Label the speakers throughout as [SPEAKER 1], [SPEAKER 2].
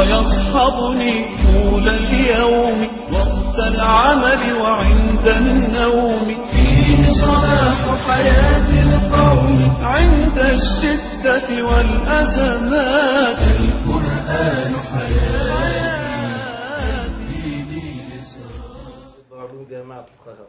[SPEAKER 1] ويصحبني طول اليوم وقت العمل وعند النوم فيه صلاح حياة القوم عند الشدة والأزمات القرآن حياتي دين
[SPEAKER 2] علوم جامعة القاهرة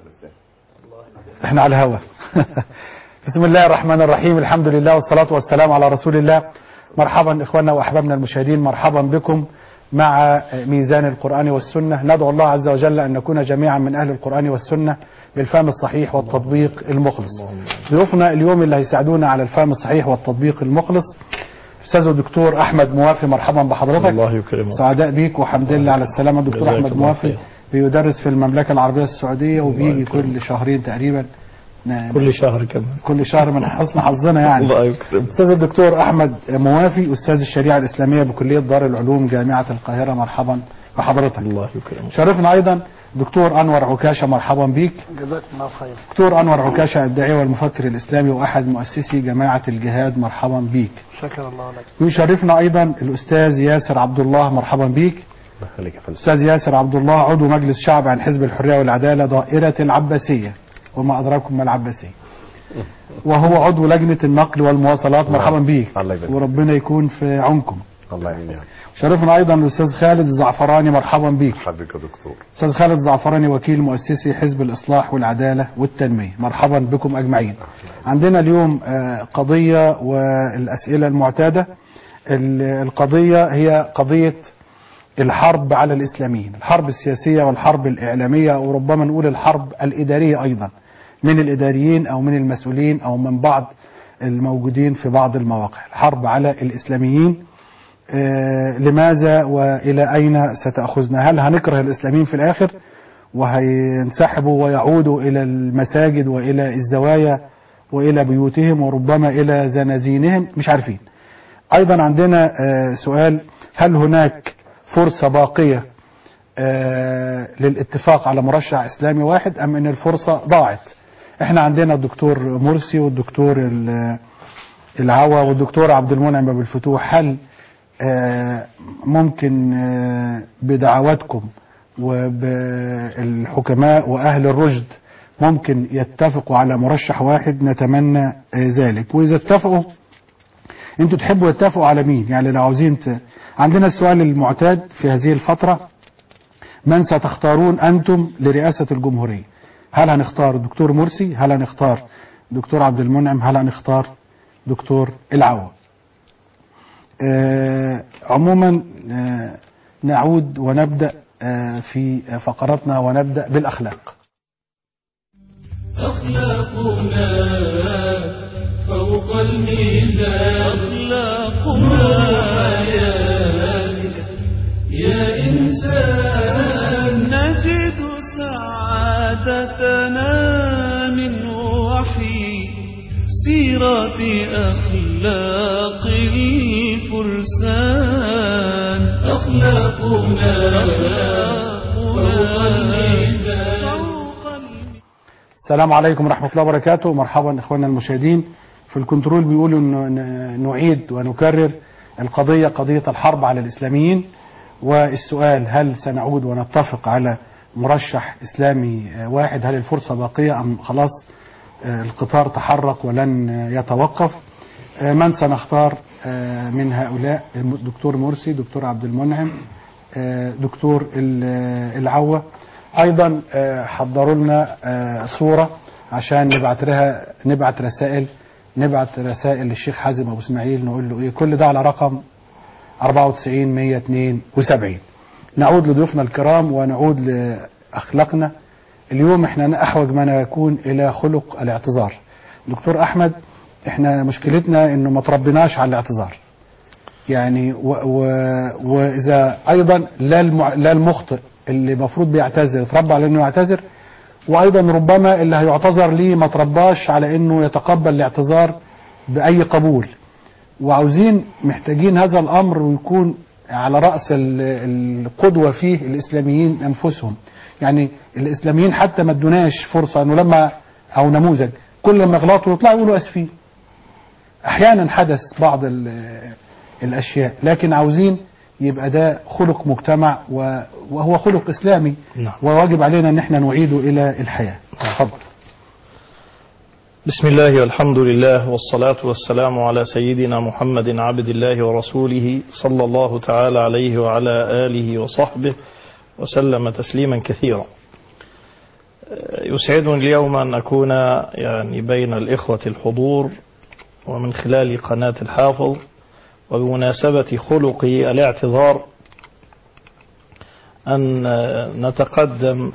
[SPEAKER 3] احنا على الهوا بسم الله الرحمن الرحيم الحمد لله والصلاة والسلام على رسول الله مرحبا اخواننا واحبابنا المشاهدين مرحبا بكم مع ميزان القرآن والسنة ندعو الله عز وجل أن نكون جميعا من أهل القرآن والسنة بالفهم الصحيح والتطبيق المخلص ضيوفنا اليوم اللي هيساعدونا على الفهم الصحيح والتطبيق المخلص أستاذ الدكتور أحمد موافي مرحبا بحضرتك
[SPEAKER 4] الله يكرمك
[SPEAKER 3] سعداء بيك وحمد لله على السلامة دكتور
[SPEAKER 4] جزاك
[SPEAKER 3] أحمد
[SPEAKER 4] الله
[SPEAKER 3] موافي
[SPEAKER 4] خير.
[SPEAKER 3] بيدرس في المملكة العربية السعودية وبيجي
[SPEAKER 4] يكرمك.
[SPEAKER 3] كل شهرين تقريبا ن-
[SPEAKER 4] كل شهر كمان
[SPEAKER 3] كل شهر من حسن حظنا يعني
[SPEAKER 4] الله يكرمك
[SPEAKER 3] استاذ الدكتور احمد موافي استاذ الشريعه الاسلاميه بكليه دار العلوم جامعه القاهره مرحبا بحضرتك
[SPEAKER 4] الله يكرمك
[SPEAKER 3] شرفنا ايضا دكتور انور عكاشه مرحبا بيك
[SPEAKER 2] جزاك الله خير
[SPEAKER 3] دكتور انور عكاشه الداعيه والمفكر الاسلامي واحد مؤسسي جماعه الجهاد مرحبا بيك
[SPEAKER 2] شكر الله لك
[SPEAKER 3] ويشرفنا ايضا الاستاذ ياسر عبد الله مرحبا بيك
[SPEAKER 4] الله يخليك يا فندم
[SPEAKER 3] استاذ ياسر عبد الله عضو مجلس شعب عن حزب الحريه والعداله دائره العباسيه وما ادراكم ما العباسيه وهو عضو لجنه النقل والمواصلات مرحبا بيك
[SPEAKER 4] الله يبارك.
[SPEAKER 3] وربنا يكون في عونكم
[SPEAKER 4] الله يعينك
[SPEAKER 3] شرفنا ايضا الاستاذ خالد الزعفراني مرحبا بيك
[SPEAKER 4] حبيبك يا دكتور
[SPEAKER 3] استاذ خالد الزعفراني وكيل مؤسسي حزب الاصلاح والعداله والتنميه مرحبا بكم اجمعين عندنا اليوم آه، قضيه والاسئله المعتاده ال- القضيه هي قضيه الحرب على الاسلاميين الحرب السياسيه والحرب الاعلاميه وربما نقول الحرب الاداريه ايضا من الاداريين او من المسؤولين او من بعض الموجودين في بعض المواقع الحرب على الاسلاميين آه، لماذا والى اين ستاخذنا هل هنكره الاسلاميين في الاخر وهينسحبوا ويعودوا الى المساجد والى الزوايا والى بيوتهم وربما الى زنازينهم مش عارفين ايضا عندنا آه، سؤال هل هناك فرصه باقيه آه، للاتفاق على مرشح اسلامي واحد ام ان الفرصه ضاعت احنا عندنا الدكتور مرسي والدكتور ال- العوا والدكتور عبد المنعم ابو الفتوح هل آه، ممكن آه، بدعواتكم وبالحكماء واهل الرشد ممكن يتفقوا على مرشح واحد نتمنى آه، ذلك واذا اتفقوا انتوا تحبوا يتفقوا على مين يعني لو عاوزين ت... عندنا السؤال المعتاد في هذه الفترة من ستختارون انتم لرئاسة الجمهورية هل هنختار الدكتور مرسي هل هنختار دكتور عبد المنعم هل هنختار دكتور العوا آه عموما آه نعود ونبدأ آه في فقراتنا ونبدأ بالأخلاق
[SPEAKER 1] أخلاقنا فوق الميزان أخلاقنا حياتك يا إنسان نجد سعادتنا من وحي سيرة أخلاق الفرسان أخلاقنا فوق الميزان فوق الميزان
[SPEAKER 3] السلام عليكم ورحمة الله وبركاته مرحبا إخواننا المشاهدين في الكنترول بيقولوا إنه ن- نعيد ونكرر القضية قضية الحرب على الإسلاميين والسؤال هل سنعود ونتفق على مرشح إسلامي آه، واحد هل الفرصة باقية أم خلاص آه، القطار تحرك ولن آه، يتوقف آه، من سنختار آه، من هؤلاء الم- دكتور مرسي دكتور عبد المنعم آه، دكتور ال- آه، العوة ايضا آه، حضروا لنا آه، صوره عشان نبعت لها نبعت رسائل نبعت رسائل للشيخ حازم ابو اسماعيل نقول له ايه كل ده على رقم 94 172 نعود لضيوفنا الكرام ونعود لاخلاقنا اليوم احنا احوج ما يكون الى خلق الاعتذار دكتور احمد احنا مشكلتنا انه ما تربيناش على الاعتذار يعني و و واذا ايضا لا المع لا المخطئ اللي المفروض بيعتذر اتربى على انه يعتذر وايضا ربما اللي هيعتذر ليه ما ترباش على انه يتقبل الاعتذار باي قبول وعاوزين محتاجين هذا الامر ويكون على راس ال- القدوه فيه الاسلاميين انفسهم يعني الاسلاميين حتى ما ادوناش فرصه انه لما او نموذج كل ما يغلطوا يطلعوا يقولوا اسفين احيانا حدث بعض ال- الاشياء لكن عاوزين يبقى ده خلق مجتمع و- وهو خلق إسلامي
[SPEAKER 2] نعم.
[SPEAKER 3] وواجب علينا أن احنا نعيده إلى الحياة تفضل
[SPEAKER 2] بسم الله والحمد لله والصلاة والسلام على سيدنا محمد عبد الله ورسوله صلى الله تعالى عليه وعلى آله وصحبه وسلم تسليما كثيرا يسعدني اليوم أن أكون يعني بين الإخوة الحضور ومن خلال قناة الحافظ وبمناسبة خلق الاعتذار أن نتقدم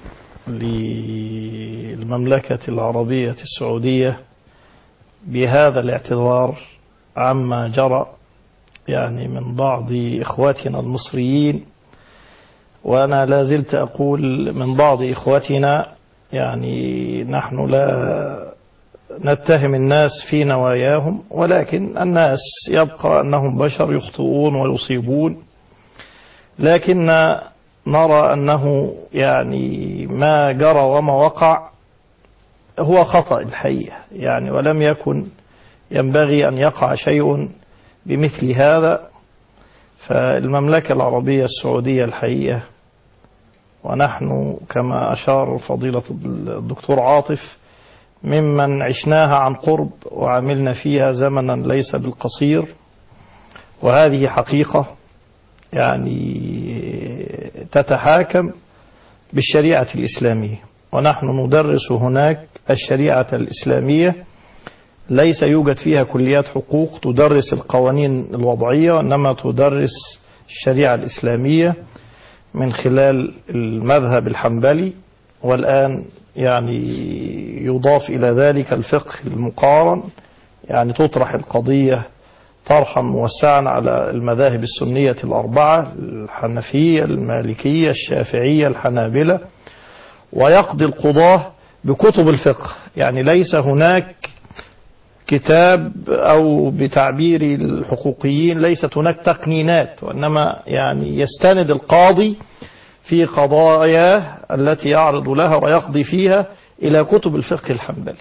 [SPEAKER 2] للمملكة العربية السعودية بهذا الاعتذار عما جرى يعني من بعض إخواتنا المصريين وأنا لا زلت أقول من بعض إخوتنا يعني نحن لا نتهم الناس في نواياهم ولكن الناس يبقى أنهم بشر يخطئون ويصيبون لكن نرى أنه يعني ما جرى وما وقع هو خطأ الحقيقة يعني ولم يكن ينبغي أن يقع شيء بمثل هذا فالمملكة العربية السعودية الحقيقة ونحن كما أشار فضيلة الدكتور عاطف ممن عشناها عن قرب وعملنا فيها زمنا ليس بالقصير وهذه حقيقة يعني تتحاكم بالشريعة الإسلامية ونحن ندرس هناك الشريعة الإسلامية ليس يوجد فيها كليات حقوق تدرس القوانين الوضعية وإنما تدرس الشريعة الإسلامية من خلال المذهب الحنبلي والآن يعني يضاف إلى ذلك الفقه المقارن يعني تطرح القضية طرحا موسعا على المذاهب السنية الأربعة الحنفية المالكية الشافعية الحنابلة ويقضي القضاة بكتب الفقه يعني ليس هناك كتاب أو بتعبير الحقوقيين ليست هناك تقنينات وإنما يعني يستند القاضي في قضاياه التي يعرض لها ويقضي فيها إلى كتب الفقه الحنبلي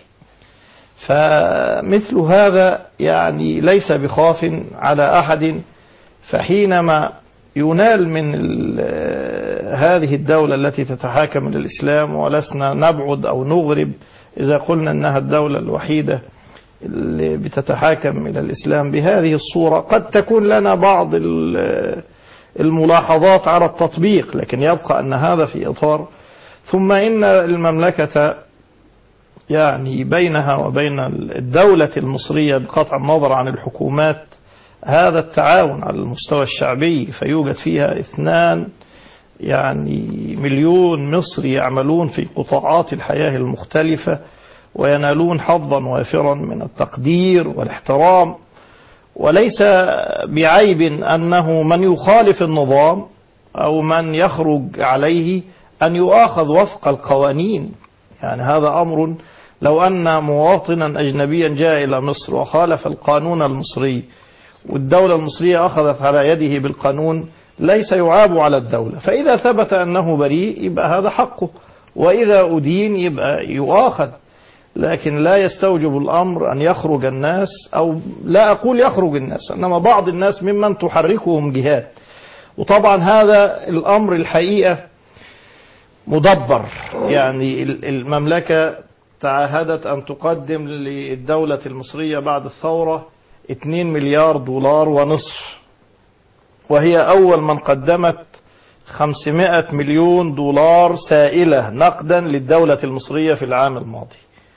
[SPEAKER 2] فمثل هذا يعني ليس بخاف على أحد فحينما ينال من هذه الدولة التي تتحاكم إلى الإسلام ولسنا نبعد أو نغرب إذا قلنا أنها الدولة الوحيدة اللي بتتحاكم إلى الإسلام بهذه الصورة قد تكون لنا بعض الملاحظات على التطبيق لكن يبقى أن هذا في إطار ثم إن المملكة يعني بينها وبين الدولة المصرية بقطع النظر عن الحكومات هذا التعاون على المستوى الشعبي فيوجد فيها اثنان يعني مليون مصري يعملون في قطاعات الحياة المختلفة وينالون حظا وافرا من التقدير والاحترام وليس بعيب أنه من يخالف النظام أو من يخرج عليه أن يؤاخذ وفق القوانين يعني هذا أمر لو أن مواطنا أجنبيا جاء إلى مصر وخالف القانون المصري والدولة المصرية أخذت على يده بالقانون ليس يعاب على الدولة فإذا ثبت أنه بريء يبقى هذا حقه وإذا أدين يبقى يؤاخذ لكن لا يستوجب الأمر أن يخرج الناس أو لا أقول يخرج الناس إنما بعض الناس ممن تحركهم جهات وطبعا هذا الأمر الحقيقة مدبر يعني المملكة تعهدت أن تقدم للدولة المصرية بعد الثورة 2 مليار دولار ونصف وهي أول من قدمت 500 مليون دولار سائلة نقدا للدولة المصرية في العام الماضي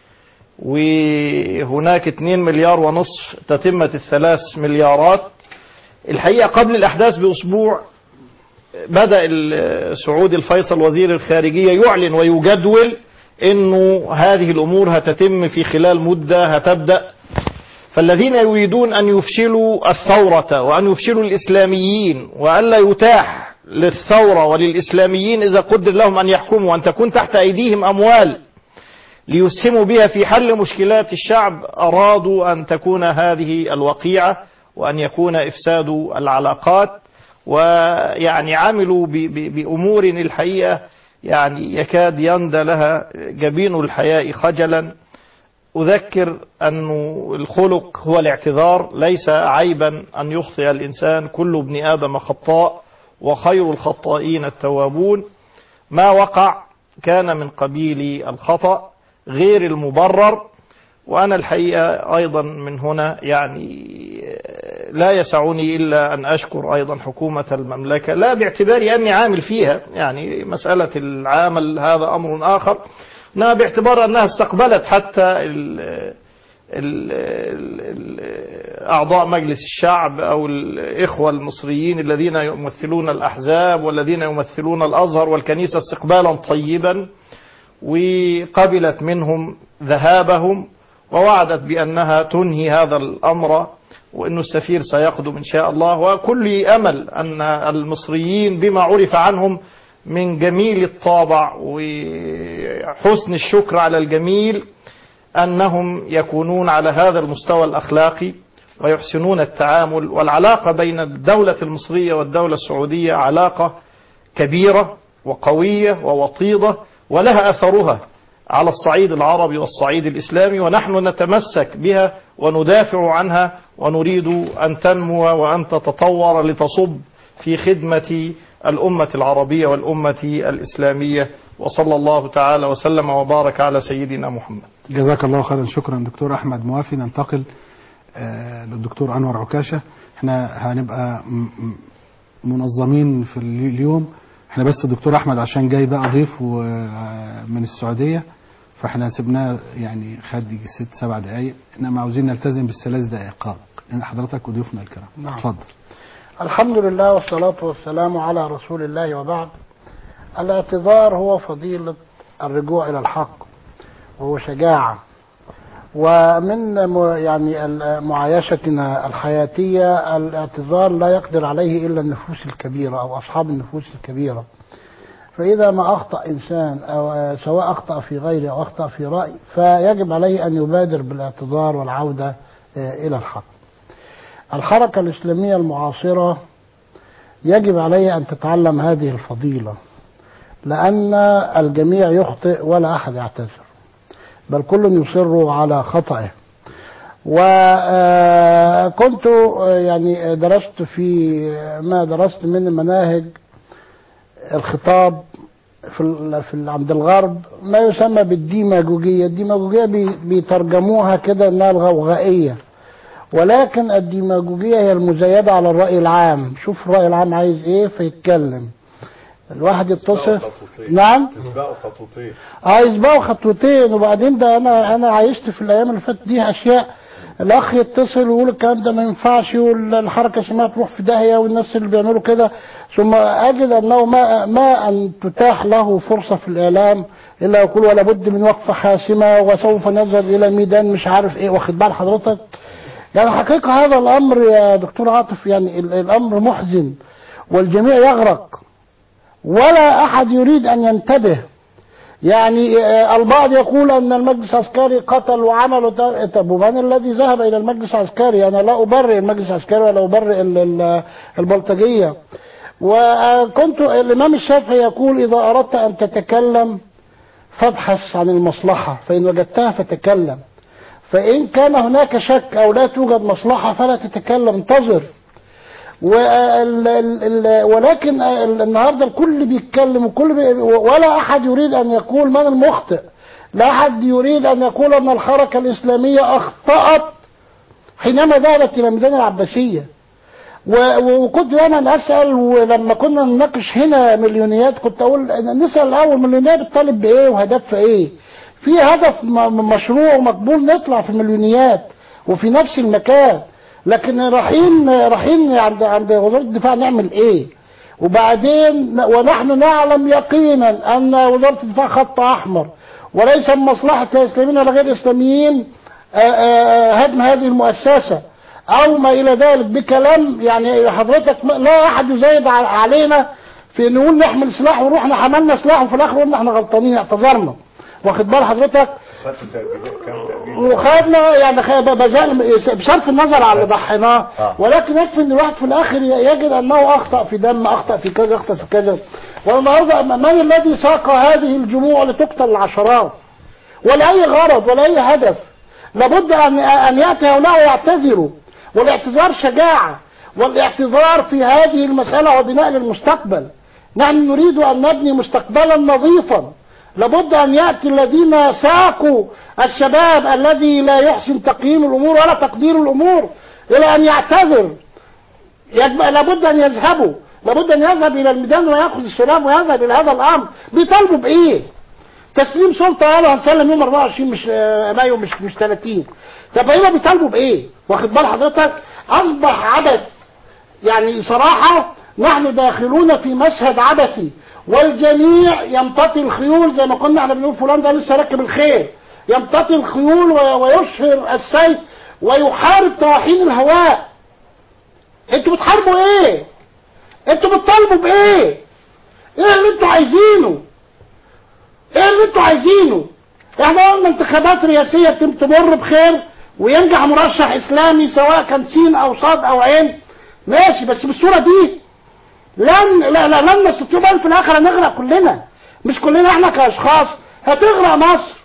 [SPEAKER 2] وهناك 2 مليار ونصف تتمة الثلاث مليارات الحقيقة قبل الأحداث بأسبوع بدأ سعود الفيصل وزير الخارجية يعلن ويجدول انه هذه الامور هتتم في خلال مدة هتبدأ فالذين يريدون ان يفشلوا الثورة وان يفشلوا الاسلاميين والا يتاح للثورة وللاسلاميين اذا قدر لهم ان يحكموا وان تكون تحت ايديهم اموال ليسهموا بها في حل مشكلات الشعب ارادوا ان تكون هذه الوقيعة وان يكون افساد العلاقات ويعني عملوا بامور الحقيقة يعني يكاد يندى لها جبين الحياء خجلا أذكر أن الخلق هو الاعتذار ليس عيبا أن يخطئ الإنسان كل ابن آدم خطاء وخير الخطائين التوابون ما وقع كان من قبيل الخطأ غير المبرر وأنا الحقيقة أيضا من هنا يعني لا يسعني إلا أن أشكر أيضا حكومة المملكة لا باعتباري أني عامل فيها يعني مسألة العامل هذا أمر آخر إنما باعتبار أنها استقبلت حتى ال ال ال أعضاء مجلس الشعب أو الإخوة المصريين الذين يمثلون الأحزاب والذين يمثلون الأزهر والكنيسة استقبالا طيبا وقبلت منهم ذهابهم ووعدت بأنها تنهي هذا الأمر وأن السفير سيقدم إن شاء الله وكل أمل أن المصريين بما عرف عنهم من جميل الطابع وحسن الشكر على الجميل أنهم يكونون على هذا المستوى الأخلاقي ويحسنون التعامل والعلاقة بين الدولة المصرية والدولة السعودية علاقة كبيرة وقوية ووطيدة ولها أثرها على الصعيد العربي والصعيد الإسلامي ونحن نتمسك بها وندافع عنها ونريد أن تنمو وأن تتطور لتصب في خدمة الأمة العربية والأمة الإسلامية وصلى الله تعالى وسلم وبارك على سيدنا محمد
[SPEAKER 3] جزاك الله خيرا شكرا دكتور احمد موافي ننتقل آه، للدكتور انور عكاشه احنا هنبقى م- م- منظمين في ال- اليوم احنا بس الدكتور احمد عشان جاي بقى ضيف و- آه، من السعوديه فاحنا سيبناه يعني خد يجي ست سبع دقائق انما عاوزين نلتزم بالثلاث دقائق لان حضرتك وضيوفنا الكرام
[SPEAKER 5] نعم.
[SPEAKER 3] اتفضل
[SPEAKER 5] الحمد لله والصلاة والسلام على رسول الله وبعد الاعتذار هو فضيلة الرجوع إلى الحق وهو شجاعة ومن م- يعني ال- معايشتنا الحياتية الاعتذار لا يقدر عليه إلا النفوس الكبيرة أو أصحاب النفوس الكبيرة فإذا ما أخطأ إنسان أو آه، سواء أخطأ في غيره أو أخطأ في رأي فيجب عليه أن يبادر بالاعتذار والعودة آه، إلى الحق الحركة الإسلامية المعاصرة يجب عليها أن تتعلم هذه الفضيلة لأن الجميع يخطئ ولا أحد يعتذر بل كل يصر على خطئه وكنت يعني درست في ما درست من مناهج الخطاب في ال- في ال- عند الغرب ما يسمى بالديماجوجية الديماجوجية بي- بيترجموها كده انها الغوغائية ولكن الديماجوجية هي المزايدة على الرأي العام شوف الرأي العام عايز ايه فيتكلم الواحد يتصل نعم
[SPEAKER 4] تسبقوا خطوتين
[SPEAKER 5] اه يسبقوا خطوتين وبعدين ده انا انا عايشت في الايام اللي فاتت دي اشياء الاخ يتصل ويقول الكلام ده ما ينفعش والحركه الشماليه تروح في داهيه والناس اللي بيعملوا كده ثم اجد انه ما ما ان تتاح له فرصه في الاعلام الا يقول ولا بد من وقفه حاسمه وسوف نذهب الى ميدان مش عارف ايه واخد بال حضرتك يعني حقيقه هذا الامر يا دكتور عاطف يعني ال- الامر محزن والجميع يغرق ولا احد يريد ان ينتبه يعني آه، البعض يقول ان المجلس العسكري قتل وعمل وت- طب ومن الذي ذهب الى المجلس العسكري انا لا ابرئ المجلس العسكري ولا ابرئ ال- ال- البلطجيه وكنت الامام الشافعي يقول اذا اردت ان تتكلم فابحث عن المصلحه فان وجدتها فتكلم فان كان هناك شك او لا توجد مصلحه فلا تتكلم انتظر وال ال ال ولكن ال- النهارده الكل بيتكلم وكل بي ولا احد يريد ان يقول من المخطئ لا احد يريد ان يقول ان الحركه الاسلاميه اخطات حينما ذهبت الى ميدان العباسيه و- وكنت دايما اسال ولما كنا نناقش هنا مليونيات كنت اقول نسال الاول مليونيات بتطالب بايه وهدفها ايه في هدف م- مشروع ومقبول نطلع في المليونيات وفي نفس المكان لكن رايحين رايحين عند عند وزاره الدفاع نعمل ايه وبعدين ونحن نعلم يقينا ان وزاره الدفاع خط احمر وليس من مصلحه لا اسلاميين ولا غير اسلاميين آه، آه، هدم هذه المؤسسه او ما الى ذلك بكلام يعني حضرتك ما- لا احد يزايد ع- علينا في نقول نحمل سلاح ورحنا حملنا سلاح وفي الاخر قلنا احنا غلطانين اعتذرنا واخد بال حضرتك
[SPEAKER 4] خدت تأبيدات كام تأبيد
[SPEAKER 5] وخدنا يعني خ- بزال بصرف النظر على اللي ضحيناه
[SPEAKER 4] آه.
[SPEAKER 5] ولكن يكفي ان الواحد في الاخر يجد انه اخطا في دم اخطا في كذا اخطا في كذا والنهارده من الذي ساق هذه الجموع لتقتل العشرات ولا اي غرض ولا اي هدف لابد ان ان ياتي هؤلاء ويعتذروا والاعتذار شجاعه والاعتذار في هذه المسألة هو بناء للمستقبل نحن نريد أن نبني مستقبلا نظيفا لابد أن يأتي الذين ساقوا الشباب الذي لا يحسن تقييم الأمور ولا تقدير الأمور إلى أن يعتذر يجب لابد أن يذهبوا لابد أن يذهب إلى الميدان ويأخذ الشباب ويذهب إلى هذا الأمر بيطالبوا بإيه؟ تسليم سلطة قالوا هنسلم يوم 24 مش آه، مايو مش مش 30 طب هم بيطالبوا بإيه؟ واخد بال حضرتك؟ أصبح عبث يعني صراحة نحن داخلون في مشهد عبثي والجميع يمتطي الخيول زي ما كنا احنا بنقول فلان ده لسه راكب الخيل يمتطي الخيول و- ويشهر السيف ويحارب طواحين الهواء انتوا بتحاربوا ايه؟ انتوا بتطالبوا بايه؟ ايه اللي انتوا عايزينه؟ ايه اللي انتوا عايزينه؟ احنا قلنا انتخابات رئاسيه تم- تمر بخير وينجح مرشح اسلامي سواء كان سين او صاد او عين ماشي بس بالصوره دي لن لا لا لن نستطيع بقى في الاخر هنغرق كلنا مش كلنا احنا كاشخاص هتغرق مصر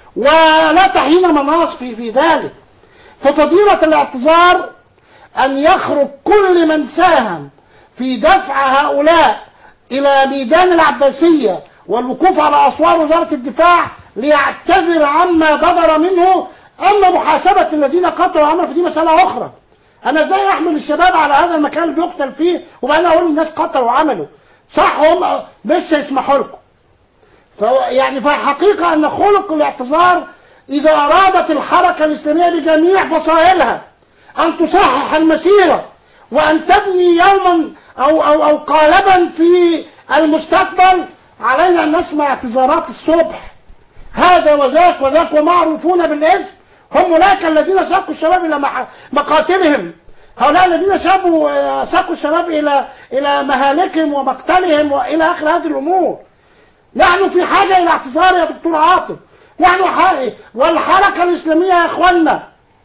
[SPEAKER 5] ولا تحين مناص في في ذلك ففضيلة الاعتذار أن يخرج كل من ساهم في دفع هؤلاء إلى ميدان العباسية والوقوف على أسوار وزارة الدفاع ليعتذر عما بدر منه أما محاسبة الذين قتلوا عمرو فدي مسألة أخرى أنا إزاي أحمل الشباب على هذا المكان اللي بيقتل فيه وبعدين أقول الناس قتلوا وعملوا صح هم مش هيسمحوا لكم فهو يعني فحقيقة أن خلق الاعتذار إذا أرادت الحركة الإسلامية بجميع فصائلها أن تصحح المسيرة وأن تبني يوما أو أو أو قالبا في المستقبل علينا أن نسمع اعتذارات الصبح هذا وذاك وذاك ومعروفون بالاسم هم أولئك الذين ساقوا الشباب إلى مح- مقاتلهم هؤلاء الذين سابوا آه، ساقوا الشباب إلى إلى مهالكهم ومقتلهم وإلى آخر هذه الأمور نحن في حاجة إلى اعتذار يا دكتور عاطف نحن ح- والحركة الإسلامية يا إخوانا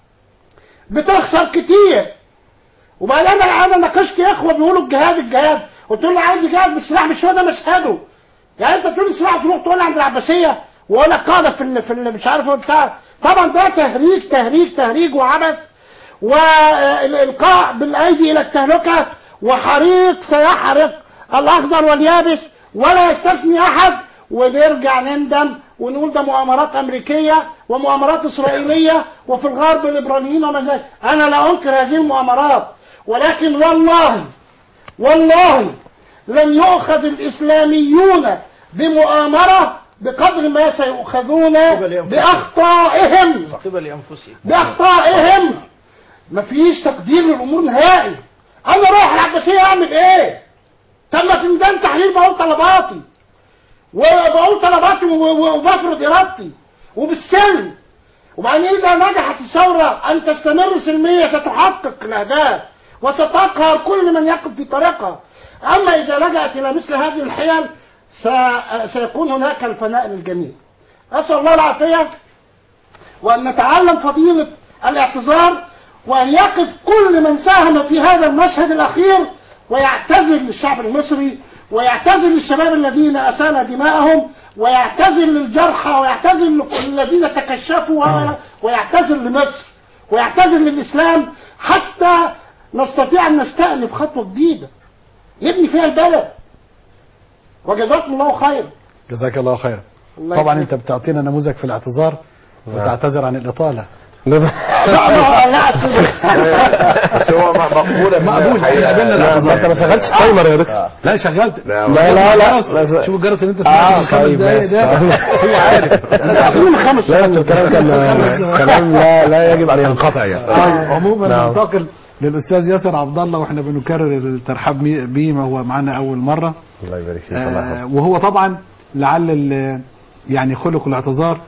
[SPEAKER 5] بتخسر كتير وبعدين انا انا ناقشت اخوه بيقولوا الجهاد الجهاد قلت له عايز يجاهد بالسلاح مش هو ده مشهده يعني انت تقول لي السلاح تروح تقول لي عند العباسيه واقول لك قاعده في ال- في ال- مش عارف ايه بتاع طبعا ده تهريج تهريج تهريج وعبث والالقاء بالايدي الى التهلكه وحريق سيحرق الاخضر واليابس ولا يستثني احد ونرجع نندم ونقول ده مؤامرات امريكيه ومؤامرات اسرائيليه وفي الغرب الليبراليين وما ذلك انا لا انكر هذه المؤامرات ولكن والله والله لن يؤخذ الاسلاميون بمؤامره بقدر ما سيؤخذون باخطائهم
[SPEAKER 2] قبل انفسهم
[SPEAKER 5] باخطائهم مفيش تقدير للامور نهائي انا رايح العباسيه اعمل ايه طب ما في ميدان تحرير بقول طلباتي وبقول طلباتي و- و- وبفرض ارادتي وبالسلم وبعدين اذا نجحت الثوره ان تستمر سلميه ستحقق الاهداف وستقهر كل من يقف في طريقها اما اذا لجأت الى مثل هذه الحيل س- سيكون هناك الفناء للجميع اسال الله العافيه وأن نتعلم فضيلة الاعتذار وأن يقف كل من ساهم في هذا المشهد الأخير ويعتذر للشعب المصري ويعتذر للشباب الذين أسال دماءهم ويعتذر للجرحى ويعتذر للذين تكشفوا و- ويعتذر لمصر ويعتذر للإسلام حتى نستطيع أن نستأنف خطوة جديدة يبني فيها البلد وجزاكم الله خيرا
[SPEAKER 3] جزاك الله خيرا
[SPEAKER 5] الله
[SPEAKER 3] طبعا
[SPEAKER 5] يكرمك.
[SPEAKER 3] انت بتعطينا نموذج في الاعتذار وتعتذر عن الاطاله
[SPEAKER 5] لا لا لا
[SPEAKER 4] بس هو م- مقبولة منها
[SPEAKER 3] مقبول
[SPEAKER 4] الحقيقة.
[SPEAKER 3] احنا قابلنا
[SPEAKER 4] لا،
[SPEAKER 3] الاعتذار
[SPEAKER 4] انت ما شغلتش
[SPEAKER 3] تايمر يا دكتور لا شغلت
[SPEAKER 4] لا،
[SPEAKER 3] لا
[SPEAKER 4] لا،
[SPEAKER 3] لا شوف الجرس اللي انت سمعته من خمس دقايق ده هو عارف
[SPEAKER 5] عشرين خمس
[SPEAKER 3] لا الكلام كان كلام لا لا يجب ان ينقطع يعني
[SPEAKER 4] نعم.
[SPEAKER 3] عموما ننتقل للاستاذ ياسر عبد الله واحنا بنكرر الترحاب مي- بيه ما هو معنا اول مره
[SPEAKER 4] الله يبارك فيك
[SPEAKER 3] آه وهو طبعا لعل ال- يعني خلق الاعتذار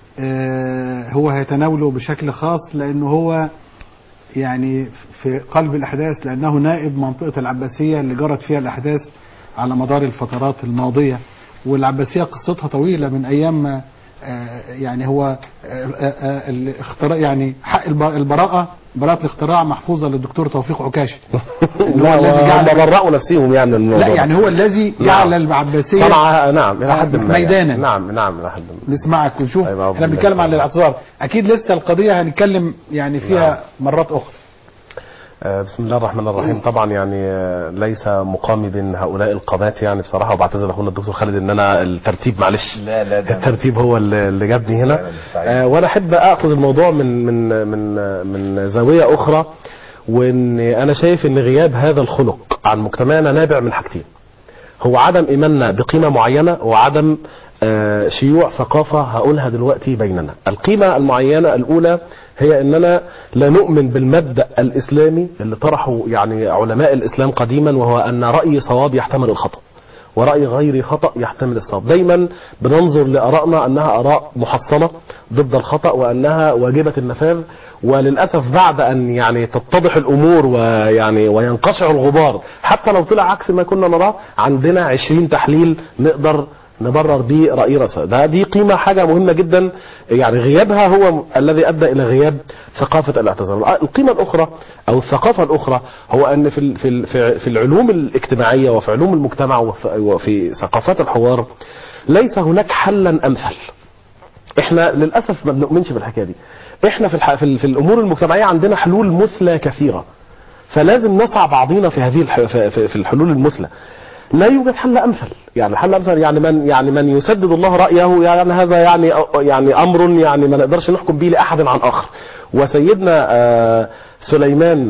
[SPEAKER 3] آه هو هيتناوله بشكل خاص لانه هو يعني في قلب الاحداث لانه نائب منطقه العباسيه اللي جرت فيها الاحداث على مدار الفترات الماضيه والعباسيه قصتها طويله من ايام ما آه، يعني هو آه، آه، آه، الاختراع يعني حق الب- البراءه براءه الاختراع محفوظه للدكتور توفيق عكاشي اللي هو الذي
[SPEAKER 6] هم
[SPEAKER 3] جعل
[SPEAKER 6] برأوا نفسهم يعني من الموضوع
[SPEAKER 3] لا يعني هو الذي
[SPEAKER 6] نعم.
[SPEAKER 3] جعل العباسيه
[SPEAKER 6] طبعا نعم الى حد ما
[SPEAKER 3] ميدانا.
[SPEAKER 6] يعني. نعم نعم الى حد ما
[SPEAKER 3] نسمعك ونشوف
[SPEAKER 6] أيوة،
[SPEAKER 3] احنا
[SPEAKER 6] بالله.
[SPEAKER 3] بنتكلم عن الاعتذار اكيد لسه القضيه هنتكلم يعني فيها مرات اخرى
[SPEAKER 6] آه، بسم الله الرحمن الرحيم طبعا يعني آه، ليس مقامي بين هؤلاء القامات يعني بصراحه وبعتذر لاخونا الدكتور خالد ان انا الترتيب معلش
[SPEAKER 4] لا لا ده
[SPEAKER 6] الترتيب هو اللي اللي جابني هنا
[SPEAKER 4] لا، لا، سعيد.
[SPEAKER 6] آه، وانا احب اخذ الموضوع من من من آه، من زاويه اخرى وان انا شايف ان غياب هذا الخلق عن مجتمعنا نابع من حاجتين هو عدم ايماننا بقيمه معينه وعدم آه، شيوع ثقافه هقولها دلوقتي بيننا. القيمه المعينه الاولى هي اننا لا نؤمن بالمبدا الاسلامي اللي طرحه يعني علماء الاسلام قديما وهو ان راي صواب يحتمل الخطا. ورأي غير خطأ يحتمل الصواب دايما بننظر لآرائنا أنها آراء محصنة ضد الخطأ وأنها واجبة النفاذ وللأسف بعد أن يعني تتضح الأمور ويعني وينقشع الغبار حتى لو طلع عكس ما كنا نراه عندنا عشرين تحليل نقدر نبرر بيه رأي رأسه ده دي قيمة حاجة مهمة جدا يعني غيابها هو الذي أدى إلى غياب ثقافة الاعتذار القيمة الأخرى أو الثقافة الأخرى هو أن في ال- في ال- في في العلوم الاجتماعية وفي علوم المجتمع وف- وفي ثقافات الحوار ليس هناك حلا أمثل احنا للاسف ما بنؤمنش بالحكايه دي احنا في الح... في, ال... في الامور المجتمعيه عندنا حلول مثلى كثيره فلازم نسعى بعضينا في هذه الح... في... في- في الحلول المثلى لا يوجد حل امثل يعني حل امثل يعني من يعني من يسدد الله رايه يعني هذا يعني يعني امر يعني ما نقدرش نحكم به لاحد عن اخر وسيدنا آه، سليمان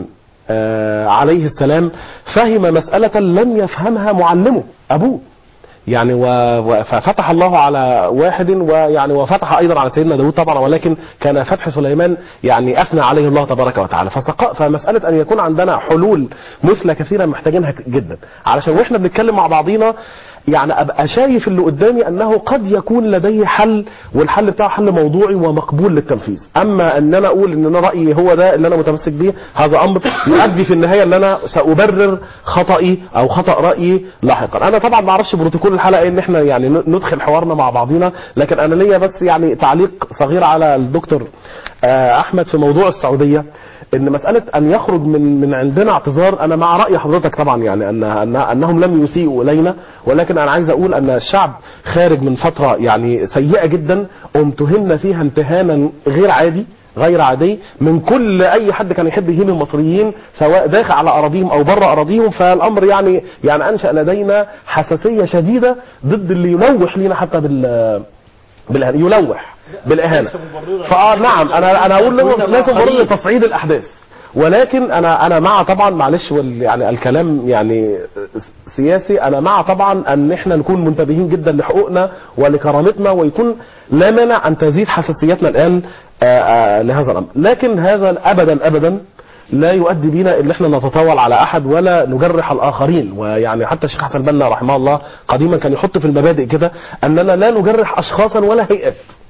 [SPEAKER 6] آه، عليه السلام فهم مساله لم يفهمها معلمه ابوه يعني و... و... ففتح الله على واحد ويعني وفتح ايضا على سيدنا داود طبعا ولكن كان فتح سليمان يعني اثنى عليه الله تبارك وتعالى فسق... فمساله ان يكون عندنا حلول مثلى كثيره محتاجينها جدا علشان واحنا بنتكلم مع بعضينا يعني ابقى شايف اللي قدامي انه قد يكون لديه حل والحل بتاعه حل موضوعي ومقبول للتنفيذ اما ان انا اقول ان انا رايي هو ده اللي انا متمسك بيه هذا امر يؤدي في النهايه ان انا سابرر خطئي او خطا رايي لاحقا انا طبعا ما اعرفش بروتوكول الحلقه ان احنا يعني ندخل حوارنا مع بعضينا لكن انا ليا بس يعني تعليق صغير على الدكتور آه، احمد في موضوع السعوديه ان مساله ان يخرج من من عندنا اعتذار انا مع راي حضرتك طبعا يعني ان أن انهم لم يسيئوا الينا ولكن انا عايز اقول ان الشعب خارج من فتره يعني سيئه جدا امتهنا فيها امتهانا غير عادي غير عادي من كل اي حد كان يحب يهين المصريين سواء داخل على اراضيهم او بره اراضيهم فالامر يعني يعني انشا لدينا حساسيه شديده ضد اللي يلوح لينا حتى بال بالاهانه يلوح بالاهانه فاه نعم انا انا اقول لهم ليس مبرر لتصعيد الاحداث ولكن انا انا مع طبعا معلش وال- يعني الكلام يعني سياسي انا مع طبعا ان احنا نكون منتبهين جدا لحقوقنا ولكرامتنا ويكون لا مانع ان تزيد حساسيتنا الان آآ آآ لهذا الامر لكن هذا ابدا ابدا لا يؤدي بنا ان احنا نتطاول على احد ولا نجرح الاخرين ويعني حتى الشيخ حسن البنا رحمه الله قديما كان يحط في المبادئ كده اننا لا نجرح اشخاصا ولا هيئات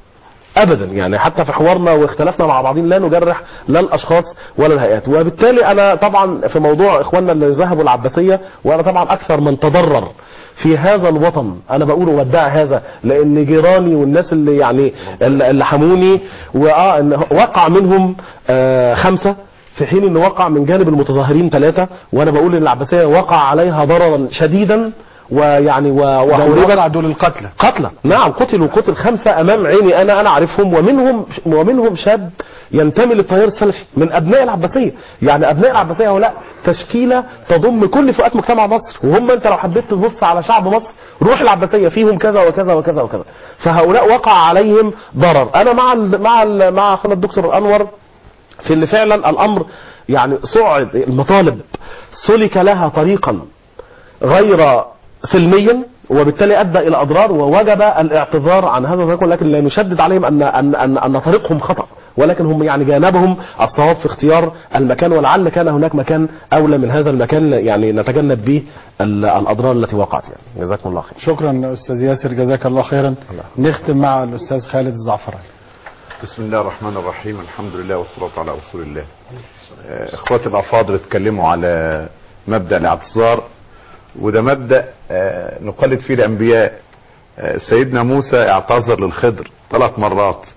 [SPEAKER 6] ابدا يعني حتى في حوارنا واختلافنا مع بعضين لا نجرح لا الاشخاص ولا الهيئات وبالتالي انا طبعا في موضوع اخواننا اللي ذهبوا العباسيه وانا طبعا اكثر من تضرر في هذا الوطن انا بقول وادعي هذا لان جيراني والناس اللي يعني اللي اللي حموني واه إن وقع منهم آه خمسه في حين ان وقع من جانب المتظاهرين ثلاثه وانا بقول ان العباسيه وقع عليها ضررا شديدا ويعني و- وحوربت
[SPEAKER 3] وقع دول القتلى
[SPEAKER 6] قتلى نعم قتلوا قتل خمسة أمام عيني أنا أنا أعرفهم ومنهم ومنهم شاب ينتمي للتيار السلفي من أبناء العباسية يعني أبناء العباسية هؤلاء تشكيلة تضم كل فئات مجتمع مصر وهم أنت لو حبيت تبص على شعب مصر روح العباسية فيهم كذا وكذا وكذا وكذا فهؤلاء وقع عليهم ضرر أنا مع ال مع ال مع أخونا الدكتور أنور في اللي فعلا الأمر يعني صعد المطالب سلك لها طريقا غير سلميا وبالتالي ادى الى اضرار ووجب الاعتذار عن هذا الطريق ولكن لا نشدد عليهم ان ان ان, أن طريقهم خطا ولكن هم يعني جانبهم الصواب في اختيار المكان ولعل كان هناك مكان اولى من هذا المكان يعني نتجنب به ال- الاضرار التي وقعت يعني جزاكم الله خير
[SPEAKER 3] شكرا استاذ ياسر جزاك الله خيرا نختم مع الاستاذ خالد الزعفراني
[SPEAKER 4] بسم الله الرحمن الرحيم الحمد لله والصلاة على رسول الله آه، اخواتي الافاضل اتكلموا على مبدأ الاعتذار وده مبدأ آه، نقلد فيه الانبياء آه، سيدنا موسى اعتذر للخضر ثلاث مرات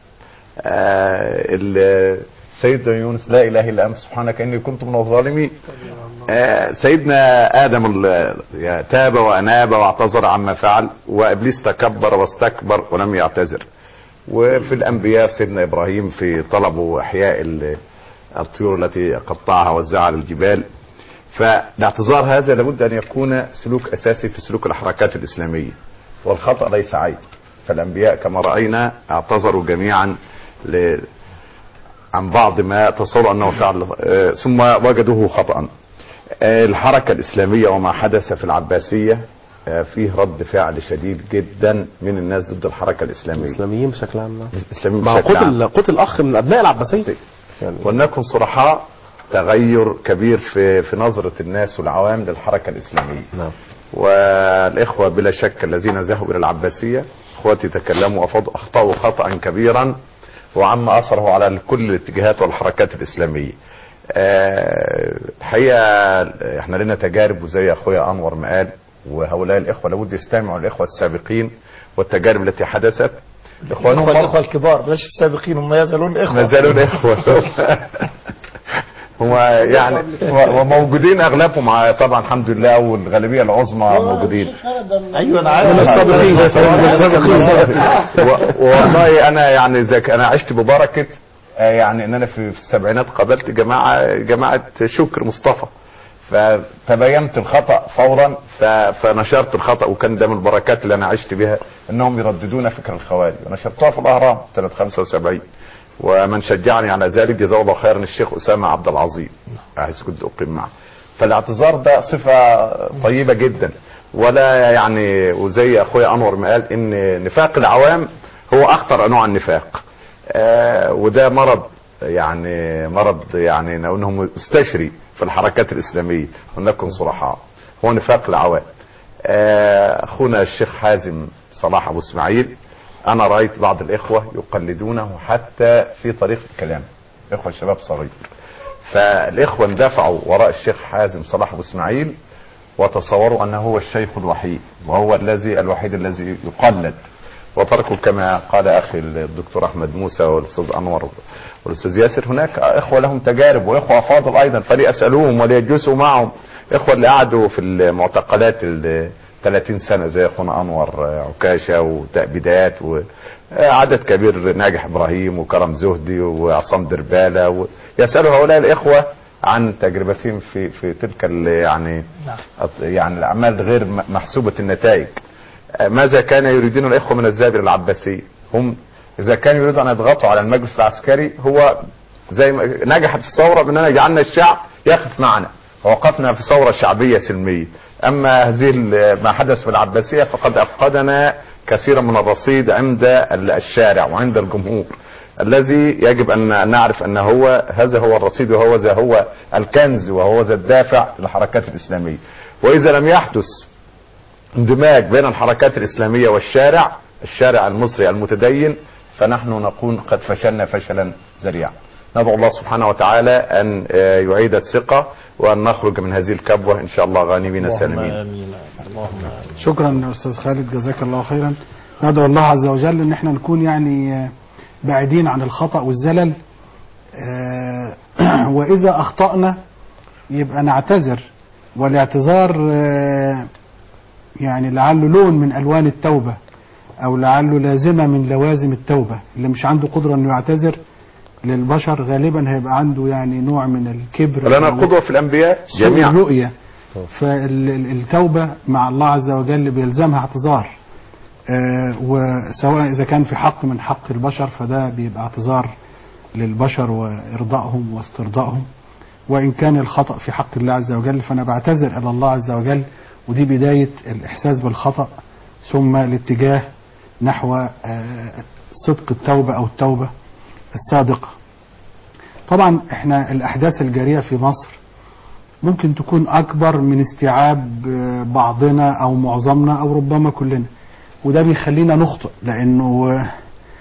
[SPEAKER 4] آه، ال- سيدنا يونس لا اله الا انت سبحانك اني كنت من الظالمين آه، سيدنا ادم ال- يا تاب واناب واعتذر عما فعل وابليس تكبر واستكبر ولم يعتذر وفي الانبياء سيدنا ابراهيم في طلبه احياء ال- الطيور التي قطعها وزعها على الجبال فالاعتذار هذا لابد ان يكون سلوك اساسي في سلوك الحركات الاسلاميه والخطا ليس عيب فالانبياء كما راينا اعتذروا جميعا ل... عن بعض ما تصوروا انه فعل آه، ثم وجدوه خطا آه، الحركه الاسلاميه وما حدث في العباسيه آه، فيه رد فعل شديد جدا من الناس ضد الحركه الاسلاميه
[SPEAKER 6] الاسلاميين بشكل عام
[SPEAKER 4] الاسلاميين
[SPEAKER 6] ما هو
[SPEAKER 4] بشكل عام.
[SPEAKER 6] قتل قتل اخ من ابناء العباسيه يعني
[SPEAKER 4] ولنكن صرحاء تغير كبير في في نظره الناس والعوام للحركه الاسلاميه
[SPEAKER 6] نعم
[SPEAKER 4] والاخوه بلا شك الذين ذهبوا الى العباسيه اخواتي تكلموا وافضوا اخطاوا خطا كبيرا وعم اثره على كل الاتجاهات والحركات الاسلاميه. آه، الحقيقه احنا لنا تجارب وزي اخويا انور ما قال وهؤلاء الاخوه لابد يستمعوا للاخوه السابقين والتجارب التي حدثت. اخوانهم
[SPEAKER 2] هم الاخوه الكبار بلاش السابقين هم ما يزالون اخوه
[SPEAKER 4] ما زالوا الاخوه هو يعني وموجودين اغلبهم مع- طبعا الحمد لله والغالبيه العظمى موجودين
[SPEAKER 2] ايوه انا عارف
[SPEAKER 6] من السابقين.
[SPEAKER 2] من السابقين.
[SPEAKER 4] و- والله انا يعني زك انا عشت ببركه آه، يعني ان انا في في السبعينات قابلت جماعه جماعه شكر مصطفى فتبينت الخطا فورا ف- فنشرت الخطا وكان ده من البركات اللي انا عشت بها انهم يرددون فكر الخوارج ونشرتها في الاهرام سنه 75 ومن شجعني على ذلك جزاه الله خيرا الشيخ اسامه عبد العظيم حيث كنت اقيم معه فالاعتذار ده صفه طيبه جدا ولا يعني وزي اخويا انور ما قال ان نفاق العوام هو اخطر انواع النفاق آه وده مرض يعني مرض يعني انه مستشري في الحركات الاسلاميه ولنكن صرحاء هو نفاق العوام آه اخونا الشيخ حازم صلاح ابو اسماعيل انا رايت بعض الاخوه يقلدونه حتى في طريق الكلام اخوه شباب صغير فالاخوه اندفعوا وراء الشيخ حازم صلاح ابو اسماعيل وتصوروا انه هو الشيخ الوحيد وهو الذي الوحيد الذي يقلد وتركوا كما قال اخي الدكتور احمد موسى والاستاذ انور والاستاذ ياسر هناك اخوه لهم تجارب واخوه افاضل ايضا فليسالوهم وليجلسوا معهم اخوه اللي قعدوا في المعتقلات ال 30 سنه زي اخونا انور عكاشه وتأبيدات وعدد كبير ناجح ابراهيم وكرم زهدي وعصام درباله ويسالوا هؤلاء الاخوه عن تجربتهم في في تلك ال- يعني يعني الاعمال غير م- محسوبه النتائج ماذا كان يريدون الاخوه من الذهاب الى العباسيه هم اذا كانوا يريدون ان يضغطوا على المجلس العسكري هو زي ما نجحت الثوره باننا جعلنا الشعب يقف معنا ووقفنا في ثوره شعبيه سلميه اما هذه ال- ما حدث في العباسيه فقد افقدنا كثيرا من الرصيد عند ال- الشارع وعند الجمهور الذي يجب ان نعرف ان هو هذا هو الرصيد وهو ذا هو الكنز وهو ذا الدافع للحركات الاسلاميه واذا لم يحدث اندماج بين الحركات الإسلامية والشارع الشارع المصري المتدين فنحن نكون قد فشلنا فشلا ذريعا ندعو الله سبحانه وتعالى أن آه، يعيد الثقة وأن نخرج من هذه الكبوة إن شاء الله غانمين
[SPEAKER 2] اللهم
[SPEAKER 4] سالمين
[SPEAKER 2] امين اللهم امين
[SPEAKER 3] شكرا يا استاذ خالد جزاك الله خيرا ندعو الله عز وجل ان احنا نكون يعني آه، بعيدين عن الخطا والزلل آه، واذا اخطانا يبقى نعتذر والاعتذار آه، يعني لعله لون من الوان التوبه او لعله لازمه من لوازم التوبه اللي مش عنده قدره انه يعتذر للبشر غالبا هيبقى عنده يعني نوع من الكبر
[SPEAKER 4] لنا
[SPEAKER 3] أو-
[SPEAKER 4] قدوة في الأنبياء
[SPEAKER 3] سوء
[SPEAKER 4] جميعا
[SPEAKER 3] الرؤية فالتوبة مع الله عز وجل بيلزمها اعتذار آه، وسواء إذا كان في حق من حق البشر فده بيبقى اعتذار للبشر وإرضائهم واسترضائهم وإن كان الخطأ في حق الله عز وجل فأنا بعتذر إلى الله عز وجل ودي بداية الإحساس بالخطأ ثم الاتجاه نحو آه، صدق التوبة أو التوبة الصادقة طبعا احنا الأحداث الجارية في مصر ممكن تكون أكبر من استيعاب آه، بعضنا أو معظمنا أو ربما كلنا وده بيخلينا نخطئ لأنه آه،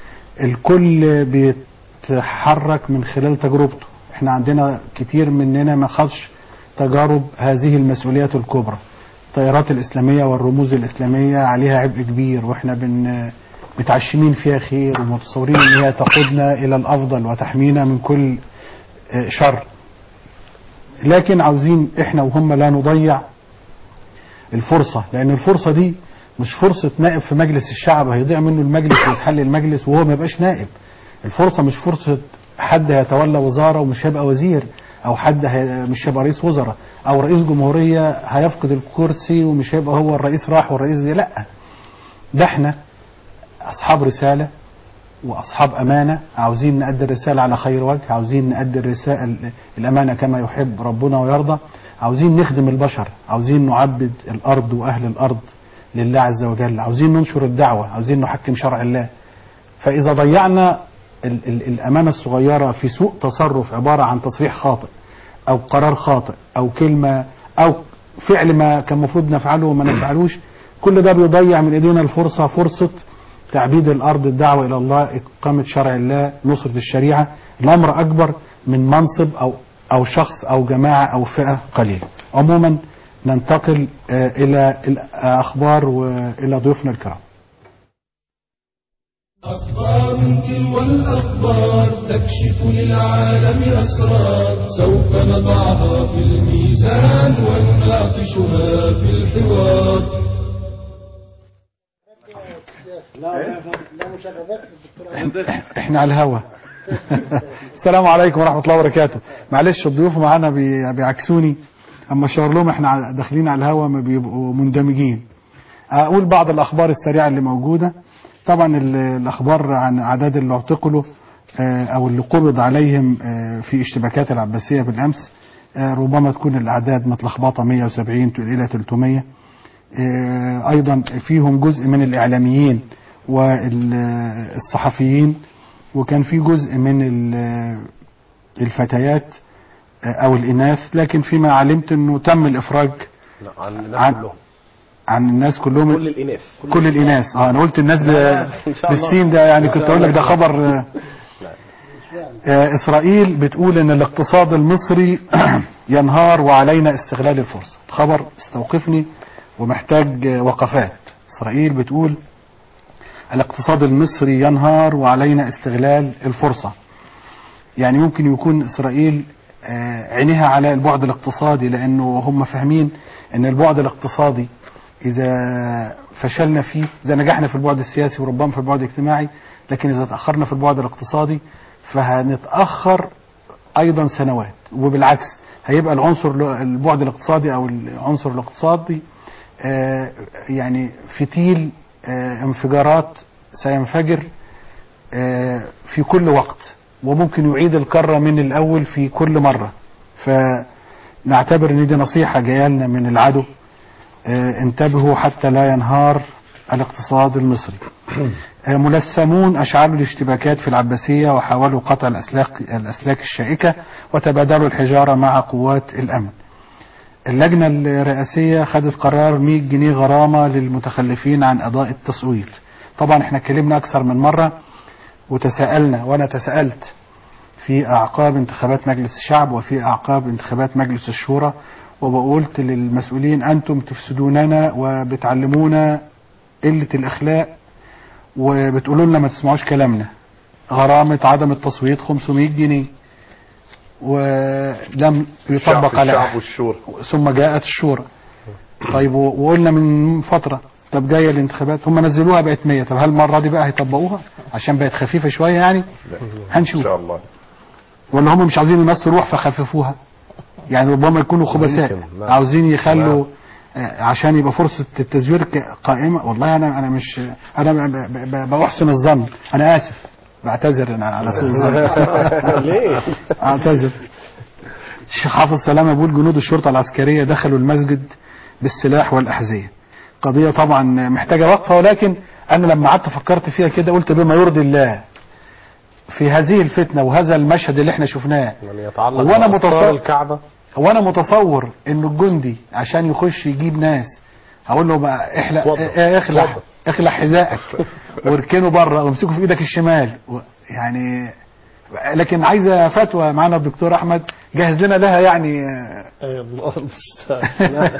[SPEAKER 3] الكل بيتحرك من خلال تجربته احنا عندنا كتير مننا ما خدش تجارب هذه المسؤوليات الكبرى التيارات الإسلامية والرموز الإسلامية عليها عبء كبير واحنا بن متعشمين فيها خير ومتصورين ان هي تقودنا الى الافضل وتحمينا من كل آه، شر لكن عاوزين احنا وهم لا نضيع الفرصة لان الفرصة دي مش فرصة نائب في مجلس الشعب هيضيع منه المجلس ويتحل المجلس وهو ما يبقاش نائب الفرصة مش فرصة حد هيتولى وزاره ومش هيبقى وزير او حد هي مش هيبقى رئيس وزراء او رئيس جمهوريه هيفقد الكرسي ومش هيبقى هو الرئيس راح والرئيس جه لا ده احنا اصحاب رساله واصحاب امانه عاوزين نأدي الرساله على خير وجه عاوزين نأدي الرساله الامانه كما يحب ربنا ويرضى عاوزين نخدم البشر عاوزين نعبد الارض واهل الارض لله عز وجل عاوزين ننشر الدعوه عاوزين نحكم شرع الله فاذا ضيعنا ال ال الامانه الصغيره في سوء تصرف عباره عن تصريح خاطئ او قرار خاطئ او كلمه او فعل ما كان المفروض نفعله وما نفعلوش كل ده بيضيع من ايدينا الفرصه فرصه تعبيد الارض الدعوه الى الله اقامه شرع الله نصره الشريعه الامر اكبر من منصب او او شخص او جماعه او فئه قليله عموما ننتقل آه، الى الاخبار والى ضيوفنا الكرام
[SPEAKER 1] أخبار تلو الأخبار تكشف للعالم أسرار سوف نضعها في الميزان ونناقشها في الحوار
[SPEAKER 3] احنا على الهوا السلام عليكم ورحمه الله وبركاته معلش الضيوف معانا بي- بيعكسوني اما اشاور لهم احنا ع- داخلين على الهوا ما بيبقوا مندمجين اقول بعض الاخبار السريعه اللي موجوده طبعا ال- الاخبار عن اعداد اللي اعتقلوا آه، او اللي قبض عليهم آه، في اشتباكات العباسيه بالامس آه، ربما تكون الاعداد متلخبطه 170 الى 300 آه، ايضا فيهم جزء من الاعلاميين والصحفيين وكان في جزء من ال- الفتيات آه، او الاناث لكن فيما علمت انه تم الافراج
[SPEAKER 6] لا، عن الناس
[SPEAKER 3] عن-
[SPEAKER 6] كلهم
[SPEAKER 3] عن الناس كلهم
[SPEAKER 6] كل الاناث
[SPEAKER 3] كل الاناث اه انا قلت الناس ب-
[SPEAKER 6] لا، إن شاء الله.
[SPEAKER 3] بالسين ده يعني
[SPEAKER 6] إن
[SPEAKER 3] كنت
[SPEAKER 6] شاء
[SPEAKER 3] اقول لك ده
[SPEAKER 6] الله.
[SPEAKER 3] خبر آه، آه، اسرائيل بتقول ان الاقتصاد المصري ينهار وعلينا استغلال الفرصه خبر استوقفني ومحتاج آه، وقفات اسرائيل بتقول الاقتصاد المصري ينهار وعلينا استغلال الفرصه يعني ممكن يكون اسرائيل آه، عينها على البعد الاقتصادي لانه هم فاهمين ان البعد الاقتصادي اذا فشلنا فيه اذا نجحنا في البعد السياسي وربما في البعد الاجتماعي لكن اذا تاخرنا في البعد الاقتصادي فهنتاخر ايضا سنوات وبالعكس هيبقى العنصر البعد الاقتصادي او العنصر الاقتصادي آه، يعني فتيل آه، انفجارات سينفجر آه، في كل وقت وممكن يعيد الكرة من الأول في كل مرة فنعتبر ان دي نصيحة جاية لنا من العدو آه، انتبهوا حتى لا ينهار الاقتصاد المصري آه، ملثمون أشعلوا الاشتباكات في العباسية وحاولوا قطع الأسلاك, الأسلاك الشائكة وتبادلوا الحجارة مع قوات الأمن اللجنة الرئاسية خدت قرار 100 جنيه غرامة للمتخلفين عن أداء التصويت طبعا احنا اتكلمنا أكثر من مرة وتساءلنا وأنا تساءلت في أعقاب انتخابات مجلس الشعب وفي أعقاب انتخابات مجلس الشورى وقلت للمسؤولين أنتم تفسدوننا وبتعلمونا قلة الأخلاق وبتقولوا لنا ما تسمعوش كلامنا غرامة عدم التصويت 500 جنيه ولم
[SPEAKER 4] الشعب
[SPEAKER 3] يطبق على
[SPEAKER 4] الشعب
[SPEAKER 3] أحد.
[SPEAKER 4] والشورى
[SPEAKER 3] ثم جاءت الشورى طيب و- وقلنا من فترة طب جاية الانتخابات هم نزلوها بقت 100 طب هل المرة دي بقى هيطبقوها عشان بقت خفيفة شوية يعني
[SPEAKER 4] ان
[SPEAKER 3] هنشوف
[SPEAKER 4] شاء الله
[SPEAKER 3] ولا هم مش عاوزين يمسوا روح فخففوها يعني ربما يكونوا خبثاء
[SPEAKER 6] ممكن، نعم.
[SPEAKER 3] عاوزين يخلوا
[SPEAKER 6] نعم.
[SPEAKER 3] آه، عشان يبقى فرصة التزوير ك- قائمة والله أنا أنا مش أنا ب- ب- ب- بأحسن الظن أنا آسف بعتذر أنا على سوء الظن
[SPEAKER 6] ليه؟
[SPEAKER 3] اعتذر الشيخ حافظ سلامه بيقول جنود الشرطه العسكريه دخلوا المسجد بالسلاح والاحذيه قضيه طبعا محتاجه وقفه ولكن انا لما قعدت فكرت فيها كده قلت بما يرضي الله في هذه الفتنه وهذا المشهد اللي احنا شفناه
[SPEAKER 6] من يتعلق
[SPEAKER 3] هو أنا
[SPEAKER 6] بأسرار
[SPEAKER 3] متصور-
[SPEAKER 6] الكعبة
[SPEAKER 3] هو انا متصور ان الجندي عشان يخش يجيب ناس هقول له بقى احلق
[SPEAKER 6] اتفضل.
[SPEAKER 3] اه، اخلع
[SPEAKER 6] اتفضل.
[SPEAKER 3] اخلع حذائك واركنه بره وامسكه في ايدك الشمال و- يعني لكن عايزه فتوى معانا الدكتور احمد جهز لنا لها يعني اه،
[SPEAKER 2] أي الله المستعان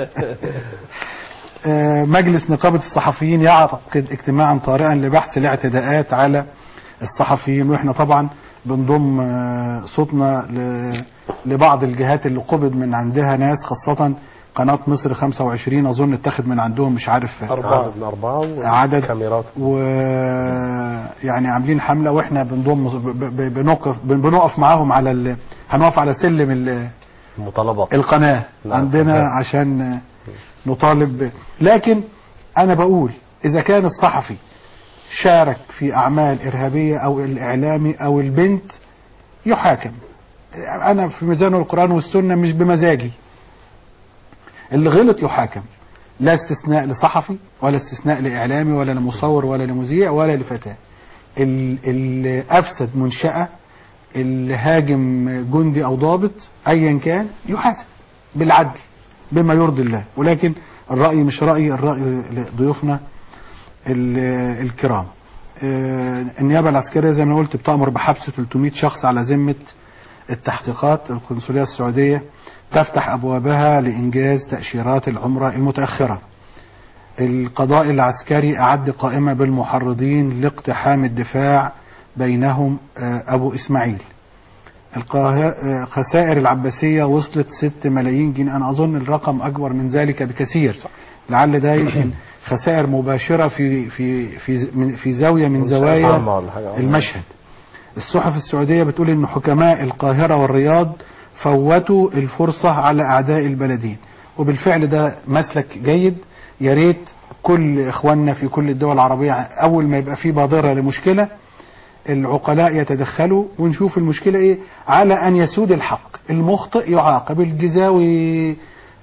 [SPEAKER 3] آه، مجلس نقابة الصحفيين يعقد اجتماعا طارئا لبحث الاعتداءات على الصحفيين واحنا طبعا بنضم آه، صوتنا ل- لبعض الجهات اللي قبض من عندها ناس خاصة قناة مصر 25 أظن اتخذ من عندهم مش عارف
[SPEAKER 2] أربعة.
[SPEAKER 6] عدد من أربعة
[SPEAKER 3] عدد
[SPEAKER 6] كاميرات
[SPEAKER 3] و يعني عاملين حملة واحنا بنضم ب- ب- بنقف بنقف معاهم على ال... هنقف على سلم ال...
[SPEAKER 6] المطالبات
[SPEAKER 3] القناة
[SPEAKER 6] نعم.
[SPEAKER 3] عندنا
[SPEAKER 6] نعم.
[SPEAKER 3] عشان نطالب ب- لكن أنا بقول إذا كان الصحفي شارك في أعمال إرهابية أو الإعلامي أو البنت يحاكم أنا في ميزان القرآن والسنة مش بمزاجي اللي غلط يحاكم لا استثناء لصحفي ولا استثناء لإعلامي ولا لمصور ولا لمذيع ولا لفتاة ال- اللي أفسد منشأة اللي هاجم جندي أو ضابط أيا كان يحاسب بالعدل بما يرضي الله ولكن الرأي مش رأيي الرأي لضيوفنا ال- الكرام آه، النيابة العسكرية زي ما قلت بتأمر بحبس 300 شخص على ذمة التحقيقات القنصلية السعودية تفتح أبوابها لإنجاز تأشيرات العمرة المتأخرة القضاء العسكري أعد قائمة بالمحرضين لاقتحام الدفاع بينهم آه، أبو إسماعيل القاه- آه، خسائر العباسية وصلت 6 ملايين جنيه أنا أظن الرقم أكبر من ذلك بكثير لعل ده يمكن خسائر مباشرة في في في من- في زاوية من زوايا
[SPEAKER 6] عامة ولا حاجة.
[SPEAKER 3] المشهد الصحف السعودية بتقول ان حكماء القاهرة والرياض فوتوا الفرصة على اعداء البلدين وبالفعل ده مسلك جيد يا ريت كل اخواننا في كل الدول العربية اول ما يبقى في بادرة لمشكلة العقلاء يتدخلوا ونشوف المشكلة ايه على ان يسود الحق المخطئ يعاقب الجزاوي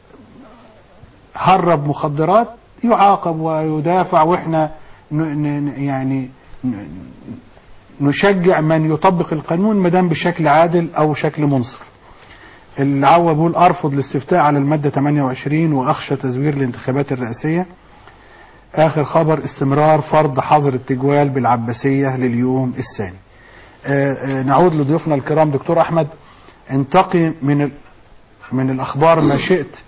[SPEAKER 3] هرب مخدرات يعاقب ويدافع واحنا ن ن يعني ن- نشجع من يطبق القانون ما دام بشكل عادل او شكل منصف. العوا بيقول ارفض الاستفتاء على الماده 28 واخشى تزوير الانتخابات الرئاسيه. اخر خبر استمرار فرض حظر التجوال بالعباسيه لليوم الثاني. آه، آه، نعود لضيوفنا الكرام دكتور احمد انتقي من ال- من الاخبار ما شئت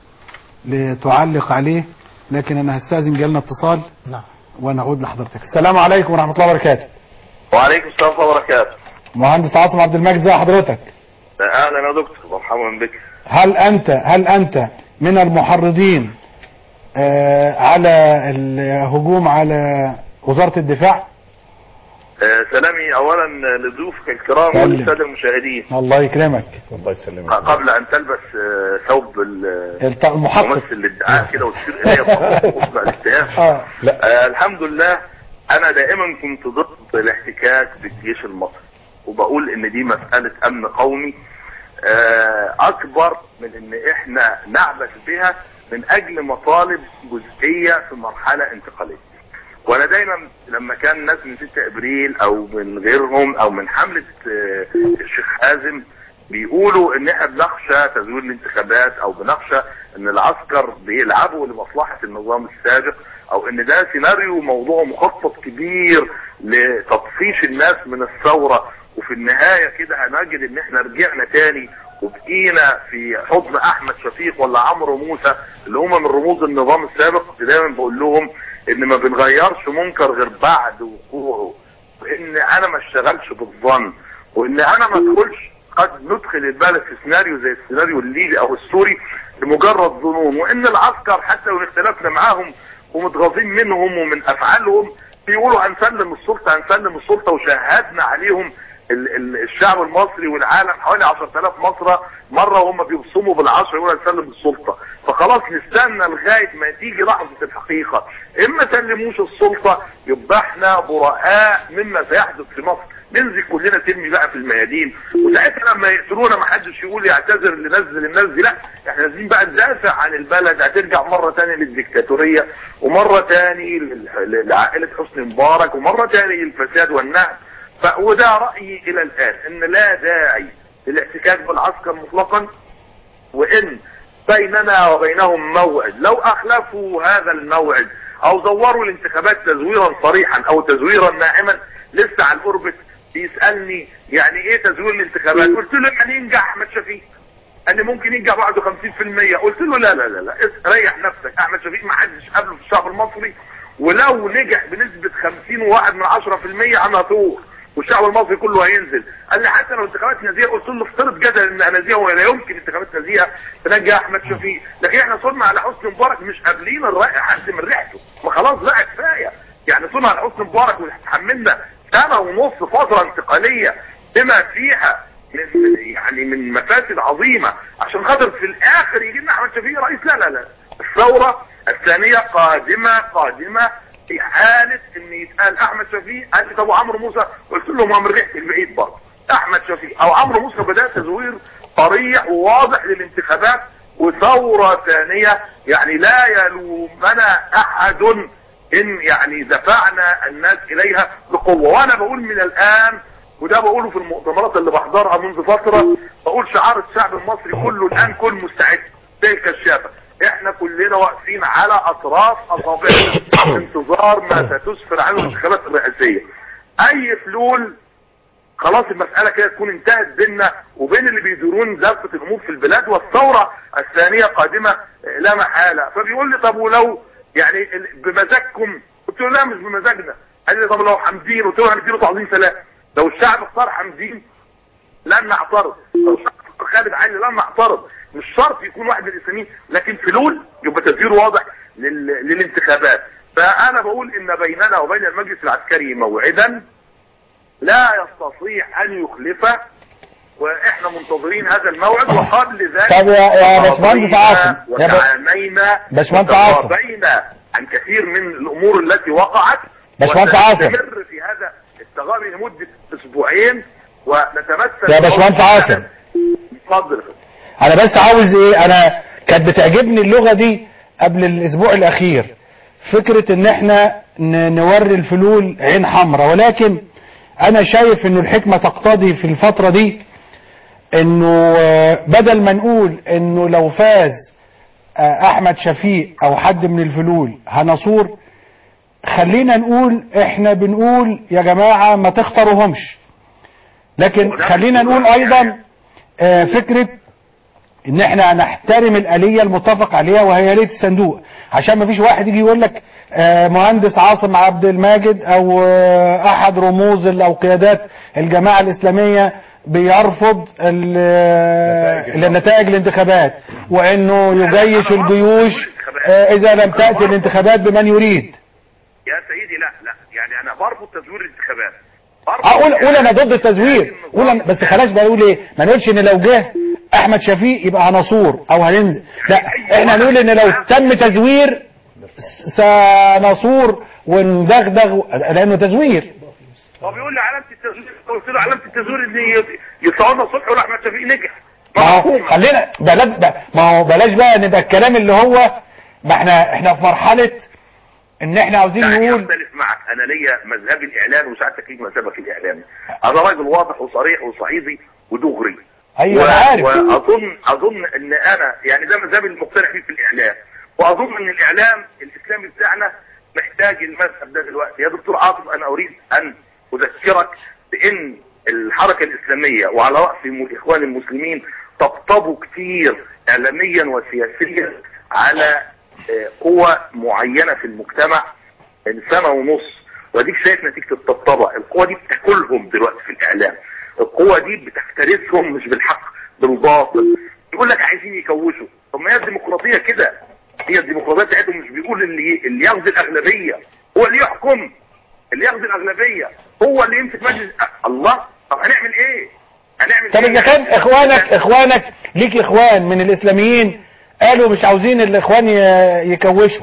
[SPEAKER 3] لتعلق عليه لكن انا هستاذن جالنا اتصال
[SPEAKER 2] نعم
[SPEAKER 3] ونعود لحضرتك. السلام عليكم ورحمه الله وبركاته.
[SPEAKER 7] وعليكم السلام ورحمة الله وبركاته
[SPEAKER 3] مهندس عاصم عبد المجيد زي حضرتك
[SPEAKER 7] أهلا يا دكتور مرحبا بك
[SPEAKER 3] هل انت هل انت من المحرضين آه على الهجوم على وزارة الدفاع
[SPEAKER 7] آه، سلامي أولا لضيوفك الكرام
[SPEAKER 3] سلم.
[SPEAKER 7] وللسادة المشاهدين
[SPEAKER 3] الله يكرمك
[SPEAKER 4] الله يسلمك
[SPEAKER 7] قبل أن تلبس آه، ثوب ال-
[SPEAKER 3] الت- المحقق
[SPEAKER 7] ممثل الادعاء كده وتشير إليه وتطلع الاتهام
[SPEAKER 3] اه
[SPEAKER 7] آه، الحمد لله أنا دائما كنت ضد الاحتكاك بالجيش المصري وبقول إن دي مسألة أمن قومي آه، أكبر من إن إحنا نعبث بها من أجل مطالب جزئية في مرحلة انتقالية وانا دايما لما كان ناس من 6 ابريل او من غيرهم او من حمله آه، الشيخ حازم بيقولوا ان احنا بنخشى تزوير الانتخابات او بنخشى ان العسكر بيلعبوا لمصلحه النظام السابق او ان ده سيناريو موضوع مخطط كبير لتطفيش الناس من الثوره وفي النهايه كده هنجد ان احنا رجعنا تاني وبقينا في حضن احمد شفيق ولا عمرو موسى اللي هم من رموز النظام السابق دايما بقول لهم ان ما بنغيرش منكر غير بعد وقوعه وان انا ما اشتغلش بالظن وان انا ما ادخلش قد ندخل البلد في سيناريو زي السيناريو الليبي او السوري لمجرد ظنون وان العسكر حتى لو اختلفنا معاهم ومتغاظين منهم ومن افعالهم بيقولوا هنسلم السلطه هنسلم السلطه وشاهدنا عليهم ال- ال- الشعب المصري والعالم حوالي 10000 مصرة مرة وهم بيبصموا بالعشرة يقولوا هنسلم السلطة فخلاص نستنى لغاية ما تيجي لحظة الحقيقة اما سلموش السلطة يبقى احنا براء مما سيحدث في مصر ننزل كلنا ترمي بقى في الميادين وساعتها لما يقتلونا ما حدش يقول يعتذر اللي نزل الناس دي لا احنا نازلين بقى ندافع عن البلد هترجع مرة تانية للديكتاتورية ومرة تاني لل- لعائلة حسني مبارك ومرة تاني للفساد والنهب ف- وده رأيي إلى الآن إن لا داعي للاحتكاك بالعسكر مطلقا وإن بيننا وبينهم موعد لو أخلفوا هذا الموعد أو زوروا الانتخابات تزويرا صريحا أو تزويرا ناعما لسه على الأوربت بيسألني يعني إيه تزوير الانتخابات قلت له يعني ينجح أحمد شفيق قال لي ممكن ينجح بعده 50% قلت له لا لا لا لا اس- ريح نفسك احمد شفيق ما حدش قبله في الشعب المصري ولو نجح بنسبة 50 وواحد من 10% انا هثور والشعب المصري كله هينزل قال لي حتى لو انتخابات نزيهه قلت له افترض جدلا انها نزيهه ولا يمكن انتخابات نزيهه تنجح احمد شفيق لكن احنا صرنا على حسني مبارك مش قابلين الرأي حد من ريحته ما خلاص بقى كفايه يعني صرنا على حسني مبارك وتحملنا سنه ونص فتره انتقاليه بما فيها من يعني من مفاسد عظيمه عشان خاطر في الاخر يجي لنا احمد شفيق رئيس لا لا لا الثوره الثانيه قادمه قادمه في حاله ان يتقال احمد شفيق قال لي طب وعمرو موسى قلت له ما من ريحه البعيد برضه احمد شفيق او عمرو موسى بدا تزوير صريح وواضح للانتخابات وثوره ثانيه يعني لا يلومنا احد ان يعني دفعنا الناس اليها بقوه وانا بقول من الان وده بقوله في المؤتمرات اللي بحضرها منذ فترة بقول شعار الشعب المصري كله الآن كل مستعد زي الكشافة احنا كلنا واقفين على اطراف اصابعنا انتظار ما ستسفر عنه الانتخابات الرئاسية اي فلول خلاص المسألة كده تكون انتهت بيننا وبين اللي بيدورون زفة الامور في البلاد والثورة الثانية قادمة لا محالة فبيقول لي طب ولو يعني بمزاجكم قلت له لا مش بمزاجنا قال لي طب لو حمدين قلت له هنديله تعظيم سلام لو الشعب اختار حمدين لن نعترض لو الشعب اختار خالد علي لن نعترض مش شرط يكون واحد من الاسلاميين لكن فلول يبقى تدبير واضح لل... للانتخابات فانا بقول ان بيننا وبين المجلس العسكري موعدا لا يستطيع ان يخلفه واحنا منتظرين هذا الموعد وقبل ذلك
[SPEAKER 8] طب يا- يا باشمهندس عاصم، يا ب-
[SPEAKER 7] وتعانينا
[SPEAKER 8] باشمهندس عاصم.
[SPEAKER 7] وتغاضينا عن كثير من الامور التي وقعت
[SPEAKER 8] باشمهندس عاصم.
[SPEAKER 7] ونستمر في هذا التغاضي لمده اسبوعين ونتمثل
[SPEAKER 8] يا باشمهندس عاصم.
[SPEAKER 7] اتفضل
[SPEAKER 8] انا بس عاوز ايه انا كانت بتعجبني اللغة دي قبل الاسبوع الاخير فكرة ان احنا ن- نوري الفلول عين حمراء ولكن انا شايف انه الحكمة تقتضي في الفترة دي انه آه، بدل ما نقول انه لو فاز آه، احمد شفيق او حد من الفلول هنصور خلينا نقول احنا بنقول يا جماعة ما تختاروهمش لكن خلينا نقول ايضا آه، فكرة ان احنا نحترم الالية المتفق عليها وهي آلية الصندوق عشان ما فيش واحد يجي يقول لك آه، مهندس عاصم عبد الماجد او آه، احد رموز ال- او قيادات الجماعة الاسلامية بيرفض ال- آه، النتائج الانتخابات وانه يجيش الجيوش آه، اذا لم تأتي الانتخابات بمن يريد
[SPEAKER 7] يا سيدي لا لا يعني انا برفض تزوير الانتخابات برفض
[SPEAKER 8] اقول قول انا
[SPEAKER 7] يعني
[SPEAKER 8] ضد التزوير قول أنا بس خلاص بقول ايه ما نقولش ان لو جه احمد شفيق يبقى هنصور او هننزل لا احنا نقول ان لو تم تزوير سنصور وندغدغ لانه تزوير
[SPEAKER 7] هو بيقول لي علامه التزوير قلت له علامه التزوير ان يطلعوا لنا الصبح ولا احمد شفيق نجح
[SPEAKER 8] ما هو
[SPEAKER 7] مفهوم.
[SPEAKER 8] خلينا بلاش ما هو بلاش بقى نبقى الكلام اللي هو ما احنا احنا في مرحله ان احنا عاوزين
[SPEAKER 7] يعني
[SPEAKER 8] نقول
[SPEAKER 7] اختلف معك انا ليا مذهبي الاعلامي وساعتك ليك مذهبك الاعلامي انا راجل واضح وصريح وصعيدي ودغري
[SPEAKER 8] ايوه انا عارف
[SPEAKER 7] واظن اظن ان انا يعني ده مذهبي المقتنع فيه في الاعلام واظن ان الاعلام الاسلامي بتاعنا محتاج المذهب ده دلوقتي يا دكتور عاطف انا اريد ان اذكرك بان الحركه الاسلاميه وعلى راس الاخوان المسلمين طبطبوا كتير اعلاميا وسياسيا على آه، قوى معينه في المجتمع من سنه ونص واديك شايف نتيجه الطبطبه القوى دي بتاكلهم دلوقتي في الاعلام القوى دي بتفترسهم مش بالحق بالباطل يقول لك عايزين يكوشوا طب ما هي الديمقراطيه كده هي الديمقراطيه بتاعتهم مش بيقول اللي اللي ياخذ الاغلبيه هو اللي يحكم اللي ياخذ الاغلبيه هو اللي يمسك مجلس أ- الله طب هنعمل ايه هنعمل
[SPEAKER 8] طب
[SPEAKER 7] ايه
[SPEAKER 8] اذا كان اخوانك اخوانك ليك اخوان من الاسلاميين قالوا مش عاوزين الاخوان ي- يكوشوا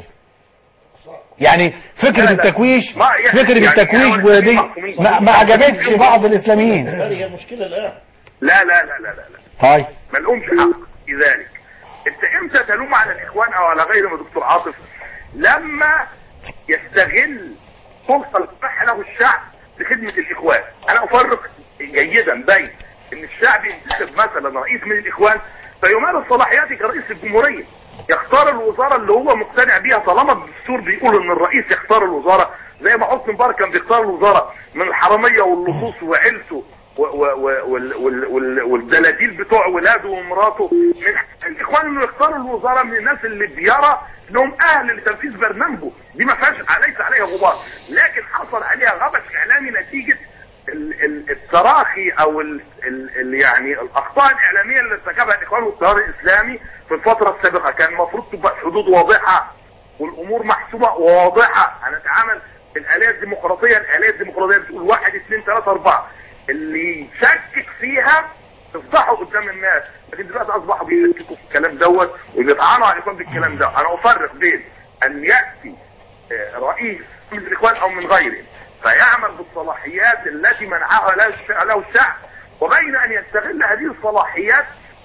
[SPEAKER 8] يعني
[SPEAKER 7] لا،
[SPEAKER 8] فكرة
[SPEAKER 7] لا.
[SPEAKER 8] التكويش
[SPEAKER 7] ما يعني-
[SPEAKER 8] فكرة
[SPEAKER 7] يعني
[SPEAKER 8] التكويش
[SPEAKER 7] يعني
[SPEAKER 8] ودي
[SPEAKER 7] معصومين.
[SPEAKER 8] ما, ما عجبتش بعض الاسلاميين
[SPEAKER 2] هذه هي المشكلة الآن
[SPEAKER 7] لا لا لا لا لا, لا.
[SPEAKER 8] طيب
[SPEAKER 7] ما لهمش حق في ذلك انت امتى تلوم على الاخوان او على غيرهم يا دكتور عاطف لما يستغل فرصه الفتح له الشعب لخدمه الاخوان انا افرق جيدا بين ان الشعب ينتخب مثلا رئيس من الاخوان فيمارس صلاحياته كرئيس الجمهوريه يختار الوزاره اللي هو مقتنع بيها طالما الدستور بيقول ان الرئيس يختار الوزاره زي ما حسني مبارك كان بيختار الوزاره من الحراميه واللصوص وعيلته و- و- و- وال- وال- وال- والدلاديل بتوع ولاده ومراته من حق الاخوان انه يختاروا الوزاره من الناس اللي بيرى انهم اهل لتنفيذ برنامجه دي ما فيهاش ليس عليها غبار لكن حصل عليها غبش اعلامي نتيجه ال- ال- التراخي او ال ال ال يعني الاخطاء الاعلاميه اللي ارتكبها الاخوان والتيار الاسلامي في الفتره السابقه كان المفروض تبقى الحدود واضحه والامور محسوبه وواضحه هنتعامل الاليه الديمقراطيه الاليه الديمقراطيه بتقول واحد اثنين ثلاثه اربعه اللي يشكك فيها تفضحوا قدام الناس لكن دلوقتي اصبحوا بيشككوا في الكلام دوت وبيطعنوا على الاخوان بالكلام ده انا افرق بين ان ياتي آه، رئيس من الاخوان او من غيره فيعمل بالصلاحيات التي منعها له الش- له الشعب وبين ان يستغل هذه الصلاحيات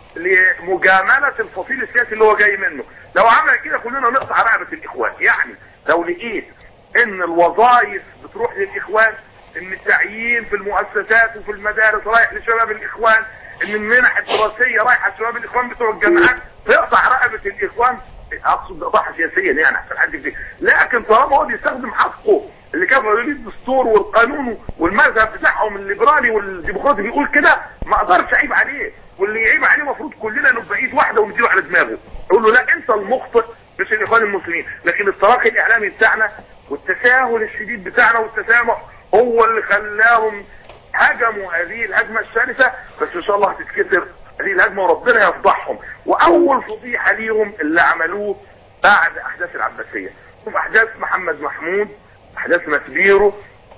[SPEAKER 7] لمجامله الفصيل السياسي اللي هو جاي منه لو عمل كده كلنا نقطع رقبه الاخوان يعني لو لقيت ان الوظائف بتروح للاخوان ان التعيين في المؤسسات وفي المدارس رايح لشباب الاخوان ان المنح الدراسيه رايحه لشباب الاخوان بتوع الجامعات تقطع رقبه الاخوان اقصد اقطاعها سياسيا يعني احسن حد فيه لكن طالما هو بيستخدم حقه اللي كان يريد الدستور والقانون والمذهب بتاعهم الليبرالي والديمقراطي بيقول كده ما اقدرش اعيب عليه واللي يعيب عليه المفروض كلنا نبقى ايد واحده ونديله على دماغه اقول له لا انت المخطئ مش الاخوان المسلمين لكن التراخي الاعلامي بتاعنا والتساهل الشديد بتاعنا والتسامح هو اللي خلاهم هجموا هذه الهجمه الشرسه بس ان شاء الله هتتكسر هذه الهجمه وربنا يفضحهم واول فضيحه ليهم اللي عملوه بعد احداث العباسيه شوف احداث محمد محمود احداث مسبيرو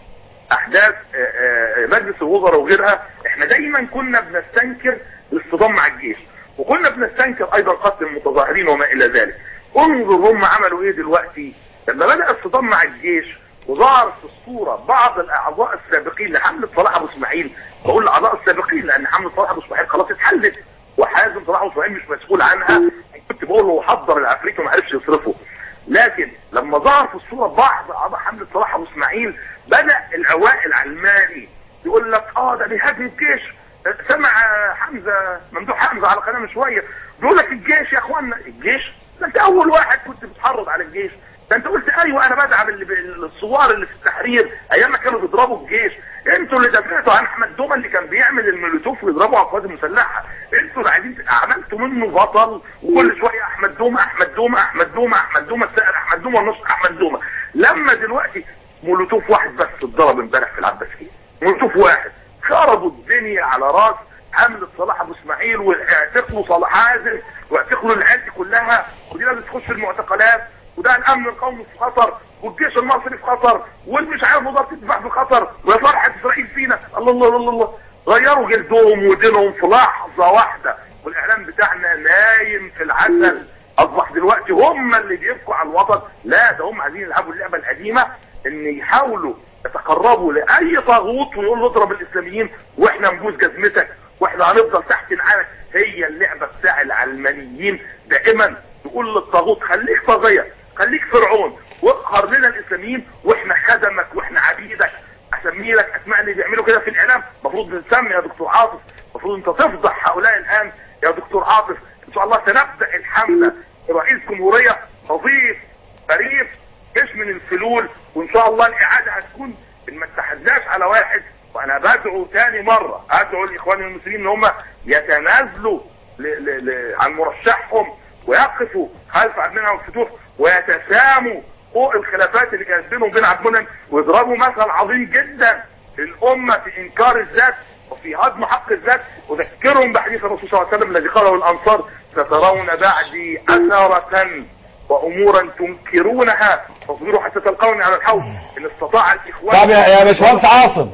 [SPEAKER 7] احداث آه، آه، مجلس الوزراء وغيرها احنا دايما كنا بنستنكر الاصطدام مع الجيش وكنا بنستنكر ايضا قتل المتظاهرين وما الى ذلك انظر هم عملوا ايه دلوقتي لما بدا الصدام مع الجيش وظهرت في الصورة بعض الاعضاء السابقين لحملة صلاح ابو اسماعيل بقول الاعضاء السابقين لان حملة صلاح ابو اسماعيل خلاص اتحلت وحازم صلاح ابو اسماعيل مش مسؤول عنها كنت بقول له حضر العفريت وما عرفش يصرفه لكن لما ظهر في الصورة بعض اعضاء حملة صلاح ابو اسماعيل بدأ العوائل علماني يقول لك اه ده بيهاجم الجيش سمع حمزة ممدوح حمزة على قناة من شوية بيقول لك الجيش يا اخوانا الجيش ده انت اول واحد كنت بتحرض على الجيش ده انت قلت ايوه انا بدعم اللي ب- الثوار اللي في التحرير ايام ما كانوا بيضربوا الجيش انتوا اللي دافعتوا عن احمد دوما اللي كان بيعمل المولوتوف ويضربوا على القوات المسلحه انتوا اللي عايزين عملتوا منه بطل وكل شويه احمد دوما احمد دوما احمد دوما احمد دوما السائر احمد دوما النص احمد دوما لما دلوقتي مولوتوف واحد بس اتضرب امبارح في العباسيه مولوتوف واحد خربوا الدنيا على راس حملة صلاح ابو اسماعيل واعتقلوا صلاح عازل واعتقلوا العيال دي كلها ودي لازم تخش في المعتقلات وده الامن القومي في خطر والجيش المصري في خطر والمش عارف وزاره الدفاع في خطر ويا فرحه اسرائيل فينا الله الله الله الله غيروا جلدهم ودينهم في لحظه واحده والاعلام بتاعنا نايم في العسل اصبح دلوقتي هم اللي بيبكوا على الوطن لا ده هم عايزين يلعبوا اللعبه القديمه ان يحاولوا يتقربوا لاي طاغوت ويقول له اضرب الاسلاميين واحنا نبوس جزمتك واحنا هنفضل تحت نعالك هي اللعبه بتاع العلمانيين دائما يقول للطاغوت خليك طاغيه خليك فرعون واقهر لنا الاسلاميين واحنا خدمك واحنا عبيدك اسمي لك اسماء اللي بيعملوا كده في الاعلام المفروض نسمي يا دكتور عاطف المفروض انت تفضح هؤلاء الان يا دكتور عاطف ان شاء الله سنبدا الحمله رئيس جمهوريه نظيف فريق مش من الفلول وان شاء الله الاعاده هتكون ان ما اتحدناش على واحد وانا بدعو تاني مره ادعو الاخوان المسلمين ان هم يتنازلوا ل... ل... ل... عن مرشحهم ويقفوا خلف عبد المنعم الفتوح ويتساموا فوق الخلافات اللي كانت بينهم وبين عبد المنعم ويضربوا مثل عظيم جدا للامه في انكار الذات وفي هضم حق الذات وذكرهم بحديث الرسول صلى الله عليه وسلم الذي قاله الانصار سترون بعدي اثره وامورا تنكرونها فاصبروا حتى تلقوني على الحوض ان استطاع الاخوان
[SPEAKER 8] طب يا يا باشمهندس عاصم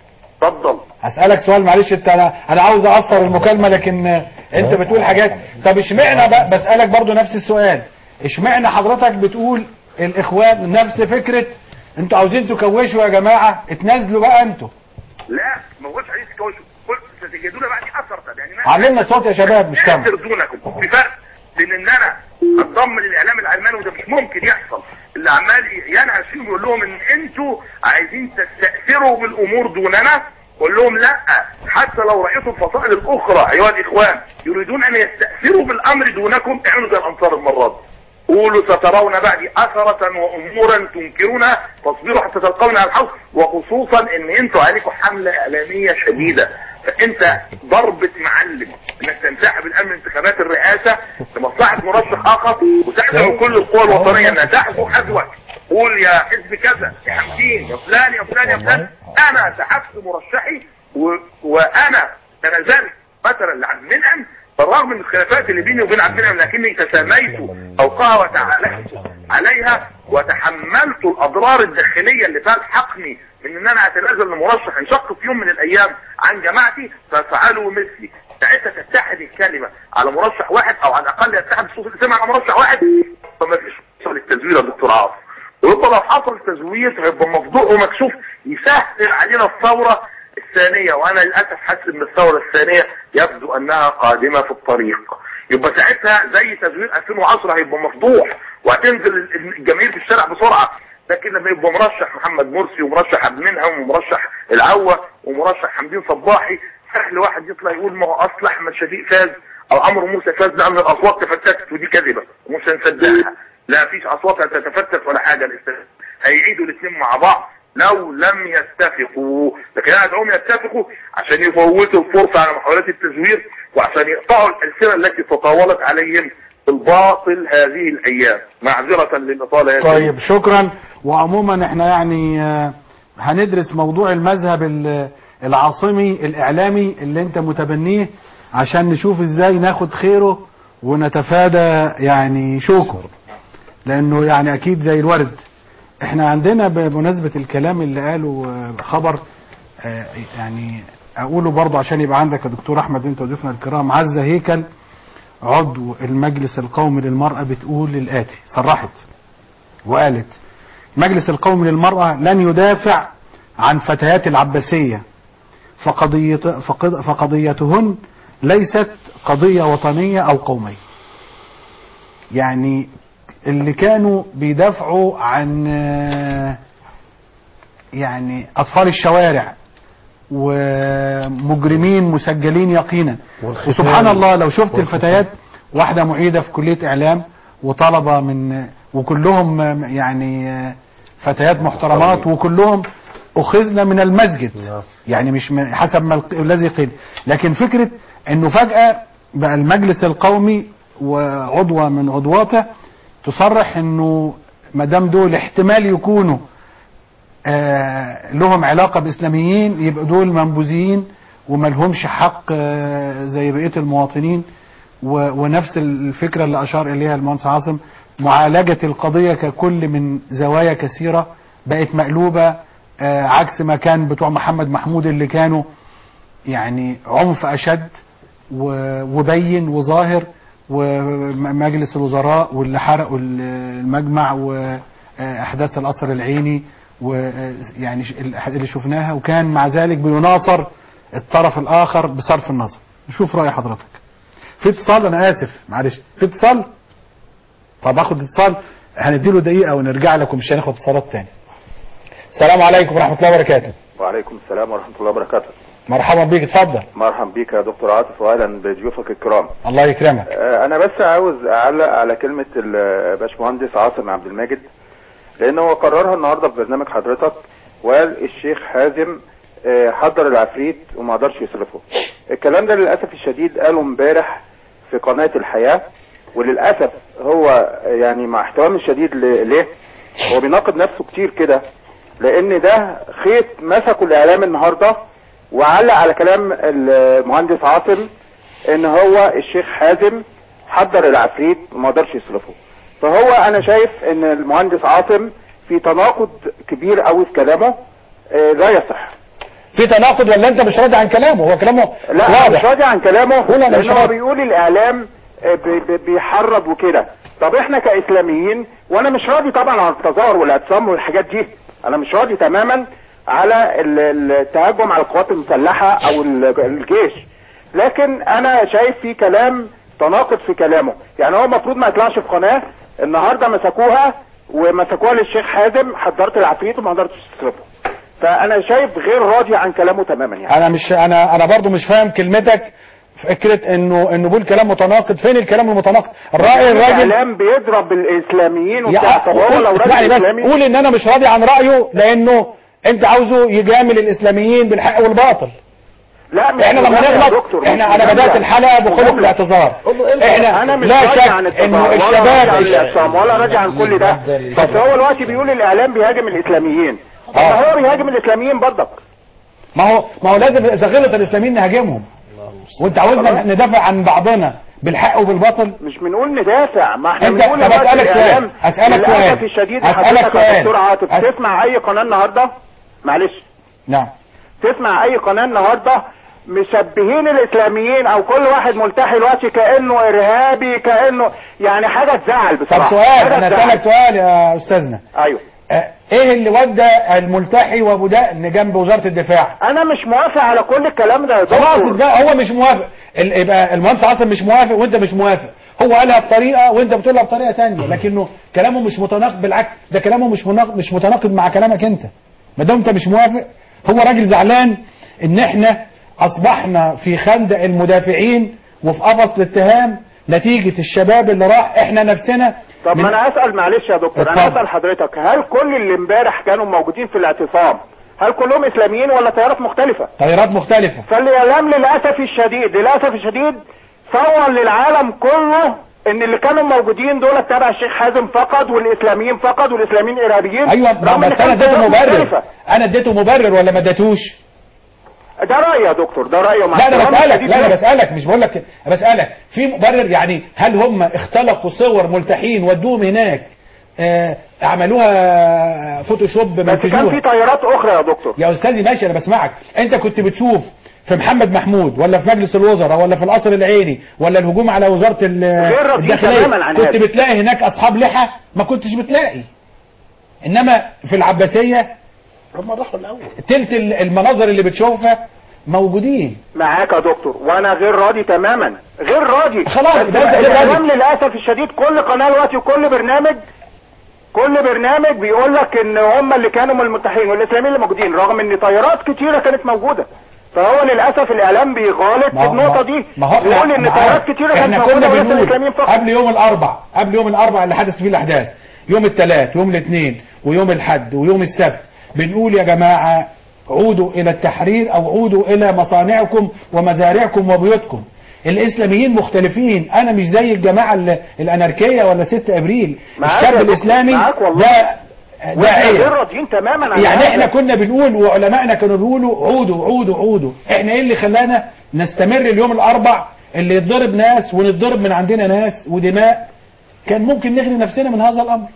[SPEAKER 7] اتفضل
[SPEAKER 8] هسألك سؤال معلش انت انا انا عاوز اقصر المكالمة لكن آه، انت بتقول حاجات طب اشمعنى بقى بسألك برضو نفس السؤال اشمعنى حضرتك بتقول الاخوان نفس فكرة انتوا عاوزين تكوشوا يا جماعة اتنازلوا بقى انتوا
[SPEAKER 7] لا ما هوش حديث كويس قلت ستجدون بعد اثرة يعني ما
[SPEAKER 8] علمنا الصوت يا شباب مش سامع
[SPEAKER 7] يأثر دونكم في فرق بين ان انا انضم للاعلام العلماني وده مش ممكن يحصل اللي عمال ينهى فيهم يقول لهم ان انتوا عايزين تستأثروا بالامور دوننا قول لهم لا حتى لو رأيتوا الفصائل الاخرى ايها الاخوان يريدون ان يستأثروا بالامر دونكم اعملوا زي الانصار المرة دي قولوا سترون بعدي اثرة وامورا تنكرونها فاصبروا حتى تلقون على الحوض وخصوصا ان انتوا عليكم حملة اعلامية شديدة فانت ضربة معلم انك تنسحب الان من انتخابات الرئاسة لمصلحة مرشح اخر وتحزم كل القوى الوطنية انها تحزو حذوك قول يا حزب كذا يا حمدين يا فلان يا فلان يا فلان انا سحبت مرشحي و... وانا تنازلت مثلا لعبد المنعم بالرغم من الخلافات اللي بيني وبين عبد المنعم لكني تساميت فوقها وتعاليت عليها وتحملت الاضرار الداخليه اللي تلحقني من ان انا اتنازل لمرشح انشق في يوم من الايام عن جماعتي فافعلوا مثلي ساعتها تتحد الكلمه على مرشح واحد او على الاقل يتحد الصوت الاسلامي على مرشح واحد فما فيش فرصه للتزوير يا دكتور عاصم ويبقى لو حصل تزوير هيبقى مفضوح ومكشوف يسهل علينا الثوره الثانيه وانا للاسف حاسس ان الثوره الثانيه يبدو انها قادمه في الطريق يبقى ساعتها زي تزوير 2010 هيبقى مفضوح وهتنزل الجماهير في الشارع بسرعه لكن لما يبقى مرشح محمد مرسي ومرشح عبد المنعم ومرشح العوة ومرشح حمدين صباحي سهل واحد يطلع يقول ما هو اصل احمد شفيق فاز او عمرو موسى فاز لان الاصوات تفتتت ودي كذبه ومش هنصدقها لا فيش اصوات هتتفتت ولا حاجه الاستاذ هيعيدوا الاثنين مع بعض لو لم يتفقوا لكن انا ادعوهم يتفقوا عشان يفوتوا الفرصه على محاولات التزوير وعشان يقطعوا الالسنه التي تطاولت عليهم الباطل هذه الايام معذره للاطاله يا
[SPEAKER 3] طيب شكرا وعموما احنا يعني آه، هندرس موضوع المذهب ال- العاصمي الاعلامي اللي انت متبنيه عشان نشوف ازاي ناخد خيره ونتفادى يعني شوكه لانه يعني اكيد زي الورد احنا عندنا بمناسبة الكلام اللي قاله آه، خبر آه، يعني اقوله برضه عشان يبقى عندك يا دكتور احمد انت وضيوفنا الكرام عزة هيكل عضو المجلس القومي للمرأة بتقول الآتي صرحت وقالت المجلس القومي للمرأة لن يدافع عن فتيات العباسية فقضية فقض- فقضيتهن ليست قضية وطنية أو قومية يعني اللي كانوا بيدافعوا عن آه، يعني أطفال الشوارع ومجرمين مسجلين يقينا
[SPEAKER 6] والختان.
[SPEAKER 3] وسبحان الله لو شفت
[SPEAKER 6] والختان.
[SPEAKER 3] الفتيات واحدة معيدة في كلية إعلام وطلبة من وكلهم يعني فتيات محترمات وكلهم أخذنا من المسجد
[SPEAKER 6] نعم.
[SPEAKER 3] يعني مش م- حسب ما الق- الذي قيل لكن فكرة انه فجأة بقى المجلس القومي وعضوة من عضواته تصرح انه ما دام دول احتمال يكونوا آه، لهم علاقة بإسلاميين يبقى دول منبوذين وما لهمش حق آه، زي بقية المواطنين و- ونفس الفكرة اللي أشار إليها المهندس عاصم معالجة القضية ككل من زوايا كثيرة بقت مقلوبة آه، عكس ما كان بتوع محمد محمود اللي كانوا يعني عنف أشد و- وبين وظاهر ومجلس الوزراء واللي حرقوا ال- المجمع وأحداث القصر العيني ويعني ش- الأح- اللي شفناها وكان مع ذلك بيناصر الطرف الآخر بصرف النظر نشوف رأي حضرتك في اتصال أنا آسف معلش في اتصال طب اخد اتصال هنديله دقيقة ونرجع لكم مش هناخد اتصالات تاني السلام عليكم ورحمة الله وبركاته
[SPEAKER 9] وعليكم السلام ورحمة الله وبركاته
[SPEAKER 3] مرحبا بيك اتفضل
[SPEAKER 9] مرحبا بيك يا دكتور عاطف واهلا بضيوفك الكرام
[SPEAKER 3] الله يكرمك
[SPEAKER 9] آه، انا بس عاوز اعلق على كلمة الباشمهندس عاصم عبد الماجد لانه هو قررها النهاردة في برنامج حضرتك وقال الشيخ حازم آه، حضر العفريت وما قدرش يصرفه الكلام ده للاسف الشديد قاله امبارح في قناة الحياة وللاسف هو يعني مع احترامي الشديد ل- ليه هو بيناقض نفسه كتير كده لان ده خيط مسكه الاعلام النهارده وعلق على كلام المهندس عاصم ان هو الشيخ حازم حضر العفريت وما قدرش يصرفه فهو انا شايف ان المهندس عاصم في تناقض كبير قوي في كلامه آه، لا يصح
[SPEAKER 3] في تناقض ولا انت مش راضي عن كلامه هو كلامه
[SPEAKER 9] لا أنا مش
[SPEAKER 3] واضح
[SPEAKER 9] راضي عن كلامه
[SPEAKER 3] قول أنا مش
[SPEAKER 9] لان هو
[SPEAKER 3] راضي.
[SPEAKER 9] بيقول الاعلام آه، بي- بي- بيحرض وكده طب احنا كاسلاميين وانا مش راضي طبعا عن التظاهر والاعتصام والحاجات دي انا مش راضي تماما على ال- التهجم على القوات المسلحه او ال- الجيش لكن انا شايف في كلام تناقض في كلامه يعني هو المفروض ما يطلعش في قناه النهارده مسكوها ومسكوها للشيخ حازم حضرت العفريت وما قدرتش تصرفه فانا شايف غير راضي عن كلامه تماما يعني
[SPEAKER 3] انا مش انا انا برضو مش فاهم كلمتك فكرة انه انه بيقول كلام متناقض فين الكلام المتناقض الرأي الراجل
[SPEAKER 9] الاعلام بيضرب الاسلاميين وبتاع
[SPEAKER 3] يا
[SPEAKER 9] طب هو
[SPEAKER 3] قول-
[SPEAKER 9] لو راجل
[SPEAKER 3] اسمعني بس
[SPEAKER 9] اسلامي
[SPEAKER 3] قول ان انا مش راضي عن رأيه لانه انت عاوزه يجامل الاسلاميين بالحق والباطل
[SPEAKER 8] لا
[SPEAKER 9] مش
[SPEAKER 8] احنا لما
[SPEAKER 9] مجاملة يا
[SPEAKER 8] نغلط
[SPEAKER 9] دكتور،
[SPEAKER 8] احنا
[SPEAKER 9] مش
[SPEAKER 8] انا بدات
[SPEAKER 9] مجاملة.
[SPEAKER 8] الحلقه بخلق
[SPEAKER 9] مجاملة.
[SPEAKER 8] الاعتذار احنا
[SPEAKER 9] انا مش
[SPEAKER 8] لا
[SPEAKER 9] راجع
[SPEAKER 8] شك
[SPEAKER 9] عن
[SPEAKER 8] انه
[SPEAKER 9] التظاهر ولا راجع
[SPEAKER 8] الشباب
[SPEAKER 9] عن الاعتصام ولا راجع عن كل ده بس هو دلوقتي بيقول الاعلام بيهاجم الاسلاميين طب
[SPEAKER 8] آه.
[SPEAKER 9] ما هو بيهاجم الاسلاميين برضك
[SPEAKER 8] ما هو ما هو لازم اذا غلط الاسلاميين نهاجمهم وانت عاوزنا ندافع عن بعضنا بالحق وبالباطل
[SPEAKER 9] مش بنقول ندافع ما احنا
[SPEAKER 8] انت
[SPEAKER 9] بنقول
[SPEAKER 8] طب
[SPEAKER 9] دلوقتي
[SPEAKER 8] اسالك
[SPEAKER 9] الإعلام
[SPEAKER 8] سؤال اسالك
[SPEAKER 9] للاسف
[SPEAKER 8] سؤال
[SPEAKER 9] الشديد
[SPEAKER 8] اسالك
[SPEAKER 9] حضرتك يا دكتور
[SPEAKER 8] سؤال
[SPEAKER 9] عاطف
[SPEAKER 8] أس-
[SPEAKER 9] تسمع اي قناه النهارده معلش
[SPEAKER 8] نعم
[SPEAKER 9] تسمع اي قناه النهارده مشبهين الاسلاميين او كل واحد ملتحي دلوقتي كانه ارهابي كانه يعني حاجه تزعل
[SPEAKER 8] طب
[SPEAKER 9] بصراحه
[SPEAKER 8] سؤال
[SPEAKER 9] حاجة
[SPEAKER 8] انا
[SPEAKER 9] تزعل.
[SPEAKER 8] اسالك سؤال يا استاذنا
[SPEAKER 9] ايوه
[SPEAKER 8] اه، ايه اللي ودى الملتحي وابو دقن جنب وزاره الدفاع
[SPEAKER 9] انا مش موافق على كل الكلام ده يا
[SPEAKER 8] خلاص
[SPEAKER 9] دكتور
[SPEAKER 8] ده هو مش موافق ال- يبقى المهندس عاصم مش موافق وانت مش موافق هو قالها بطريقه وانت بتقولها بطريقه تانية لكنه كلامه مش متناقض بالعكس ده كلامه مش مناقض مش متناقض مع كلامك انت ما دام انت مش موافق هو راجل زعلان ان احنا اصبحنا في خندق المدافعين وفي قفص الاتهام نتيجه الشباب اللي راح احنا نفسنا
[SPEAKER 9] طب
[SPEAKER 8] من-
[SPEAKER 9] ما انا اسال معلش يا دكتور انا
[SPEAKER 8] اتفضل.
[SPEAKER 9] اسال حضرتك هل كل اللي امبارح كانوا موجودين في الاعتصام هل كلهم اسلاميين ولا تيارات مختلفه
[SPEAKER 8] تيارات مختلفه
[SPEAKER 9] فالاعلام للاسف الشديد للاسف الشديد صور للعالم كله ان اللي كانوا موجودين دول تبع الشيخ حازم فقط والاسلاميين فقط والاسلاميين ارهابيين
[SPEAKER 8] ايوه
[SPEAKER 9] رغم إن
[SPEAKER 8] بس انا
[SPEAKER 9] كان
[SPEAKER 8] اديته
[SPEAKER 9] تيارات
[SPEAKER 8] مبرر
[SPEAKER 9] مختلفة.
[SPEAKER 8] انا اديته مبرر ولا ما اديتوش
[SPEAKER 9] ده رايي يا دكتور ده رايي ومع
[SPEAKER 8] لا انا
[SPEAKER 9] احترامي
[SPEAKER 8] بسالك
[SPEAKER 9] الشديد
[SPEAKER 8] لا انا
[SPEAKER 9] ليه.
[SPEAKER 8] بسالك مش بقول لك أنا بسالك في مبرر يعني هل هم اختلقوا صور ملتحين ودوهم هناك آه، عملوها فوتوشوب
[SPEAKER 9] بس كان في
[SPEAKER 8] منتجوها
[SPEAKER 9] تيارات اخرى يا دكتور
[SPEAKER 8] يا استاذي ماشي انا بسمعك انت كنت بتشوف في محمد محمود ولا في مجلس الوزراء ولا في القصر العيني ولا الهجوم على وزاره ال-
[SPEAKER 9] غير رصيد
[SPEAKER 8] الداخليه
[SPEAKER 9] تماماً عن
[SPEAKER 8] كنت
[SPEAKER 9] هذا.
[SPEAKER 8] بتلاقي هناك اصحاب لحى ما كنتش بتلاقي انما في العباسيه
[SPEAKER 5] هم راحوا الاول
[SPEAKER 8] تلت ال- المناظر اللي بتشوفها موجودين
[SPEAKER 9] معاك يا دكتور وانا غير راضي تماما غير راضي
[SPEAKER 8] خلاص،
[SPEAKER 9] بس
[SPEAKER 8] يبقى أنت غير راضي.
[SPEAKER 9] الاعلام للاسف الشديد كل قناه دلوقتي وكل برنامج كل برنامج بيقول لك ان هم اللي كانوا من المتحدين والاسلاميين اللي موجودين رغم ان تيارات كتيره كانت موجوده فهو للاسف الاعلام بيغالط في
[SPEAKER 8] ما هو-
[SPEAKER 9] النقطه
[SPEAKER 8] ما-
[SPEAKER 9] دي
[SPEAKER 8] ما هو
[SPEAKER 9] بيقول ان
[SPEAKER 8] ما-
[SPEAKER 9] تيارات كتيره كانت
[SPEAKER 8] احنا
[SPEAKER 9] موجوده
[SPEAKER 8] كنا
[SPEAKER 9] وليس
[SPEAKER 8] بنقول
[SPEAKER 9] الاسلاميين فقط
[SPEAKER 8] قبل يوم الاربع قبل يوم الاربع اللي حدث فيه الاحداث يوم الثلاث يوم الاثنين ويوم الحد ويوم السبت بنقول يا جماعه عودوا الى التحرير او عودوا الى مصانعكم ومزارعكم وبيوتكم الاسلاميين مختلفين انا مش زي الجماعه ال- الاناركيه ولا 6 ابريل
[SPEAKER 9] معاك يا
[SPEAKER 8] الشاب
[SPEAKER 9] دكتور،
[SPEAKER 8] الاسلامي
[SPEAKER 9] معاك والله.
[SPEAKER 8] ده ده
[SPEAKER 9] واحنا غير
[SPEAKER 8] عيب
[SPEAKER 9] راضيين تماما عن
[SPEAKER 8] يعني
[SPEAKER 9] هذا.
[SPEAKER 8] احنا كنا بنقول وعلمائنا كانوا بيقولوا عودوا عودوا عودوا احنا ايه اللي خلانا نستمر اليوم الاربع اللي يتضرب ناس ونتضرب من عندنا ناس ودماء كان ممكن نغني نفسنا من هذا الامر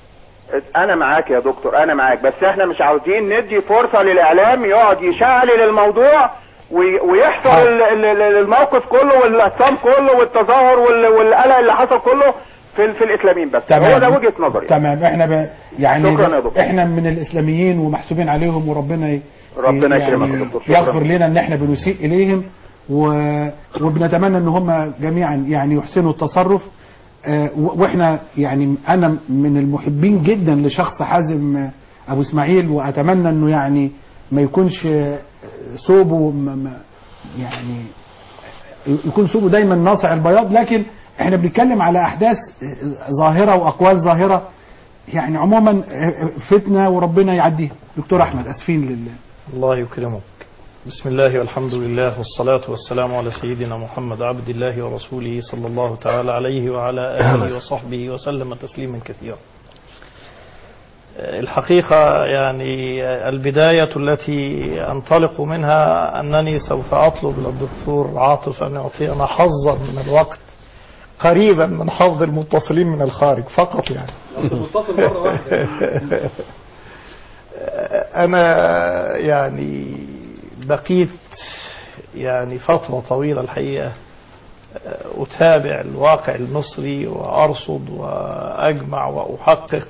[SPEAKER 9] انا معاك يا دكتور انا معاك بس احنا مش عاوزين ندي فرصة للاعلام يقعد يشعلل الموضوع وي- ويحصر
[SPEAKER 8] حاضر.
[SPEAKER 9] ال- ال- ال- الموقف كله والاقسام كله والتظاهر وال- والقلق اللي حصل كله في في الاسلاميين بس
[SPEAKER 8] تمام
[SPEAKER 9] هو ده وجهة نظري
[SPEAKER 8] تمام احنا ب... يعني
[SPEAKER 9] شكراً يا دكتور.
[SPEAKER 8] احنا من الاسلاميين ومحسوبين عليهم وربنا ي...
[SPEAKER 9] ربنا
[SPEAKER 8] يعني
[SPEAKER 9] يكرمك يا دكتور. شكراً.
[SPEAKER 8] يغفر لنا ان احنا بنسيء اليهم و... وبنتمنى ان هم جميعا يعني يحسنوا التصرف آه، و- واحنا يعني انا من المحبين جدا لشخص حازم آه، ابو اسماعيل واتمنى انه يعني ما يكونش آه، ثوبه م- م- يعني يكون ثوبه دايما ناصع البياض لكن احنا بنتكلم على احداث آه، ظاهره واقوال ظاهره يعني عموما آه، فتنه وربنا يعديها دكتور احمد اسفين لله
[SPEAKER 2] الله يكرمك بسم الله والحمد لله والصلاة والسلام على سيدنا محمد عبد الله ورسوله صلى الله تعالى عليه وعلى آله وصحبه وسلم تسليما كثيرا الحقيقة يعني البداية التي أنطلق منها أنني سوف أطلب للدكتور عاطف أن يعطينا حظا من الوقت قريبا من حظ المتصلين من الخارج فقط يعني أنا يعني بقيت يعني فترة طويلة الحقيقة أتابع الواقع المصري وأرصد وأجمع وأحقق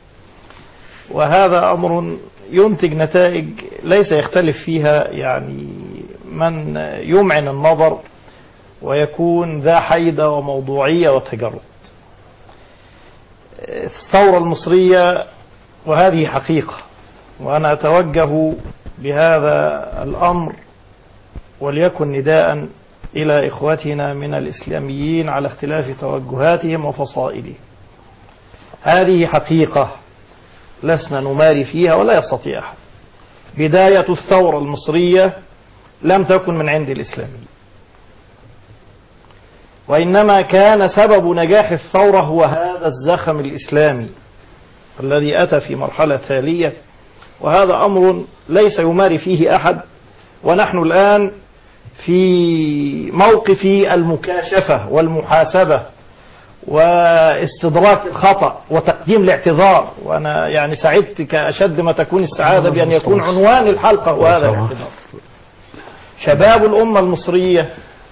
[SPEAKER 2] وهذا أمر ينتج نتائج ليس يختلف فيها يعني من يمعن النظر ويكون ذا حيدة وموضوعية وتجرد الثورة المصرية وهذه حقيقة وأنا أتوجه بهذا الأمر وليكن نداء إلى إخوتنا من الإسلاميين على اختلاف توجهاتهم وفصائلهم هذه حقيقة لسنا نماري فيها ولا يستطيع أحد بداية الثورة المصرية لم تكن من عند الإسلاميين وإنما كان سبب نجاح الثورة هو هذا الزخم الإسلامي الذي أتى في مرحلة تالية وهذا أمر ليس يماري فيه أحد ونحن الآن في موقف المكاشفة والمحاسبة واستدراك الخطأ وتقديم الاعتذار وأنا يعني سعدت كأشد ما تكون السعادة بأن يكون عنوان الحلقة هو هذا الاعتذار شباب الأمة المصرية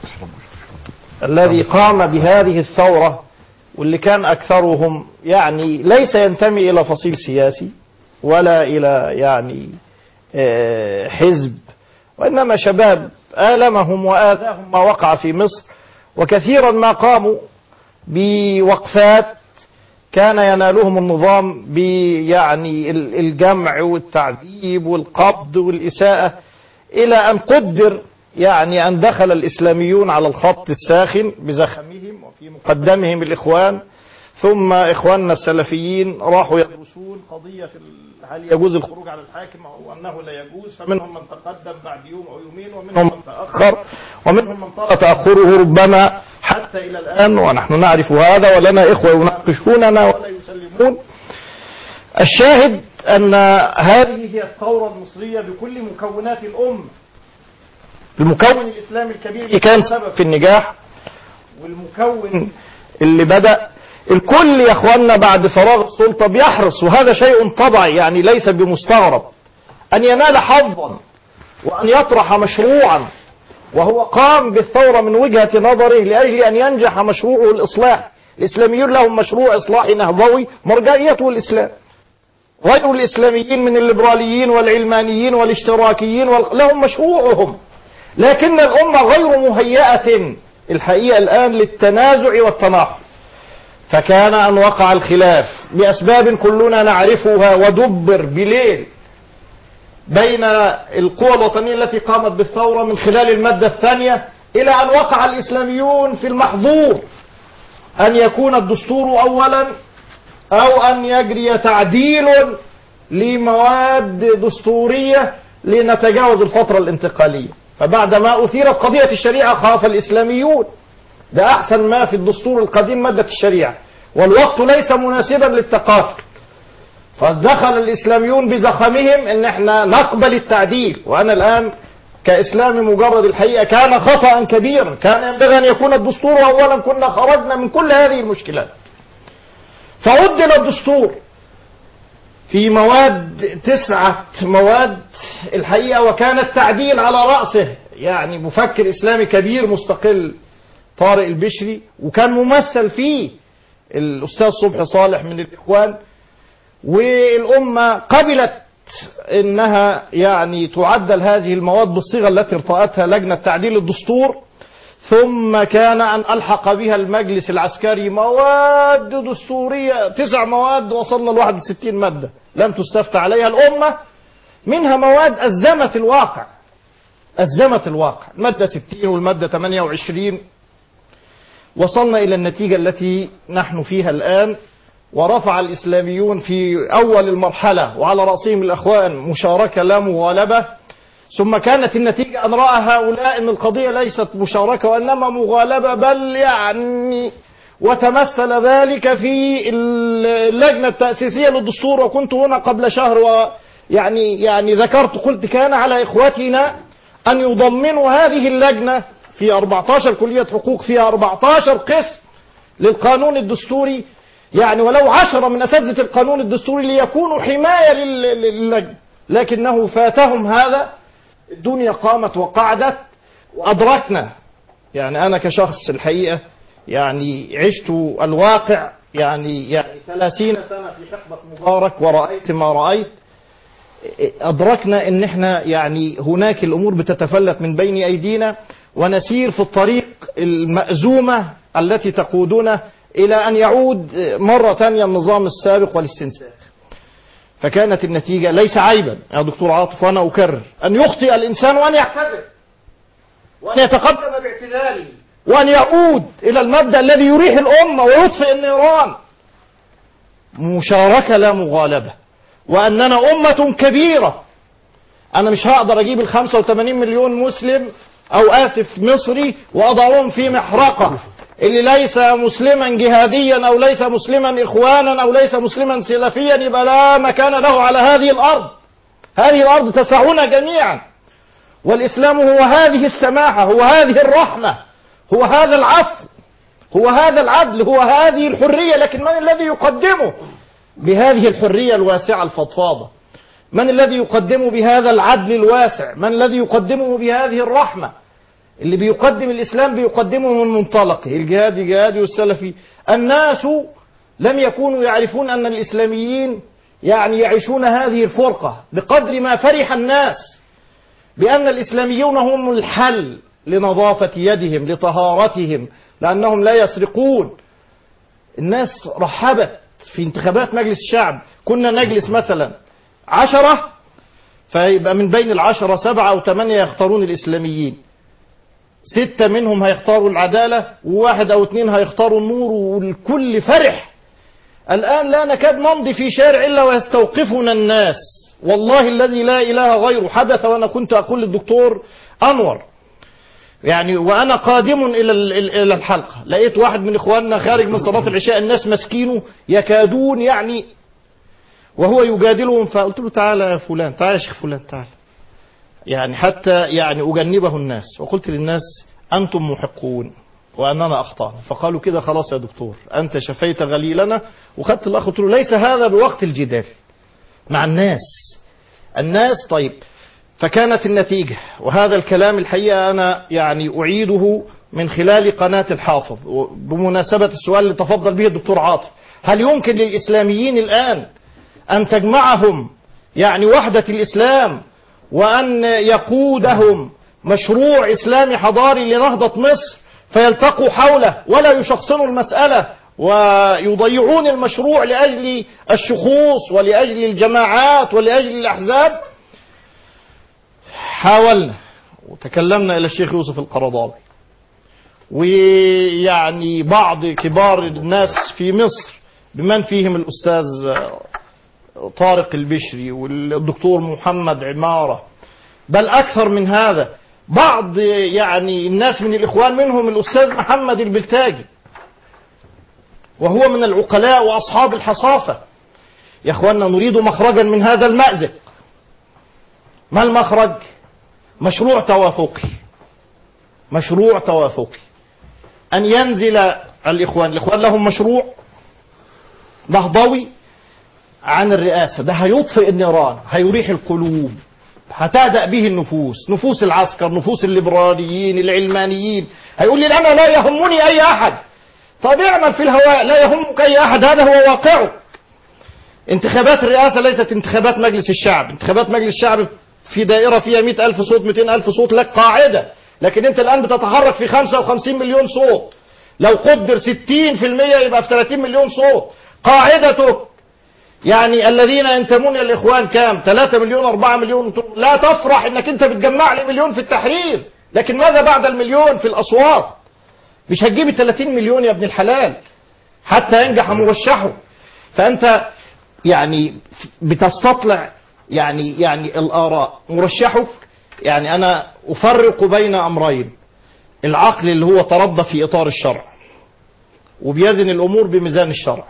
[SPEAKER 2] الذي قام بهذه الثورة واللي كان أكثرهم يعني ليس ينتمي إلى فصيل سياسي ولا إلى يعني آه، حزب وإنما شباب آلمهم وآذاهم ما وقع في مصر وكثيرا ما قاموا بوقفات كان ينالهم النظام بيعني ال- الجمع والتعذيب والقبض والإساءة إلى أن قدر يعني أن دخل الإسلاميون على الخط الساخن بزخمهم وفي مقدمهم الإخوان ثم إخواننا السلفيين راحوا يدرسون قضية ال- هل يجوز الخروج على الحاكم أو أنه لا يجوز فمنهم من تقدم بعد يوم أو يومين ومنهم من تأخر ومنهم من طال تأخره ربما حتى إلى الآن ونحن نعرف هذا ولنا إخوة يناقشوننا ولا يسلمون الشاهد أن هذه هي الثورة المصرية بكل مكونات الأمة المكون الإسلامي الكبير اللي كان سبب في النجاح والمكون اللي بدأ الكل يا اخوانا بعد فراغ السلطة بيحرص وهذا شيء طبعي يعني ليس بمستغرب أن ينال حظا وأن يطرح مشروعا وهو قام بالثورة من وجهة نظره لأجل أن ينجح مشروعه الإصلاح الإسلاميون لهم مشروع إصلاحي نهضوي مرجعيته الإسلام غير الإسلاميين من الليبراليين والعلمانيين والاشتراكيين وال... لهم مشروعهم لكن الأمة غير مهيئة الحقيقة الآن للتنازع والتناقض فكان أن وقع الخلاف بأسباب كلنا نعرفها ودبر بليل بين القوى الوطنية التي قامت بالثورة من خلال المادة الثانية إلى أن وقع الإسلاميون في المحظور أن يكون الدستور أولا أو أن يجري تعديل لمواد دستورية لنتجاوز الفترة الانتقالية فبعدما أثيرت قضية الشريعة خاف الإسلاميون ده أحسن ما في الدستور القديم مادة الشريعة والوقت ليس مناسبا للتقاتل فدخل الإسلاميون بزخمهم إن احنا نقبل التعديل وأنا الآن كإسلامي مجرد الحقيقة كان خطأ كبيرا كان ينبغي أن يكون الدستور أولا كنا خرجنا من كل هذه المشكلات فعدل الدستور في مواد تسعة مواد الحقيقة وكان التعديل على رأسه يعني مفكر إسلامي كبير مستقل طارق البشري وكان ممثل فيه الأستاذ صبحي صالح من الإخوان والأمة قبلت إنها يعني تعدل هذه المواد بالصيغة التي ارتأتها لجنة تعديل الدستور ثم كان أن ألحق بها المجلس العسكري مواد دستورية تسع مواد وصلنا ل 61 مادة لم تستفتى عليها الأمة منها مواد أزمت الواقع أزمت الواقع المادة 60 والمادة 28 وصلنا إلى النتيجة التي نحن فيها الآن ورفع الإسلاميون في أول المرحلة وعلى رأسهم الأخوان مشاركة لا مغالبة ثم كانت النتيجة أن رأى هؤلاء أن القضية ليست مشاركة وإنما مغالبة بل يعني وتمثل ذلك في اللجنة التأسيسية للدستور وكنت هنا قبل شهر ويعني يعني ذكرت قلت كان على إخوتنا أن يضمنوا هذه اللجنة في 14 كلية حقوق فيها 14 قسم للقانون الدستوري يعني ولو عشرة من أساتذة القانون الدستوري ليكونوا حماية لل- للجنة لكنه فاتهم هذا الدنيا قامت وقعدت وأدركنا يعني أنا كشخص الحقيقة يعني عشت الواقع يعني يعني 30 سنة في حقبة مبارك ورأيت ما رأيت أدركنا أن احنا يعني هناك الأمور بتتفلت من بين أيدينا ونسير في الطريق المأزومة التي تقودنا إلى أن يعود مرة ثانية النظام السابق والاستنساخ فكانت النتيجة ليس عيبا يا دكتور عاطف وأنا أكرر أن يخطئ الإنسان وأن يعتذر وأن يتقدم باعتذاره وأن يعود إلى المبدأ الذي يريح الأمة ويطفئ النيران مشاركة لا مغالبة وأننا أمة كبيرة انا مش هقدر اجيب ال 85 مليون مسلم او اسف مصري واضعهم في محرقه اللي ليس مسلما جهاديا او ليس مسلما اخوانا او ليس مسلما سلفيا يبقى لا مكان له على هذه الارض هذه الارض تسعنا جميعا والاسلام هو هذه السماحه هو هذه الرحمه هو هذا العفو هو هذا العدل هو هذه الحريه لكن من الذي يقدمه بهذه الحريه الواسعه الفضفاضه من الذي يقدمه بهذا العدل الواسع من الذي يقدمه بهذه الرحمه اللي بيقدم الإسلام بيقدمه من منطلقه الجهادي جهادي والسلفي الناس لم يكونوا يعرفون أن الإسلاميين يعني يعيشون هذه الفرقة بقدر ما فرح الناس بأن الإسلاميون هم الحل لنظافة يدهم لطهارتهم لأنهم لا يسرقون الناس رحبت في انتخابات مجلس الشعب كنا نجلس مثلا عشرة فيبقى من بين العشرة سبعة أو ثمانية يختارون الإسلاميين ستة منهم هيختاروا العدالة وواحد أو اثنين هيختاروا النور والكل فرح الآن لا نكاد نمضي في شارع إلا ويستوقفنا الناس والله الذي لا إله غيره حدث وأنا كنت أقول للدكتور أنور يعني وأنا قادم إلى إلى الحلقة لقيت واحد من إخواننا خارج من صلاة العشاء الناس مسكينه يكادون يعني وهو يجادلهم فقلت له تعالى يا فلان تعالى يا شيخ فلان تعالى يعني حتى يعني أجنبه الناس وقلت للناس أنتم محقون وأننا أخطأنا فقالوا كده خلاص يا دكتور أنت شفيت غليلنا وخدت الأخ قلت له ليس هذا بوقت الجدال مع الناس الناس طيب فكانت النتيجة وهذا الكلام الحقيقة أنا يعني أعيده من خلال قناة الحافظ بمناسبة السؤال اللي تفضل به الدكتور عاطف هل يمكن للإسلاميين الآن أن تجمعهم يعني وحدة الإسلام وأن يقودهم مشروع إسلامي حضاري لنهضة مصر فيلتقوا حوله ولا يشخصنوا المسألة ويضيعون المشروع لأجل الشخوص ولأجل الجماعات ولأجل الأحزاب حاولنا وتكلمنا إلى الشيخ يوسف القرضاوي ويعني بعض كبار الناس في مصر بمن فيهم الأستاذ طارق البشري والدكتور محمد عمارة بل أكثر من هذا بعض يعني الناس من الإخوان منهم الأستاذ محمد البلتاجي وهو من العقلاء وأصحاب الحصافة يا أخوانا نريد مخرجا من هذا المأزق ما المخرج مشروع توافقي مشروع توافقي أن ينزل الإخوان الإخوان لهم مشروع نهضوي عن الرئاسة ده هيطفئ النيران هيريح القلوب هتهدأ به النفوس نفوس العسكر نفوس الليبراليين العلمانيين هيقول لي أنا لا يهمني أي أحد طب اعمل في الهواء لا يهمك أي أحد هذا هو واقعك انتخابات الرئاسة ليست انتخابات مجلس الشعب انتخابات مجلس الشعب في دائرة فيها مئة ألف صوت مئتين ألف صوت لك قاعدة لكن انت الآن بتتحرك في 55 مليون صوت لو قدر 60% يبقى في 30 مليون صوت قاعدتك يعني الذين ينتمون الى الاخوان كام 3 مليون 4 مليون لا تفرح انك انت بتجمع لي مليون في التحرير لكن ماذا بعد المليون في الاصوات مش هتجيب ال 30 مليون يا ابن الحلال حتى ينجح مرشحه فانت يعني بتستطلع يعني يعني الاراء مرشحك يعني انا افرق بين امرين العقل اللي هو تربى في اطار الشرع وبيزن الامور بميزان الشرع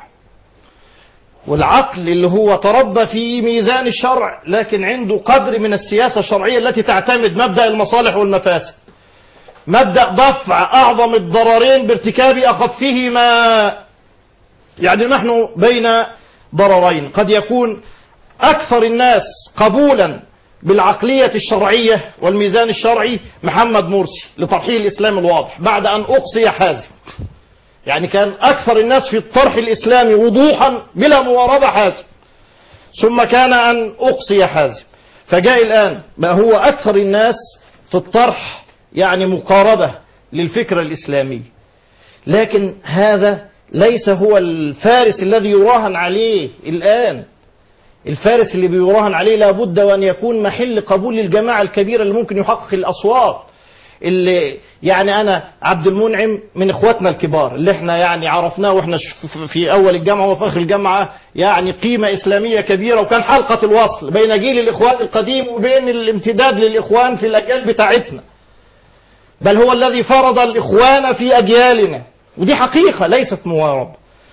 [SPEAKER 2] والعقل اللي هو تربى في ميزان الشرع لكن عنده قدر من السياسة الشرعية التي تعتمد مبدأ المصالح والمفاسد مبدأ دفع أعظم الضررين بارتكاب أخفهما يعني نحن بين ضررين قد يكون أكثر الناس قبولا بالعقلية الشرعية والميزان الشرعي محمد مرسي لترحيل الإسلام الواضح بعد أن أقصي حازم يعني كان أكثر الناس في الطرح الإسلامي وضوحا بلا مواربة حازم ثم كان أن أقصي حازم فجاء الآن ما هو أكثر الناس في الطرح يعني مقاربة للفكرة الإسلامية لكن هذا ليس هو الفارس الذي يراهن عليه الآن الفارس اللي بيراهن عليه لابد وأن يكون محل قبول للجماعة الكبيرة اللي ممكن يحقق الأصوات اللي يعني انا عبد المنعم من اخواتنا الكبار اللي احنا يعني عرفناه واحنا ش- في- في اول الجامعه وفي اخر الجامعه يعني قيمه اسلاميه كبيره وكان حلقه الوصل بين جيل الاخوان القديم وبين الامتداد للاخوان في الاجيال بتاعتنا بل هو الذي فرض الاخوان في اجيالنا ودي حقيقه ليست مواربه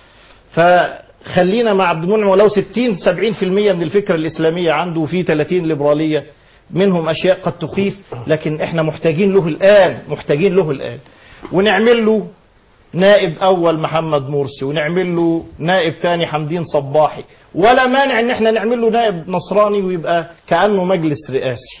[SPEAKER 2] فخلينا مع عبد المنعم ولو 60 70% من الفكره الاسلاميه عنده في 30 ليبراليه منهم اشياء قد تخيف لكن احنا محتاجين له الان محتاجين له الان ونعمل له نائب اول محمد مرسي ونعمل له نائب تاني حمدين صباحي ولا مانع ان احنا نعمل له نائب نصراني ويبقى كانه مجلس رئاسي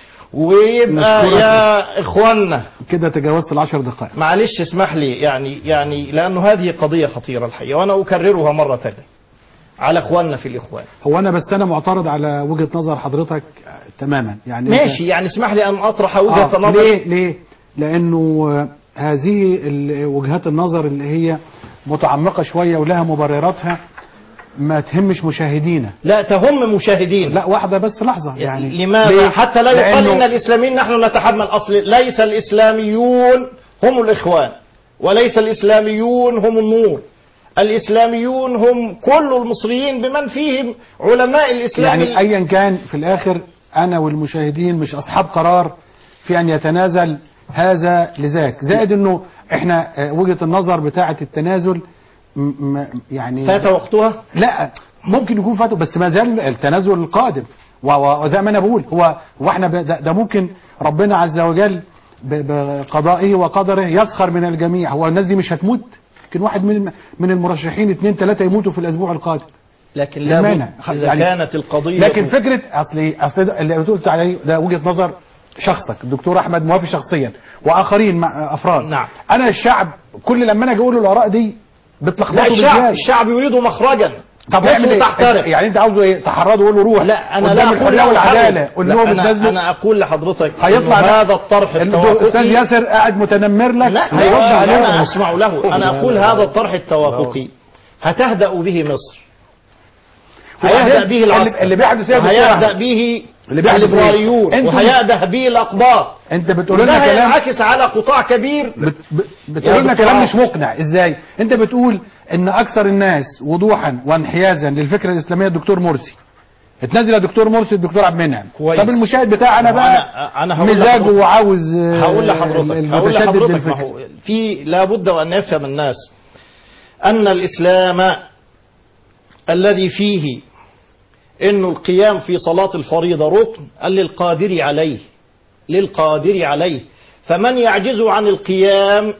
[SPEAKER 2] ويبقى
[SPEAKER 3] نشكرك.
[SPEAKER 2] يا اخوانا
[SPEAKER 3] كده تجاوزت العشر دقائق
[SPEAKER 2] معلش اسمح لي يعني يعني لانه هذه قضيه خطيره الحقيقه وانا اكررها مره ثانيه على اخواننا في الاخوان
[SPEAKER 3] هو انا بس انا معترض على وجهه نظر حضرتك آه، تماما يعني أنت-
[SPEAKER 2] ماشي يعني اسمح لي ان اطرح وجهه
[SPEAKER 3] آه
[SPEAKER 2] نظري
[SPEAKER 3] ليه ليه لانه آه، هذه ال- وجهات النظر اللي هي متعمقه شويه ولها مبرراتها ما تهمش مشاهدينا
[SPEAKER 2] لا تهم مشاهدين
[SPEAKER 3] لا واحده بس لحظه يعني
[SPEAKER 2] لماذا
[SPEAKER 3] ليه؟
[SPEAKER 2] حتى لا يقال
[SPEAKER 3] لأنه-
[SPEAKER 2] ان الاسلاميين نحن نتحمل اصل ليس الاسلاميون هم الاخوان وليس الاسلاميون هم النور الاسلاميون هم كل المصريين بمن فيهم علماء الاسلام
[SPEAKER 3] يعني ايا كان في الاخر انا والمشاهدين مش اصحاب قرار في ان يتنازل هذا لذاك زائد انه احنا آه، وجهه النظر بتاعه التنازل م- م- يعني
[SPEAKER 2] فات وقتها
[SPEAKER 3] لا ممكن يكون فاتوا بس ما زال التنازل القادم و- و- وزي ما انا بقول هو واحنا ب- ده, ده ممكن ربنا عز وجل ب- بقضائه وقدره يسخر من الجميع هو الناس دي مش هتموت يمكن واحد من من المرشحين اثنين ثلاثه يموتوا في الاسبوع القادم
[SPEAKER 2] لكن
[SPEAKER 3] لا
[SPEAKER 2] لا
[SPEAKER 3] مانع.
[SPEAKER 2] اذا
[SPEAKER 3] يعني-
[SPEAKER 2] كانت القضيه
[SPEAKER 3] لكن فكره اصل اصل ده اللي قلت عليه ده وجهه نظر شخصك الدكتور احمد موافي شخصيا واخرين مع افراد
[SPEAKER 2] نعم.
[SPEAKER 3] انا الشعب كل لما انا اجي اقول له الاراء دي
[SPEAKER 2] لا
[SPEAKER 3] بتلخبطه
[SPEAKER 2] الشعب
[SPEAKER 3] بالذات.
[SPEAKER 2] الشعب يريد مخرجا
[SPEAKER 3] طب
[SPEAKER 2] مصر
[SPEAKER 3] اعمل ايه؟
[SPEAKER 2] تحترق
[SPEAKER 3] يعني انت عاوزه ايه؟ تحرضه وقول له روح
[SPEAKER 2] لا انا
[SPEAKER 3] قدام
[SPEAKER 2] لا اقول
[SPEAKER 3] الحريه
[SPEAKER 2] له
[SPEAKER 3] والعداله
[SPEAKER 2] حرب.
[SPEAKER 3] قول
[SPEAKER 2] لا،
[SPEAKER 3] لهم
[SPEAKER 2] انا
[SPEAKER 3] التزموا
[SPEAKER 2] انا اقول لحضرتك
[SPEAKER 3] هيطلع
[SPEAKER 2] إنه
[SPEAKER 3] ده-
[SPEAKER 2] هذا الطرح
[SPEAKER 3] الاستاذ
[SPEAKER 2] التوافقي
[SPEAKER 3] ياسر قاعد متنمر لك
[SPEAKER 2] لا
[SPEAKER 3] هيرد
[SPEAKER 2] ماشي،
[SPEAKER 3] عليه
[SPEAKER 2] انا اسمع له انا اقول هذا الطرح التوافقي هتهدأ به مصر هيهدأ به
[SPEAKER 3] اللي-
[SPEAKER 2] العسكر
[SPEAKER 3] اللي بيحدث ايه يا دكتور
[SPEAKER 2] وهيهدأ
[SPEAKER 3] أحمد؟
[SPEAKER 2] به
[SPEAKER 3] اللي بيحدث إيه؟
[SPEAKER 2] الليبراليون
[SPEAKER 3] انتوا-
[SPEAKER 2] وهيهدأ به الأقباط
[SPEAKER 3] انت بتقول
[SPEAKER 2] وده
[SPEAKER 3] لنا كلام
[SPEAKER 2] هينعكس على قطاع كبير
[SPEAKER 3] بت- ب- بتقول لنا
[SPEAKER 2] دكتور
[SPEAKER 3] كلام
[SPEAKER 2] عاصم.
[SPEAKER 3] مش مقنع ازاي انت بتقول ان اكثر الناس وضوحا وانحيازا للفكره الاسلاميه الدكتور مرسي اتنزل يا دكتور مرسي الدكتور عبد المنعم
[SPEAKER 2] كويس.
[SPEAKER 3] طب المشاهد بتاعنا بقى
[SPEAKER 2] أنا- أنا هقول
[SPEAKER 3] مزاجه
[SPEAKER 2] لحضرتك.
[SPEAKER 3] وعاوز آه،
[SPEAKER 2] هقول لحضرتك هقول
[SPEAKER 3] المتشدد
[SPEAKER 2] لحضرتك ما
[SPEAKER 3] للفكر.
[SPEAKER 2] هو في لابد وأن يفهم الناس أن الإسلام الذي فيه انه القيام في صلاة الفريضة ركن قال للقادر عليه للقادر عليه فمن يعجز عن القيام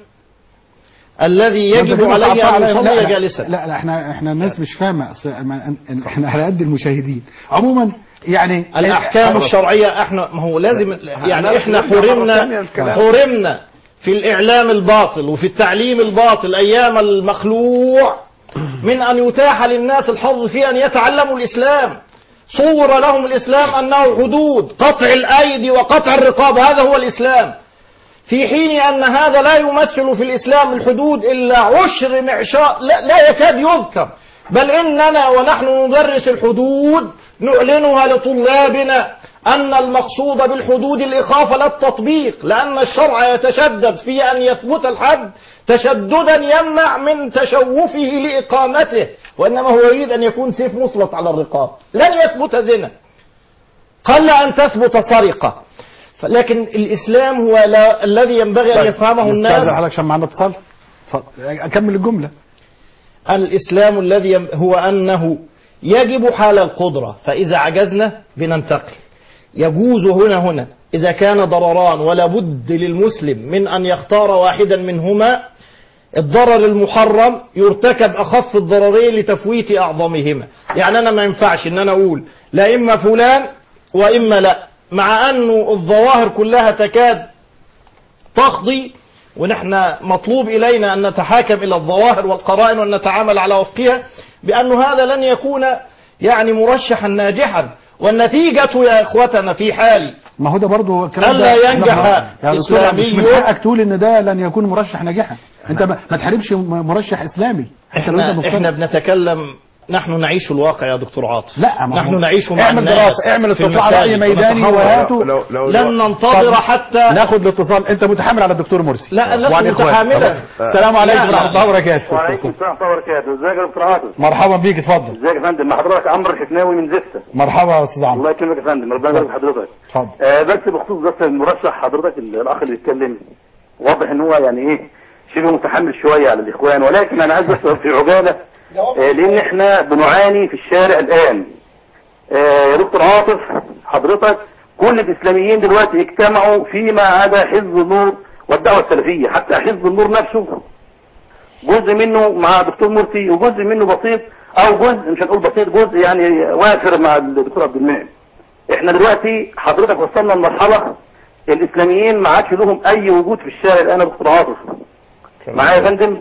[SPEAKER 2] الذي
[SPEAKER 3] ما انت
[SPEAKER 2] يجب
[SPEAKER 3] كده
[SPEAKER 2] عليه
[SPEAKER 3] صعبتها
[SPEAKER 2] ان
[SPEAKER 3] عليا.
[SPEAKER 2] يصلي
[SPEAKER 3] لا، لا،
[SPEAKER 2] جالسا
[SPEAKER 3] لا لا احنا احنا الناس مش فاهمه أصل ما- احنا على قد المشاهدين عموما يعني
[SPEAKER 2] الاحكام
[SPEAKER 3] خلاص.
[SPEAKER 2] الشرعيه احنا ما هو لازم يعني احنا
[SPEAKER 4] نرجع مرة
[SPEAKER 2] حرمنا
[SPEAKER 4] تانية الكلام.
[SPEAKER 2] حرمنا في الاعلام الباطل وفي التعليم الباطل ايام المخلوع من ان يتاح للناس الحظ في ان يتعلموا الاسلام صور لهم الاسلام انه حدود قطع الايدي وقطع الرقاب هذا هو الاسلام في حين أن هذا لا يمثل في الإسلام الحدود إلا عشر معشار لا, لا يكاد يذكر بل إننا ونحن ندرس الحدود نعلنها لطلابنا أن المقصود بالحدود الإخافة لا التطبيق لأن الشرع يتشدد في أن يثبت الحد تشددا يمنع من تشوفه لإقامته وإنما هو يريد أن يكون سيف مسلط على الرقاب لن يثبت زنا قل أن تثبت سرقة لكن الإسلام هو لا الذي ينبغي أن يفهمه
[SPEAKER 3] استاذ
[SPEAKER 2] الناس
[SPEAKER 3] حضرتك عشان معانا اتصال اتفضل اكمل الجمله
[SPEAKER 2] الإسلام الذي يم- هو أنه يجب حال القدرة فإذا عجزنا بننتقل يجوز هنا هنا إذا كان ضرران ولا بد للمسلم من أن يختار واحدا منهما الضرر المحرم يرتكب أخف الضررين لتفويت أعظمهما يعني أنا ما ينفعش أن أنا أقول لا إما فلان وإما لا مع أنه الظواهر كلها تكاد تقضي ونحن مطلوب إلينا أن نتحاكم إلى الظواهر والقرائن وأن نتعامل على وفقها بأن هذا لن يكون يعني مرشحا ناجحا والنتيجة يا إخوتنا في حال
[SPEAKER 3] ما هو ده برضه الكلام
[SPEAKER 2] ألا
[SPEAKER 3] ده
[SPEAKER 2] ينجح
[SPEAKER 3] يا دكتور مش من
[SPEAKER 2] إسلامي.
[SPEAKER 3] حقك تقول ان ده لن يكون مرشح ناجحا انت ما, ما تحاربش م- مرشح اسلامي انت لو انت
[SPEAKER 2] احنا,
[SPEAKER 3] مقتنع.
[SPEAKER 2] احنا بنتكلم نحن نعيش الواقع يا دكتور عاطف
[SPEAKER 3] لا ما هو-
[SPEAKER 2] نحن نعيش مع
[SPEAKER 3] اعمل
[SPEAKER 2] الناس
[SPEAKER 3] دراسة اعمل
[SPEAKER 2] في
[SPEAKER 3] استطلاع رأي
[SPEAKER 2] المساجد
[SPEAKER 3] ميداني
[SPEAKER 2] ونتحول.
[SPEAKER 3] وهاتوا
[SPEAKER 4] لو لو
[SPEAKER 2] لن ننتظر حتى
[SPEAKER 3] ناخد الاتصال انت متحامل على الدكتور مرسي
[SPEAKER 2] لا لست
[SPEAKER 3] وعن إخوانه.
[SPEAKER 2] متحاملا
[SPEAKER 3] خلاص. السلام عليكم
[SPEAKER 2] لا،
[SPEAKER 3] ورحمه
[SPEAKER 2] لا.
[SPEAKER 3] الله وبركاته
[SPEAKER 10] وعليكم السلام ورحمه الله وبركاته ازيك يا دكتور عاطف
[SPEAKER 3] مرحبا بيك اتفضل
[SPEAKER 10] ازيك يا فندم مع حضرتك عمرو الحفناوي من زفته
[SPEAKER 3] مرحبا يا استاذ عمرو
[SPEAKER 10] الله يكرمك يا فندم ربنا يبارك في حضرتك
[SPEAKER 3] اتفضل
[SPEAKER 10] آه بس بخصوص بس المرشح حضرتك ال- الاخ اللي بيتكلم واضح ان هو يعني ايه شبه متحمل شويه على الاخوان ولكن انا عايز بس في عجاله آه لان احنا بنعاني في الشارع الان آه يا دكتور عاطف حضرتك كل الاسلاميين دلوقتي اجتمعوا فيما عدا حزب النور والدعوه السلفيه حتى حزب النور نفسه جزء منه مع دكتور مرسي وجزء منه بسيط او جزء مش هنقول بسيط جزء يعني وافر مع الدكتور عبد المنعم احنا دلوقتي حضرتك وصلنا لمرحله الاسلاميين ما عادش لهم اي وجود في الشارع الان يا دكتور عاطف معايا يا فندم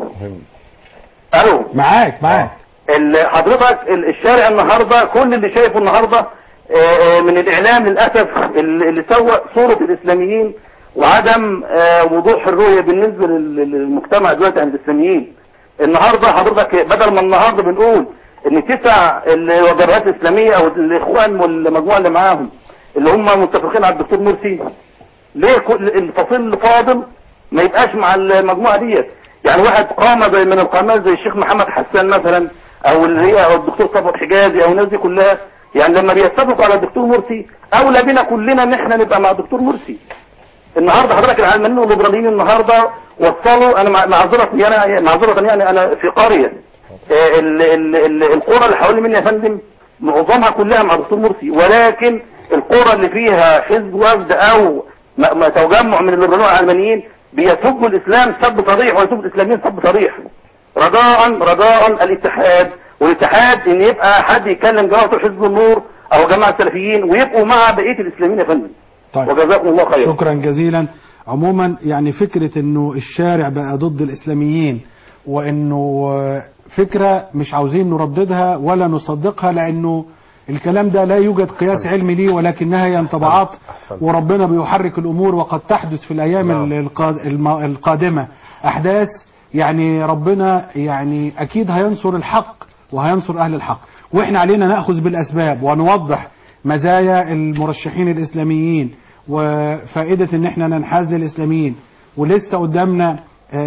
[SPEAKER 10] الو
[SPEAKER 3] معاك معاك
[SPEAKER 10] ال- حضرتك ال- الشارع النهارده كل اللي شايفه النهارده آه، آه، من الاعلام للاسف ال- اللي سوى صوره الاسلاميين وعدم آه، وضوح الرؤيه بالنسبه لل- للمجتمع دلوقتي عند الاسلاميين النهارده حضرتك بدل ما النهارده بنقول ان تسع الجبهات الاسلاميه او الاخوان والمجموعه اللي معاهم اللي هم متفقين على الدكتور مرسي ليه كل الفصيل الفاضل ما يبقاش مع المجموعه ديت يعني واحد قامه زي من القامات زي الشيخ محمد حسان مثلا او اللي هي او الدكتور صفوت حجازي او الناس دي كلها يعني لما بيتفقوا على الدكتور مرسي اولى بنا كلنا ان احنا نبقى مع الدكتور مرسي النهارده حضرتك العلمانيين والليبراليين النهارده وصلوا انا مع- معذره انا معذره يعني انا في قريه آه، ال- ال- ال- القرى اللي حوالين مني يا فندم معظمها كلها مع الدكتور مرسي ولكن القرى اللي فيها حزب وفد او م- م- تجمع من الليبراليين والعلمانيين بيسبوا الاسلام سب صريح ويسبوا الاسلاميين سب صريح رجاء رجاء الاتحاد والاتحاد ان يبقى حد يتكلم جماعه حزب النور او جماعه السلفيين ويبقوا مع بقيه الاسلاميين يا فندم
[SPEAKER 3] طيب
[SPEAKER 10] وجزاكم الله خيرا
[SPEAKER 3] شكرا جزيلا عموما يعني فكرة انه الشارع بقى ضد الاسلاميين وانه آه، فكرة مش عاوزين نرددها ولا نصدقها لانه الكلام ده لا يوجد قياس علمي ليه ولكنها هي انطباعات وربنا بيحرك الامور وقد تحدث في الايام
[SPEAKER 6] نعم.
[SPEAKER 3] القا- الم- القادمة احداث يعني ربنا يعني اكيد هينصر الحق وهينصر اهل الحق واحنا علينا ناخذ بالاسباب ونوضح مزايا المرشحين الاسلاميين وفائده ان احنا ننحاز للاسلاميين ولسه قدامنا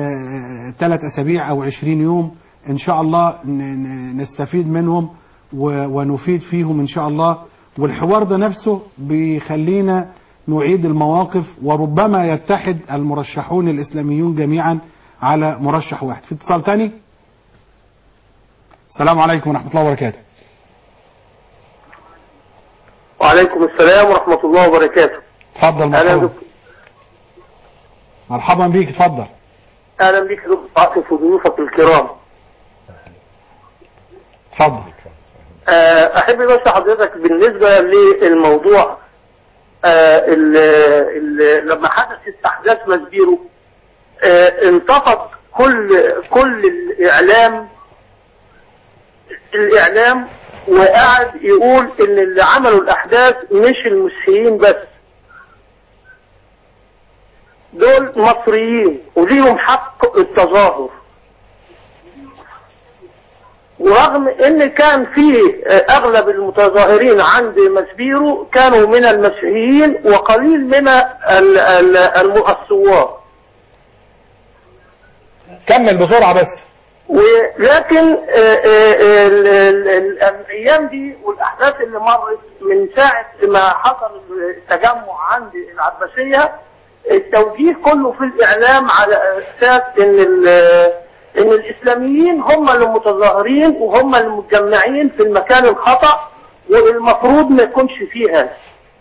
[SPEAKER 3] ثلاث اسابيع او عشرين يوم ان شاء الله ن- ن- نستفيد منهم و- ونفيد فيهم ان شاء الله والحوار ده نفسه بيخلينا نعيد المواقف وربما يتحد المرشحون الاسلاميون جميعا على مرشح واحد في اتصال تاني السلام عليكم ورحمه الله وبركاته
[SPEAKER 10] وعليكم السلام ورحمه الله وبركاته
[SPEAKER 3] اتفضل
[SPEAKER 10] اهلا
[SPEAKER 3] مرحبا
[SPEAKER 10] بك
[SPEAKER 3] مرحبا بيك اتفضل
[SPEAKER 10] اهلا بك دكتور عاطف وضيوفك الكرام
[SPEAKER 3] اتفضل
[SPEAKER 10] آه، احب بس حضرتك بالنسبه للموضوع آه، ال- ال- لما حدثت احداث مسبيرو آه، انتفض كل كل الاعلام الاعلام وقعد يقول ان اللي عملوا الاحداث مش المسيحيين بس دول مصريين وليهم حق التظاهر ورغم ان كان فيه آه، اغلب المتظاهرين عند مسبيرو كانوا من المسيحيين وقليل من ال- ال- الم- الثوار
[SPEAKER 3] كمل بسرعه بس
[SPEAKER 10] ولكن آه، آه، ال- ال- ال- الايام دي والاحداث اللي مرت من ساعه ما حصل التجمع عند العباسيه التوجيه كله في الاعلام على اساس ان ال- ان الاسلاميين هم اللي متظاهرين وهم اللي متجمعين في المكان الخطا والمفروض ما يكونش فيها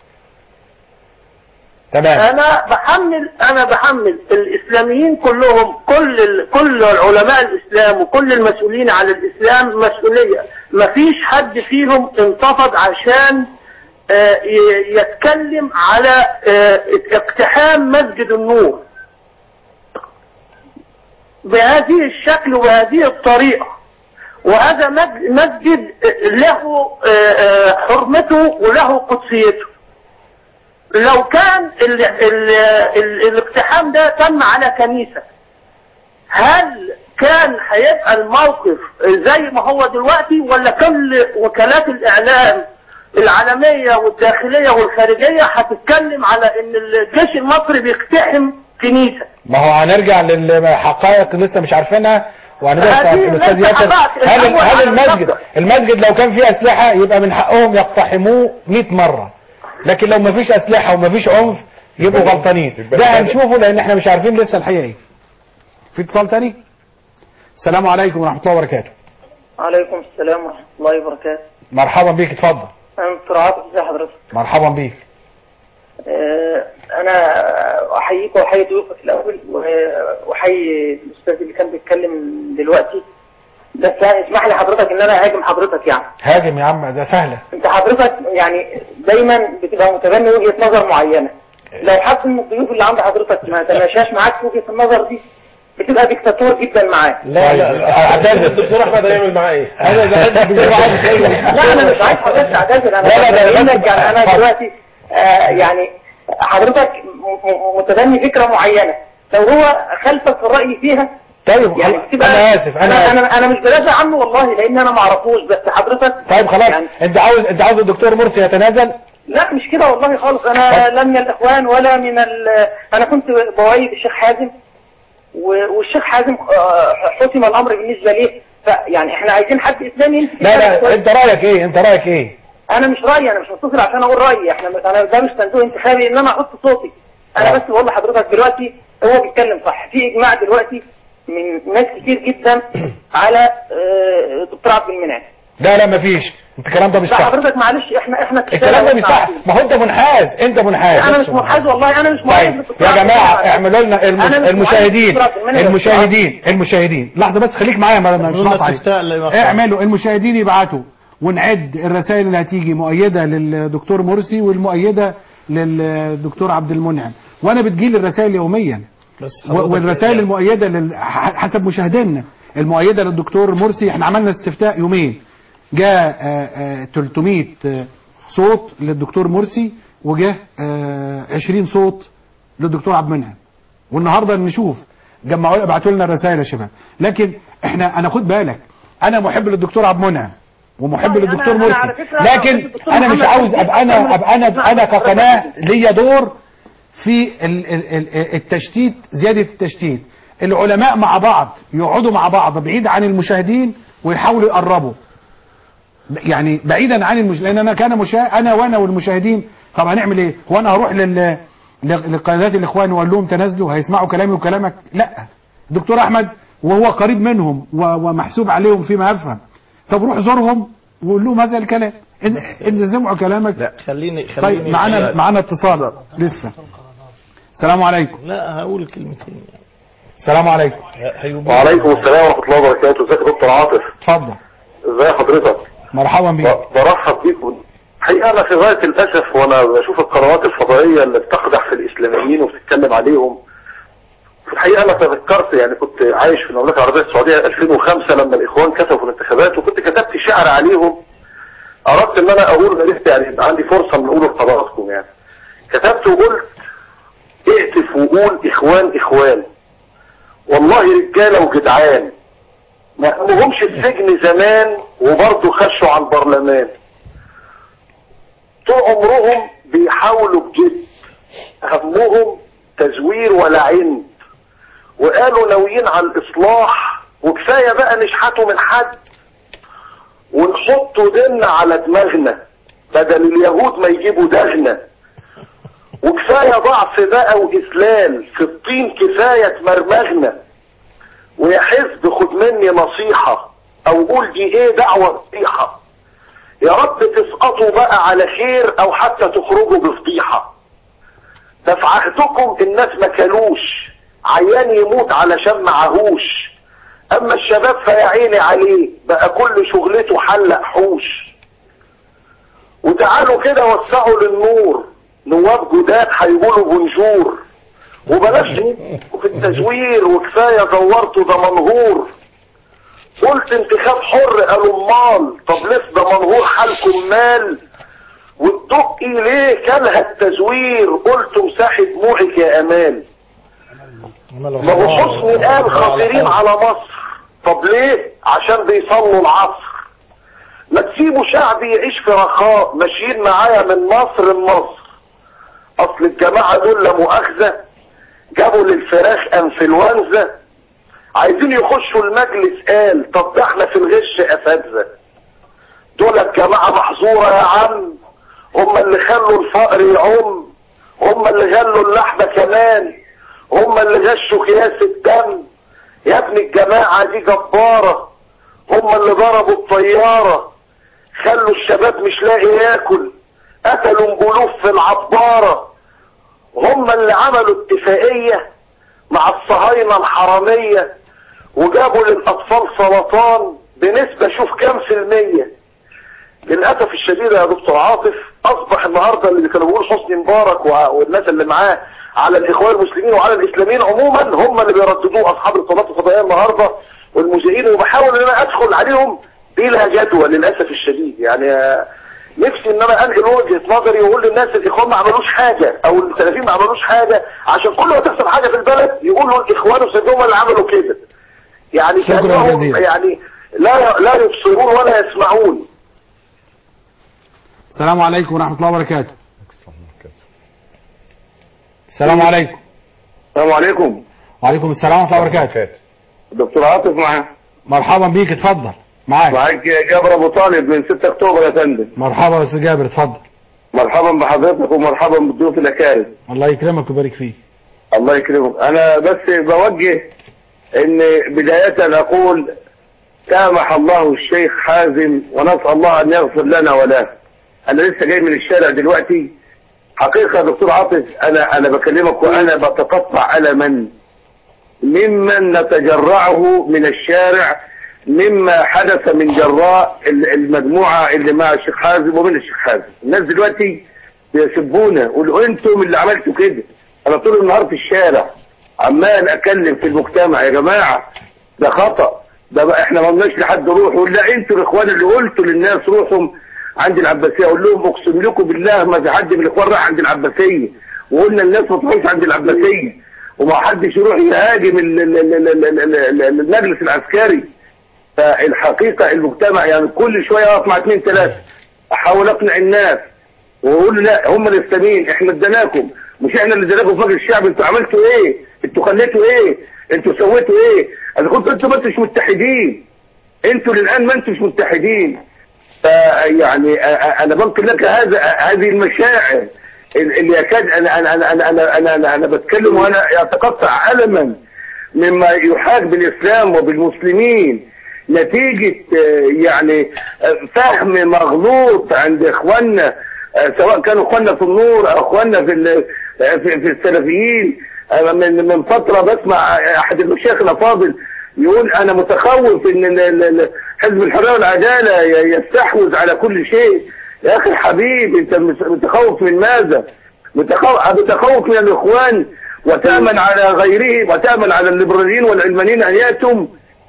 [SPEAKER 3] تمام
[SPEAKER 10] انا بحمل انا بحمل الاسلاميين كلهم كل ال... كل علماء الاسلام وكل المسؤولين على الاسلام مسؤوليه مفيش حد فيهم انتفض عشان آه، ي- يتكلم على آه، اقتحام مسجد النور بهذه الشكل وهذه الطريقه وهذا مج- مسجد له آه، آه، حرمته وله قدسيته لو كان ال ال ال الاقتحام ده تم على كنيسة هل كان هيبقى الموقف زي ما هو دلوقتي ولا كل وكالات الاعلام العالمية والداخلية والخارجية هتتكلم على ان الجيش المصري بيقتحم كنيسة
[SPEAKER 8] ما هو هنرجع للحقائق لسه مش عارفينها وهنرجع
[SPEAKER 10] هذه
[SPEAKER 8] في الاستاذ
[SPEAKER 10] ليس
[SPEAKER 8] ياسر
[SPEAKER 10] حقائق.
[SPEAKER 8] هل
[SPEAKER 10] الأول
[SPEAKER 8] هل
[SPEAKER 10] على
[SPEAKER 8] المسجد
[SPEAKER 10] المبدأ.
[SPEAKER 8] المسجد لو كان فيه اسلحه يبقى من حقهم يقتحموه 100 مره لكن لو ما فيش اسلحه وما فيش عنف يبقوا غلطانين ده هنشوفه لان احنا مش عارفين لسه الحقيقه ايه في اتصال تاني السلام عليكم ورحمه الله وبركاته
[SPEAKER 10] عليكم السلام ورحمة الله وبركاته
[SPEAKER 8] مرحبا بيك اتفضل
[SPEAKER 10] انا دكتور عاطف ازي حضرتك
[SPEAKER 8] مرحبا بيك
[SPEAKER 10] آه، انا احييك واحيي ضيوفك الاول و- واحيي الاستاذ اللي كان بيتكلم دلوقتي بس يعني اسمح لي حضرتك ان انا اهاجم حضرتك يعني
[SPEAKER 8] هاجم يا عم ده سهله
[SPEAKER 10] انت حضرتك يعني دايما بتبقى متبني وجهة نظر معينة لو حد من الضيوف اللي عند حضرتك ما تماشاش معاك في وجهة النظر دي بتبقى ديكتاتور جدا معاه
[SPEAKER 8] لا لا لا اعتذر
[SPEAKER 6] الدكتور احمد هيعمل معاه ايه؟
[SPEAKER 8] انا زعلت بالدكتور عاطف
[SPEAKER 10] لا انا مش عايز حضرتك تعتذر انا
[SPEAKER 8] لا، لا، ده
[SPEAKER 10] بقول
[SPEAKER 8] بس-
[SPEAKER 10] لك يعني انا
[SPEAKER 8] اتفضل.
[SPEAKER 10] دلوقتي آه يعني حضرتك م- م- متبني فكرة معينة لو هو خلفك في الرأي فيها
[SPEAKER 8] طيب
[SPEAKER 10] يعني
[SPEAKER 8] خلاص.
[SPEAKER 10] بتبقى
[SPEAKER 8] انا اسف انا
[SPEAKER 10] انا
[SPEAKER 8] اسف
[SPEAKER 10] انا, أنا مش بدافع عنه والله لان انا ما اعرفوش بس حضرتك
[SPEAKER 8] طيب خلاص
[SPEAKER 10] يعني
[SPEAKER 8] انت عاوز انت عاوز الدكتور مرسي يتنازل
[SPEAKER 10] لا مش كده والله خالص انا لا من الاخوان ولا من ال... انا كنت بوايد الشيخ حازم و- والشيخ حازم آه، حسم الامر بالنسبه ليه فيعني احنا عايزين حد اسلامي يمسك
[SPEAKER 8] لا
[SPEAKER 10] البلد
[SPEAKER 8] لا
[SPEAKER 10] كويس.
[SPEAKER 8] انت رايك ايه انت رايك ايه
[SPEAKER 10] انا مش رايي انا مش متصل عشان اقول رايي احنا انا ده مش صندوق انتخابي ان انا احط صوتي انا
[SPEAKER 8] آه.
[SPEAKER 10] بس بقول لحضرتك دلوقتي هو بيتكلم صح في اجماع دلوقتي من ناس كتير جدا على آه، دكتور عبد المنعم
[SPEAKER 8] لا لا مفيش انت الكلام ده مش
[SPEAKER 10] لا
[SPEAKER 8] صح
[SPEAKER 10] حضرتك معلش احنا احنا
[SPEAKER 8] الكلام ده مش صح ما هو انت منحاز انت منحاز
[SPEAKER 10] انا مش منحاز والله انا مش مؤيد
[SPEAKER 8] طيب
[SPEAKER 10] للدكتور
[SPEAKER 8] يا
[SPEAKER 10] عبد
[SPEAKER 8] جماعه
[SPEAKER 10] المنعم.
[SPEAKER 8] اعملوا لنا المش...
[SPEAKER 10] أنا مش
[SPEAKER 8] المشاهدين
[SPEAKER 10] مؤيد للدكتور عبد المنعم.
[SPEAKER 8] المشاهدين المشاهدين لحظه بس خليك معايا ما مش
[SPEAKER 2] عملوا لنا
[SPEAKER 8] هقطع
[SPEAKER 2] استفتاء
[SPEAKER 8] عليك.
[SPEAKER 2] لمصلحة.
[SPEAKER 8] اعملوا المشاهدين يبعتوا ونعد الرسائل اللي هتيجي مؤيده للدكتور مرسي والمؤيده للدكتور عبد المنعم وانا بتجيلي الرسائل يوميا
[SPEAKER 2] بس
[SPEAKER 8] و-
[SPEAKER 2] حضرتك
[SPEAKER 8] والرسائل
[SPEAKER 2] يعني-
[SPEAKER 8] المؤيده لل... ح- حسب مشاهدينا المؤيده للدكتور مرسي احنا عملنا استفتاء يومين جاء آه، آه، 300 آه، صوت للدكتور مرسي وجاء آه، 20 صوت للدكتور عبد المنعم والنهارده نشوف جمعوا ابعتوا لنا الرسائل يا شباب لكن احنا انا خد بالك انا محب للدكتور عبد المنعم ومحب
[SPEAKER 10] والله
[SPEAKER 8] للدكتور
[SPEAKER 10] أنا- أنا على
[SPEAKER 8] مرسي
[SPEAKER 10] فكرة أنا
[SPEAKER 8] لكن
[SPEAKER 10] بحب الدكتور
[SPEAKER 8] انا مش
[SPEAKER 10] محمد
[SPEAKER 8] عاوز
[SPEAKER 10] مرسي.
[SPEAKER 8] ابقى انا ابقى انا
[SPEAKER 10] اسمع
[SPEAKER 8] انا
[SPEAKER 10] حضرتك.
[SPEAKER 8] كقناه ليا دور في ال- ال- ال- التشتيت زيادة التشتيت العلماء مع بعض يقعدوا مع بعض بعيد عن المشاهدين ويحاولوا يقربوا يعني بعيدا عن المش... لان انا كان مشا... انا وانا والمشاهدين طب هنعمل ايه هو انا هروح لل ل- لقيادات الاخوان واقول لهم تنازلوا هيسمعوا كلامي وكلامك لا دكتور احمد وهو قريب منهم و... ومحسوب عليهم فيما افهم طب روح زورهم وقول لهم هذا الكلام ان ان سمعوا كلامك
[SPEAKER 4] لا.
[SPEAKER 2] خليني خليني
[SPEAKER 8] طيب معانا معانا اتصال لسه السلام عليكم
[SPEAKER 2] لا هقول كلمتين يعني.
[SPEAKER 8] السلام عليكم
[SPEAKER 11] وعليكم السلام ورحمة الله وبركاته ازيك يا دكتور عاطف
[SPEAKER 8] اتفضل
[SPEAKER 11] ازي حضرتك
[SPEAKER 8] مرحبا بيك
[SPEAKER 11] ب- برحب بيكم حقيقة أنا في غاية الأسف وأنا بشوف القنوات الفضائية اللي بتقدح في الإسلاميين وبتتكلم عليهم في الحقيقة أنا تذكرت يعني كنت عايش في المملكة العربية السعودية 2005 لما الإخوان كسبوا في الانتخابات وكنت كتبت شعر عليهم أردت إن أنا أقول يا ريت يعني يبقى عندي فرصة إن أقوله لحضراتكم يعني كتبت وقلت اهتف وقول إخوان إخوان والله رجالة وجدعان ما همهمش السجن زمان وبرضه خشوا على البرلمان طول عمرهم بيحاولوا بجد همهم تزوير ولا عند وقالوا ناويين على الإصلاح وكفاية بقى نشحته من حد ونحطوا ديننا على دماغنا بدل اليهود ما يجيبوا دغنا وكفاية ضعف بقى وإذلال في الطين كفاية تمرمغنا ويا حزب خد مني نصيحة او قول دي ايه دعوة فضيحة يا رب تسقطوا بقى على خير او حتى تخرجوا بفضيحة ده في عهدكم الناس ما كلوش عيان يموت علشان معهوش اما الشباب فيا عيني عليه بقى كل شغلته حلق حوش وتعالوا كده وسعوا للنور نواب جداد هيقولوا بونجور وبلاش في التزوير وكفايه زورته ده منهور قلت انتخاب حر قالوا امال طب لسه ده منهور حالكم مال والدقي ليه كلها التزوير قلت مساحي دموعك يا امال ما هو حسني قال خطيرين على مصر طب ليه عشان بيصلوا العصر ما تسيبوا شعب يعيش في رخاء ماشيين معايا من مصر لمصر اصل الجماعة دول لا مؤاخذة جابوا للفراخ انفلونزا عايزين يخشوا المجلس قال طب ده احنا في الغش اساتذة دول الجماعة محظورة يا عم هم اللي خلوا الفقر يعم هم اللي غلوا اللحمة كمان هم اللي غشوا قياس الدم يا ابني الجماعة دي جبارة هم اللي ضربوا الطيارة خلوا الشباب مش لاقي ياكل قتلوا بلوف في العبارة هم اللي عملوا اتفاقية مع الصهاينة الحرامية وجابوا للأطفال سرطان بنسبة شوف كام في المية للأسف الشديد يا دكتور عاطف أصبح النهاردة اللي كانوا بيقولوا حسني مبارك وع- والناس اللي معاه على الإخوان المسلمين وعلى الإسلاميين عموما هم اللي بيرددوه أصحاب القنوات الفضائية النهاردة والمذيعين وبحاول إن أنا أدخل عليهم بلا جدوى للأسف الشديد يعني آه، نفسي ان انا انقل وجهه نظري واقول للناس الاخوان ما عملوش حاجه او السلفيين ما عملوش حاجه عشان كل ما تحصل حاجه في البلد يقولوا الاخوان والسلفيين اللي عملوا كده يعني
[SPEAKER 3] شكراً
[SPEAKER 11] كانهم
[SPEAKER 3] جزيلاً.
[SPEAKER 11] يعني لا لا يبصرون ولا يسمعون
[SPEAKER 3] السلام عليكم ورحمة الله وبركاته السلام عليكم
[SPEAKER 11] السلام عليكم
[SPEAKER 3] وعليكم السلام ورحمة الله وبركاته
[SPEAKER 11] دكتور عاطف معاك
[SPEAKER 3] مرحبا بيك اتفضل معاك
[SPEAKER 11] معاك جابر ابو طالب من 6 اكتوبر يا فندم
[SPEAKER 3] مرحبا يا استاذ جابر اتفضل
[SPEAKER 11] مرحبا بحضرتك ومرحبا بالضيوف الاكارم
[SPEAKER 3] الله يكرمك ويبارك فيك
[SPEAKER 11] الله يكرمك انا بس بوجه ان بداية اقول سامح الله الشيخ حازم ونسأل الله ان يغفر لنا وله انا لسه جاي من الشارع دلوقتي حقيقة يا دكتور عاطف انا انا بكلمك وانا بتقطع ألما ممن نتجرعه من الشارع مما حدث من جراء ال- المجموعة اللي مع الشيخ حازم ومن الشيخ حازم الناس دلوقتي بيسبونا يقولوا انتم اللي عملتوا كده انا طول النهار في الشارع عمال اكلم في المجتمع يا جماعة ده خطأ ده بقى احنا ما قلناش لحد روح يقول لا انتوا الاخوان اللي قلتوا للناس روحهم عند العباسية اقول لهم اقسم لكم بالله ما في حد من الاخوان راح عند العباسية وقلنا الناس ما تروحش عند العباسية وما حدش يروح يهاجم ال- ال- ال- ال- ال- ال- ال- المجلس العسكري فالحقيقة المجتمع يعني كل شوية اقف مع اثنين ثلاثة احاول اقنع الناس واقول لا هم الاسلاميين احنا اديناكم مش احنا اللي اديناكم في مجلس الشعب انتوا عملتوا ايه انتوا خليتوا ايه انتوا سويتوا ايه اذا كنتوا انتوا ما انتوش متحدين انتوا للان ما انتوش متحدين فيعني أ- أ- انا بنقل لك هذا هذه المشاعر اللي يكاد انا انا انا انا انا انا, أنا, أنا بتكلم وانا يتقطع الما مما يحاك بالاسلام وبالمسلمين نتيجة آه، يعني آه، فهم مغلوط عند اخواننا آه، سواء كانوا اخواننا في النور او اخواننا في ال- آه، في في السلفيين أنا من من فترة بسمع احد المشايخ الافاضل يقول انا متخوف ان ال- ال- ال- حزب الحرية والعدالة ي- يستحوذ على كل شيء يا اخي الحبيب انت مس- متخوف من ماذا متخوف متخوف من الاخوان وتأمن على غيرهم وتأمن على الليبراليين والعلمانيين ان يأتوا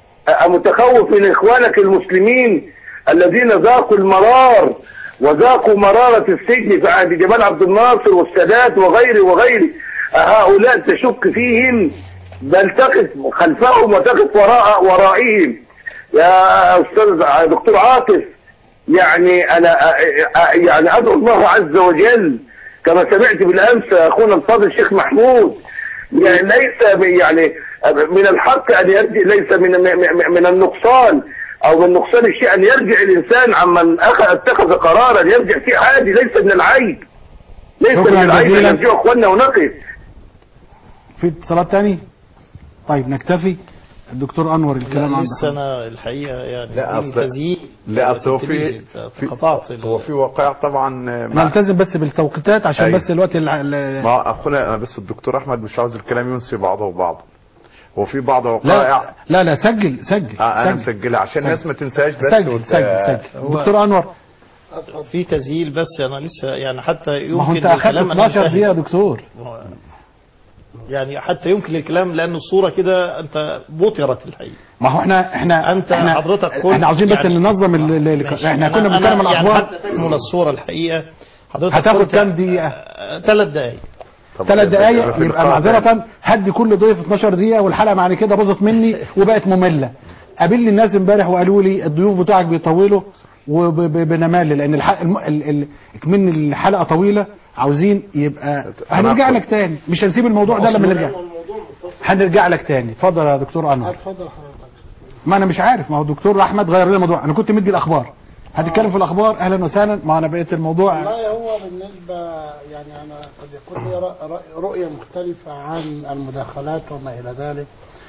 [SPEAKER 11] متخوف من اخوانك المسلمين الذين ذاقوا المرار وذاقوا مرارة السجن في عهد جمال عبد الناصر والسادات وغيره وغيره هؤلاء تشك فيهم بل تقف خلفهم وتقف وراء ورائهم يا استاذ دكتور عاطف يعني انا يعني ادعو الله عز وجل كما سمعت بالامس اخونا الفاضل الشيخ محمود يعني ليس يعني من الحق ان يرجع ليس من من النقصان او من نقصان الشيء ان يرجع الانسان عمن اخذ اتخذ قرارا يرجع فيه عادي ليس من العيب ليس
[SPEAKER 3] شكراً
[SPEAKER 11] من العيب ان
[SPEAKER 3] جزيلاً.
[SPEAKER 11] نرجع اخواننا ونقف
[SPEAKER 3] في اتصالات تاني طيب نكتفي الدكتور انور الكلام عن
[SPEAKER 2] لسه انا الحقيقه يعني
[SPEAKER 4] لا
[SPEAKER 2] بدون
[SPEAKER 4] أصل-
[SPEAKER 2] تزيين
[SPEAKER 4] لا اصل هو في
[SPEAKER 2] تلفزيون.
[SPEAKER 4] في
[SPEAKER 2] قطعت ال-
[SPEAKER 4] هو في وقائع طبعا مع
[SPEAKER 3] نلتزم بس بالتوقيتات عشان
[SPEAKER 4] أيوة.
[SPEAKER 3] بس الوقت الع... ال-
[SPEAKER 4] ما اخونا انا بس الدكتور احمد مش عاوز الكلام ينسي بعضه بعض هو في بعض وقائع
[SPEAKER 3] لا لا لا سجل سجل
[SPEAKER 4] آه انا
[SPEAKER 3] سجل.
[SPEAKER 4] مسجلها عشان الناس ما تنساش بس
[SPEAKER 3] سجل
[SPEAKER 4] وت-
[SPEAKER 3] سجل سجل
[SPEAKER 2] هو-
[SPEAKER 3] دكتور انور
[SPEAKER 2] في تسجيل بس انا لسه يعني حتى
[SPEAKER 3] ما هو
[SPEAKER 2] يمكن
[SPEAKER 3] انت اخدت
[SPEAKER 2] الكلام أن
[SPEAKER 3] 12
[SPEAKER 2] ينتهي.
[SPEAKER 3] دقيقه يا دكتور
[SPEAKER 2] يعني حتى يمكن الكلام لان الصوره كده انت بطرت الحقيقه
[SPEAKER 3] ما هو احنا احنا
[SPEAKER 2] انت
[SPEAKER 3] احنا
[SPEAKER 2] حضرتك قلت
[SPEAKER 3] احنا عاوزين بس
[SPEAKER 2] يعني-
[SPEAKER 3] ننظم ال- ال- ال-
[SPEAKER 2] ماشي.
[SPEAKER 3] احنا
[SPEAKER 2] أنا-
[SPEAKER 3] كنا
[SPEAKER 2] أنا
[SPEAKER 3] بنتكلم عن
[SPEAKER 2] يعني
[SPEAKER 3] الاخبار
[SPEAKER 2] حتى تكمل الصوره الحقيقه حضرتك
[SPEAKER 3] هتاخد
[SPEAKER 2] قلت-
[SPEAKER 3] كام دقيقه
[SPEAKER 2] ثلاث دقائق
[SPEAKER 4] طب
[SPEAKER 3] ثلاث
[SPEAKER 4] يبقى
[SPEAKER 3] دقايق
[SPEAKER 4] في
[SPEAKER 3] يبقى
[SPEAKER 4] لقاء تاني.
[SPEAKER 3] معذرة هدي كل ضيف 12 دقيقة والحلقة بعد كده باظت مني وبقت مملة قابلني الناس امبارح وقالوا لي الضيوف بتوعك بيطولوا وبنمل لان الح... الم... ال... ال... كمان الحلقه طويله عاوزين يبقى هنرجع لك تاني مش هنسيب الموضوع ده لما نرجع هنرجع لك تاني اتفضل يا دكتور انور
[SPEAKER 5] اتفضل حضرتك
[SPEAKER 3] ما انا مش عارف ما هو الدكتور احمد غير لي الموضوع انا كنت مدي الاخبار هتتكلم في الاخبار اهلا وسهلا ما انا بقيت الموضوع
[SPEAKER 5] والله هو بالنسبة يعني أنا قد يكون لي رأ- رأ- رؤية مختلفة عن المداخلات وما إلى ذلك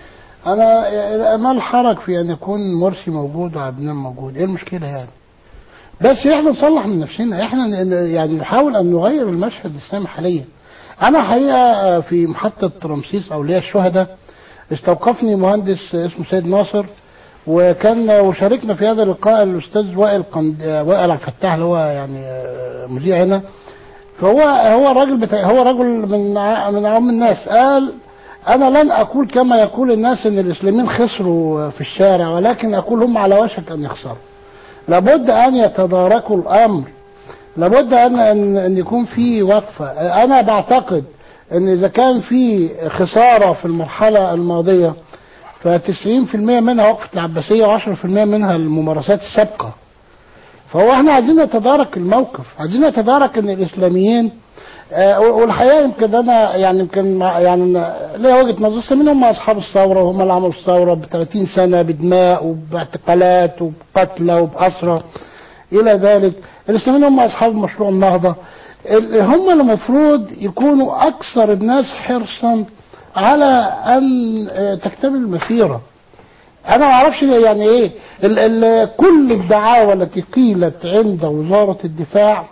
[SPEAKER 5] أنا ما الحرج في أن يكون مرسي موجود وعبدان موجود إيه المشكلة يعني بس إحنا نصلح من نفسنا إحنا ن- يعني نحاول أن نغير المشهد الإسلامي حاليا أنا حقيقة في محطة رمسيس أولياء الشهداء استوقفني مهندس اسمه سيد ناصر وكان وشاركنا في هذا اللقاء الاستاذ وائل قند... وائل عبد الفتاح اللي هو يعني آه، مذيع هنا فهو هو الراجل بتاع هو رجل من ع- من عوام الناس قال انا لن اقول كما يقول الناس ان الاسلاميين خسروا في الشارع ولكن اقول هم على وشك ان يخسروا لابد ان يتداركوا الامر لابد ان ان, أن يكون في وقفه انا بعتقد ان اذا كان في خساره في المرحله الماضيه ف90% منها وقفة العباسية و10% منها الممارسات السابقة فهو احنا عايزين نتدارك الموقف عايزين نتدارك ان الاسلاميين آه، والحقيقه يمكن انا يعني يمكن مع- يعني ليا وجهه نظر الاسلاميين هم اصحاب الثوره وهم اللي عملوا الثوره ب 30 سنه بدماء وباعتقالات وبقتلى وباسرى الى ذلك الاسلاميين هم اصحاب مشروع النهضه ال- هم اللي المفروض يكونوا اكثر الناس حرصا على ان آه، تكتمل المسيره انا ما اعرفش يعني ايه ال ال كل الدعاوى التي قيلت عند وزاره الدفاع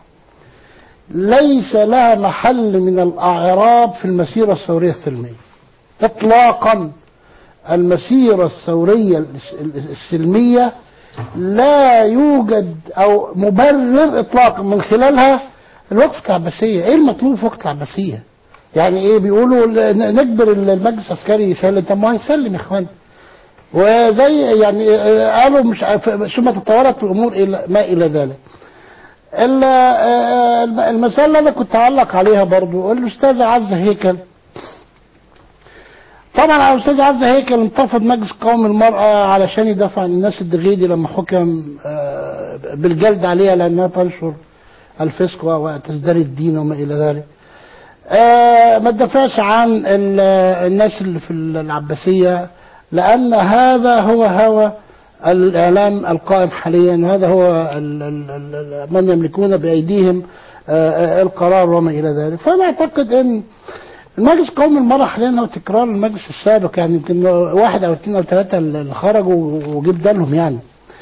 [SPEAKER 5] ليس لها محل من الاعراب في المسيره الثوريه السلميه اطلاقا المسيره الثوريه الس- السلميه لا يوجد او مبرر اطلاقا من خلالها الوقفه العباسيه ايه المطلوب في وقت العباسيه يعني ايه بيقولوا ل- نجبر المجلس العسكري يسلم طب ما هيسلم يا اخوان وزي يعني آه، قالوا مش عارف- ثم تطورت الامور الى ما الى ذلك ال- آه، الم- المسألة اللي أنا كنت أعلق عليها برضو الأستاذة عزة هيكل طبعا الأستاذ عزة هيكل انتفض مجلس قومي المرأة علشان يدافع عن الناس الدغيدي لما حكم آه، بالجلد عليها لأنها تنشر الفسق وتزدري الدين وما إلى ذلك آه، ما تدافعش عن ال- الناس اللي في العباسية لأن هذا هو هوى الإعلام القائم حاليا وهذا هو ال- ال- ال- من يملكون بأيديهم آه، آه، القرار وما إلى ذلك فأنا أعتقد أن المجلس قومي المرة حاليا هو تكرار المجلس السابق يعني يمكن واحد أو اثنين أو ثلاثة اللي خرجوا وجيب دالهم يعني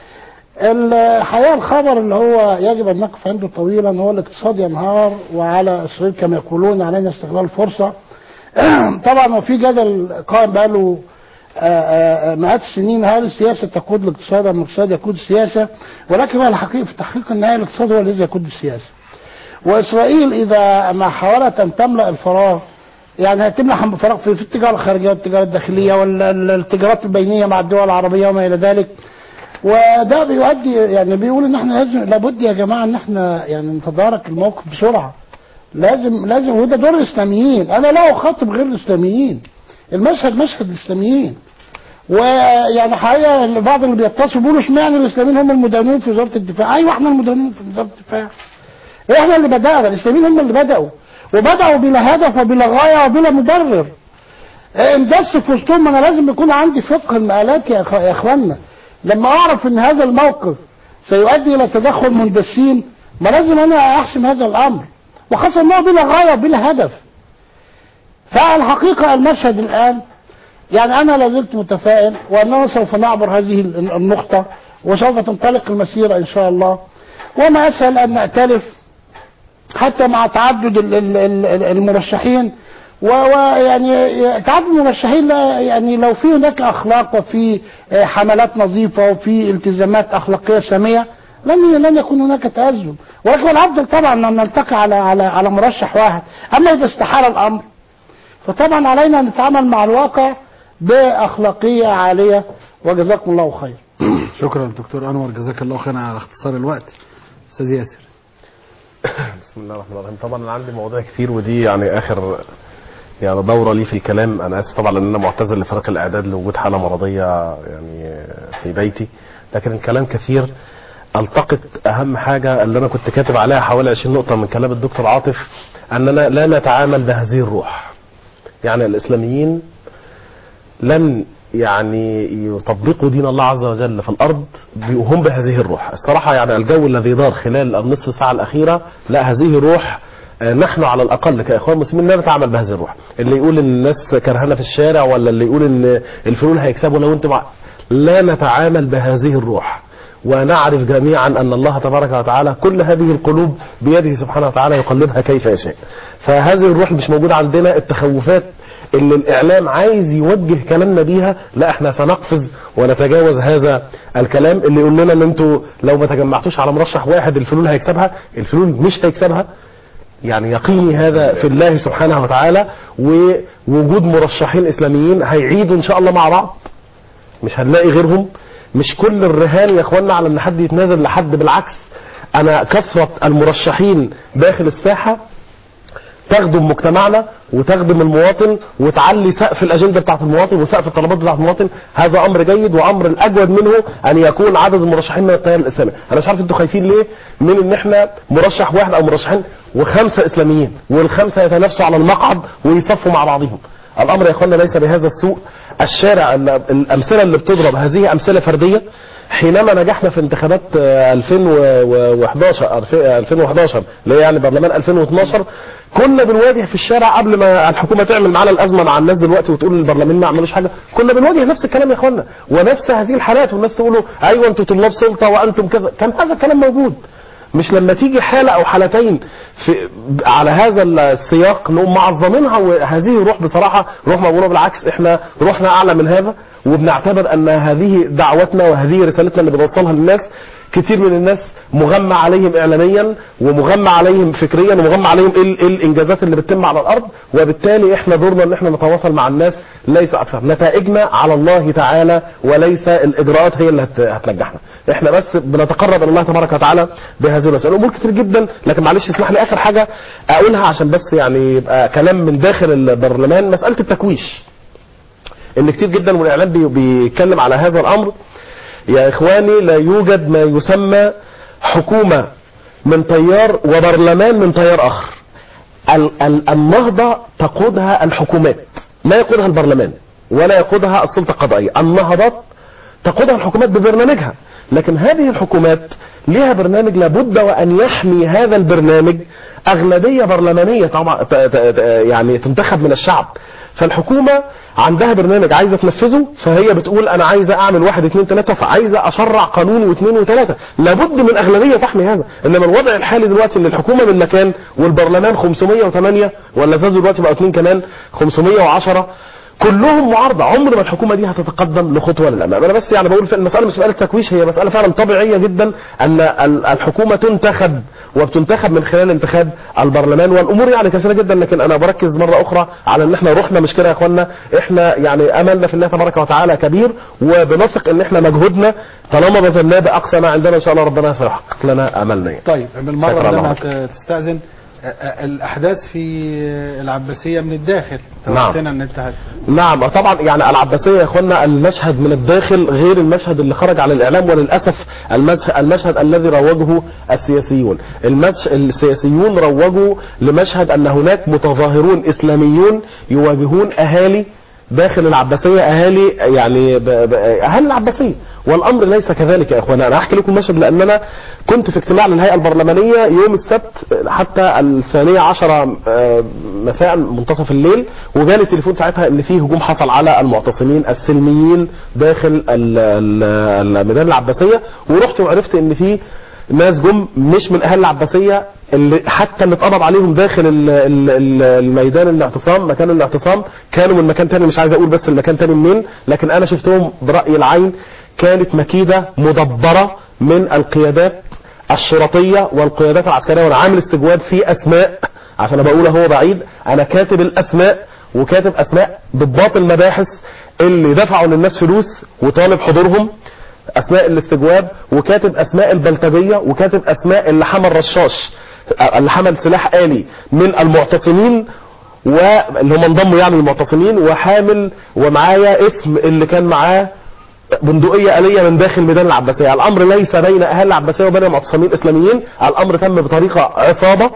[SPEAKER 5] الحقيقة الخبر اللي هو يجب أن نقف عنده طويلا هو الاقتصاد ينهار وعلى إسرائيل كما يقولون علينا استغلال الفرصة طبعا وفي جدل قائم بقاله آه، آه، مئات السنين هل السياسة تقود الاقتصاد أم الاقتصاد يقود السياسة ولكن هو الحقيقة في تحقيق النهاية الاقتصاد هو الذي يقود السياسة وإسرائيل إذا ما حاولت أن تملأ الفراغ يعني هتملأ حم- فراغ في, في التجارة الخارجية والتجارة الداخلية والتجارات البينية مع الدول العربية وما إلى ذلك وده بيؤدي يعني بيقول ان احنا لازم لابد يا جماعه ان احنا يعني نتدارك الموقف بسرعه لازم لازم وده دور الاسلاميين انا لا اخاطب غير الاسلاميين المشهد مشهد الاسلاميين ويعني حقيقه بعض اللي بيتصلوا بيقولوا اشمعنى الاسلاميين هم المدانون في وزاره الدفاع ايوه احنا المدانون في وزاره الدفاع احنا اللي بدانا الاسلاميين هم اللي بداوا وبداوا بلا هدف وبلا غايه وبلا مبرر اندس في وسطهم انا لازم يكون عندي فقه المآلات يا, أخ... يا اخوانا لما اعرف ان هذا الموقف سيؤدي الى تدخل مندسين ما لازم انا احسم هذا الامر وخاصه انه بلا غايه وبلا هدف فالحقيقه المشهد الان يعني انا لازلت متفائل واننا سوف نعبر هذه النقطه وسوف تنطلق المسيره ان شاء الله وما اسهل ان نأتلف حتى مع تعدد ال- ال- ال- المرشحين و- ويعني تعدد المرشحين لا يعني لو في هناك اخلاق وفي آه، حملات نظيفه وفي التزامات اخلاقيه ساميه لن لن يكون هناك تأزم ولكن الافضل طبعا ان نلتقي على على على مرشح واحد اما اذا استحال الامر فطبعا علينا ان نتعامل مع الواقع باخلاقيه عاليه وجزاكم الله خير
[SPEAKER 3] شكرا دكتور انور جزاك الله خيرا على اختصار الوقت استاذ ياسر
[SPEAKER 6] بسم الله الرحمن الرحيم طبعا انا عندي مواضيع كتير ودي يعني اخر يعني دورة لي في الكلام أنا آسف طبعا لأن أنا معتذر لفريق الإعداد لوجود حالة مرضية يعني في بيتي لكن الكلام كثير التقط اهم حاجه اللي انا كنت كاتب عليها حوالي 20 نقطه من كلام الدكتور عاطف اننا لا نتعامل بهذه الروح يعني الاسلاميين لن يعني يطبقوا دين الله عز وجل في الارض وهم بهذه الروح الصراحه يعني الجو الذي دار خلال النصف ساعه الاخيره لا هذه الروح آه، نحن على الاقل كاخوان مسلمين لا نتعامل بهذه الروح اللي يقول ان الناس كرهانه في الشارع ولا اللي يقول ان الفلول هيكسبوا لو انتم لا نتعامل بهذه الروح ونعرف جميعا أن الله تبارك وتعالى كل هذه القلوب بيده سبحانه وتعالى يقلبها كيف يشاء فهذه الروح مش موجودة عندنا التخوفات اللي الإعلام عايز يوجه كلامنا بيها لا احنا سنقفز ونتجاوز هذا الكلام اللي يقول لنا ان انتوا لو ما تجمعتوش على مرشح واحد الفلول هيكسبها الفلول مش هيكسبها يعني يقيني هذا في الله سبحانه وتعالى ووجود مرشحين اسلاميين هيعيدوا ان شاء الله مع بعض مش هنلاقي غيرهم مش كل الرهان يا اخوانا على ان حد يتنازل لحد بالعكس انا كثرة المرشحين داخل الساحة تخدم مجتمعنا وتخدم المواطن وتعلي سقف الاجنده بتاعت المواطن وسقف الطلبات بتاعت المواطن هذا امر جيد وامر الاجود منه ان يكون عدد المرشحين من التيار الاسلامي انا مش عارف انتوا خايفين ليه من ان احنا مرشح واحد او مرشحين وخمسه اسلاميين والخمسه يتنافسوا على المقعد ويصفوا مع بعضهم الامر يا اخوانا ليس بهذا السوء الشارع ال- الامثله اللي بتضرب هذه امثله فرديه حينما نجحنا في انتخابات آه، 2011 ألف- 2011 اللي هي يعني برلمان 2012 كنا بنواجه في الشارع قبل ما الحكومه تعمل معانا الازمه مع الناس دلوقتي وتقول البرلمان ما عملوش حاجه كنا بنواجه نفس الكلام يا اخوانا ونفس هذه الحالات والناس تقولوا ايوه انتوا طلاب سلطه وانتم كذا كان هذا الكلام موجود مش لما تيجي حالة أو حالتين في على هذا السياق نقوم معظمينها وهذه روح بصراحة روح مقبولة بالعكس احنا روحنا أعلى من هذا وبنعتبر أن هذه دعوتنا وهذه رسالتنا اللي بنوصلها للناس كتير من الناس مغمى عليهم اعلاميا ومغمى عليهم فكريا ومغمى عليهم ايه ال- إيه الانجازات اللي بتتم على الارض وبالتالي احنا دورنا ان احنا نتواصل مع الناس ليس اكثر نتائجنا على الله تعالى وليس الاجراءات هي اللي هت- هتنجحنا احنا بس بنتقرب الى الله تبارك وتعالى بهذه الرسائل امور كتير جدا لكن معلش اسمح لي اخر حاجه اقولها عشان بس يعني يبقى كلام من داخل البرلمان مساله التكويش ان كتير جدا والاعلام بي- بيتكلم على هذا الامر يا اخواني لا يوجد ما يسمى حكومة من تيار وبرلمان من تيار اخر ال- ال- النهضة تقودها الحكومات لا يقودها البرلمان ولا يقودها السلطة القضائية النهضات تقودها الحكومات ببرنامجها لكن هذه الحكومات لها برنامج لابد وان يحمي هذا البرنامج اغلبيه برلمانيه طبعا ت- ت- ت- يعني تنتخب من الشعب فالحكومه عندها برنامج عايزه تنفذه فهي بتقول انا عايزه اعمل واحد اثنين ثلاثه فعايزه اشرع قانون واثنين وثلاثه لابد من اغلبيه تحمي هذا انما الوضع الحالي دلوقتي ان الحكومه من مكان والبرلمان 508 ولا زادوا دلوقتي بقوا اثنين كمان 510 كلهم معارضه عمر ما الحكومه دي هتتقدم لخطوه للامام انا بس يعني بقول في المساله مش مساله تكويش هي مساله فعلا طبيعيه جدا ان ال- الحكومه تنتخب وبتنتخب من خلال انتخاب البرلمان والامور يعني كثيره جدا لكن انا بركز مره اخرى على ان احنا روحنا مش كده يا اخوانا احنا يعني املنا في الله تبارك وتعالى كبير وبنثق ان احنا مجهودنا طالما بذلناه باقصى ما عندنا ان شاء الله ربنا سيحقق لنا املنا يعني.
[SPEAKER 3] طيب بالمرة
[SPEAKER 6] شكرا
[SPEAKER 3] لما
[SPEAKER 6] الله.
[SPEAKER 3] ت- تستأذن أ- أ- الأحداث في العباسية من الداخل
[SPEAKER 6] نعم.
[SPEAKER 3] توقعتنا أن أنت هت...
[SPEAKER 6] نعم طبعا يعني العباسية يا اخوانا المشهد من الداخل غير المشهد اللي خرج على الاعلام وللاسف المشهد, المشهد الذي روجه السياسيون المش... السياسيون روجوا لمشهد ان هناك متظاهرون اسلاميون يواجهون اهالي داخل العباسية اهالي يعني ب... ب... اهالي العباسية والامر ليس كذلك يا اخوانا انا هحكي لكم المشهد لان انا كنت في اجتماع للهيئة البرلمانية يوم السبت حتى الثانية عشرة آه، مساء منتصف الليل وجالي التليفون ساعتها ان في هجوم حصل على المعتصمين السلميين داخل ال- ال- الميدان العباسية ورحت وعرفت ان في ناس جم مش من اهل العباسيه اللي حتى اللي اتقبض عليهم داخل ال- ال- ال- الميدان الاعتصام مكان الاعتصام كانوا من مكان تاني مش عايز اقول بس المكان تاني منين لكن انا شفتهم براي العين كانت مكيده مدبره من القيادات الشرطيه والقيادات العسكريه وانا عامل استجواب في اسماء عشان ابقى اقول هو بعيد انا كاتب الاسماء وكاتب اسماء ضباط المباحث اللي دفعوا للناس فلوس وطالب حضورهم اسماء الاستجواب وكاتب اسماء البلطجيه وكاتب اسماء اللي حمل رشاش اللي حمل سلاح آلي من المعتصمين واللي هم انضموا يعني المعتصمين وحامل ومعايا اسم اللي كان معاه بندقية آلية من داخل ميدان العباسية الأمر ليس بين أهل العباسية وبين المعتصمين الإسلاميين الأمر تم بطريقة عصابة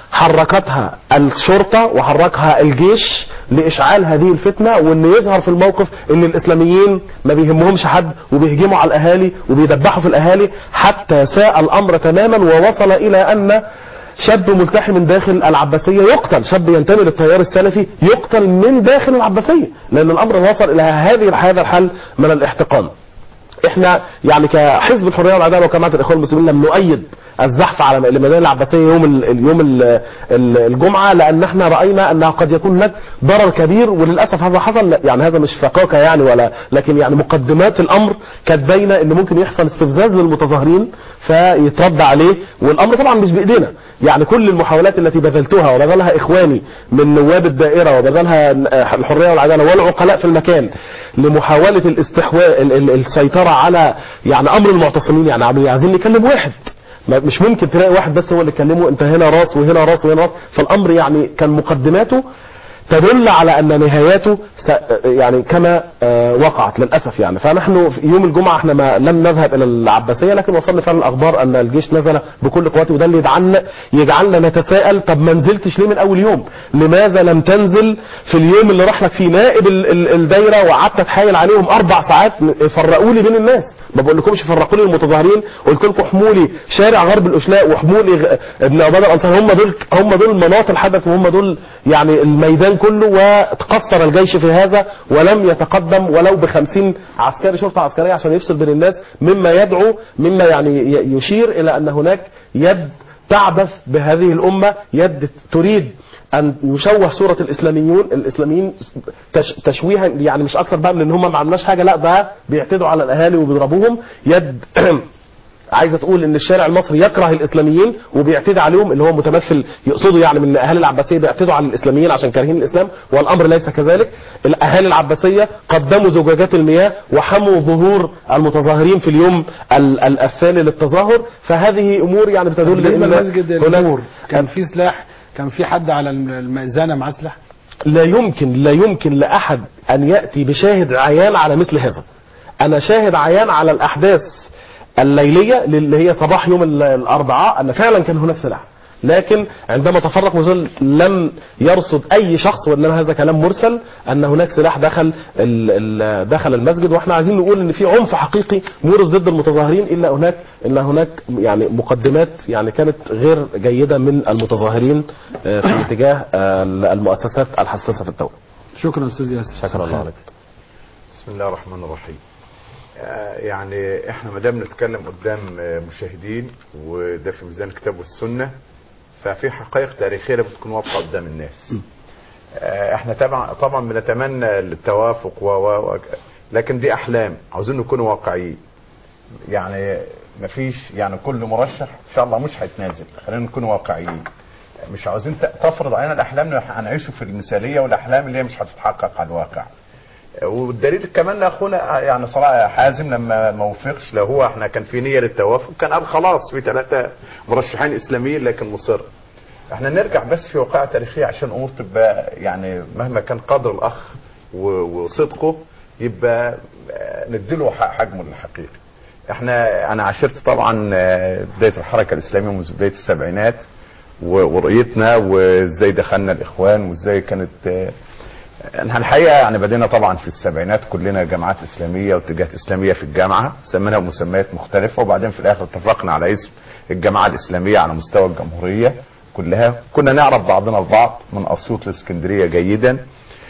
[SPEAKER 6] حركتها الشرطة وحركها الجيش لإشعال هذه الفتنة وإن يظهر في الموقف إن الإسلاميين ما بيهمهمش حد وبيهجموا على الأهالي وبيدبحوا في الأهالي حتى ساء الأمر تماما ووصل إلى أن شاب ملتحي من داخل العباسية يقتل شاب ينتمي للتيار السلفي يقتل من داخل العباسية لأن الأمر وصل إلى هذه هذا الحل من الاحتقان احنا يعني كحزب الحريه والعداله وجماعه الاخوان المسلمين لم نؤيد الزحف على المدينه العباسيه يوم ال- اليوم ال- ال- الجمعه لان احنا راينا انها قد يكون هناك ضرر كبير وللاسف هذا حصل لا، يعني هذا مش فقاكه يعني ولا لكن يعني مقدمات الامر كانت باينه ان ممكن يحصل استفزاز للمتظاهرين فيترد عليه والامر طبعا مش بايدينا يعني كل المحاولات التي بذلتها وبذلها اخواني من نواب الدائره وبذلها الحريه والعداله والعقلاء في المكان لمحاوله الاستحواء ال- ال- السيطره على يعني امر المعتصمين يعني عم- عايزين نكلم واحد ما- مش ممكن تلاقي واحد بس هو اللي يكلمه انت هنا راس وهنا راس وهنا راس فالامر يعني كان مقدماته تدل على ان نهاياته س- يعني كما آه، وقعت للاسف يعني فنحن في يوم الجمعه احنا ما لم نذهب الى العباسيه لكن وصلنا فعلا الاخبار ان الجيش نزل بكل قواته وده اللي يجعلنا يجعلنا نتساءل طب ما نزلتش ليه من اول يوم؟ لماذا لم تنزل في اليوم اللي راح لك فيه نائب ال- ال- الدايره وقعدت اتحايل عليهم اربع ساعات فرقوا لي بين الناس ما بقول لكمش فرقوا لي المتظاهرين قلت لكم حمولي شارع غرب الاشلاء وحمولي غ- ابن عباد الانصار هم دول هم دول مناط الحدث وهم دول يعني الميدان كله وتقصر الجيش في هذا ولم يتقدم ولو بخمسين عسكري شرطة عسكرية عشان يفصل بين الناس مما يدعو مما يعني ي- يشير إلى أن هناك يد تعبث بهذه الأمة يد تريد أن يشوه صورة الإسلاميون الإسلاميين تش تشويها يعني مش أكثر بقى من إن هم ما عملناش حاجة لا ده بيعتدوا على الأهالي وبيضربوهم يد عايزه تقول ان الشارع المصري يكره الاسلاميين وبيعتدي عليهم اللي هو متمثل يقصدوا يعني من اهالي العباسيه بيعتدوا على الاسلاميين عشان كارهين الاسلام والامر ليس كذلك الاهالي العباسيه قدموا زجاجات المياه وحموا ظهور المتظاهرين في اليوم ال- ال- الثاني للتظاهر فهذه امور يعني بتدل
[SPEAKER 3] بالنسبه
[SPEAKER 6] إن
[SPEAKER 3] لمسجد
[SPEAKER 6] هناك-
[SPEAKER 3] النور كان في سلاح كان في حد على الم- المئذنه معاه سلاح
[SPEAKER 6] لا يمكن لا يمكن لأحد أن يأتي بشاهد عيان على مثل هذا أنا شاهد عيان على الأحداث الليلية اللي هي صباح يوم ال- الأربعاء أن فعلا كان هناك سلاح لكن عندما تفرق وزل لم يرصد أي شخص وإنما هذا كلام مرسل أن هناك سلاح دخل ال- ال- دخل المسجد وإحنا عايزين نقول إن في عنف حقيقي مورس ضد المتظاهرين إلا هناك إلا هناك يعني مقدمات يعني كانت غير جيدة من المتظاهرين آه، في اتجاه آه، المؤسسات الحساسة في الدولة
[SPEAKER 3] شكرا استاذ ياسر
[SPEAKER 6] شكرا الله عليك
[SPEAKER 4] بسم الله الرحمن الرحيم آه، يعني احنا ما دام نتكلم قدام آه، مشاهدين وده في ميزان الكتاب والسنه ففي حقائق تاريخيه لازم تكون واضحه قدام الناس. آه، احنا طبعا طبعا بنتمنى التوافق و و و لكن دي احلام عاوزين نكون واقعيين. يعني مفيش يعني كل مرشح ان شاء الله مش هيتنازل خلينا نكون واقعيين. مش عاوزين ت- تفرض علينا الاحلام اللي هنعيشه في المثاليه والاحلام اللي هي مش هتتحقق على الواقع. والدليل كمان اخونا يعني صراحه حازم لما ما وفقش لو هو احنا كان في نيه للتوافق كان قال خلاص في ثلاثه مرشحين اسلاميين لكن مصر احنا نرجع بس في واقعة تاريخية عشان امور تبقى يعني مهما كان قدر الاخ و- وصدقه يبقى آه، نديله ح- حجمه الحقيقي احنا انا عاشرت طبعا آه، بداية الحركة الاسلامية منذ بداية السبعينات و- ورؤيتنا وازاي دخلنا الاخوان وازاي كانت آه، احنا الحقيقه يعني بدينا طبعا في السبعينات كلنا جامعات اسلاميه واتجاهات اسلاميه في الجامعه سميناها مسميات مختلفه وبعدين في الاخر اتفقنا على اسم الجامعه الاسلاميه على مستوى الجمهوريه كلها كنا نعرف بعضنا البعض من اسيوط لاسكندريه جيدا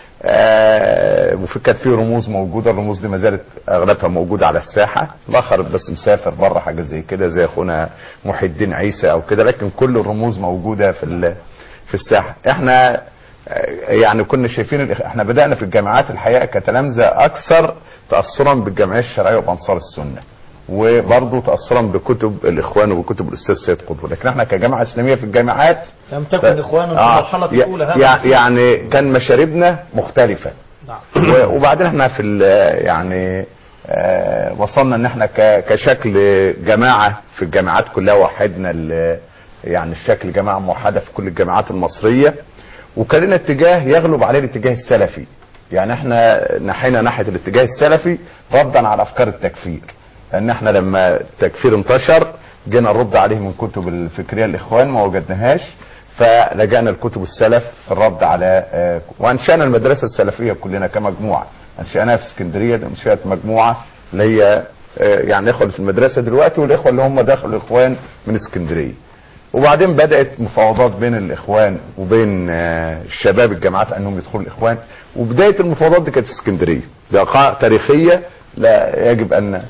[SPEAKER 4] آه وفي كانت في رموز موجوده الرموز دي ما زالت اغلبها موجوده على الساحه الاخر بس مسافر بره حاجه زي كده زي اخونا محي الدين عيسى او كده لكن كل الرموز موجوده في ال- في الساحه احنا يعني كنا شايفين الإخ- احنا بدانا في الجامعات الحقيقه كتلامذه اكثر تاثرا بالجمعيه الشرعيه وبانصار السنه وبرضه تاثرا بكتب الاخوان وبكتب الاستاذ سيد قطب لكن احنا كجامعه اسلاميه في الجامعات
[SPEAKER 2] لم تكن إخوانا في
[SPEAKER 4] آه،
[SPEAKER 2] المرحلة
[SPEAKER 4] يع-
[SPEAKER 2] الأولى هذا
[SPEAKER 4] يع- يعني كان مشاربنا مختلفه
[SPEAKER 2] نعم.
[SPEAKER 4] و- وبعدين احنا في ال- يعني آه، وصلنا ان احنا ك- كشكل جماعه في الجامعات كلها وحدنا ال- يعني الشكل جماعه موحده في كل الجامعات المصريه وكان لنا اتجاه يغلب عليه الاتجاه السلفي يعني احنا نحينا ناحيه الاتجاه السلفي ردا على افكار التكفير لان احنا لما التكفير انتشر جينا نرد عليه من كتب الفكريه الاخوان ما وجدناهاش فلجأنا لكتب السلف في الرد على آه، وانشانا المدرسه السلفيه كلنا كمجموعه انشاناها في اسكندريه انشات مجموعه اللي هي آه، يعني اخوه اللي في المدرسه دلوقتي والاخوه اللي هم داخل الاخوان من اسكندريه وبعدين بدات مفاوضات بين الاخوان وبين آه، الشباب الجامعات انهم يدخلوا الاخوان وبدايه المفاوضات دي كانت في اسكندريه بقاء تاريخيه لا يجب ان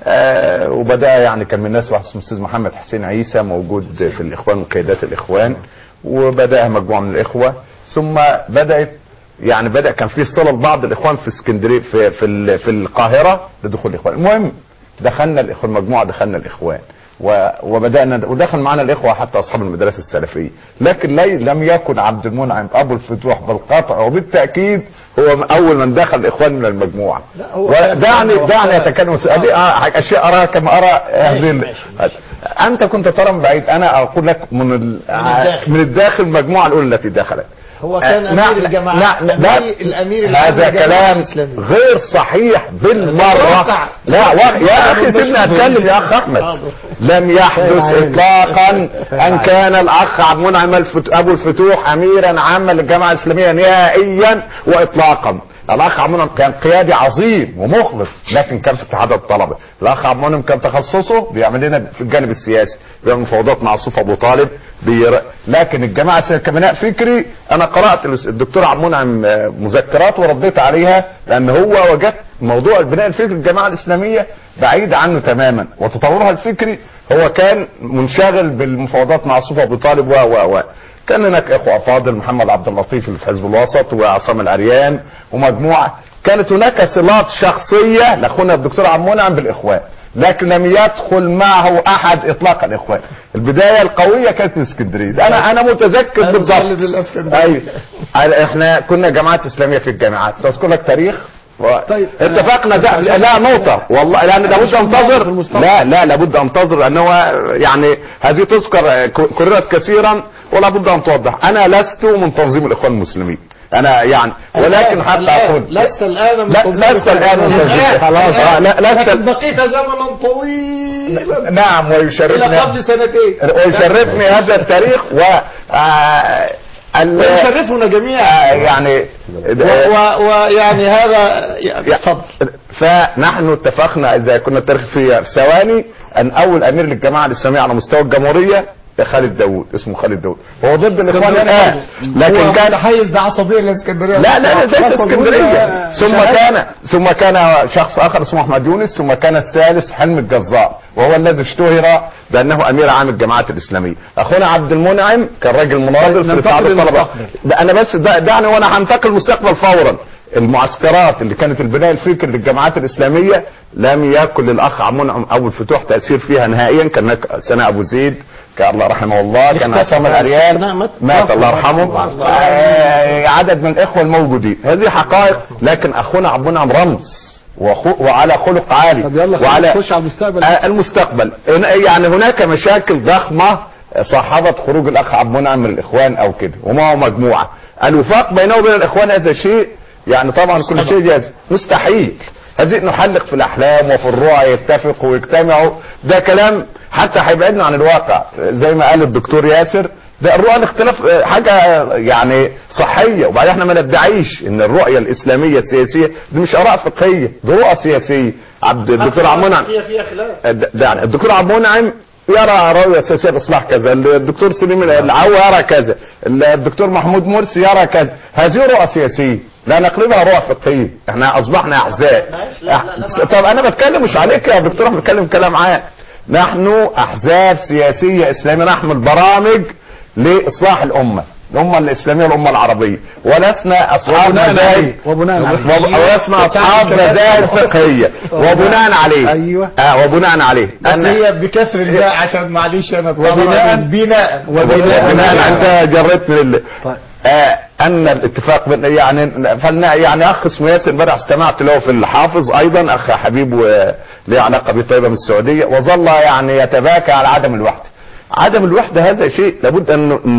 [SPEAKER 4] آه وبدا يعني كان من الناس واحد اسمه الاستاذ محمد حسين عيسى موجود في الاخوان وقيادات الاخوان وبداها مجموعه من الاخوه ثم بدات يعني بدا كان في صله لبعض الاخوان في اسكندريه في في, ال- في القاهره لدخول الاخوان المهم دخلنا الاخوان مجموعه دخلنا الاخوان و- وبدانا ودخل معنا الاخوه حتى اصحاب المدارس السلفيه لكن لي لم يكن عبد المنعم ابو الفتوح بالقطع وبالتاكيد هو من اول من دخل الاخوان من المجموعه
[SPEAKER 2] هو
[SPEAKER 4] ودعني
[SPEAKER 2] كان-
[SPEAKER 4] دعني اتكلم هذه آه، اشياء اراها كما ارى هذه ال- انت كنت ترى من بعيد انا اقول لك من ال-
[SPEAKER 2] الداخل.
[SPEAKER 4] من الداخل المجموعه الاولى التي دخلت
[SPEAKER 2] هو كان
[SPEAKER 4] آه،
[SPEAKER 2] امير
[SPEAKER 4] نعم،
[SPEAKER 2] الجماعات
[SPEAKER 4] نعم، لا،
[SPEAKER 2] الأمير- الامير العام
[SPEAKER 4] هذا
[SPEAKER 2] للجماعة
[SPEAKER 4] كلام
[SPEAKER 2] الإسلامية.
[SPEAKER 4] غير صحيح بالمره
[SPEAKER 2] واقع.
[SPEAKER 4] لا واقع. يا اخي سيبني اتكلم يا اخ احمد لم يحدث اطلاقا ان كان الاخ عبد المنعم الفت- ابو الفتوح اميرا عاما للجامعه الاسلاميه نهائيا واطلاقا الاخ عبد المنعم كان قيادي عظيم ومخلص لكن كان في اتحاد الطلبه الاخ عبد المنعم كان تخصصه بيعمل لنا في الجانب السياسي بيعمل مفاوضات مع صوف ابو طالب بير... لكن الجماعه الإسلامية كبناء فكري انا قرات الدكتور عبد المنعم آه، مذكرات ورديت عليها لان هو وجدت موضوع البناء الفكري الجماعه الاسلاميه بعيد عنه تماما وتطورها الفكري هو كان منشغل بالمفاوضات مع صوف ابو طالب و و و كان هناك اخوه افاضل محمد عبد اللطيف اللي في حزب الوسط وعصام العريان ومجموعه كانت هناك صلات شخصيه لاخونا الدكتور عبد المنعم بالاخوان لكن لم يدخل معه احد اطلاقا الاخوان البدايه القويه كانت من اسكندريه انا انا متذكر
[SPEAKER 2] أنا
[SPEAKER 4] بالظبط
[SPEAKER 2] مخلد الإسكندرية.
[SPEAKER 4] ايوه احنا كنا جامعات اسلاميه في الجامعات ساذكر لك تاريخ و...
[SPEAKER 3] طيب،
[SPEAKER 4] اتفقنا ده لا نقطة والله لأن لابد أنتظر لا لا لابد أنتظر لأنه يعني هذه تذكر ك- كررت كثيرا ولا بد أن توضح أنا لست من تنظيم الإخوان المسلمين أنا يعني ولكن حتى
[SPEAKER 2] الآن.
[SPEAKER 4] أقول
[SPEAKER 2] لست الان من
[SPEAKER 4] لا
[SPEAKER 2] تنظيم
[SPEAKER 4] لست الآن من
[SPEAKER 2] الإخوان.
[SPEAKER 4] تنظيم خلاص آه، لا لست
[SPEAKER 2] لكن بقيت زمنا طويلا
[SPEAKER 4] نعم
[SPEAKER 2] الى
[SPEAKER 4] ويشرفني
[SPEAKER 2] قبل سنتين
[SPEAKER 4] ويشرفني هذا التاريخ و آه، ال-
[SPEAKER 2] ويشرفنا جميعا
[SPEAKER 4] آه، يعني
[SPEAKER 2] و- و- ويعني هذا يعني اتفضل
[SPEAKER 4] فنحن اتفقنا اذا كنا التاريخ في ثواني ان اول امير للجماعه الاسلاميه على مستوى الجمهوريه خالد داوود اسمه خالد داوود هو ضد الاخوان الان لكن كان
[SPEAKER 2] حيز ده عصبيه الاسكندريه
[SPEAKER 4] لا لا ليس
[SPEAKER 2] خلاص
[SPEAKER 4] اسكندريه ثم
[SPEAKER 2] شهادة.
[SPEAKER 4] كان ثم كان شخص اخر اسمه احمد يونس ثم كان الثالث حلم الجزار وهو الذي اشتهر بانه امير عام الجماعات الاسلاميه اخونا عبد المنعم كان راجل مناضل في
[SPEAKER 3] ننتقل
[SPEAKER 4] اتحاد الطلبه
[SPEAKER 3] للمستقبل.
[SPEAKER 4] ده انا بس ده- دعني وانا هنتقل المستقبل فورا المعسكرات اللي كانت البناء الفكري للجماعات الاسلاميه لم يكن للاخ عبد المنعم ابو الفتوح تاثير فيها نهائيا كان هناك سنه ابو زيد كان الله رحمه الله كان
[SPEAKER 2] اختفى
[SPEAKER 4] عصام
[SPEAKER 2] سنة
[SPEAKER 4] العريان
[SPEAKER 2] مات.
[SPEAKER 4] مات الله يرحمه آه، عدد من الاخوه الموجودين هذه حقائق لكن اخونا عبد المنعم رمز وخو- وعلى خلق عالي
[SPEAKER 3] طب يلا
[SPEAKER 4] وعلى
[SPEAKER 3] نخش على المستقبل
[SPEAKER 4] آه، المستقبل يعني هناك مشاكل ضخمه صاحبت خروج الاخ عبد المنعم من الاخوان او كده وما هو مجموعه الوفاق بينه وبين الاخوان هذا شيء يعني طبعا كل شيء جاز مستحيل هذه نحلق في الاحلام وفي الرؤى يتفقوا ويجتمعوا ده كلام حتى هيبعدنا عن الواقع زي ما قال الدكتور ياسر ده الرؤى الاختلاف آه، حاجه يعني صحيه وبعدين احنا ما ندعيش ان الرؤيه الاسلاميه السياسيه دي مش اراء فقهيه دي رؤى سياسيه عبد الدكتور عبد المنعم
[SPEAKER 2] فيها فيها خلاف
[SPEAKER 4] ده ده يعني الدكتور عبد المنعم يرى رؤية سياسية الإصلاح كذا الدكتور سليم العو يرى كذا الدكتور محمود مرسي يرى كذا هذه رؤى سياسية لا نقلبها رؤى فقهية احنا أصبحنا أحزاب أح- طب أنا بتكلم مش عليك يا دكتور احنا بنتكلم كلام عام نحن أحزاب سياسية إسلامية نحمل برامج لإصلاح الأمة الأمة الإسلامية والأمة العربية ولسنا أصحاب
[SPEAKER 3] وبناء
[SPEAKER 4] مذاهب
[SPEAKER 3] عليه وبناء عليه
[SPEAKER 4] وب- ولسنا أصحاب مذاهب فقهية وبناء عليه
[SPEAKER 3] أيوة.
[SPEAKER 4] آه وبناء عليه
[SPEAKER 2] بس
[SPEAKER 4] أنا-
[SPEAKER 2] هي بكسر الباء عشان معلش انا
[SPEAKER 3] وبناء-
[SPEAKER 2] طبعا بناء
[SPEAKER 4] وبناء بناء انت جريت من ال...
[SPEAKER 3] طيب.
[SPEAKER 4] آه ان الاتفاق بين يعني فلنا يعني اخ اسمه ياسر امبارح استمعت له في الحافظ ايضا اخ حبيب وليه علاقه بيه طيبه من السعوديه وظل يعني يتباكى على عدم الوحده. عدم الوحده هذا شيء لابد ان ن-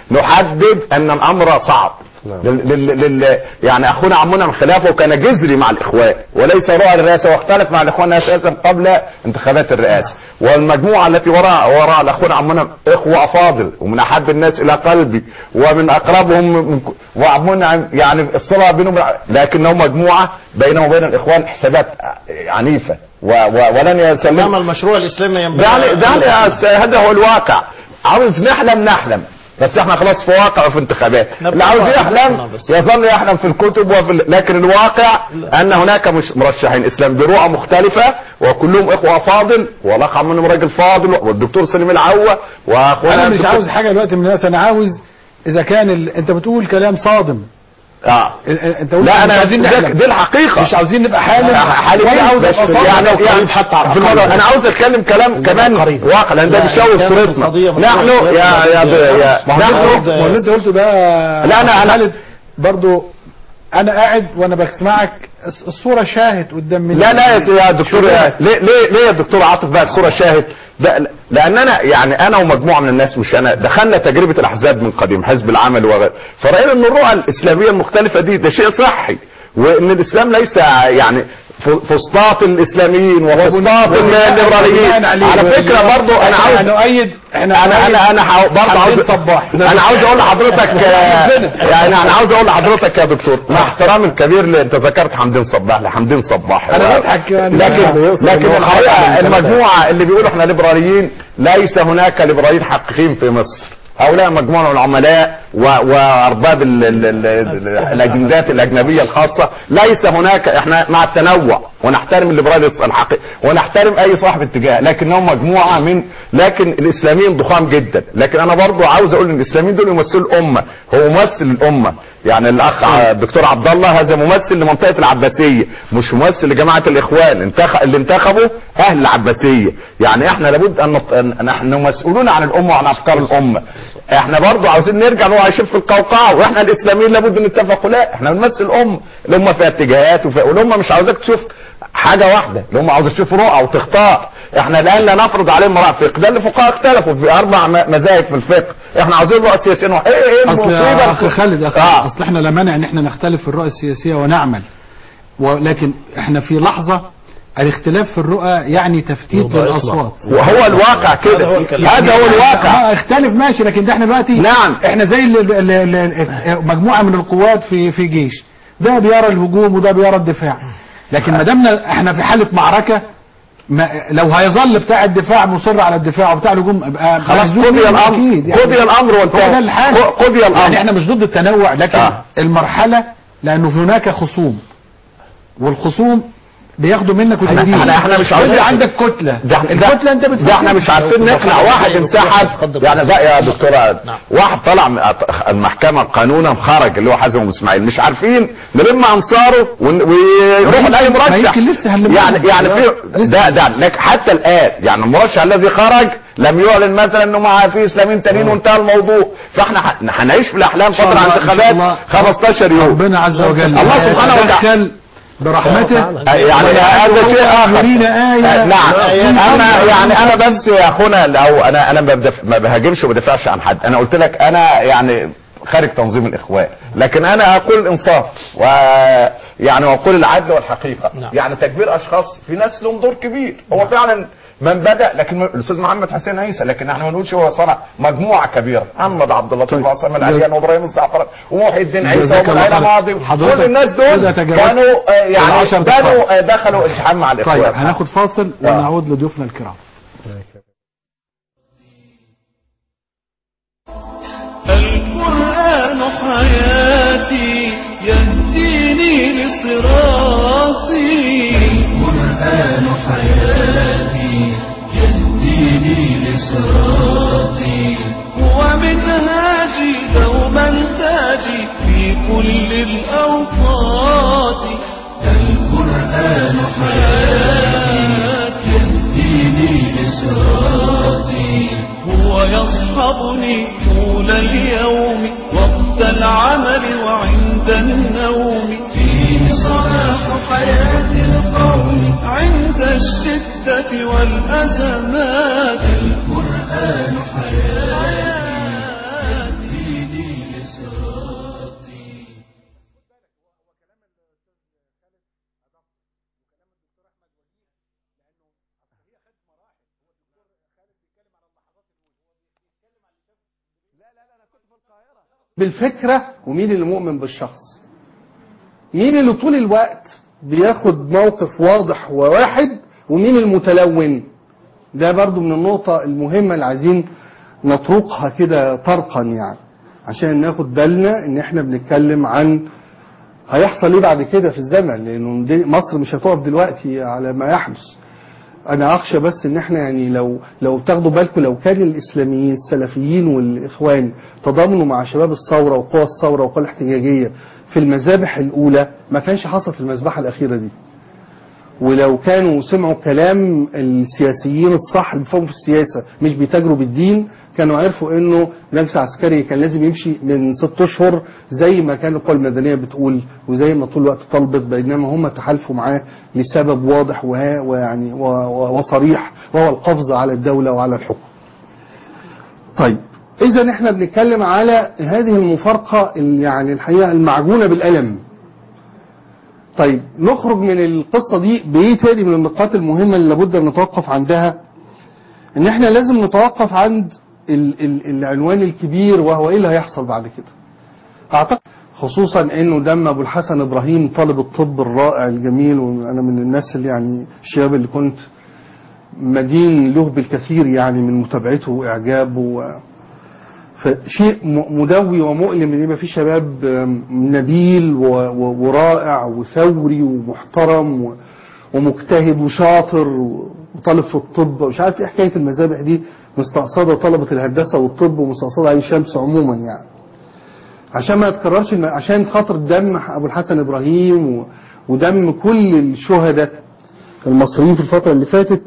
[SPEAKER 4] نحدد ان الامر صعب لل لل لل يعني اخونا عمنا من خلافه كان جذري مع الاخوان وليس رؤى الرئاسه واختلف مع الاخوان اساسا قبل انتخابات الرئاسه والمجموعه التي وراء وراء الاخونا عمنا اخوه افاضل ومن احب الناس الى قلبي ومن اقربهم من وعمنا يعني الصله بينهم لكنهم مجموعه بينهم وبين الاخوان حسابات عنيفه و و ولن يسلم
[SPEAKER 2] انما المشروع الاسلامي ينبغي
[SPEAKER 4] دعني دعني يا أستاذ، هذا هو الواقع عاوز نحلم نحلم بس احنا خلاص في واقع وفي انتخابات اللي عاوز يحلم يظل يحلم في الكتب وفي ال... لكن الواقع ان هناك مش مرشحين اسلام برؤى مختلفه وكلهم اخوه فاضل والاخ منهم راجل فاضل والدكتور سليم العوه واخونا
[SPEAKER 3] انا مش
[SPEAKER 4] الدكتور-
[SPEAKER 3] عاوز حاجه دلوقتي من الناس انا عاوز اذا كان ال... انت بتقول كلام صادم
[SPEAKER 4] اه
[SPEAKER 3] انت قلت
[SPEAKER 4] لا
[SPEAKER 3] مش
[SPEAKER 4] انا
[SPEAKER 3] عاوزين
[SPEAKER 4] دي,
[SPEAKER 3] نحلم.
[SPEAKER 4] دي الحقيقه
[SPEAKER 3] مش عاوزين نبقى حالم
[SPEAKER 4] حالم
[SPEAKER 3] ولا عاوز
[SPEAKER 4] بس
[SPEAKER 3] ابقى
[SPEAKER 4] يعني,
[SPEAKER 3] صادم
[SPEAKER 4] يعني
[SPEAKER 3] حتى
[SPEAKER 4] في الموضوع انا عاوز اتكلم كلام كمان واقع لان ده
[SPEAKER 2] لا،
[SPEAKER 4] بيشوه
[SPEAKER 2] كانت
[SPEAKER 4] صورتنا
[SPEAKER 2] القضية مش
[SPEAKER 4] نحن
[SPEAKER 2] صورة.
[SPEAKER 4] يا يا يا
[SPEAKER 3] ما هو
[SPEAKER 4] نحن
[SPEAKER 3] ده- ما هو اللي انت قلته ده
[SPEAKER 4] لا، أنا- أنا-
[SPEAKER 3] خالد برضو انا قاعد وانا بسمعك الص- الصوره شاهد قدام مني
[SPEAKER 4] لا لا يا يا دكتور يا ليه ليه ليه يا دكتور عاطف بقى الصوره شاهد ده لان انا يعني انا ومجموعه من الناس مش انا دخلنا تجربه الاحزاب من قديم حزب العمل وغيره فراينا ان الرؤى الاسلاميه المختلفه دي ده شيء صحي وان الاسلام ليس يعني ف- فسطاط الاسلاميين وفسطاط الليبراليين على فكره برضو انا عاوز
[SPEAKER 3] نؤيد احنا
[SPEAKER 4] انا انا انا حاو- برضه عاوز
[SPEAKER 3] حمدين صباح.
[SPEAKER 4] انا عاوز اقول لحضرتك يعني انا عاوز اقول لحضرتك يا دكتور مع احترامي الكبير اللي انت ذكرت حمدين صباح لحمدين صباح
[SPEAKER 3] أنا بضحك يعني.
[SPEAKER 4] لكن
[SPEAKER 3] يوصل
[SPEAKER 4] لكن
[SPEAKER 3] إن هو خرج
[SPEAKER 4] الحقيقه
[SPEAKER 3] من الكلام ده.
[SPEAKER 4] المجموعه اللي بيقولوا احنا ليبراليين ليس هناك ليبراليين حقيقيين في مصر هؤلاء مجموعة من العملاء و- وأرباب ال- ال- ال- ال- الأجندات الأجنبية الخاصة ليس هناك احنا مع التنوع ونحترم الليبرالي الحقيقي ونحترم أي صاحب اتجاه لكنهم مجموعة من لكن الإسلاميين ضخام جدا لكن أنا برضو عاوز أقول إن الإسلاميين دول يمثلوا الأمة هو ممثل الأمة يعني الأخ ع- الدكتور عبد الله هذا ممثل لمنطقة العباسية مش ممثل لجماعة الإخوان انتخ... اللي انتخبوا أهل العباسية يعني احنا لابد أن نط- أن نحن مسؤولون عن الأمة وعن أفكار الأمة احنا برضو عاوزين نرجع نقول عايشين في القوقعة واحنا الاسلاميين لابد نتفق لا احنا بنمثل الامه الامه فيها اتجاهات وفيها والامه مش عاوزاك تشوف حاجه واحده الامه عاوزه تشوف رؤى وتختار احنا الان لا نفرض عليهم رأي فقه ده اللي فقهاء اختلفوا في اربع م- مذاهب في الفقه احنا عاوزين رؤى سياسيين واحد. ايه ايه
[SPEAKER 3] اصل
[SPEAKER 4] المصيبه
[SPEAKER 3] يا اخ خالد اخ
[SPEAKER 4] آه.
[SPEAKER 3] اصل احنا لا مانع ان احنا نختلف في الرؤى السياسيه ونعمل ولكن احنا في لحظه الاختلاف في الرؤى يعني تفتيت
[SPEAKER 6] موضوع
[SPEAKER 3] للاصوات
[SPEAKER 4] وهو الواقع كده
[SPEAKER 2] هو الكلام.
[SPEAKER 4] هذا هو الواقع
[SPEAKER 3] اه اختلف ماشي لكن ده احنا دلوقتي
[SPEAKER 4] نعم.
[SPEAKER 3] احنا زي ال- ال- ال- ال- مجموعه من القوات في في جيش ده بيرى الهجوم وده بيرى الدفاع لكن ما دامنا احنا في حاله معركه ما لو هيظل بتاع الدفاع مصر على الدفاع وبتاع الهجوم يبقى
[SPEAKER 4] خلاص
[SPEAKER 3] مهزوم
[SPEAKER 4] قضي
[SPEAKER 3] منه
[SPEAKER 4] الامر
[SPEAKER 3] أكيد يعني.
[SPEAKER 4] قضي الامر
[SPEAKER 3] هو ده
[SPEAKER 4] وانتهى
[SPEAKER 3] الحال
[SPEAKER 4] ق- قضي
[SPEAKER 3] يعني
[SPEAKER 4] الامر
[SPEAKER 3] احنا مش ضد التنوع لكن
[SPEAKER 4] آه.
[SPEAKER 3] آه. المرحله لانه هناك خصوم والخصوم بياخدوا منك وتديك
[SPEAKER 4] احنا- احنا مش عاوزين-
[SPEAKER 3] وانت عندك كتله
[SPEAKER 4] ده ده-
[SPEAKER 3] الكتله انت
[SPEAKER 4] ده احنا مش عارفين نقنع واحد انسحب يعني ده يا دكتور واحد طلع من المحكمه قانونا خرج اللي هو حازم ابو اسماعيل مش عارفين نلم انصاره ون- ويروحوا لاي
[SPEAKER 3] ما
[SPEAKER 4] مرشح
[SPEAKER 3] يمكن لسه هنلمهم.
[SPEAKER 4] يعني يعني في
[SPEAKER 3] لسه.
[SPEAKER 4] ده ده لك حتى الان يعني المرشح الذي خرج لم يعلن مثلا انه مع في اسلاميين تانيين وانتهى الموضوع فاحنا ح- هنعيش في الاحلام
[SPEAKER 3] شاء
[SPEAKER 4] فتره
[SPEAKER 3] الله- إن شاء
[SPEAKER 4] انتخابات
[SPEAKER 3] الله
[SPEAKER 4] 15 يوم
[SPEAKER 3] ربنا عز وجل
[SPEAKER 4] الله سبحانه وتعالى
[SPEAKER 3] يتدخل برحمته
[SPEAKER 4] يعني هذا شيء اخر
[SPEAKER 3] يرينا آية
[SPEAKER 4] نعم
[SPEAKER 3] آية.
[SPEAKER 4] انا يعني انا بس يا اخونا لو انا انا ما بدف- ما بهاجمش وما بدافعش عن حد انا قلت لك انا يعني خارج تنظيم الاخوان لكن انا اقول الانصاف و يعني واقول العدل والحقيقه
[SPEAKER 2] نعم.
[SPEAKER 4] يعني تكبير اشخاص في ناس لهم دور كبير هو فعلا من بدا لكن الاستاذ محمد حسين عيسى لكن احنا ما نقولش هو صنع مجموعه كبيره محمد عبد اللطيف
[SPEAKER 3] طيب.
[SPEAKER 4] وعصام العريان وابراهيم الزعفران ومحي الدين عيسى
[SPEAKER 3] جزاك الله
[SPEAKER 4] وابراهيم
[SPEAKER 3] خير.
[SPEAKER 4] ماضي
[SPEAKER 3] حضرتك
[SPEAKER 4] كل الناس
[SPEAKER 3] كده
[SPEAKER 4] دول
[SPEAKER 3] تجاوزت
[SPEAKER 4] كانوا آه، يعني
[SPEAKER 3] العشر دقائق.
[SPEAKER 4] كانوا آه، دخلوا التحام مع الاخوان
[SPEAKER 3] طيب هناخد فاصل ونعود لضيوفنا الكرام
[SPEAKER 1] القرآن حياتي يهديني لصراطي القرآن حياتي يهديني لصراطي هو منهاجي دوما تاجي في كل الأوقات القرآن حياتي يهديني لصراطي هو يصحبني طول اليوم وقت العمل وعند النوم فيه صلاح حياة القوم عند الشدة والأزمات القرآن حياتي
[SPEAKER 12] بالفكرة ومين اللي مؤمن بالشخص مين اللي طول الوقت بياخد موقف واضح وواحد ومين المتلون ده برضو من النقطة المهمة اللي عايزين نطرقها كده طرقا يعني عشان ناخد بالنا ان احنا بنتكلم عن هيحصل ايه بعد كده في الزمن لانه دي- مصر مش هتقف دلوقتي على ما يحدث انا اخشى بس ان احنا يعني لو لو تاخدوا بالكم لو كان الاسلاميين السلفيين والاخوان تضامنوا مع شباب الثوره وقوى الثوره وقوى الاحتجاجيه في المذابح الاولى ما كانش حصلت المذبحه الاخيره دي ولو كانوا سمعوا كلام السياسيين الصح اللي بيفهموا في السياسه مش بيتاجروا بالدين كانوا عرفوا انه مجلس عسكري كان لازم يمشي من ست اشهر زي ما كان القوى المدنيه بتقول وزي ما طول الوقت طلبت بينما هم تحالفوا معاه لسبب واضح وها- ويعني و- و- وصريح وهو القفز على الدوله وعلى الحكم. طيب اذا احنا بنتكلم على هذه المفارقه اللي يعني الحقيقه المعجونه بالالم. طيب نخرج من القصه دي بايه تاني من النقاط المهمه اللي لابد ان نتوقف عندها ان احنا لازم نتوقف عند ال ال العنوان الكبير وهو ايه اللي هيحصل بعد كده اعتقد خصوصا انه دم ابو الحسن ابراهيم طالب الطب الرائع الجميل وانا من الناس اللي يعني الشباب اللي كنت مدين له بالكثير يعني من متابعته واعجابه و فشيء م- مدوي ومؤلم ان يبقى في شباب آم، نبيل و- و- ورائع وثوري ومحترم و- ومجتهد وشاطر و- وطالب في الطب ومش عارف ايه حكايه المذابح دي مستقصده طلبه الهندسه والطب ومستقصده عين شمس عموما يعني عشان ما يتكررش الم- عشان خاطر دم ابو الحسن ابراهيم و- ودم كل الشهداء المصريين في الفتره اللي فاتت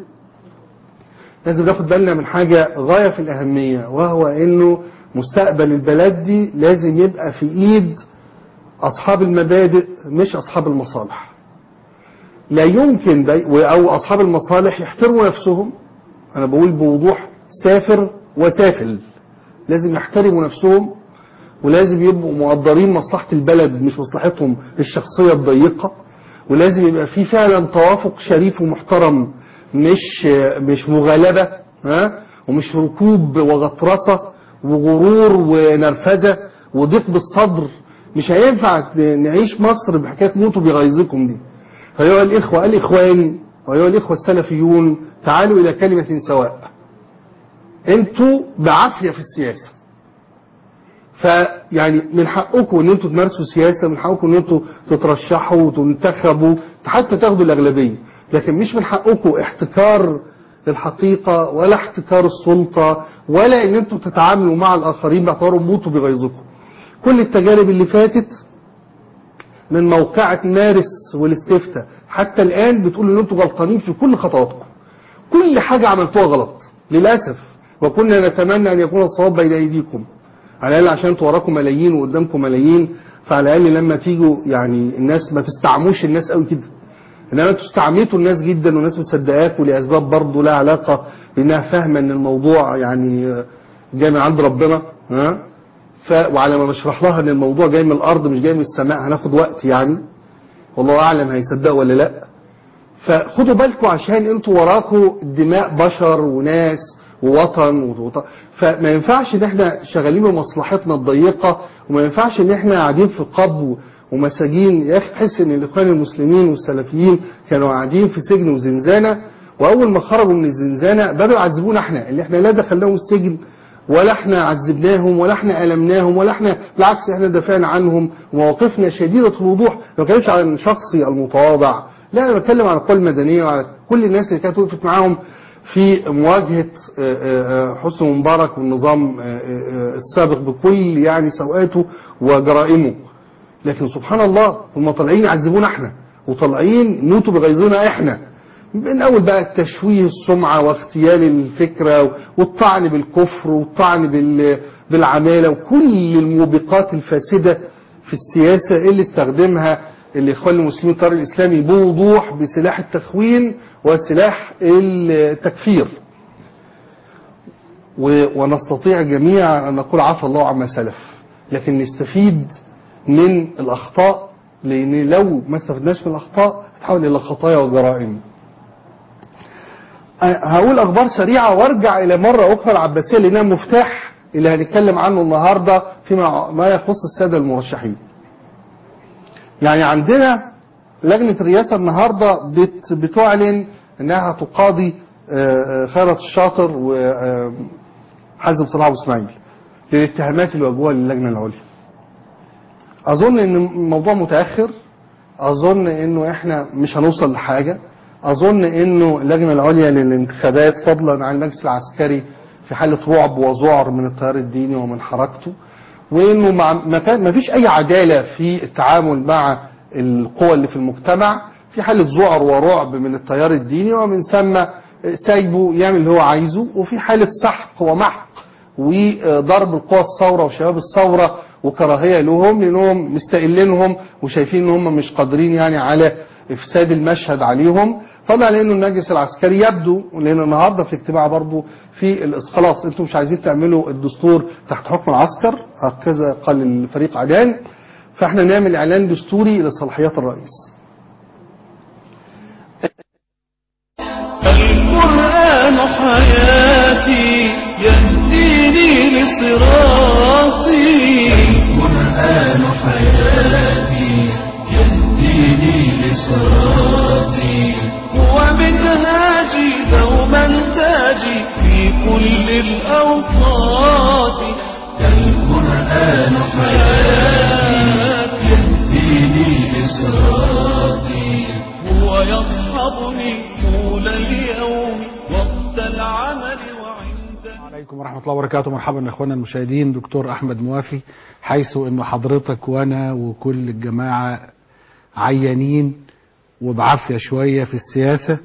[SPEAKER 12] لازم ناخد بالنا من حاجة غاية في الأهمية وهو إنه مستقبل البلد دي لازم يبقى في إيد أصحاب المبادئ مش أصحاب المصالح لا يمكن بي أو أصحاب المصالح يحترموا نفسهم أنا بقول بوضوح سافر وسافل لازم يحترموا نفسهم ولازم يبقوا مقدرين مصلحة البلد مش مصلحتهم الشخصية الضيقة ولازم يبقى في فعلا توافق شريف ومحترم مش مش مغالبة ها ومش ركوب وغطرسة وغرور ونرفزة وضيق بالصدر مش هينفع نعيش مصر بحكاية موتوا بغيظكم دي فأيها الإخوة الإخوان وأيها الإخوة السلفيون تعالوا إلى كلمة سواء انتوا بعافية في السياسة فيعني من حقكم ان انتوا تمارسوا سياسه من حقكم ان انتوا تترشحوا وتنتخبوا حتى تاخدوا الاغلبيه لكن مش من حقكم احتكار الحقيقه ولا احتكار السلطه ولا ان انتوا تتعاملوا مع الاخرين باعتبارهم موتوا بغيظكم كل التجارب اللي فاتت من موقعة مارس والاستفتاء حتى الآن بتقول ان انتوا غلطانين في كل خطواتكم كل حاجة عملتوها غلط للأسف وكنا نتمنى أن يكون الصواب بين أيديكم على الأقل عشان انتوا وراكم ملايين وقدامكم ملايين فعلى الأقل لما تيجوا يعني الناس ما تستعموش الناس قوي كده انما انتوا استعميتوا الناس جدا والناس مصدقاكوا لاسباب برضه لها علاقه بانها فاهمه ان الموضوع يعني جاي من عند ربنا ها ف وعلى ما نشرح لها ان الموضوع جاي من الارض مش جاي من السماء هناخد وقت يعني والله اعلم هيصدقوا ولا لا فخدوا بالكم عشان انتوا وراكوا دماء بشر وناس ووطن ووطن فما ينفعش ان احنا شغالين بمصلحتنا الضيقه وما ينفعش ان احنا قاعدين في قبو ومساجين يا اخي تحس ان الاخوان المسلمين والسلفيين كانوا قاعدين في سجن وزنزانه واول ما خرجوا من الزنزانه بداوا يعذبونا احنا اللي احنا لا دخلناهم السجن ولا احنا عذبناهم ولا احنا المناهم ولا احنا بالعكس احنا دافعنا عنهم ومواقفنا شديده الوضوح ما بتكلمش عن شخصي المتواضع لا انا بتكلم عن القوى المدنيه وعلى كل الناس اللي كانت وقفت معاهم في مواجهه حسني مبارك والنظام السابق بكل يعني سوءاته وجرائمه لكن سبحان الله هم طالعين يعذبونا احنا وطالعين يموتوا بغيظنا احنا من اول بقى التشويه السمعه واغتيال الفكره والطعن بالكفر والطعن بالعماله وكل الموبقات الفاسده في السياسه اللي استخدمها الاخوان المسلمين الطريق الاسلامي بوضوح بسلاح التخوين وسلاح التكفير ونستطيع جميعا ان نقول عفى الله عما سلف لكن نستفيد من الاخطاء لان لو ما استفدناش من الاخطاء تتحول الى خطايا وجرائم هقول اخبار سريعه وارجع الى مره اخرى العباسيه لانها مفتاح اللي هنتكلم عنه النهارده فيما ما يخص الساده المرشحين. يعني عندنا لجنه الرئاسه النهارده بت بتعلن انها هتقاضي آه، آه، خيرت الشاطر وحازم صلاح ابو اسماعيل للاتهامات اللي واجهوها للجنه العليا. اظن ان الموضوع متاخر اظن انه احنا مش هنوصل لحاجه اظن انه اللجنه العليا للانتخابات فضلا عن المجلس العسكري في حاله رعب وذعر من التيار الديني ومن حركته وانه مع ما كان- ما فيش اي عداله في التعامل مع القوى اللي في المجتمع في حاله ذعر ورعب من التيار الديني ومن ثم سايبه يعمل اللي هو عايزه وفي حاله سحق ومحق وضرب القوى الثوره وشباب الثوره وكراهيه لهم لانهم مستقلينهم وشايفين ان هم مش قادرين يعني على افساد المشهد عليهم طبعا لانه المجلس العسكري يبدو لان النهارده في اجتماع برضه في الإس- خلاص انتم مش عايزين تعملوا الدستور تحت حكم العسكر هكذا قال الفريق عدان فاحنا نعمل اعلان دستوري لصلاحيات الرئيس
[SPEAKER 1] القرآن حياتي يهديني لصراطي القرآن حياتي يهديني لصراطي هو منهاجي دوما تاجي في كل الأوقات القرآن حياتي يهديني لصراطي هو يصحبني طول اليوم وقت العمل وعند
[SPEAKER 3] عليكم ورحمة الله وبركاته مرحبا اخوانا المشاهدين دكتور احمد موافي حيث انه حضرتك وانا وكل الجماعة عيانين وبعافية شوية في السياسة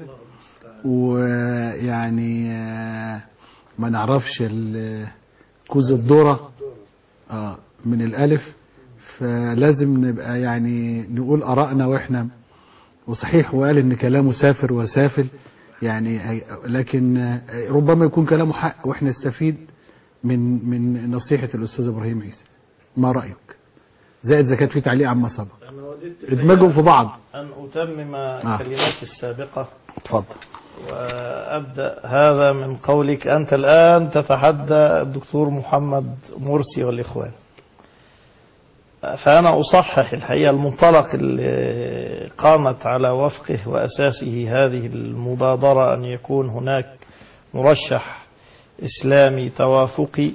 [SPEAKER 3] ويعني آه، ما نعرفش ال- كوز الذرة آه، من الالف فلازم نبقى يعني نقول ارائنا واحنا وصحيح وقال ان كلامه سافر وسافل يعني هي- لكن آه، ربما يكون كلامه حق واحنا نستفيد من من نصيحه الاستاذ ابراهيم عيسى ما رايك زائد اذا كانت في تعليق عما سبق
[SPEAKER 2] أنا وددت
[SPEAKER 3] ادمجهم في بعض
[SPEAKER 2] أن أتمم
[SPEAKER 3] آه.
[SPEAKER 2] كلماتي السابقة
[SPEAKER 3] اتفضل
[SPEAKER 2] وأبدأ هذا من قولك أنت الآن تتحدى الدكتور محمد مرسي والإخوان فأنا أصحح الحقيقة المنطلق اللي قامت على وفقه وأساسه هذه المبادرة أن يكون هناك مرشح إسلامي توافقي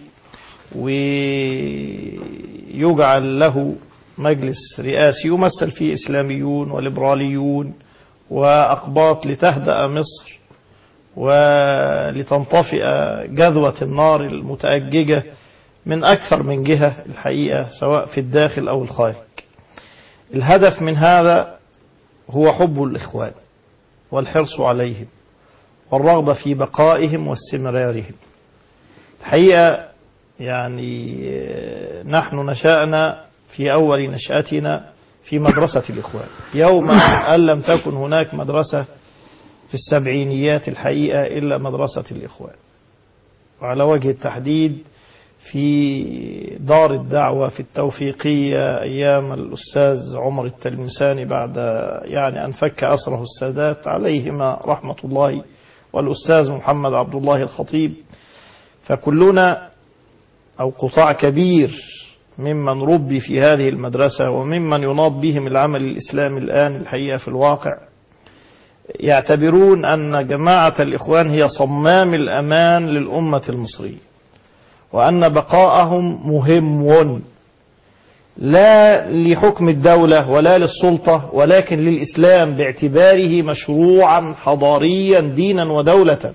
[SPEAKER 2] ويجعل له مجلس رئاسي يمثل فيه إسلاميون وليبراليون وأقباط لتهدأ مصر ولتنطفئ جذوة النار المتأججة من أكثر من جهة الحقيقة سواء في الداخل أو الخارج الهدف من هذا هو حب الإخوان والحرص عليهم والرغبة في بقائهم واستمرارهم الحقيقة يعني آه، نحن نشأنا في أول نشأتنا في مدرسة الإخوان يوم أن لم تكن هناك مدرسة في السبعينيات الحقيقة إلا مدرسة الإخوان وعلى وجه التحديد في دار الدعوة في التوفيقية أيام الأستاذ عمر التلمساني بعد يعني أن فك أسره السادات عليهما رحمة الله والأستاذ محمد عبد الله الخطيب فكلنا أو قطاع كبير ممن ربي في هذه المدرسة وممن يناط بهم العمل الإسلامي الآن الحقيقة في الواقع يعتبرون أن جماعة الإخوان هي صمام الأمان للأمة المصرية وأن بقاءهم مهم لا لحكم الدولة ولا للسلطة ولكن للإسلام باعتباره مشروعا حضاريا دينا ودولة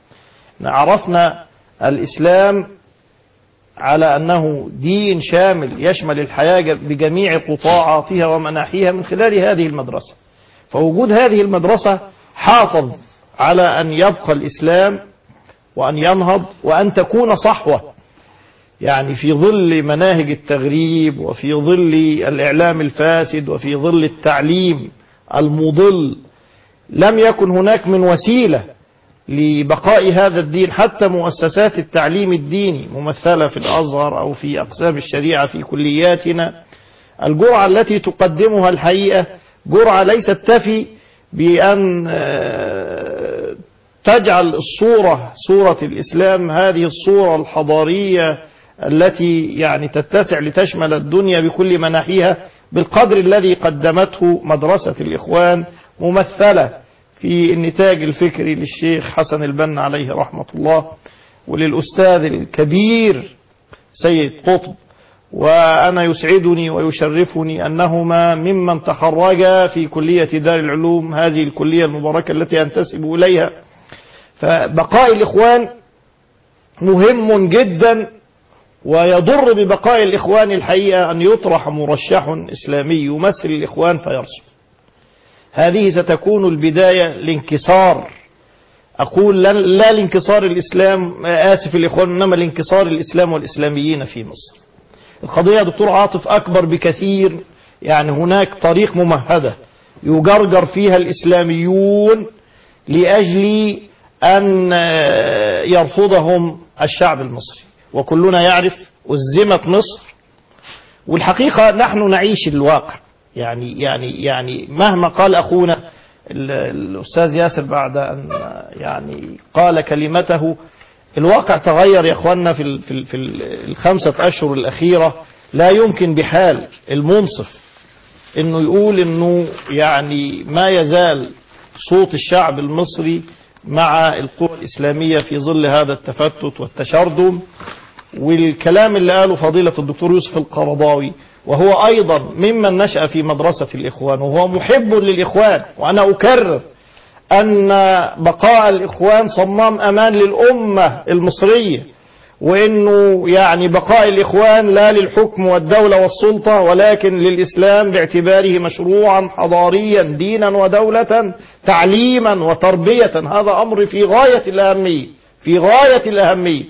[SPEAKER 2] عرفنا الإسلام على أنه دين شامل يشمل الحياة بجميع قطاعاتها ومناحيها من خلال هذه المدرسة فوجود هذه المدرسة حافظ على أن يبقى الإسلام وأن ينهض وأن تكون صحوة يعني في ظل مناهج التغريب وفي ظل الإعلام الفاسد وفي ظل التعليم المضل لم يكن هناك من وسيلة لبقاء هذا الدين حتى مؤسسات التعليم الديني ممثلة في الأزهر أو في أقسام الشريعة في كلياتنا الجرعة التي تقدمها الحقيقة جرعة ليست تفي بأن آه، تجعل الصورة صورة الإسلام هذه الصورة الحضارية التي يعني تتسع لتشمل الدنيا بكل مناحيها بالقدر الذي قدمته مدرسة الإخوان ممثلة في النتاج الفكري للشيخ حسن البنا عليه رحمة الله وللأستاذ الكبير سيد قطب وأنا يسعدني ويشرفني أنهما ممن تخرجا في كلية دار العلوم هذه الكلية المباركة التي أنتسب إليها فبقاء الإخوان مهم جدا ويضر ببقاء الإخوان الحقيقة أن يطرح مرشح إسلامي يمثل الإخوان فيرسل هذه ستكون البداية لانكسار أقول لا, لا لانكسار الإسلام آسف الإخوان إنما لانكسار الإسلام والإسلاميين في مصر القضية يا دكتور عاطف أكبر بكثير يعني هناك طريق ممهدة يجرجر فيها الإسلاميون لأجل أن يرفضهم الشعب المصري وكلنا يعرف أزمت مصر والحقيقة نحن نعيش الواقع يعني يعني يعني مهما قال أخونا الأستاذ ياسر بعد أن يعني قال كلمته الواقع تغير يا اخواننا في في في الخمسة اشهر الاخيرة لا يمكن بحال المنصف انه يقول انه يعني ما يزال صوت الشعب المصري مع القوى الاسلامية في ظل هذا التفتت والتشرذم والكلام اللي قاله فضيلة الدكتور يوسف القرضاوي وهو ايضا ممن نشأ في مدرسة الاخوان وهو محب للاخوان وانا اكرر أن بقاء الإخوان صمام أمان للأمة المصرية وأنه يعني بقاء الإخوان لا للحكم والدولة والسلطة ولكن للإسلام باعتباره مشروعا حضاريا دينا ودولة تعليما وتربية هذا أمر في غاية الأهمية في غاية الأهمية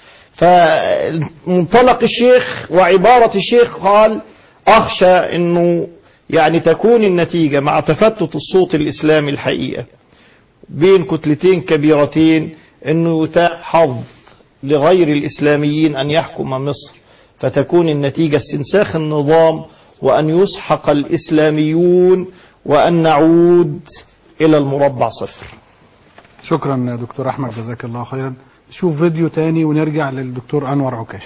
[SPEAKER 2] فمنطلق الشيخ وعبارة الشيخ قال أخشى أنه يعني تكون النتيجة مع تفتت الصوت الإسلامي الحقيقة بين كتلتين كبيرتين انه يتاح حظ لغير الاسلاميين ان يحكم مصر فتكون النتيجة استنساخ النظام وان يسحق الاسلاميون وان نعود الى المربع صفر
[SPEAKER 3] شكرا دكتور احمد جزاك الله خيرا نشوف فيديو تاني ونرجع للدكتور انور عكاش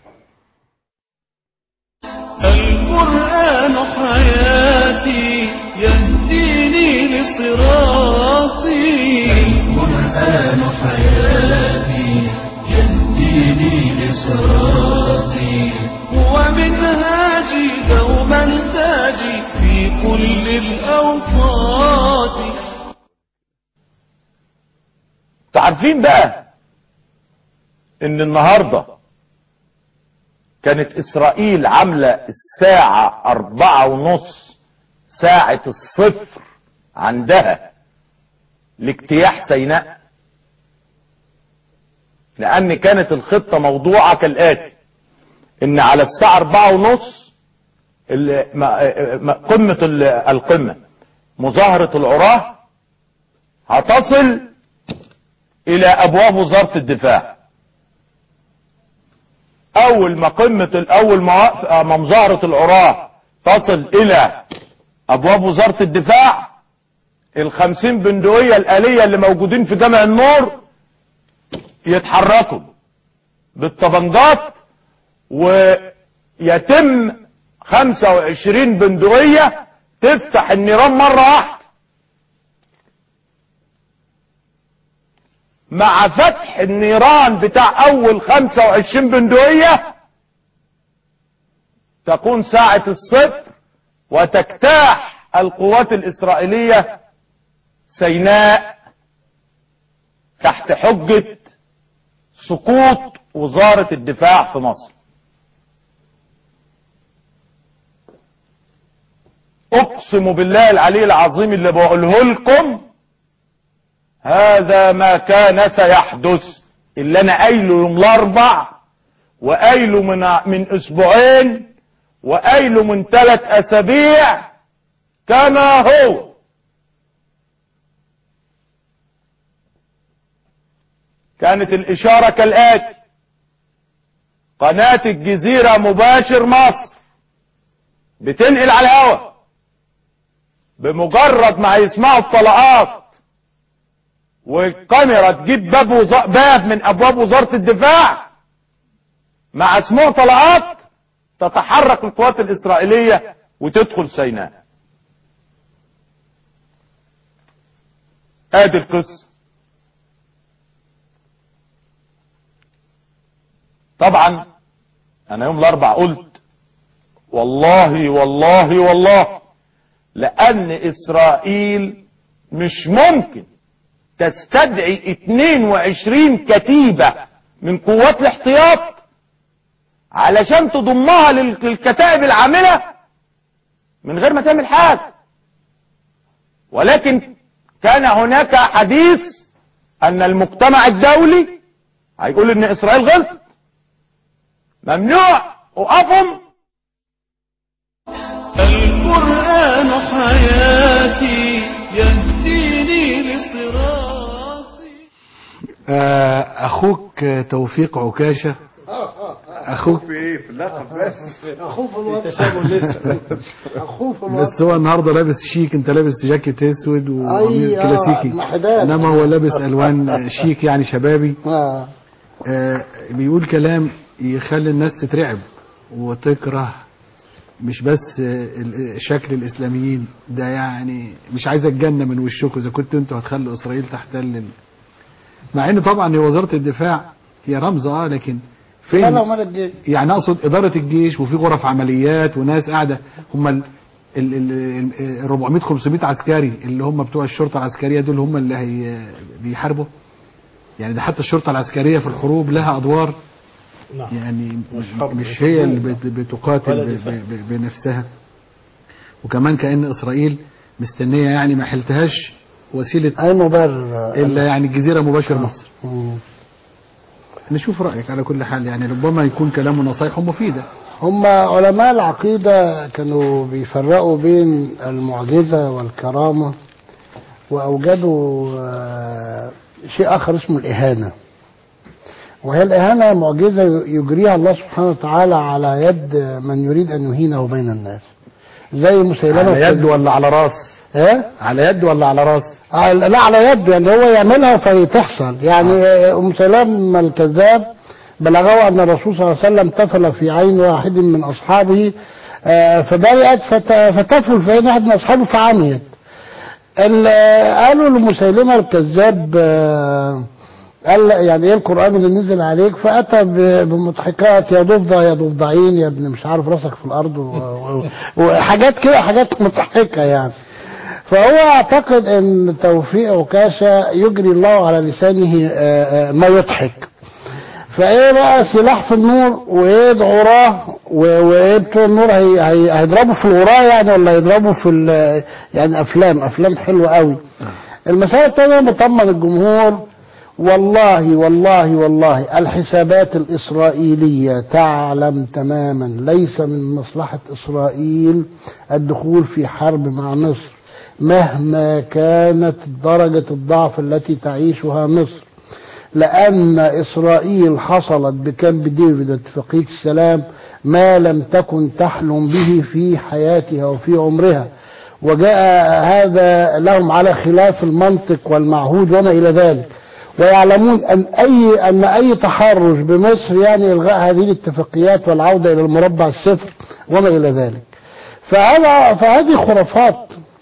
[SPEAKER 1] القرآن حياتي يهديني لصراطي القرآن حياتي يهديني لصراطي هو منهاجي دوما تاجي في كل الأوقات
[SPEAKER 13] عارفين بقى ان النهارده كانت اسرائيل عامله الساعه اربعة ونص ساعه الصفر عندها لاجتياح سيناء لان كانت الخطه موضوعه كالاتي ان على الساعه اربعة ونص ال- ما- ما- قمه ال- القمه مظاهره العراه هتصل الى ابواب وزاره الدفاع اول ما قمه اول ما ما مظاهره العراه تصل الى ابواب وزاره الدفاع الخمسين بندقية الآلية اللي موجودين في جامع النور يتحركوا بالطبنجات ويتم خمسة وعشرين بندقية تفتح النيران مرة واحدة مع فتح النيران بتاع اول خمسة وعشرين بندقية تكون ساعة الصفر وتجتاح القوات الاسرائيلية سيناء تحت حجة سقوط وزارة الدفاع في مصر اقسم بالله العلي العظيم اللي بقوله لكم هذا ما كان سيحدث اللي انا قايله يوم الاربع وقايله من من اسبوعين وقايله من ثلاث اسابيع كما هو كانت الاشارة كالاتي قناة الجزيرة مباشر مصر بتنقل على الهواء بمجرد ما هيسمعوا الطلقات والكاميرا تجيب باب وز... باب من ابواب وزارة الدفاع مع سموع طلقات تتحرك القوات الإسرائيلية وتدخل سيناء ادي القصة طبعا انا يوم الاربع قلت والله والله والله لان اسرائيل مش ممكن تستدعي 22 كتيبة من قوات الاحتياط علشان تضمها لل- للكتائب العاملة من غير ما تعمل حاجة ولكن كان هناك حديث ان المجتمع الدولي هيقول ان اسرائيل غلطت ممنوع وقفهم
[SPEAKER 1] القرآن حياتي يهديني لصراط
[SPEAKER 3] آه، اخوك توفيق عكاشة اخوك
[SPEAKER 4] في ايه في اللقب بس
[SPEAKER 5] اخوه في الوضع اخوه في الوضع
[SPEAKER 3] بس هو النهارده لابس شيك انت لابس جاكيت اسود وقميص
[SPEAKER 5] أي، آه،
[SPEAKER 3] كلاسيكي
[SPEAKER 5] محدات.
[SPEAKER 3] انما هو لابس الوان شيك يعني شبابي
[SPEAKER 5] آه.
[SPEAKER 3] آه، بيقول كلام يخلي الناس تترعب وتكره مش بس آه، ال- شكل الاسلاميين ده يعني مش عايز الجنه من وشكم اذا كنتوا انتوا هتخلوا اسرائيل تحتل ال- مع ان طبعا هي وزاره الدفاع هي رمز اه لكن
[SPEAKER 5] لا لا
[SPEAKER 3] فين
[SPEAKER 5] ومال الجيش
[SPEAKER 3] يعني اقصد اداره الجيش وفي غرف عمليات وناس قاعده هم ال ال- ال- ال- 400 500 عسكري اللي هم بتوع الشرطه العسكريه دول هم اللي هي بيحاربوا يعني ده حتى الشرطه العسكريه في الحروب لها ادوار يعني مش هي اللي بت- بتقاتل ب- ب- ب- بنفسها وكمان كأن إسرائيل مستنية يعني ما حلتهاش وسيلة
[SPEAKER 5] أي مبرر
[SPEAKER 3] إلا يعني الجزيرة مباشر مصر
[SPEAKER 5] مم.
[SPEAKER 3] نشوف رأيك على كل حال يعني ربما يكون كلامه نصايحه مفيدة
[SPEAKER 5] هم علماء العقيدة كانوا بيفرقوا بين المعجزة والكرامة وأوجدوا آه، شيء آخر اسمه الإهانة وهي الإهانة معجزة يجريها الله سبحانه وتعالى على يد من يريد أن يهينه بين الناس زي مسيلمة
[SPEAKER 3] على يد ولا على راس
[SPEAKER 5] ايه
[SPEAKER 3] على يد ولا على راس
[SPEAKER 5] آه، لا على يده يعني هو يعملها فتحصل يعني آه، ام سلام الكذاب بلغه ان الرسول صلى الله عليه وسلم تفل في عين واحد من اصحابه آه، فبرئت فت- فتفل في عين واحد من اصحابه فعميت ال- آه، قالوا لمسيلمه الكذاب آه، قال يعني ايه القران اللي نزل عليك فاتى ب- بمضحكات يا ضفدع يا ضفدعين يا ابن مش عارف راسك في الارض و- و- وحاجات كده حاجات مضحكه يعني فهو اعتقد ان توفيق عكاشة يجري الله على لسانه آه، آه، ما يضحك فايه بقى سلاح في النور وايه الغراه و- وايه بتوع النور هي هي هيضربوا في الغراه يعني ولا هيضربوا في ال- يعني افلام افلام حلوه قوي المسألة الثانية بطمن الجمهور والله والله والله الحسابات الإسرائيلية تعلم تماما ليس من مصلحة إسرائيل الدخول في حرب مع مصر مهما كانت درجة الضعف التي تعيشها مصر لأن إسرائيل حصلت بكامب ديفيد اتفاقية السلام ما لم تكن تحلم به في حياتها وفي عمرها وجاء هذا لهم على خلاف المنطق والمعهود وما إلى ذلك ويعلمون أن أي أن أي تحرش بمصر يعني إلغاء هذه الاتفاقيات والعودة إلى المربع الصفر وما إلى ذلك فهذا فهذه خرافات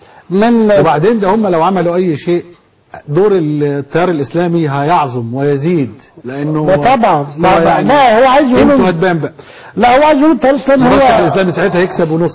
[SPEAKER 5] من
[SPEAKER 3] وبعدين ده هم لو عملوا أي شيء دور التيار الإسلامي هيعظم ويزيد لأنه
[SPEAKER 5] ده طبعا ما,
[SPEAKER 3] هو
[SPEAKER 5] ما,
[SPEAKER 3] يعني
[SPEAKER 5] ما هو عايز
[SPEAKER 3] قيمته
[SPEAKER 5] يقول
[SPEAKER 3] هتبان بقى
[SPEAKER 5] لا هو عايز يقول التيار الاسلامي
[SPEAKER 3] المرشح
[SPEAKER 5] هو
[SPEAKER 3] الإسلامي ساعتها يكسب ونص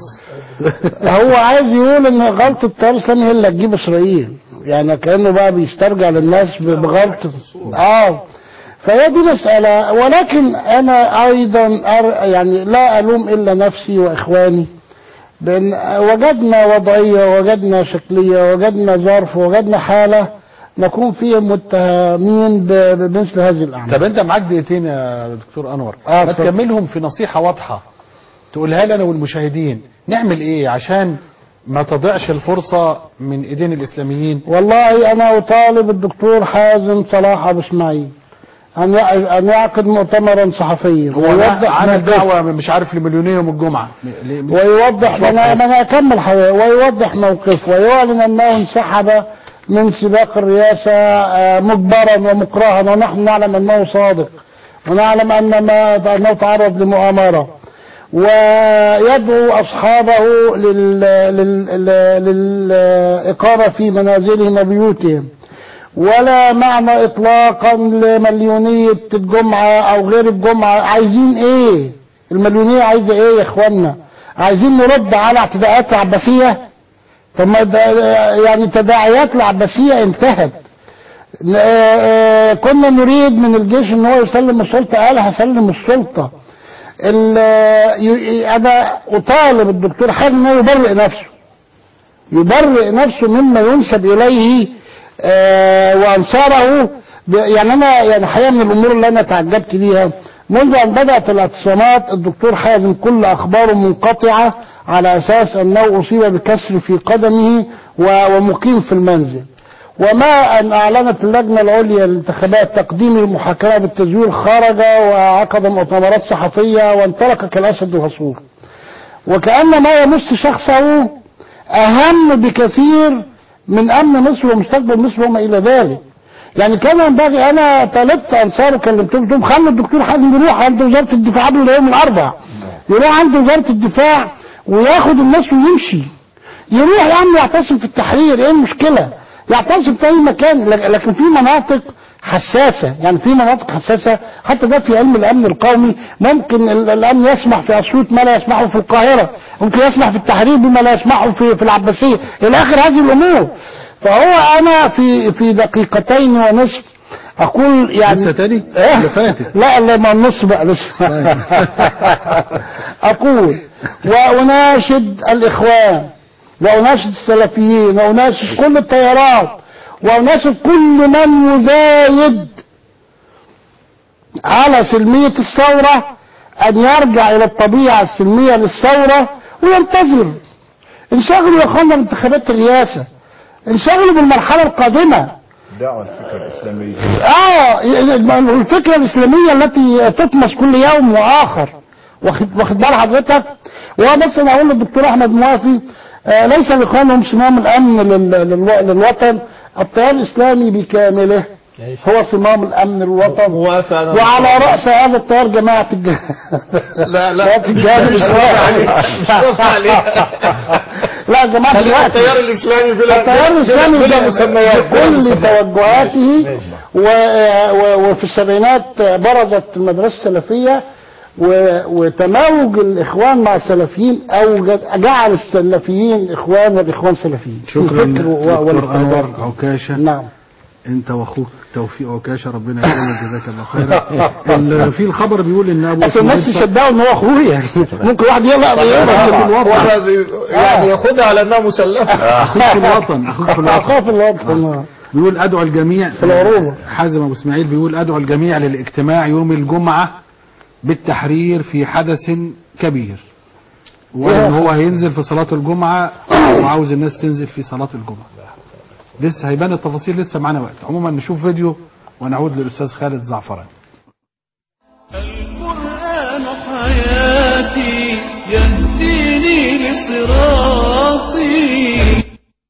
[SPEAKER 5] هو عايز يقول ان غلطة التيار الاسلامي هي اللي هتجيب اسرائيل يعني كانه بقى بيسترجع للناس ب- بغلطة اه فهي دي مسألة ولكن انا ايضا أر يعني لا الوم الا نفسي واخواني بان وجدنا وضعية وجدنا شكلية وجدنا ظرف وجدنا حالة نكون فيها متهمين ب- بمثل هذه الاعمال
[SPEAKER 3] طب انت معاك دقيقتين يا دكتور انور
[SPEAKER 5] آه،
[SPEAKER 3] ما
[SPEAKER 5] اتفضل.
[SPEAKER 3] تكملهم في نصيحة واضحة تقولها لنا والمشاهدين نعمل ايه عشان ما تضيعش الفرصة من ايدين الاسلاميين
[SPEAKER 5] والله انا اطالب الدكتور حازم صلاح ابو اسماعيل ان يع- ان يعقد مؤتمرا صحفيا
[SPEAKER 3] هو
[SPEAKER 5] ويوضح
[SPEAKER 3] عمل
[SPEAKER 5] موقفه.
[SPEAKER 3] دعوة مش عارف لمليونية يوم الجمعة ل-
[SPEAKER 5] ويوضح
[SPEAKER 3] مش
[SPEAKER 5] ما انا
[SPEAKER 3] واضحة.
[SPEAKER 5] ما انا اكمل حوالي ويوضح موقفه ويعلن انه انسحب من سباق الرئاسة آه، مجبرا ومكرها ونحن نعلم انه صادق ونعلم أن ما أنه تعرض لمؤامرة ويدعو أصحابه لل- لل- لل- للإقامة في منازلهم وبيوتهم ولا معنى إطلاقا لمليونية الجمعة أو غير الجمعة عايزين إيه المليونية عايزة إيه يا إخوانا عايزين نرد على اعتداءات العباسية طب ما ده- يعني تداعيات العباسية انتهت آه، آه، كنا نريد من الجيش ان هو يسلم السلطة قال هسلم السلطة ال- ي- ي- انا اطالب الدكتور حازم انه يبرئ نفسه يبرئ نفسه مما ينسب اليه آه، وانصاره ب- يعني انا يعني حقيقه من الامور اللي انا تعجبت بيها منذ ان بدات الاعتصامات الدكتور حازم كل اخباره منقطعه على اساس انه اصيب بكسر في قدمه و- ومقيم في المنزل وما ان اعلنت اللجنه العليا للانتخابات تقديم المحاكمه بالتزوير خرج وعقد مؤتمرات صحفيه وانطلق كالاسد الغصور وكأن ما يمس شخصه أهم بكثير من أمن مصر ومستقبل مصر وما إلى ذلك يعني كان ينبغي أنا طلبت أنصار وكلمتهم قلت لهم خلوا الدكتور حازم يروح عند وزارة الدفاع قبل يوم الأربع يروح عند وزارة الدفاع وياخد الناس ويمشي يروح يا عم يعتصم في التحرير ايه المشكلة يعتصم في اي مكان لك- لكن في مناطق حساسة يعني في مناطق حساسة حتى ده في علم الامن القومي ممكن ال- الامن يسمح في اسيوط ما لا يسمحه في القاهرة ممكن يسمح في التحرير بما لا يسمحه في, في العباسية الى اخر هذه الامور فهو انا في في دقيقتين ونصف اقول يعني
[SPEAKER 3] لسه تاني؟
[SPEAKER 5] إيه؟
[SPEAKER 3] اللي فاتت.
[SPEAKER 5] لا لا ما النص بقى لسه اقول واناشد الاخوان واناشد السلفيين واناشد كل التيارات واناشد كل من يزايد على سلمية الثورة ان يرجع الى الطبيعة السلمية للثورة وينتظر انشغلوا يا اخوانا بانتخابات الرئاسة انشغلوا بالمرحلة القادمة
[SPEAKER 4] دعوة الفكرة الإسلامية
[SPEAKER 5] اه الفكرة الإسلامية التي تطمس كل يوم وآخر واخد واخد بال حضرتك وبس انا اقول للدكتور احمد موافي آه ليس الاخوان هم صمام الامن لل- للو- للوطن التيار الاسلامي بكامله هو صمام الامن للوطن وعلى راس هذا التيار جماعه الج...
[SPEAKER 2] لا لا
[SPEAKER 5] في الجهاد
[SPEAKER 2] مش واقع عليه مش واقع عليه
[SPEAKER 5] لا جماعه
[SPEAKER 2] خلينا
[SPEAKER 5] الوقت.
[SPEAKER 2] التيار الاسلامي بلا
[SPEAKER 5] التيار الاسلامي
[SPEAKER 2] بلا
[SPEAKER 5] ب-
[SPEAKER 2] مسميات
[SPEAKER 5] بكل توجهاته و... و... وفي السبعينات برزت المدرسه السلفيه و... وتموج الاخوان مع السلفيين اوجد جعل السلفيين اخوان والاخوان سلفيين
[SPEAKER 3] شكرا
[SPEAKER 5] الفكر و-
[SPEAKER 3] دكتور
[SPEAKER 5] والاستعداد
[SPEAKER 3] انور عكاشه
[SPEAKER 5] نعم
[SPEAKER 3] انت واخوك توفيق عكاشه ربنا يكرمك جزاك الله خيرا ال- في الخبر بيقول ان ابو
[SPEAKER 5] اصل الناس
[SPEAKER 3] إسماعيل
[SPEAKER 5] يصدقوا ان هو اخويا ممكن واحد يلا
[SPEAKER 2] يعني ياخدها على انها مسلمه
[SPEAKER 3] اخوك في الوطن اخوك في الوطن
[SPEAKER 5] اخوه في الوطن
[SPEAKER 3] بيقول ادعو الجميع في
[SPEAKER 5] العروبة.
[SPEAKER 3] حازم ابو اسماعيل بيقول ادعو الجميع للاجتماع يوم الجمعه بالتحرير في حدث كبير وان هو هينزل في صلاه الجمعه وعاوز الناس تنزل في صلاه الجمعه لسه هيبان التفاصيل لسه معانا وقت عموما نشوف فيديو ونعود للاستاذ خالد زعفران
[SPEAKER 1] القرآن حياتي يهديني لصراطي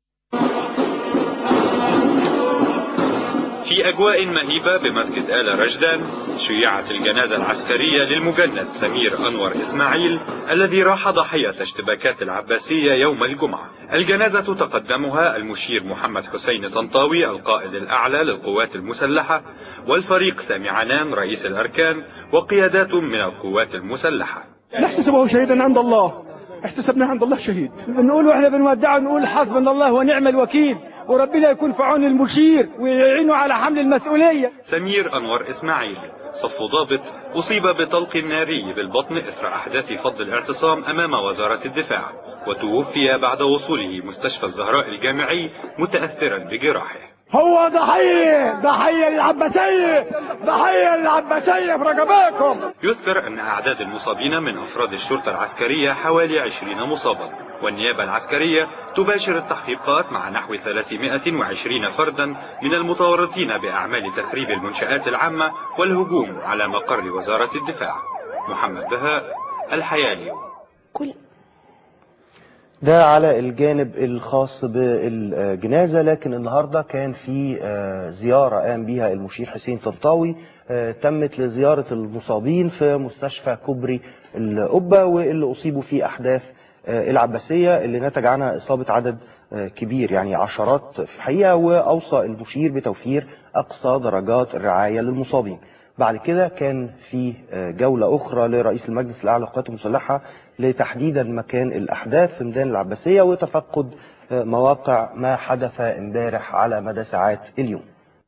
[SPEAKER 14] في أجواء مهيبة بمسجد آل رشدان شيعت الجنازة العسكرية للمجند سمير أنور إسماعيل الذي راح ضحية اشتباكات العباسية يوم الجمعة الجنازة تقدمها المشير محمد حسين طنطاوي القائد الأعلى للقوات المسلحة والفريق سامي عنان رئيس الأركان وقيادات من القوات المسلحة
[SPEAKER 15] نحتسبه شهيدا عند الله احتسبنا عند الله شهيد بنقول واحنا بنودعه نقول حسبنا الله ونعم الوكيل وربنا يكون في عون المشير ويعينه على حمل المسؤولية
[SPEAKER 14] سمير أنور إسماعيل صف ضابط أصيب بطلق ناري بالبطن إثر أحداث فض الاعتصام أمام وزارة الدفاع وتوفي بعد وصوله مستشفى الزهراء الجامعي متأثرا بجراحه
[SPEAKER 15] هو ضحية ضحية للعباسية ضحية للعباسية في رقباكم
[SPEAKER 14] يذكر أن أعداد المصابين من أفراد الشرطة العسكرية حوالي 20 مصابا والنيابة العسكرية تباشر التحقيقات مع نحو 320 فردا من المتورطين بأعمال تخريب المنشآت العامة والهجوم على مقر وزارة الدفاع محمد بهاء الحياه اليوم
[SPEAKER 16] ده على الجانب الخاص بالجنازة لكن النهاردة كان في آه، زيارة قام بها المشير حسين طنطاوي آه، تمت لزيارة المصابين في مستشفى كوبري القبة واللي أصيبوا في أحداث آه، العباسية اللي نتج عنها إصابة عدد آه، كبير يعني عشرات في الحقيقة وأوصى المشير بتوفير أقصى درجات الرعاية للمصابين بعد كده كان في آه، جولة أخرى لرئيس المجلس الأعلى للقوات المسلحة لتحديدا مكان الأحداث في ميدان العباسية وتفقد آه، مواقع ما حدث امبارح على مدى ساعات اليوم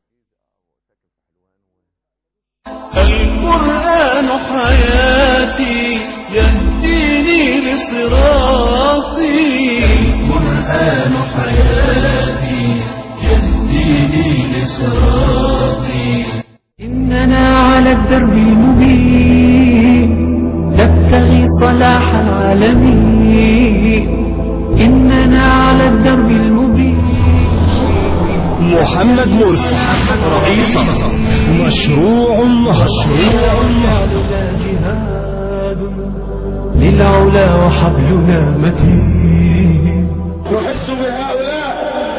[SPEAKER 1] القرآن حياتي يهديني لصراطي القرآن حياتي يهديني لصراطي
[SPEAKER 17] إننا على الدرب المبين نبتغي صلاح العالمين إننا على الدرب المبين
[SPEAKER 18] محمد مرسي رئيس مشروع مشروع
[SPEAKER 17] للعلا وحبلنا متين
[SPEAKER 19] نحس بهؤلاء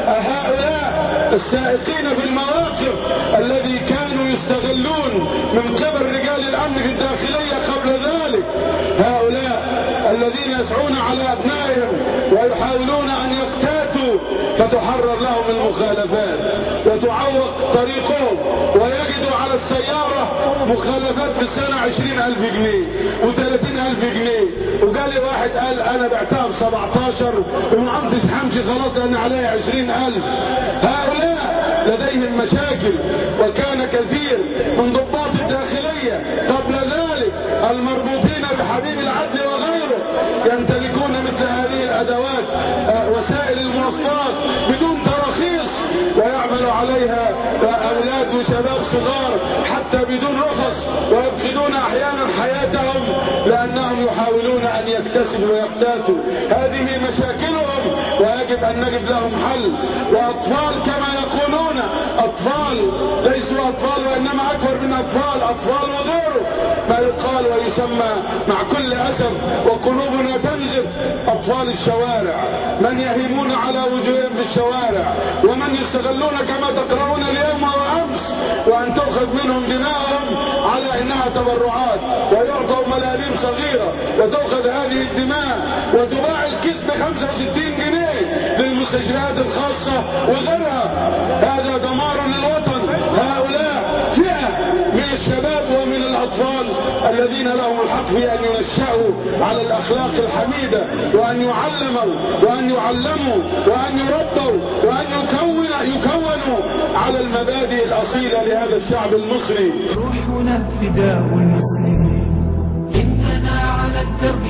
[SPEAKER 19] هؤلاء السائقين في المواقف الذي كانوا يستغلون من قبل رجال الامن في الداخليه قبل ذلك هؤلاء الذين يسعون على ابنائهم ويحاولون ان يقتاتوا فتحرر لهم المخالفات وتعوق طريقهم ويجدوا على السيارة مخالفات في السنة عشرين ألف جنيه وثلاثين ألف جنيه وقال لي واحد قال أنا بعتها ب 17 وما عمتش همشي خلاص لأن عليا عشرين ألف هؤلاء لديهم مشاكل وكان كثير من ضباط الداخلية قبل ذلك المربوطين بحبيب العدل وغيره يمتلكون مثل هذه الأدوات آه، وسائل المواصلات بدون تراخيص ويعمل عليها أولاد وشباب صغار حتى بدون رخص ويفقدون أحيانا حياتهم لأنهم يحاولون أن يكتسبوا ويقتاتوا هذه مشاكلهم ويجب أن نجد لهم حل وأطفال كما يقولون أطفال ليسوا أطفال وإنما أكبر من أطفال أطفال وغيره ما يقال ويسمى مع كل أسف وقلوبنا تنزف أطفال الشوارع من يهيمون على وجوههم في الشوارع ومن يستغلون كما تقرؤون اليوم وأمس وأن تؤخذ منهم دماءهم على إنها تبرعات ويعطوا ملاليم صغيرة وتؤخذ هذه الدماء وتباع الكيس ب 65 جنيه للمستشفيات الخاصة وغيرها هذا دمار للوطن هؤلاء فئة من الشباب ومن الأطفال الذين لهم الحق في أن ينشأوا على الأخلاق الحميدة وأن يعلموا وأن يعلموا وأن يربوا وأن يكون يكونوا على المبادئ الأصيلة لهذا الشعب المصري
[SPEAKER 17] روحنا فداء المسلمين إننا على الدرب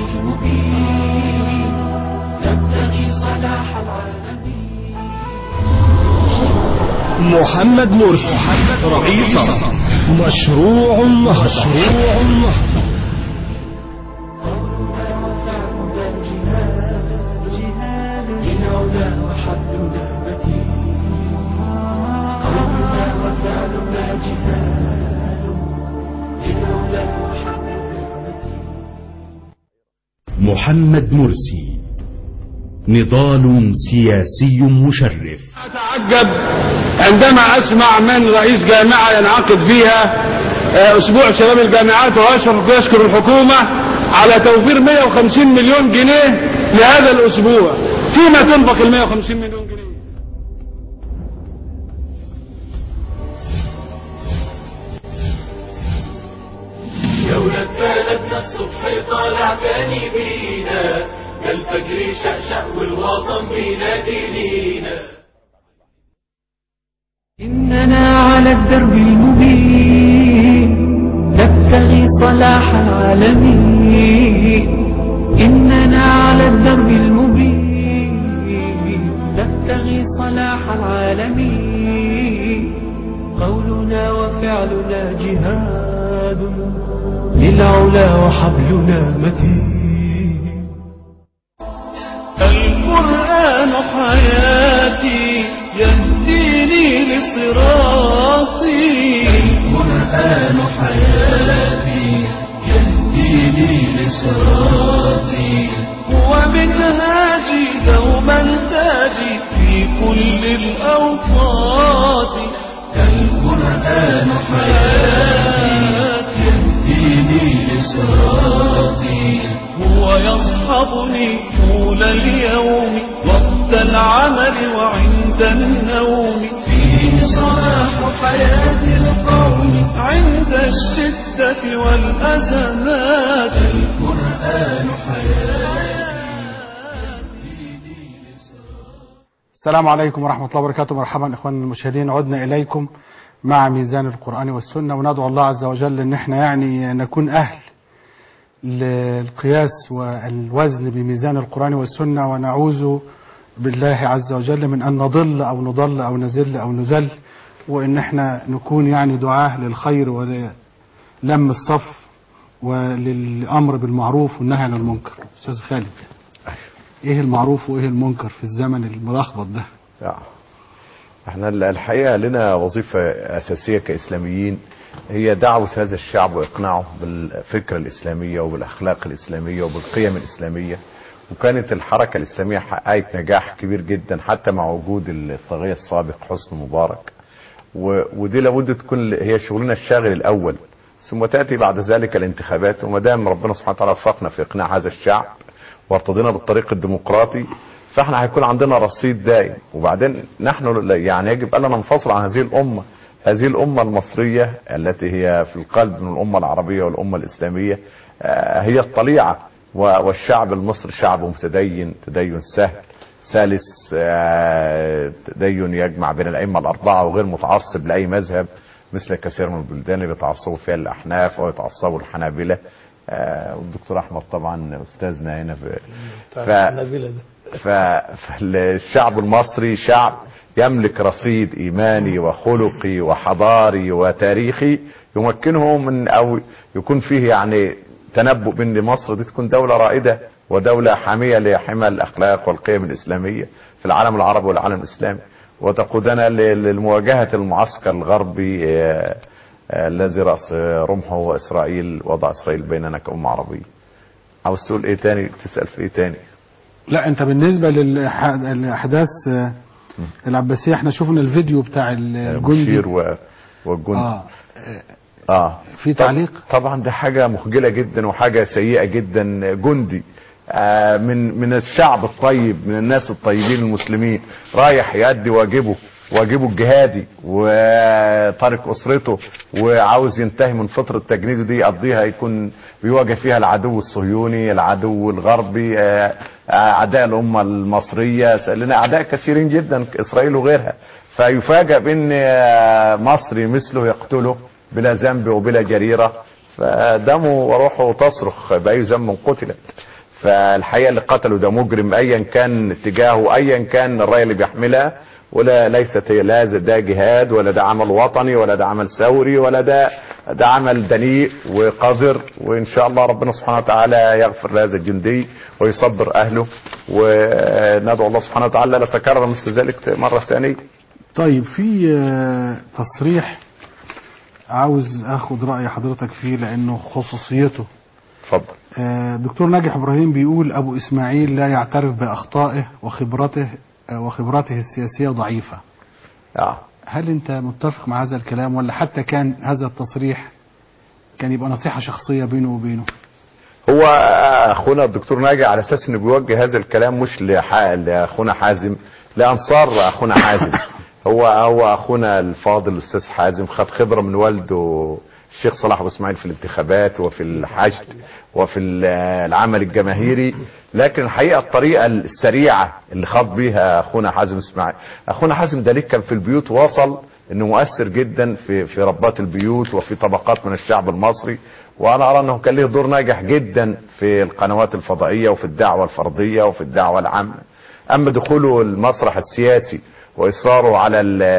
[SPEAKER 17] المبين نبتغي صلاح العالمين
[SPEAKER 18] محمد مرسي رئيس مشروع مشروع
[SPEAKER 17] للعلا وحبلنا متين قولنا وفعلنا جهاد للعلا وحبلنا
[SPEAKER 20] محمد مرسي نضال سياسي مشرف
[SPEAKER 19] أتعجب عندما أسمع من رئيس جامعة ينعقد فيها آه، أسبوع شباب الجامعات وأشكر يشكر الحكومة على توفير 150 مليون جنيه لهذا الأسبوع فيما تنفق ال 150 مليون جنيه
[SPEAKER 17] يا ولاد بلدنا الصبح طالع تاني بينا كالفجر شقشق والوطن بينادي لينا إننا على الدرب المبين نبتغي صلاح العالمين إننا على الدرب المبين نبتغي صلاح العالمين قولنا وفعلنا جهاد للعلا وحبلنا متين
[SPEAKER 1] القرآن حياتي يهديني لصراطي القرآن حياتي يهديني لصراطي هو منهاج منهاجي دوما تاجي في كل الأوقات القرآن حياتي يهديني لصراطي هو يصحبني طول اليوم وقت العمل وعند النوم فيه صلاح حياة القوم عند الشدة والأزمات القرآن حياتي
[SPEAKER 3] السلام عليكم ورحمة الله وبركاته مرحبا إخواننا المشاهدين عدنا إليكم مع ميزان القرآن والسنة وندعو الله عز وجل أن احنا يعني نكون أهل للقياس والوزن بميزان القرآن والسنة ونعوذ بالله عز وجل من أن نضل أو نضل أو نزل أو نزل وأن احنا نكون يعني دعاه للخير وللم الصف وللأمر بالمعروف والنهي عن المنكر أستاذ خالد ايه المعروف وايه المنكر في الزمن الملخبط ده
[SPEAKER 4] آه. احنا الحقيقة لنا وظيفة أساسية كإسلاميين هي دعوة هذا الشعب وإقناعه بالفكرة الإسلامية وبالأخلاق الإسلامية وبالقيم الإسلامية وكانت الحركة الإسلامية حققت نجاح كبير جدا حتى مع وجود الطاغية السابق حسن مبارك و- ودي لابد تكون هي شغلنا الشاغل الأول ثم تأتي بعد ذلك الانتخابات وما دام ربنا سبحانه وتعالى وفقنا في إقناع هذا الشعب وارتضينا بالطريق الديمقراطي فاحنا هيكون عندنا رصيد دائم وبعدين نحن يعني يجب الا ننفصل عن هذه الامه هذه الامه المصريه التي هي في القلب من الامه العربيه والامه الاسلاميه آه، هي الطليعه و- والشعب المصري شعب متدين تدين سهل سلس آه، تدين يجمع بين الائمه الاربعه وغير متعصب لاي مذهب مثل كثير من البلدان اللي بيتعصبوا فيها الاحناف ويتعصبوا الحنابله آه، والدكتور احمد طبعا استاذنا هنا في
[SPEAKER 2] بتاع
[SPEAKER 4] ف-
[SPEAKER 2] الحنابلة ده
[SPEAKER 4] ف- فالشعب المصري شعب يملك رصيد ايماني وخلقي وحضاري وتاريخي يمكنه من او يكون فيه يعني تنبؤ بان مصر دي تكون دوله رائده ودوله حاميه لحمى الاخلاق والقيم الاسلاميه في العالم العربي والعالم الاسلامي وتقودنا ل- لمواجهه المعسكر الغربي آه، آه، الذي راس رمحه هو اسرائيل وضع اسرائيل بيننا كامه عربيه. عاوز تقول ايه تاني تسال في ايه تاني؟
[SPEAKER 3] لا انت بالنسبة للاحداث آه، العباسية احنا شفنا الفيديو بتاع الجندي
[SPEAKER 4] المشير و... والجندي
[SPEAKER 3] اه
[SPEAKER 4] اه
[SPEAKER 3] في تعليق
[SPEAKER 4] طبعا ده حاجه مخجله جدا وحاجه سيئه جدا جندي آه من من الشعب الطيب من الناس الطيبين المسلمين رايح يؤدي واجبه واجبه الجهادي وتارك اسرته وعاوز ينتهي من فتره تجنيده دي يقضيها يكون بيواجه فيها العدو الصهيوني العدو الغربي آه، آه، اعداء الامه المصريه لنا اعداء كثيرين جدا اسرائيل وغيرها فيفاجأ بان آه، مصري مثله يقتله بلا ذنب وبلا جريرة فدمه وروحه تصرخ بأي ذنب قتلت فالحقيقة اللي قتله ده مجرم أيا كان اتجاهه أيا كان الراية اللي بيحملها ولا ليست هي لا ده جهاد ولا ده عمل وطني ولا ده عمل ثوري ولا ده ده عمل دنيء وقذر وان شاء الله ربنا سبحانه وتعالى يغفر لهذا الجندي ويصبر اهله وندعو الله سبحانه وتعالى لا تكرر مثل ذلك مره ثانيه.
[SPEAKER 3] طيب في آه، تصريح عاوز اخد رأي حضرتك فيه لانه خصوصيته
[SPEAKER 4] اتفضل
[SPEAKER 3] آه، دكتور ناجح ابراهيم بيقول ابو اسماعيل لا يعترف باخطائه وخبرته آه، وخبراته السياسية ضعيفة
[SPEAKER 4] آه.
[SPEAKER 3] هل انت متفق مع هذا الكلام ولا حتى كان هذا التصريح كان يبقى نصيحة شخصية بينه وبينه
[SPEAKER 4] هو اخونا الدكتور ناجي على اساس انه بيوجه هذا الكلام مش لح- لاخونا حازم لانصار اخونا حازم هو هو اخونا الفاضل الاستاذ حازم خد خبره من والده الشيخ صلاح ابو اسماعيل في الانتخابات وفي الحشد وفي ال- العمل الجماهيري لكن الحقيقه الطريقه السريعه اللي خاض بيها اخونا حازم اسماعيل اخونا حازم ده ليه كان في البيوت وصل انه مؤثر جدا في في ربات البيوت وفي طبقات من الشعب المصري وانا ارى انه كان له دور ناجح جدا في القنوات الفضائيه وفي الدعوه الفرديه وفي الدعوه العامه اما دخوله المسرح السياسي واصراره على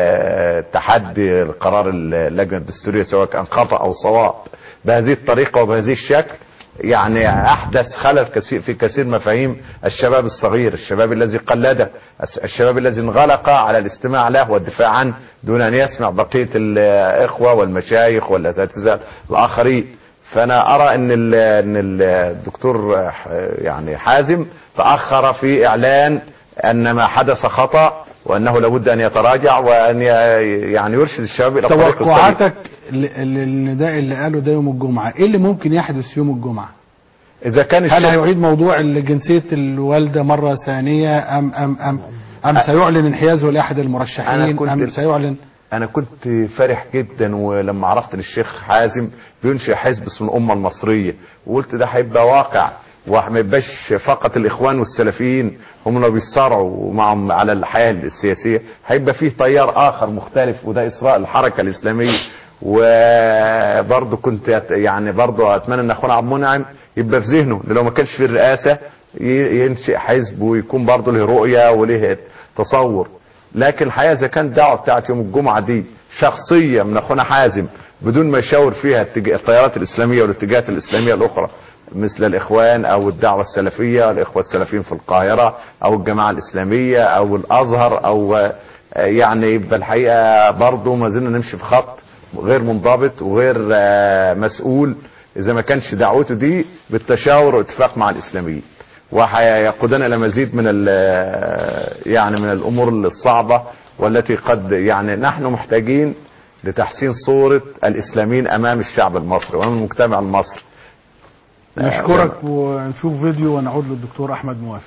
[SPEAKER 4] التحدي القرار اللجنه الدستوريه سواء كان خطا او صواب بهذه الطريقه وبهذه الشكل يعني احدث خلل كثير في كثير مفاهيم الشباب الصغير الشباب الذي قلده الشباب الذي انغلق على الاستماع له والدفاع عنه دون ان يسمع بقيه الاخوه والمشايخ والاساتذه الاخرين فانا ارى ان ال- ان ال- الدكتور ح- يعني حازم تاخر في اعلان ان ما حدث خطا وانه لابد ان يتراجع وان ي- يعني يرشد الشباب الى الطريق السليم
[SPEAKER 3] توقعاتك ل- للنداء اللي قاله ده يوم الجمعة ايه اللي ممكن يحدث يوم الجمعة
[SPEAKER 4] اذا كان
[SPEAKER 3] هل
[SPEAKER 4] الشاب-
[SPEAKER 3] هيعيد موضوع جنسية الوالدة مرة ثانية ام ام ام ام سيعلن انحيازه لاحد المرشحين
[SPEAKER 4] أنا كنت-
[SPEAKER 3] ام سيعلن
[SPEAKER 4] انا كنت فرح جدا ولما عرفت ان الشيخ حازم بينشئ حزب اسمه الامه المصريه وقلت ده هيبقى واقع وما يبقاش فقط الاخوان والسلفيين هم اللي بيصارعوا معهم على الحياه السياسيه هيبقى فيه تيار اخر مختلف وده اسراء الحركه الاسلاميه وبرضه كنت أت- يعني برضه اتمنى ان اخونا عبد المنعم يبقى في ذهنه إن لو ما كانش في الرئاسه ي- ينشئ حزب ويكون برضه له رؤيه وله تصور لكن الحقيقه اذا كان الدعوه بتاعت يوم الجمعه دي شخصيه من اخونا حازم بدون ما يشاور فيها التج- التيارات الاسلاميه والاتجاهات الاسلاميه الاخرى مثل الاخوان او الدعوه السلفيه الاخوه السلفيين في القاهره او الجماعه الاسلاميه او الازهر او آه، يعني يبقى الحقيقه برضه ما زلنا نمشي في خط غير منضبط وغير آه، مسؤول اذا ما كانش دعوته دي بالتشاور والاتفاق مع الاسلاميين وهيقودنا الى مزيد من ال- يعني من الامور الصعبه والتي قد يعني نحن محتاجين لتحسين صوره الاسلاميين امام الشعب المصري وامام المجتمع المصري
[SPEAKER 3] نشكرك ونشوف فيديو ونعود للدكتور احمد موافي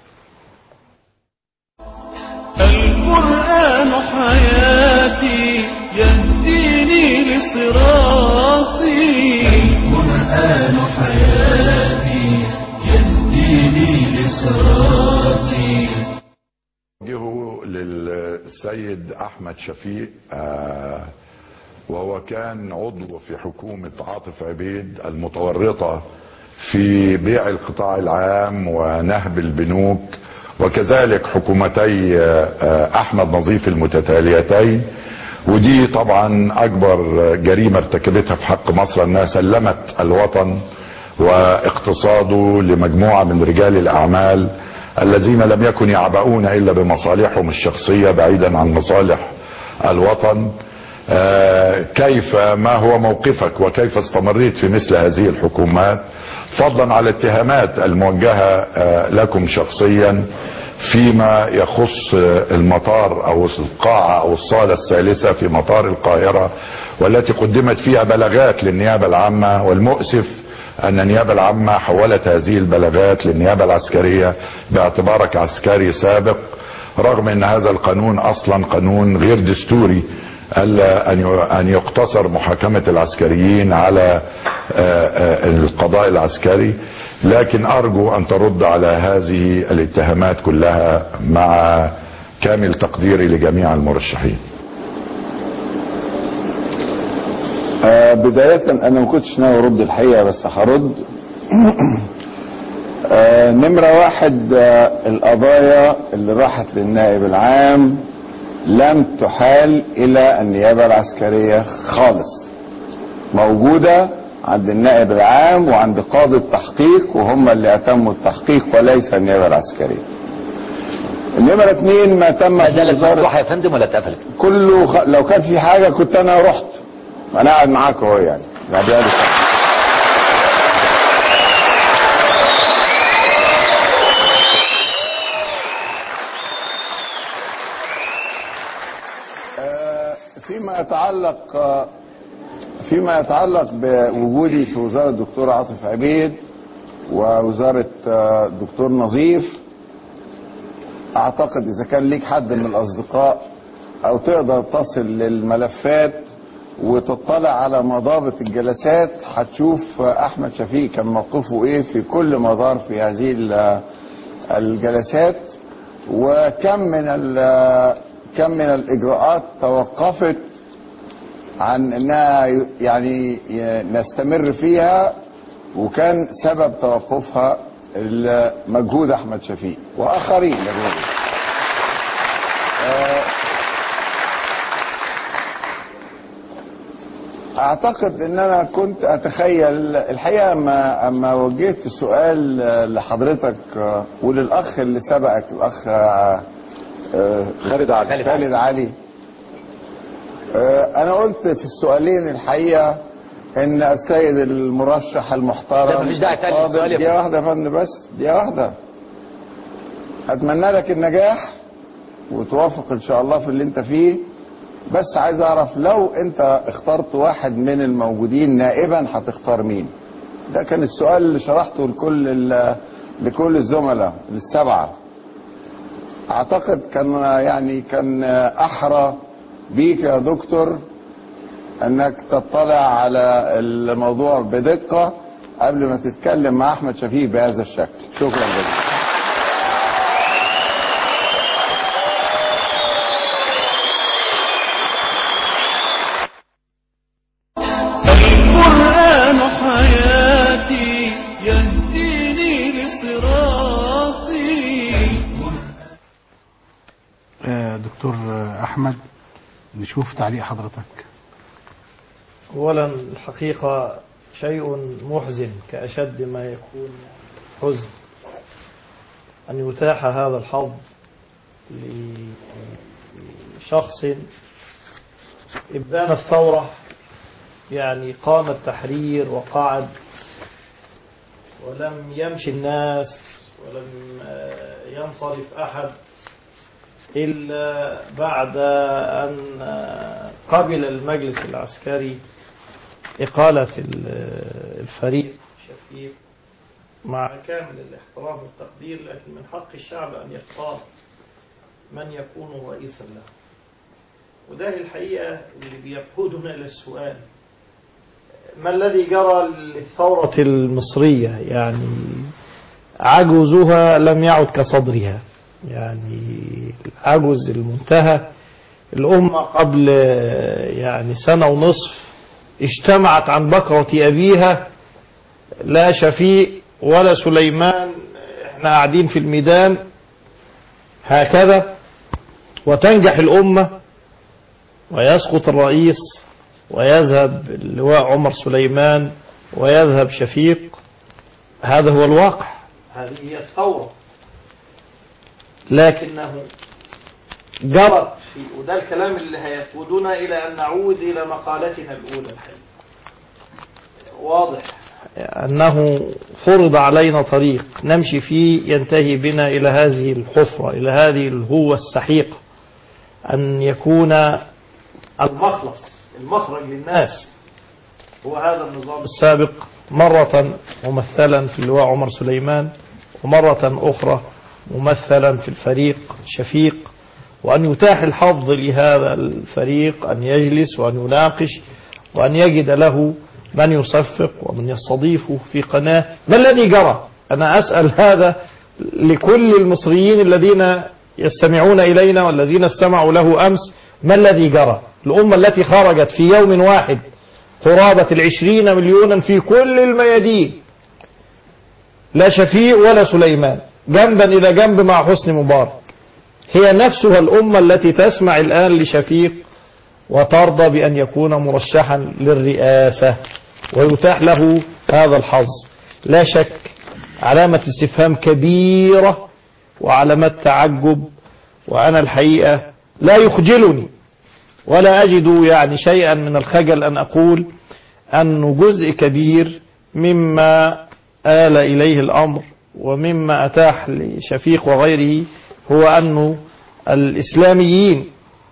[SPEAKER 1] القرآن حياتي يهديني لصراطي القرآن حياتي يهديني لصراطي
[SPEAKER 21] وجهه للسيد احمد شفيق آه، وهو كان عضو في حكومة عاطف عبيد المتورطة في بيع القطاع العام ونهب البنوك وكذلك حكومتي آه، آه، احمد نظيف المتتاليتين ودي طبعا اكبر جريمة ارتكبتها في حق مصر انها سلمت الوطن واقتصاده لمجموعة من رجال الاعمال الذين لم يكن يعبؤون الا بمصالحهم الشخصية بعيدا عن مصالح الوطن آه، كيف ما هو موقفك وكيف استمريت في مثل هذه الحكومات فضلا على الاتهامات الموجهة آه، لكم شخصيا فيما يخص آه، المطار او القاعة او الصالة الثالثة في مطار القاهرة والتي قدمت فيها بلاغات للنيابة العامة والمؤسف ان النيابة العامة حولت هذه البلاغات للنيابة العسكرية باعتبارك عسكري سابق رغم ان هذا القانون اصلا قانون غير دستوري الا ان ي- ان يقتصر محاكمه العسكريين على آه، آه، القضاء العسكري لكن ارجو ان ترد على هذه الاتهامات كلها مع كامل تقديري لجميع المرشحين
[SPEAKER 22] آه بداية أنا ما كنتش ناوي أرد الحقيقة بس هرد آه نمرة واحد آه القضايا اللي راحت للنائب العام لم تحال إلى النيابة العسكرية خالص موجودة عند النائب العام وعند قاضي التحقيق وهم اللي أتموا التحقيق وليس النيابة العسكرية نمرة اتنين ما تم
[SPEAKER 23] ما زالت مفتوحة يا فندم ولا اتقفلت؟
[SPEAKER 22] كله خ... لو كان في حاجة كنت أنا رحت أنا قاعد معاك أهو يعني بعد هذا آه، فيما يتعلق آه، فيما يتعلق بوجودي في وزارة الدكتور عاطف عبيد ووزارة آه، الدكتور نظيف اعتقد اذا كان ليك حد من الاصدقاء او تقدر تصل للملفات وتطلع على مضابط الجلسات هتشوف احمد شفيق كان موقفه ايه في كل مدار في هذه ال- الجلسات وكم من ال- كم من الاجراءات توقفت عن انها يعني نستمر فيها وكان سبب توقفها مجهود احمد شفيق واخرين غيره. آه، اعتقد ان انا كنت اتخيل الحقيقه اما اما وجهت السؤال لحضرتك آه، وللاخ اللي سبقك الاخ آه، آه،
[SPEAKER 21] خالد علي.
[SPEAKER 22] خالد علي آه، انا قلت في السؤالين الحقيقه ان السيد المرشح المحترم
[SPEAKER 23] لا، مفيش داعي تاني
[SPEAKER 22] الفاضل-
[SPEAKER 23] للسؤال يا
[SPEAKER 22] دي واحده يا فندم بس دي واحده اتمنى لك النجاح وتوافق ان شاء الله في اللي انت فيه بس عايز اعرف لو انت اخترت واحد من الموجودين نائبا هتختار مين ده كان السؤال اللي شرحته لكل ال- لكل الزملاء السبعه اعتقد كان يعني كان احرى بيك يا دكتور انك تطلع على الموضوع بدقه قبل ما تتكلم مع احمد شفيق بهذا الشكل شكرا جزيلا
[SPEAKER 1] القرآن حياتي يهديني لصراطي
[SPEAKER 3] آه، دكتور آه، احمد نشوف تعليق حضرتك
[SPEAKER 2] أولا الحقيقة شيء محزن كأشد ما يكون حزن أن يتاح هذا الحظ لشخص إبان الثورة يعني قام التحرير وقعد ولم يمشي الناس ولم آه، ينصرف أحد إلا بعد أن آه، قبل المجلس العسكري إقالة ال- الفريق شفيق مع كامل الاحترام والتقدير لكن من حق الشعب أن يختار من يكون رئيسا له وده الحقيقة اللي بيقودنا إلى السؤال ما الذي جرى للثورة المصرية يعني عجزها لم يعد كصدرها يعني العجز المنتهى الأمة قبل يعني سنة ونصف اجتمعت عن بكرة أبيها لا شفيق ولا سليمان احنا قاعدين في الميدان هكذا وتنجح الأمة ويسقط الرئيس ويذهب اللواء عمر سليمان ويذهب شفيق هذا هو الواقع هذه هي الثورة لكنه جرت في وده الكلام اللي هيقودنا إلى أن نعود إلى مقالتنا الأولى الحقيقة واضح أنه فرض علينا طريق نمشي فيه ينتهي بنا إلى هذه الحفرة إلى هذه الهوة السحيقة أن يكون المخلص المخرج للناس هو هذا النظام السابق مرة ممثلا في اللواء عمر سليمان ومرة أخرى ممثلا في الفريق شفيق وأن يتاح الحظ لهذا الفريق أن يجلس وأن يناقش وأن يجد له من يصفق ومن يستضيفه في قناة ما الذي جرى أنا أسأل هذا لكل المصريين الذين يستمعون إلينا والذين استمعوا له أمس ما الذي جرى الأمة التي خرجت في يوم واحد قرابة العشرين مليونا في كل الميادين لا شفيع ولا سليمان جنبا إلى جنب مع حسن مبارك هي نفسها الأمة التي تسمع الآن لشفيق وترضى بأن يكون مرشحا للرئاسة ويتاح له هذا الحظ لا شك علامة استفهام كبيرة وعلامات تعجب وأنا الحقيقة لا يخجلني ولا أجد يعني شيئا من الخجل أن أقول أنه جزء كبير مما آل إليه الأمر ومما أتاح لشفيق وغيره هو أنه الإسلاميين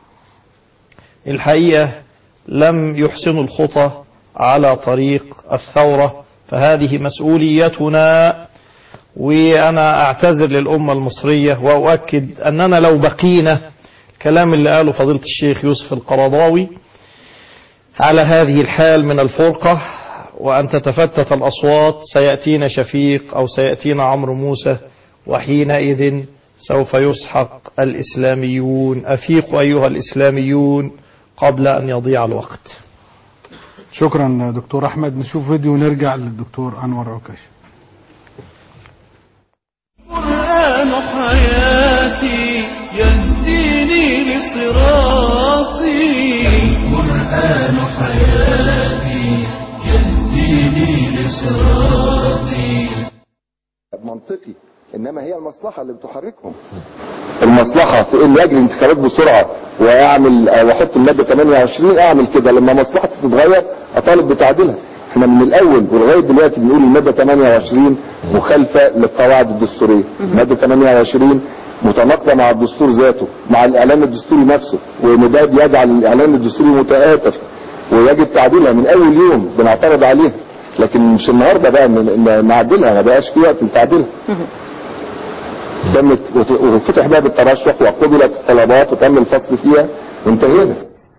[SPEAKER 2] الحقيقة لم يحسنوا الخطى على طريق الثورة فهذه مسؤوليتنا وأنا أعتذر للأمة المصرية وأؤكد أننا لو بقينا كلام اللي قاله فضيلة الشيخ يوسف القرضاوي على هذه الحال من الفرقة وأن تتفتت الأصوات سيأتينا شفيق أو سيأتينا عمرو موسى وحينئذ سوف يسحق الإسلاميون أفيقوا أيها الإسلاميون قبل أن يضيع الوقت
[SPEAKER 3] شكرا دكتور احمد نشوف فيديو ونرجع للدكتور انور عكاش
[SPEAKER 1] القرآن حياتي يهديني لصراطي القرآن حياتي يهديني لصراطي
[SPEAKER 7] منطقي انما هي المصلحه اللي بتحركهم المصلحه في ان يجري انتخابات بسرعه واعمل او احط الماده 28 اعمل كده لما مصلحتي تتغير اطالب بتعديلها احنا من الاول ولغايه دلوقتي بنقول الماده 28 مخالفه للقواعد الدستوريه الماده 28 متناقضه مع الدستور ذاته مع الاعلان الدستوري نفسه وان ده بيجعل الاعلان الدستوري متآتر ويجب تعديلها من اول يوم بنعترض عليها لكن مش النهارده بقى ن- ن- نعدلها ما بقاش في وقت لتعديلها تمت وت- وفتح باب الترشح وقبلت الطلبات وتم الفصل فيها وانتهينا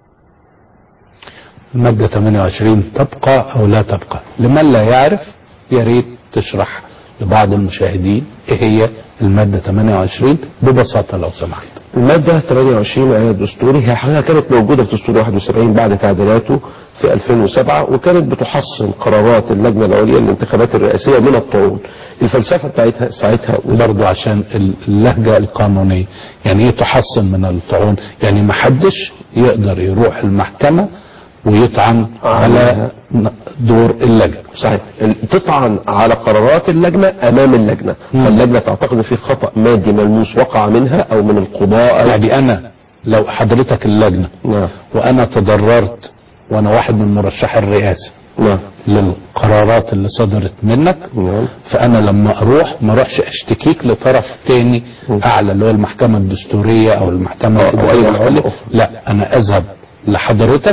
[SPEAKER 8] المادة 28 تبقى أو لا تبقى لمن لا يعرف يا ريت تشرح لبعض المشاهدين إيه هي المادة 28 ببساطة لو سمحت
[SPEAKER 6] المادة 28 من الدستوري هي حقيقة كانت موجودة في دستور 71 بعد تعديلاته في 2007 وكانت بتحصن قرارات اللجنة العليا للانتخابات الرئاسية من الطعون الفلسفة بتاعتها ساعتها
[SPEAKER 8] برضو عشان اللهجة القانونية يعني ايه تحصن من الطعون يعني ما حدش يقدر يروح المحكمة ويطعن على دور اللجنة
[SPEAKER 6] صحيح تطعن على قرارات اللجنة أمام اللجنة فاللجنة تعتقد إن في خطأ مادي ملموس وقع منها أو من القضاء
[SPEAKER 8] يعني أنا لو حضرتك اللجنة
[SPEAKER 6] نعم
[SPEAKER 8] وأنا تضررت وأنا واحد من مرشحي الرئاسة
[SPEAKER 6] نعم
[SPEAKER 8] للقرارات اللي صدرت منك فأنا لما أروح ما أروحش أشتكيك لطرف تاني أعلى اللي هو المحكمة الدستورية أو المحكمة
[SPEAKER 6] أو أي
[SPEAKER 8] الإدارية
[SPEAKER 6] محكمة
[SPEAKER 8] العليا
[SPEAKER 6] أخرى.
[SPEAKER 8] لا أنا أذهب لحضرتك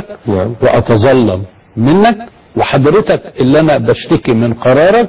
[SPEAKER 8] وأتظلم منك وحضرتك اللي أنا بشتكي من قرارك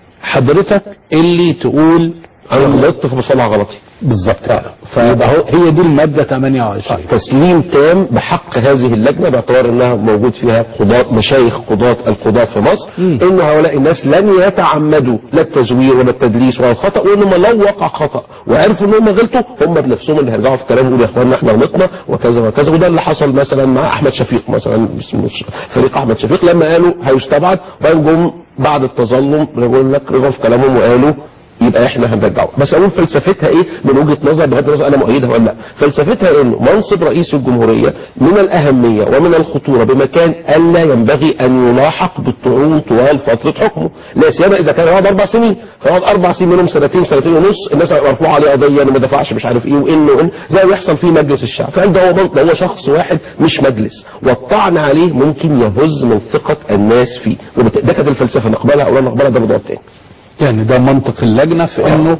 [SPEAKER 8] حضرتك اللي تقول
[SPEAKER 6] أنا غلطت فبصلح غلطي
[SPEAKER 8] بالظبط فيبقى هو- هي دي المادة 28
[SPEAKER 6] تسليم تام بحق هذه اللجنة باعتبار انها موجود فيها قضاة مشايخ قضاة القضاة في مصر ان هؤلاء الناس لن يتعمدوا لا التزوير ولا التدليس ولا الخطأ وانهم لو وقع خطأ وعرفوا انهم غلطوا هم بنفسهم اللي هيرجعوا في كلام يقولوا يا اخوانا احنا غلطنا وكذا وكذا وده اللي حصل مثلا مع احمد شفيق مثلا مش فريق احمد شفيق لما قالوا هيستبعد وبعدين جم بعد التظلم يقول لك رجعوا في كلامهم وقالوا يبقى احنا هنرجعه بس اقول فلسفتها ايه من وجهه نظر بغض النظر انا مؤيدها ولا لا فلسفتها انه منصب رئيس الجمهوريه من الاهميه ومن الخطوره بمكان الا ينبغي ان يلاحق بالطعون طوال فتره حكمه لا سيما اذا كان يقعد اربع سنين فيقعد اربع سنين منهم سنتين سنتين ونص الناس هيبقى مرفوع عليه قضيه انه ما دفعش مش عارف ايه وانه وإن زي ما بيحصل في مجلس الشعب فعنده هو منطق هو شخص واحد مش مجلس والطعن عليه ممكن يهز من ثقه الناس فيه وبت- ده كانت الفلسفه نقبلها او لا نقبلها ده موضوع تاني
[SPEAKER 8] يعني ده منطق اللجنة في انه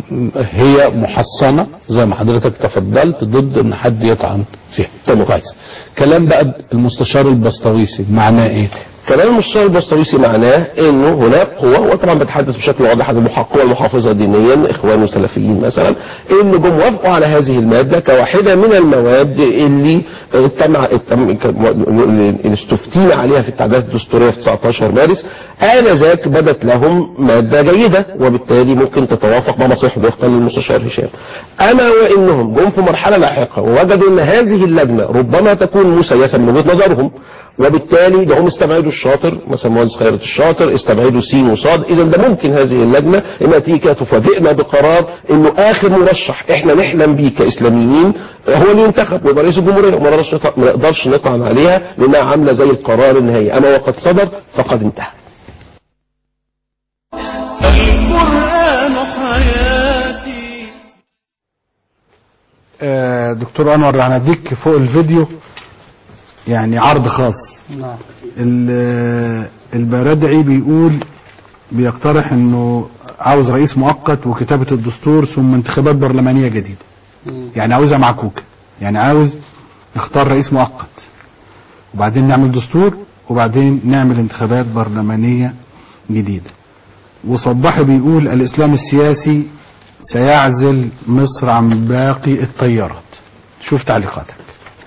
[SPEAKER 8] هي محصنة زي ما حضرتك تفضلت ضد ان حد يطعن فيها طب كويس كلام بقى المستشار البسطويسي معناه ايه
[SPEAKER 6] كلام المستشار البسطويسي معناه انه هناك قوة وطبعا بتحدث بشكل واضح عن القوى المحافظة دينيا اخوان وسلفيين مثلا ان جم وافقوا على هذه المادة كواحدة من المواد اللي تم تم اللي استفتينا عليها في التعديلات الدستورية في 19 مارس آنذاك بدت لهم مادة جيدة وبالتالي ممكن تتوافق مع مصالح وفقا للمستشار هشام اما وانهم جم في مرحلة لاحقة ووجدوا ان هذه اللجنة ربما تكون مسيسة من وجهة نظرهم وبالتالي ده هم استبعدوا الشاطر مثلا مهندس خيرت الشاطر استبعدوا سين وصاد اذا ده ممكن هذه اللجنه انها تيجي كده تفاجئنا بقرار انه اخر مرشح احنا نحلم بيه كاسلاميين هو اللي ينتخب ويبقى رئيس الجمهوريه وما نقدرش نطع- ما نقدرش نطعن عليها لانها عامله زي القرار النهائي اما وقد صدر فقد انتهى
[SPEAKER 1] القرآن حياتي
[SPEAKER 3] آه، دكتور انور هنديك فوق الفيديو يعني عرض خاص
[SPEAKER 5] نعم
[SPEAKER 3] ال- البرادعي بيقول بيقترح انه عاوز رئيس مؤقت وكتابة الدستور ثم انتخابات برلمانية جديدة يعني عاوزها معكوكة يعني عاوز نختار رئيس مؤقت وبعدين نعمل دستور وبعدين نعمل انتخابات برلمانية جديدة وصباحي بيقول الاسلام السياسي سيعزل مصر عن باقي التيارات شوف تعليقاتك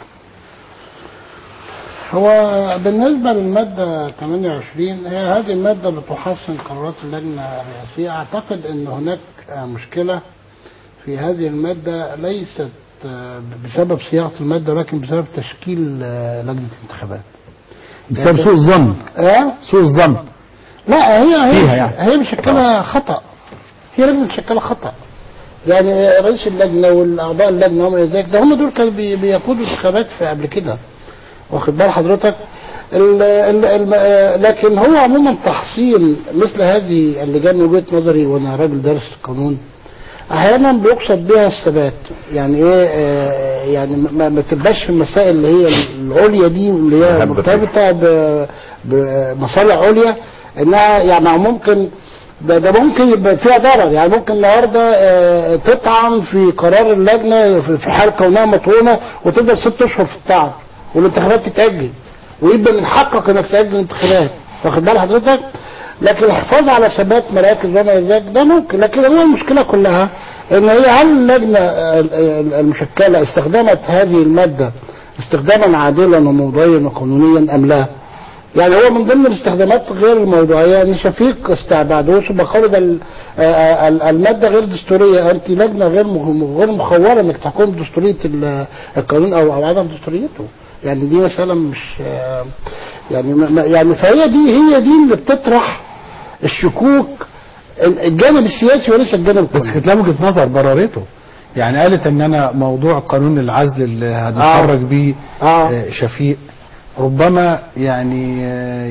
[SPEAKER 5] هو بالنسبة للمادة 28 هي هذه المادة بتحسن قرارات اللجنة الرئاسية أعتقد أن هناك آه، مشكلة في هذه المادة ليست آه، بسبب صياغة المادة ولكن بسبب تشكيل آه، لجنة الانتخابات
[SPEAKER 3] بسبب سوء الظن
[SPEAKER 5] اه
[SPEAKER 3] سوء الظن
[SPEAKER 5] لا هي هي
[SPEAKER 3] فيها يعني.
[SPEAKER 5] هي مشكلة خطأ هي لجنة مشكلة خطأ يعني رئيس اللجنة والأعضاء اللجنة هم ذلك ده هم دول كانوا بي- بيقودوا انتخابات في قبل كده واخد بال حضرتك ال ال ال آه، لكن هو عموما تحصيل مثل هذه اللجان من وجهة نظري وانا راجل دارس قانون احيانا بيقصد بها الثبات يعني ايه آه، يعني ما, ما تبقاش في المسائل اللي هي العليا دي اللي هي
[SPEAKER 4] مهبة
[SPEAKER 5] مرتبطه ب- بمصالح عليا انها يعني ممكن ده, ده ممكن يبقى فيها ضرر يعني ممكن النهارده آه، تطعن في قرار اللجنه في في حال كونها مطعونه وتفضل ست اشهر في الطعن والانتخابات تتاجل ويبقى من حقك انك تاجل الانتخابات واخد بال حضرتك لكن الحفاظ على ثبات مراكز وما الى ذلك ده ممكن لكن هو المشكله كلها ان هي هل اللجنه آه، آه، المشكله استخدمت هذه الماده استخداما عادلا وموضوعيا وقانونيا ام لا؟ يعني هو من ضمن الاستخدامات غير الموضوعيه ان شفيق استعباده ثم خرج ال- آه، آه، ال- الماده غير دستوريه انت لجنه غير مخ- غير مخوره انك تحكم دستوريه ال- القانون او او عدم دستوريته يعني دي مساله مش آه، يعني ما- ما- يعني فهي دي هي دي اللي بتطرح الشكوك الجانب السياسي وليس الجانب
[SPEAKER 3] بس كانت لها وجهه نظر بررته يعني قالت ان انا موضوع قانون العزل اللي هنتفرج بيه آه. شفيق ربما يعني آه،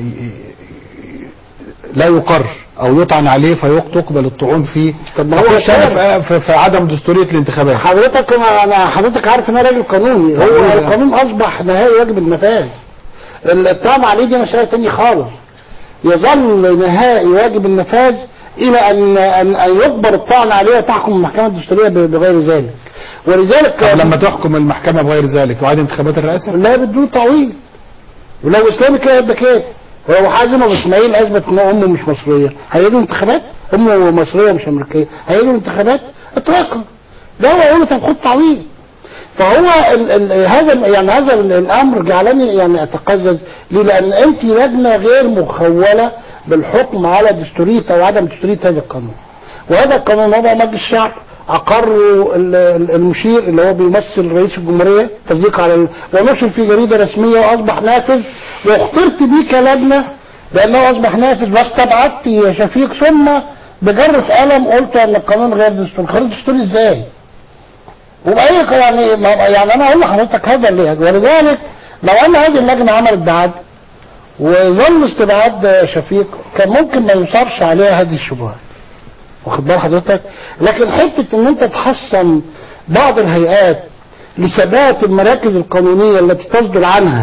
[SPEAKER 3] لا يقر او يطعن عليه فيقبل الطعون فيه طب
[SPEAKER 5] ما هو
[SPEAKER 3] في, في, في عدم دستوريه الانتخابات
[SPEAKER 5] حضرتك انا أنا حضرتك عارف ان انا راجل قانوني هو
[SPEAKER 3] قانوني، آه.
[SPEAKER 5] القانون اصبح نهائي واجب النفاذ الطعن عليه دي مساله تانية خالص يظل نهائي واجب النفاذ الى ان ان, أن يجبر الطعن عليه وتحكم المحكمه الدستوريه ب- بغير ذلك ولذلك
[SPEAKER 3] طب لما تحكم المحكمه بغير ذلك وعاد انتخابات الرئاسه
[SPEAKER 5] لا بدون تعويض ولو اسلامي كده يبقى كده ولو حازم ابو اسماعيل اثبت ان امه مش مصريه هيجوا انتخابات امه مصريه مش امريكيه هيجوا انتخابات اطلاقا ده هو يقول له طب خد تعويض فهو ال ال هذا يعني هذا ال- الامر جعلني يعني اتقزز ليه؟ لان انت لجنه غير مخوله بالحكم على دستوريه او عدم دستوريه هذا القانون. وهذا القانون وضع مجلس الشعب اقروا ال- ال- المشير اللي هو بيمثل رئيس الجمهوريه تصديق على ال... ونشر في جريده رسميه واصبح نافذ واخترت بيه كلجنه لانه اصبح نافذ واستبعدت يا شفيق ثم بجرة قلم قلت ان القانون غير دستوري، غير دستوري ازاي؟ وبأي يعني ما- يعني انا اقول لحضرتك هذا اللي ولذلك لو ان هذه اللجنه عملت بعد وظل استبعاد شفيق كان ممكن ما يصارش عليها هذه الشبهات واخد بال حضرتك لكن حته ان انت تحصن بعض الهيئات لثبات المراكز القانونيه التي تصدر عنها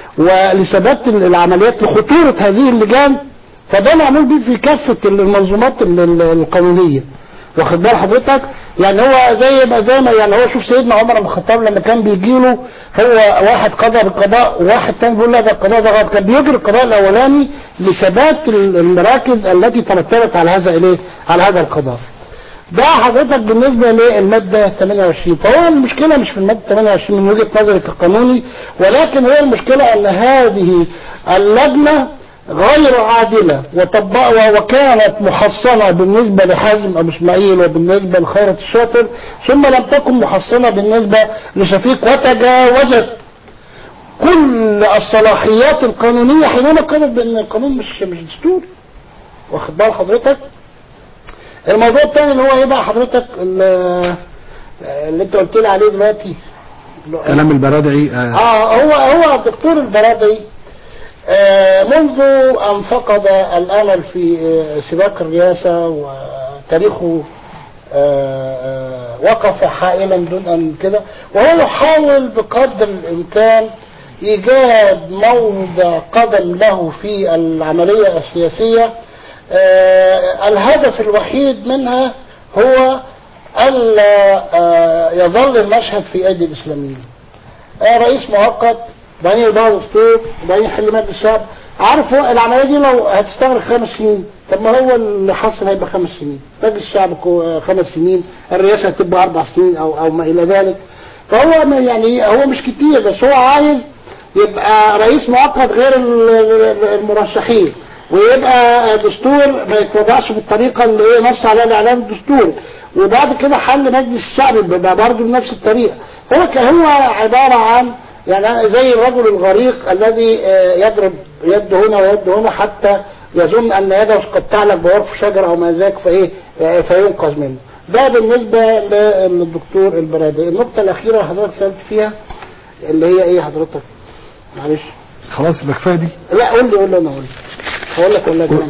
[SPEAKER 5] ولثبات العمليات لخطوره هذه اللجان فده معمول بيه في كافه المنظومات ال- ال- القانونيه واخد بال حضرتك يعني هو زي ما زي ما يعني هو شوف سيدنا عمر بن الخطاب لما كان بيجي له هو واحد قضى بالقضاء وواحد تاني بيقول لا ده القضاء ده غلط كان بيجري القضاء الاولاني لثبات ال- المراكز التي ترتبت على هذا الايه على هذا القضاء ده حضرتك بالنسبه للماده 28 فهو المشكله مش في الماده 28 من وجهه نظري كقانوني ولكن هي المشكله ان هذه اللجنه غير عادلة وطبق وكانت محصنة بالنسبة لحازم أبو إسماعيل وبالنسبة لخيرة الشاطر ثم لم تكن محصنة بالنسبة لشفيق وتجاوزت كل الصلاحيات القانونية حينما قالت بأن القانون مش مش دستوري واخد بال حضرتك الموضوع الثاني اللي هو ايه بقى حضرتك ال- اللي انت قلت لي عليه دلوقتي
[SPEAKER 3] كلام البرادعي آه
[SPEAKER 5] اه هو هو الدكتور البرادعي آه منذ ان فقد الامل في آه سباق الرئاسه وتاريخه آه آه وقف حائلا دون ان كده وهو يحاول بقدر الامكان ايجاد موضع قدم له في العمليه السياسيه آه الهدف الوحيد منها هو الا آه يظل المشهد في ايدي الاسلاميين آه رئيس مؤقت وبعدين يضع دستور وبعدين يحل مجلس الشعب عارف هو العمليه دي لو هتستغرق خمس سنين طب ما هو اللي حصل هيبقى خمس سنين مجلس الشعب كو- آه، خمس سنين الرئاسه هتبقى اربع سنين او او ما الى ذلك فهو ما- يعني هو مش كتير بس هو عايز يبقى رئيس مؤقت غير ال- ال- المرشحين ويبقى دستور ما يتوضعش بالطريقه اللي ايه نص عليها الاعلان الدستوري وبعد كده حل مجلس الشعب بيبقى برضه بنفس الطريقه هو ك- هو عباره عن يعني زي الرجل الغريق الذي آه، يضرب يد هنا ويد هنا حتى يظن ان يده قد تعلق بورف شجره او ما ذاك فايه آه، فينقذ منه ده بالنسبه للدكتور البرادي النقطه الاخيره اللي حضرتك سالت فيها اللي هي ايه حضرتك معلش
[SPEAKER 3] خلاص يبقى كفايه دي
[SPEAKER 5] لا قول لي قول لي انا قول لي هقول لك ولا كلام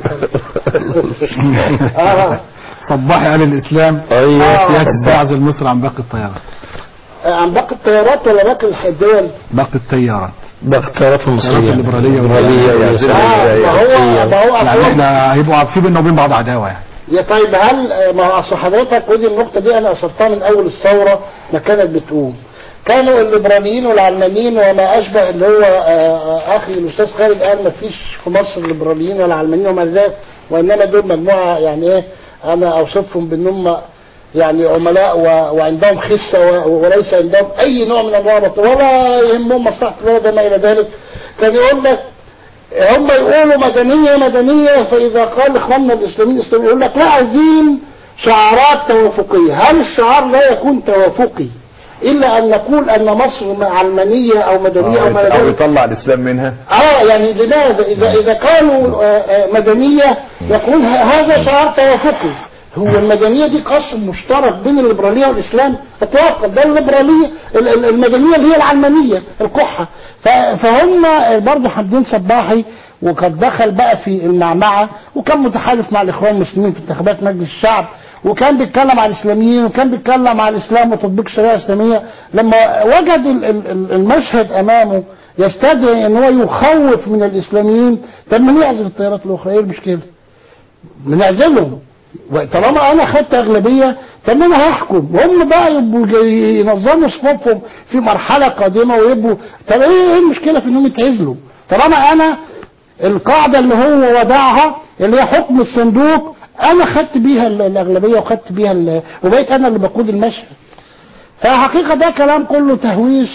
[SPEAKER 5] اه
[SPEAKER 3] صباحي على الاسلام
[SPEAKER 5] أيوة.
[SPEAKER 3] سياسه تعزل مصر عن باقي الطيارات
[SPEAKER 5] آه، عن باقي التيارات ولا باقي الدول
[SPEAKER 3] باقي التيارات
[SPEAKER 2] باقي التيارات المصرية
[SPEAKER 3] الليبرالية
[SPEAKER 2] الليبرالية
[SPEAKER 5] آه، ما هو ما هو
[SPEAKER 3] يعني
[SPEAKER 5] أصلاً-
[SPEAKER 3] احنا هيبقوا عارفين بيننا وبين بعض عداوة يعني
[SPEAKER 5] يا طيب هل آه، ما هو اصل حضرتك ودي النقطه دي انا اثرتها من اول الثوره ما كانت بتقوم كانوا الليبراليين والعلمانيين وما اشبه اللي هو آه، آه، اخي الاستاذ خالد قال ما فيش في مصر ليبراليين ولا علمانيين وما ذاك وانما دول مجموعه يعني ايه انا اوصفهم بانهم يعني عملاء و- وعندهم خسه و- وليس عندهم اي نوع من انواع البطل ولا يهمهم مصلحه البلد وما الى ذلك كان يقول لك هم يقولوا مدنية مدنية فإذا قال إخواننا الإسلاميين الإسلاميين يقول لك لا عايزين شعارات توافقية هل الشعار لا يكون توافقي إلا أن نقول أن مصر علمانية أو مدنية أو ما إلى
[SPEAKER 4] او
[SPEAKER 5] ذلك
[SPEAKER 4] يطلع الاسلام منها
[SPEAKER 5] اه يعني لماذا اذا اذا قالوا آه، آه، مدنيه يقول ه- هذا شعار توافقي هو المدنيه دي قسم مشترك بين الليبراليه والاسلام اطلاقا ده الليبراليه ال- ال- المدنيه اللي هي العلمانيه القحه ف- فهم برضه حمدين صباحي وقد دخل بقى في المعمعه وكان متحالف مع الاخوان المسلمين في انتخابات مجلس الشعب وكان بيتكلم على الاسلاميين وكان بيتكلم على الاسلام وتطبيق الشريعه الاسلاميه لما وجد ال- ال- ال- المشهد امامه يستدعي ان هو يخوف من الاسلاميين طب ما نعزل التيارات الاخرى ايه المشكله؟ بنعزلهم طالما انا خدت اغلبيه طب ما انا هحكم هم بقى يبقوا جاي- ينظموا صفوفهم في مرحله قادمه ويبقوا طب ايه ايه المشكله في انهم يتعزلوا؟ طالما انا القاعده اللي هو وضعها اللي هي حكم الصندوق انا خدت بيها ال- الاغلبيه وخدت بيها ال- وبقيت انا اللي بقود المشهد فحقيقه ده كلام كله تهويش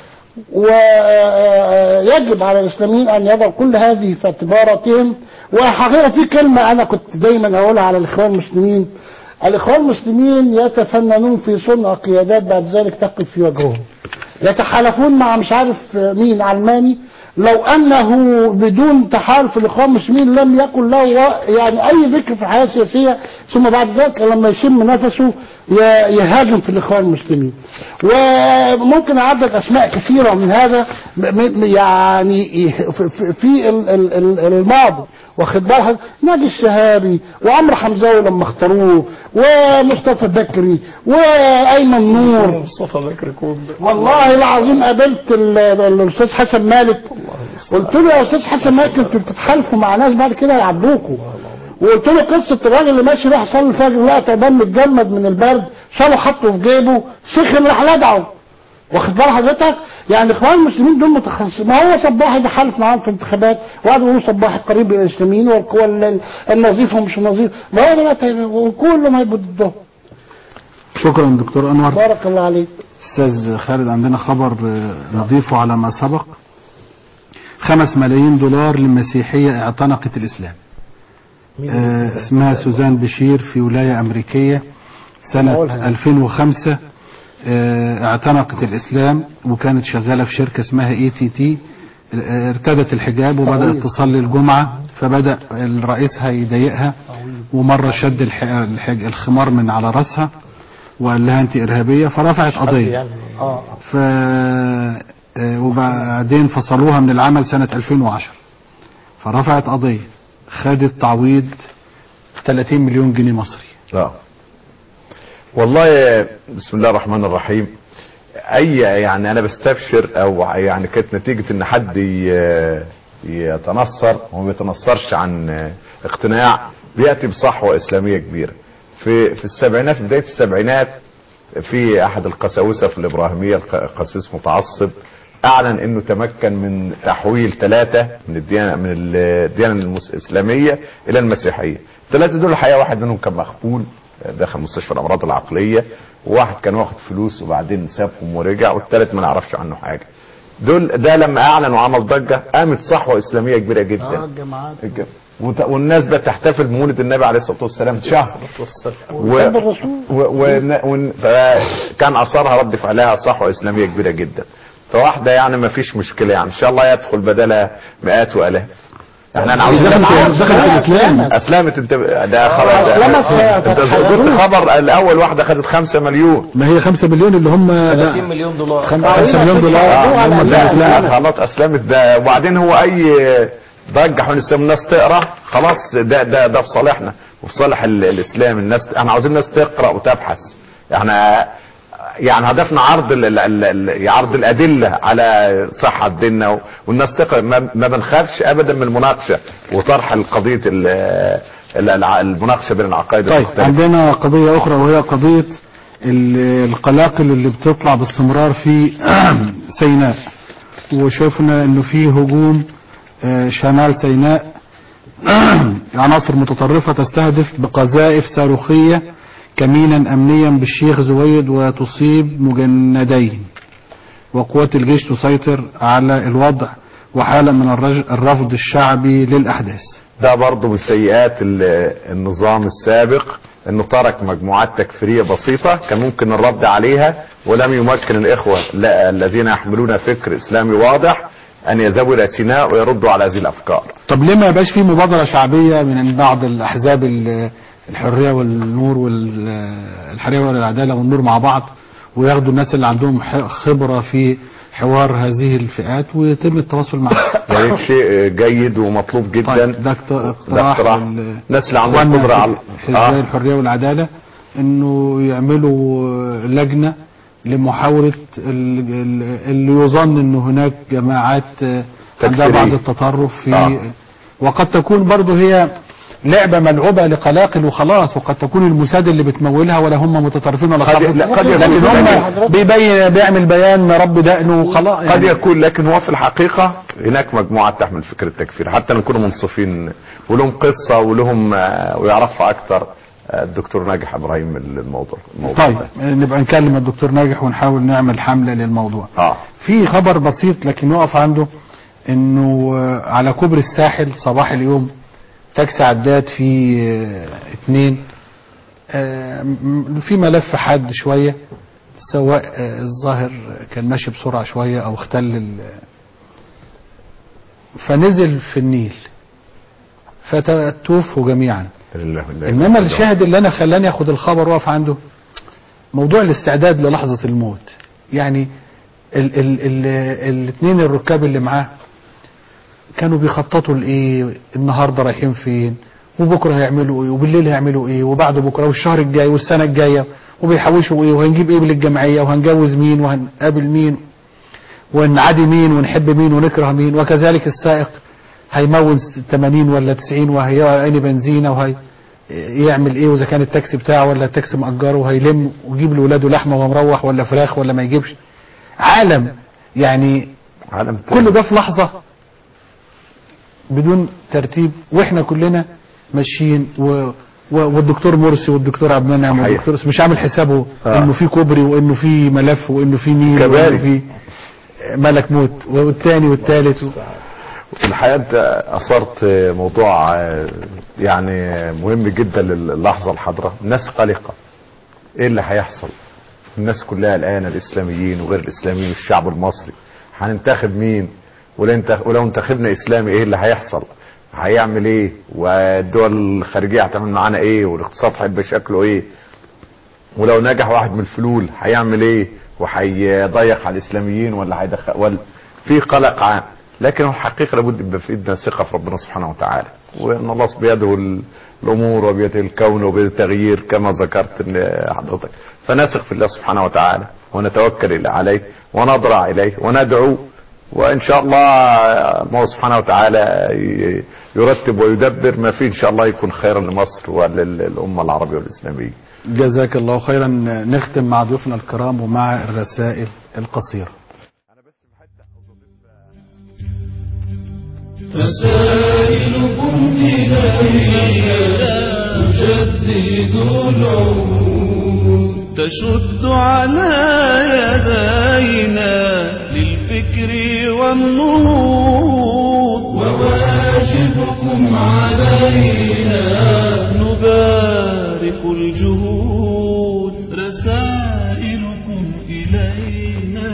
[SPEAKER 5] ويجب على الاسلاميين ان يضعوا كل هذه في اعتباراتهم وحقيقه في كلمه انا كنت دايما اقولها على الاخوان المسلمين الاخوان المسلمين يتفننون في صنع قيادات بعد ذلك تقف في وجههم يتحالفون مع مش عارف مين علماني لو انه بدون تحالف الاخوان المسلمين لم يكن له يعني اي ذكر في الحياه السياسيه ثم بعد ذلك لما يشم نفسه ي- يهاجم في الاخوان المسلمين وممكن اعدد اسماء كثيره من هذا م- م- يعني في- في- في ال- ال- ال- الماضي واخد بالك ناجي الشهابي وعمرو حمزاوي لما اختاروه ومصطفى بكري وايمن نور
[SPEAKER 2] مصطفى بكر كوب
[SPEAKER 5] والله العظيم قابلت ال- ال- الاستاذ حسن مالك قلت له يا استاذ حسن مالك انتوا بتتحالفوا مع ناس بعد كده يعدوكوا وقلت له قصه الراجل اللي ماشي راح يصلي الفجر لقى تعبان متجمد من البرد شاله حطه في جيبه سخن راح لدعه واخد بال حضرتك يعني اخوان المسلمين دول متخصصين ما هو صباحي ده حالف معاهم في انتخابات وقعدوا يقولوا صباحي قريب من الاسلاميين والقوى ال- النظيفه ومش النظيفه ما هو دلوقتي وكلهم هيبقوا ضدهم
[SPEAKER 3] شكرا دكتور انور
[SPEAKER 5] بارك الله عليك
[SPEAKER 3] استاذ خالد عندنا خبر آه، نضيفه على ما سبق خمس ملايين دولار لمسيحية اعتنقت الإسلام آه، اسمها سوزان بشير في ولاية أمريكية سنة
[SPEAKER 5] أقولها.
[SPEAKER 3] 2005 آه، اعتنقت الإسلام وكانت شغالة في شركة اسمها اي تي تي ارتدت الحجاب وبدأت تصلي الجمعة فبدأ رئيسها يضايقها ومرة شد الح- الحج- الخمار من على رأسها وقال لها انت ارهابية فرفعت قضية
[SPEAKER 5] اه
[SPEAKER 3] ف آه، وبعدين فصلوها من العمل سنة 2010 فرفعت قضية خدت تعويض 30 مليون جنيه مصري
[SPEAKER 4] اه والله بسم الله الرحمن الرحيم اي يعني انا بستبشر او يعني كانت نتيجة ان حد ي- يتنصر وما يتنصرش عن اقتناع بيأتي بصحوة اسلامية كبيرة في في السبعينات في بداية السبعينات في احد القساوسة في الابراهيمية الق- قسيس متعصب اعلن انه تمكن من تحويل ثلاثة من الديانة من الديانة المس- الاسلامية الى المسيحية الثلاثة دول الحقيقة واحد منهم كان مخبول دخل مستشفى الامراض العقلية وواحد كان واخد فلوس وبعدين سابهم ورجع والثالث ما نعرفش عنه حاجة دول ده لما اعلن وعمل ضجة قامت صحوة اسلامية كبيرة جدا
[SPEAKER 5] اه الجماعات
[SPEAKER 4] الج- وت- والناس بتحتفل بمولد النبي عليه الصلاة والسلام شهر و...
[SPEAKER 5] وحب الرسول
[SPEAKER 4] و... و... و... فكان اثرها رد فعلها صحوة اسلامية كبيرة جدا فواحدة يعني ما فيش مشكلة يعني ان شاء الله يدخل بدلها مئات والاف يعني انا عاوز
[SPEAKER 3] دخلت دخلت الاسلام
[SPEAKER 4] اسلمت انت ده خبر
[SPEAKER 5] أسلمت
[SPEAKER 4] ده- انت
[SPEAKER 5] فتحولوه.
[SPEAKER 4] قلت خبر الاول واحده خدت 5 مليون
[SPEAKER 3] ما هي 5 مليون اللي هم
[SPEAKER 2] 30 مليون دولار
[SPEAKER 3] 5 مليون دولار
[SPEAKER 4] آه،
[SPEAKER 3] هم اللي
[SPEAKER 4] لا
[SPEAKER 3] الإسلام.
[SPEAKER 4] لا خلاص اسلمت ده وبعدين هو اي ضجه حول الاسلام الناس تقرا خلاص ده ده ده في صالحنا وفي صالح ال- الاسلام الناس احنا عاوزين الناس تقرا وتبحث احنا يعني هدفنا عرض ال ال ال عرض الادله على صحه ديننا و- والناس تقرا ما, ما بنخافش ابدا من المناقشه وطرح القضيه ال- ال- الع- المناقشه بين العقائد
[SPEAKER 3] طيب
[SPEAKER 4] المختلفه
[SPEAKER 3] عندنا قضية أخرى وهي قضية ال- القلاقل اللي بتطلع باستمرار في سيناء وشفنا انه في هجوم آه، شمال سيناء عناصر متطرفة تستهدف بقذائف صاروخية كمينا أمنيا بالشيخ زويد وتصيب مجندين وقوات الجيش تسيطر على الوضع وحالة من الرج- الرفض الشعبي للأحداث
[SPEAKER 4] ده برضه من سيئات ال- النظام السابق انه ترك مجموعات تكفيريه بسيطه كان ممكن الرد عليها ولم يمكن الاخوه لا- الذين يحملون فكر اسلامي واضح ان يذهبوا الى سيناء ويردوا على هذه الافكار.
[SPEAKER 3] طب ليه ما يبقاش في مبادرة شعبية من بعض الأحزاب ال- الحرية والنور والحرية والعدالة والنور مع بعض وياخدوا الناس اللي عندهم ح- خبرة في حوار هذه الفئات ويتم التواصل معهم
[SPEAKER 4] ده شيء جيد ومطلوب جدا
[SPEAKER 3] ده اقت-
[SPEAKER 4] ده
[SPEAKER 3] اقتراح
[SPEAKER 4] اقتراح
[SPEAKER 3] ال-
[SPEAKER 4] الناس اللي عندهم
[SPEAKER 3] إخواننا
[SPEAKER 4] قدره على
[SPEAKER 3] في حزبي الحرية والعدالة انه يعملوا لجنة لمحاولة ال- ال- اللي يظن انه هناك جماعات آه، عندها
[SPEAKER 4] تكفيرية.
[SPEAKER 3] بعض التطرف في
[SPEAKER 4] آه.
[SPEAKER 3] وقد تكون برضه هي لعبة ملعوبة لقلاقل وخلاص وقد تكون الموساد اللي بتمولها ولا هم متطرفين ولا
[SPEAKER 4] قد-
[SPEAKER 3] صافين.
[SPEAKER 4] لا، قد يكون-
[SPEAKER 3] لكن هم
[SPEAKER 4] لكن-
[SPEAKER 3] بيبين بيعمل بيان رب دقنه وخلاص
[SPEAKER 4] قد يكون لكن هو في الحقيقة هناك مجموعة تحمل فكر التكفير حتى نكون منصفين ولهم قصة ولهم آه، ويعرفها أكثر آه، الدكتور ناجح إبراهيم من الموضوع, الموضوع
[SPEAKER 3] طيب
[SPEAKER 4] ده.
[SPEAKER 3] نبقى نكلم الدكتور ناجح ونحاول نعمل حملة للموضوع
[SPEAKER 4] آه.
[SPEAKER 3] في خبر بسيط لكن نقف عنده انه آه، على كوبري الساحل صباح اليوم تاكسي عداد في آه، اتنين آه، م- في ملف حاد شوية سواء آه، الظاهر كان ماشي بسرعة شوية او اختل ال- فنزل في النيل فتوفوا جميعا
[SPEAKER 4] لله لله
[SPEAKER 3] انما الشاهد اللي انا خلاني اخد الخبر واقف عنده موضوع الاستعداد للحظة الموت يعني ال ال ال الاثنين الركاب اللي معاه كانوا بيخططوا لايه النهارده رايحين فين وبكره هيعملوا ايه وبالليل هيعملوا ايه وبعد بكره والشهر الجاي والسنه الجايه وبيحوشوا ايه وهنجيب ايه للجمعيه وهنجوز مين وهنقابل مين ونعادي مين ونحب مين ونكره مين وكذلك السائق هيمون 80 ولا 90 وهيعيني بنزينه وهي يعمل ايه واذا كان التاكسي بتاعه ولا التاكسي مأجره وهيلم ويجيب لاولاده لحمه وهو مروح ولا فراخ ولا ما يجيبش عالم يعني
[SPEAKER 4] عالم
[SPEAKER 3] كل ده في لحظه بدون ترتيب واحنا كلنا ماشيين و و- والدكتور مرسي والدكتور عبد المنعم
[SPEAKER 4] صحيح.
[SPEAKER 3] والدكتور مش عامل حسابه
[SPEAKER 4] آه.
[SPEAKER 3] انه في كوبري وانه في ملف وانه في نيل
[SPEAKER 4] كباري.
[SPEAKER 3] وانه في ملك موت والتاني والتالت و...
[SPEAKER 4] الحقيقة أنت أثرت موضوع آه، يعني مهم جدا للحظة الحاضرة الناس قلقة إيه اللي هيحصل الناس كلها الآن الإسلاميين وغير الإسلاميين الشعب المصري هننتخب مين ولو انت- ولو انتخبنا إسلامي إيه اللي هيحصل هيعمل إيه والدول الخارجية هتعمل معانا إيه والاقتصاد هيبقى شكله إيه ولو نجح واحد من الفلول هيعمل ايه وهيضيق على الاسلاميين ولا هيدخل ولا في قلق عام لكن هو الحقيقه لابد يبقى في ايدنا ثقه في ربنا سبحانه وتعالى وان الله بيده ال- الامور وبيده الكون وبيده التغيير كما ذكرت ان حضرتك فنثق في الله سبحانه وتعالى ونتوكل إلى- عليه ونضرع اليه وندعو وان شاء الله الله سبحانه وتعالى ي- يرتب ويدبر ما فيه ان شاء الله يكون خيرا لمصر وللامه العربيه والاسلاميه
[SPEAKER 3] جزاك الله خيرا نختم مع ضيوفنا الكرام ومع الرسائل القصيرة
[SPEAKER 1] رسائلكم إلينا تجدد العهود تشد على يدينا للفكر والنهوض وواجبكم علينا نبارك الجهود رسائلكم إلينا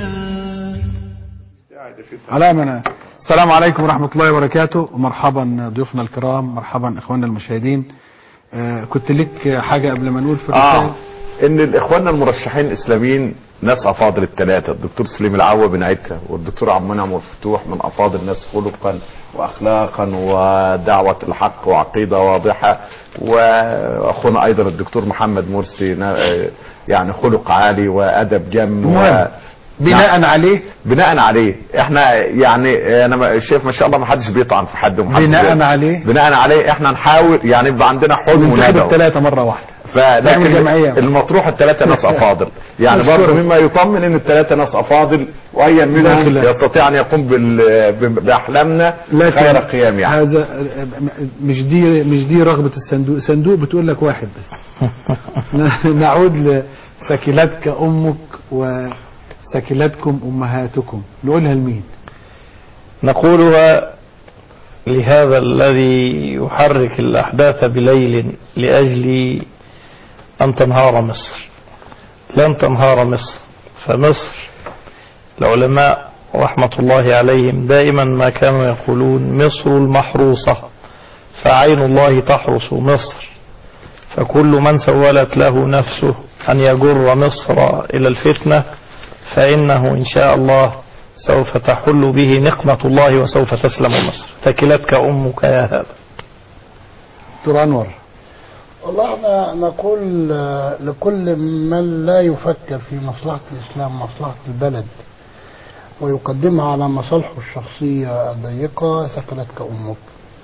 [SPEAKER 3] على من السلام عليكم ورحمة الله وبركاته ومرحبا ضيوفنا الكرام مرحبا اخواننا المشاهدين آه كنت لك حاجة قبل ما نقول في الرسائل
[SPEAKER 4] اه ان الاخوان المرشحين الاسلاميين ناس افاضل الثلاثه الدكتور سليم العوا بنعيتها والدكتور عبد المنعم والفتوح من افاضل الناس خلقا واخلاقا ودعوه الحق وعقيده واضحه واخونا ايضا الدكتور محمد مرسي نا- يعني خلق عالي وادب جم و...
[SPEAKER 3] المهم، بناء عليه
[SPEAKER 4] بناء عليه احنا يعني انا ما- شايف ما شاء الله ما حدش بيطعن في حد ومحدش
[SPEAKER 3] بناء
[SPEAKER 4] بي-
[SPEAKER 3] عليه
[SPEAKER 4] بناء عليه احنا نحاول يعني يبقى عندنا حلم
[SPEAKER 3] ننتخب
[SPEAKER 4] وندعو
[SPEAKER 3] الثلاثة مرة واحدة نعمل
[SPEAKER 4] فلكن
[SPEAKER 3] جمعية.
[SPEAKER 4] المطروح الثلاثة ناس أفاضل يعني
[SPEAKER 3] نشكرك.
[SPEAKER 4] برضه مما يطمن ان الثلاثة ناس أفاضل وأيا منهم
[SPEAKER 3] داخل.
[SPEAKER 4] يستطيع أن يقوم بال- ب- بأحلامنا
[SPEAKER 3] لكن
[SPEAKER 4] خير قيام يعني
[SPEAKER 3] هذا مش دي مش دي رغبة الصندوق صندوق بتقول لك واحد بس ن- نعود لسكلتك أمك وسكلتكم أمهاتكم نقولها لمين
[SPEAKER 2] نقولها لهذا الذي يحرك الأحداث بليل لأجل أن تنهار مصر لن تنهار مصر فمصر العلماء رحمة الله عليهم دائما ما كانوا يقولون مصر المحروسة فعين الله تحرس مصر فكل من سولت له نفسه أن يجر مصر إلى الفتنة فإنه إن شاء الله سوف تحل به نقمة الله وسوف تسلم مصر تكلتك أمك يا هذا
[SPEAKER 3] دكتور أنور
[SPEAKER 5] والله احنا نقول آه، لكل من لا يفكر في مصلحة الإسلام مصلحة البلد ويقدمها على مصالحه الشخصية الضيقة سكلتك أمك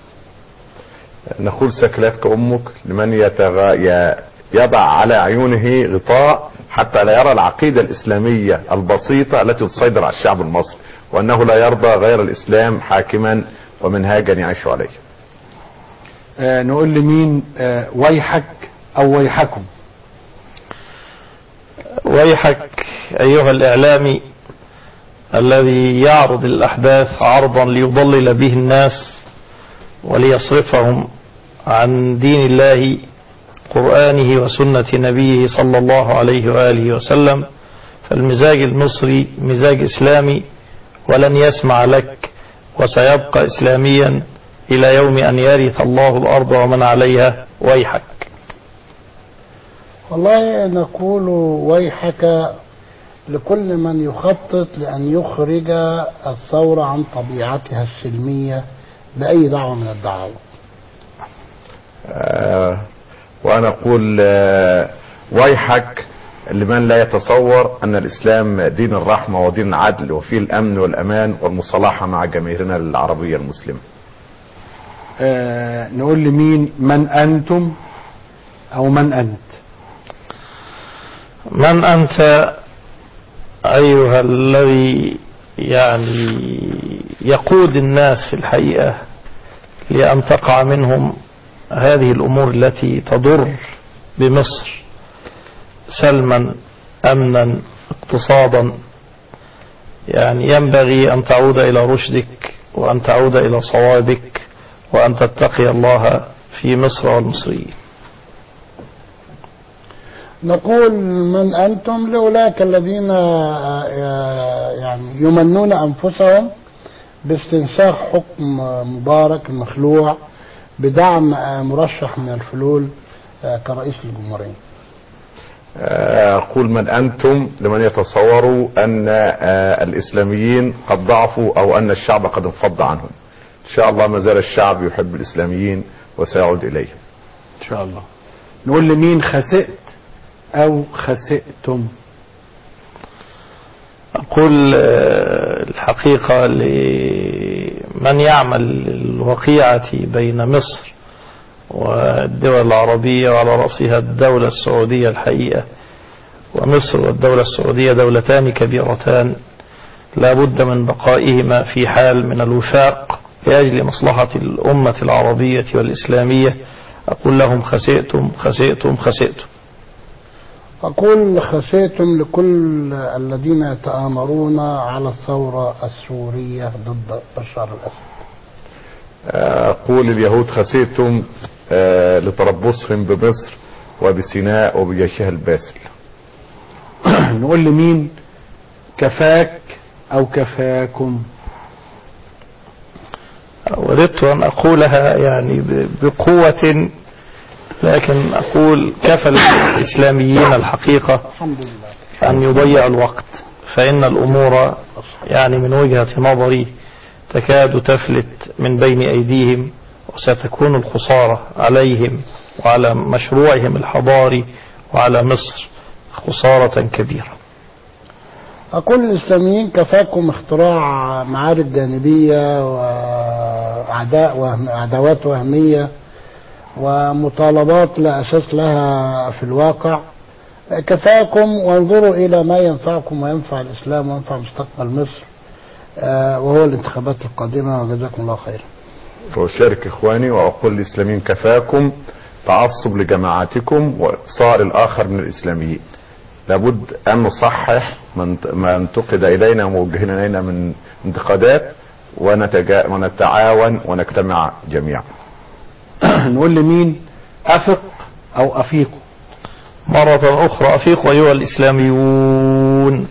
[SPEAKER 4] نقول سكلتك أمك لمن يتغ... ي- يضع على عيونه غطاء حتى لا يرى العقيدة الإسلامية البسيطة التي تسيطر على الشعب المصري وأنه لا يرضى غير الإسلام حاكما ومنهاجا يعيش عليه
[SPEAKER 3] آه نقول لمين آه ويحك أو ويحكم
[SPEAKER 2] ويحك أيها الإعلامي الذي يعرض الأحداث عرضا ليضلل به الناس وليصرفهم عن دين الله قرآنه وسنة نبيه صلى الله عليه وآله وسلم فالمزاج المصري مزاج إسلامي ولن يسمع لك وسيبقى إسلاميا إلى يوم أن يرث الله الأرض ومن عليها ويحك
[SPEAKER 5] والله نقول ويحك لكل من يخطط لأن يخرج الثورة عن طبيعتها السلمية بأي دعوة من الدعاوى
[SPEAKER 4] آه، وأنا أقول آه، ويحك لمن لا يتصور أن الإسلام دين الرحمة ودين العدل وفيه الأمن والأمان والمصالحة مع جماهيرنا العربية المسلمة
[SPEAKER 3] آه نقول لمين من أنتم أو من أنت
[SPEAKER 2] من أنت أيها الذي يعني يقود الناس الحقيقة لأن تقع منهم هذه الأمور التي تضر بمصر سلما أمنا اقتصادا يعني ينبغي أن تعود إلى رشدك وأن تعود إلى صوابك وأن تتقي الله في مصر والمصريين
[SPEAKER 5] نقول من أنتم لأولئك الذين آه، آه، يعني يمنون أنفسهم باستنساخ حكم مبارك المخلوع بدعم آه، مرشح من الفلول آه، كرئيس الجمهورية
[SPEAKER 4] آه، أقول من أنتم لمن يتصوروا أن آه، الإسلاميين قد ضعفوا أو أن الشعب قد انفض عنهم إن شاء الله ما زال الشعب يحب الإسلاميين وسيعود إليهم
[SPEAKER 3] إن شاء الله نقول لمين خسئت أو خسئتم
[SPEAKER 2] أقول آه، الحقيقة لمن يعمل الوقيعة بين مصر والدول العربية وعلى رأسها الدولة السعودية الحقيقة ومصر والدولة السعودية دولتان كبيرتان لا بد من بقائهما في حال من الوفاق لأجل مصلحة الأمة العربية والإسلامية أقول لهم خسئتم خسئتم خسئتم
[SPEAKER 5] أقول خشيتم لكل الذين يتآمرون على الثورة السورية ضد بشار الأسد
[SPEAKER 4] آه، أقول اليهود خسيتم آه، لتربصهم بمصر وبسيناء وبجيشها الباسل
[SPEAKER 3] نقول لمين كفاك أو كفاكم
[SPEAKER 2] وددت أن أقولها يعني ب- بقوة لكن أقول كفى الإسلاميين الحقيقة
[SPEAKER 5] الحمد لله
[SPEAKER 2] أن يضيع الوقت فإن الأمور يعني من وجهة نظري تكاد تفلت من بين أيديهم وستكون الخسارة عليهم وعلى مشروعهم الحضاري وعلى مصر خسارة كبيرة
[SPEAKER 5] أقول للإسلاميين كفاكم اختراع معارك جانبية وأعداء وهم عداوات وهمية ومطالبات لا أساس لها في الواقع كفاكم وانظروا إلى ما ينفعكم وينفع الإسلام وينفع مستقبل مصر آه، وهو الانتخابات القادمة وجزاكم الله خيرا
[SPEAKER 4] وأشارك إخواني وأقول للإسلاميين كفاكم تعصب لجماعاتكم وإقصاء الآخر من الإسلاميين لابد أن نصحح من- ما انتقد إلينا وموجهنا إلينا من انتقادات ونتجا... ونتعاون ونجتمع جميعا
[SPEAKER 3] نقول لمين أفق أو أفيقوا
[SPEAKER 2] مرة أخرى أفيقوا أيها الإسلاميون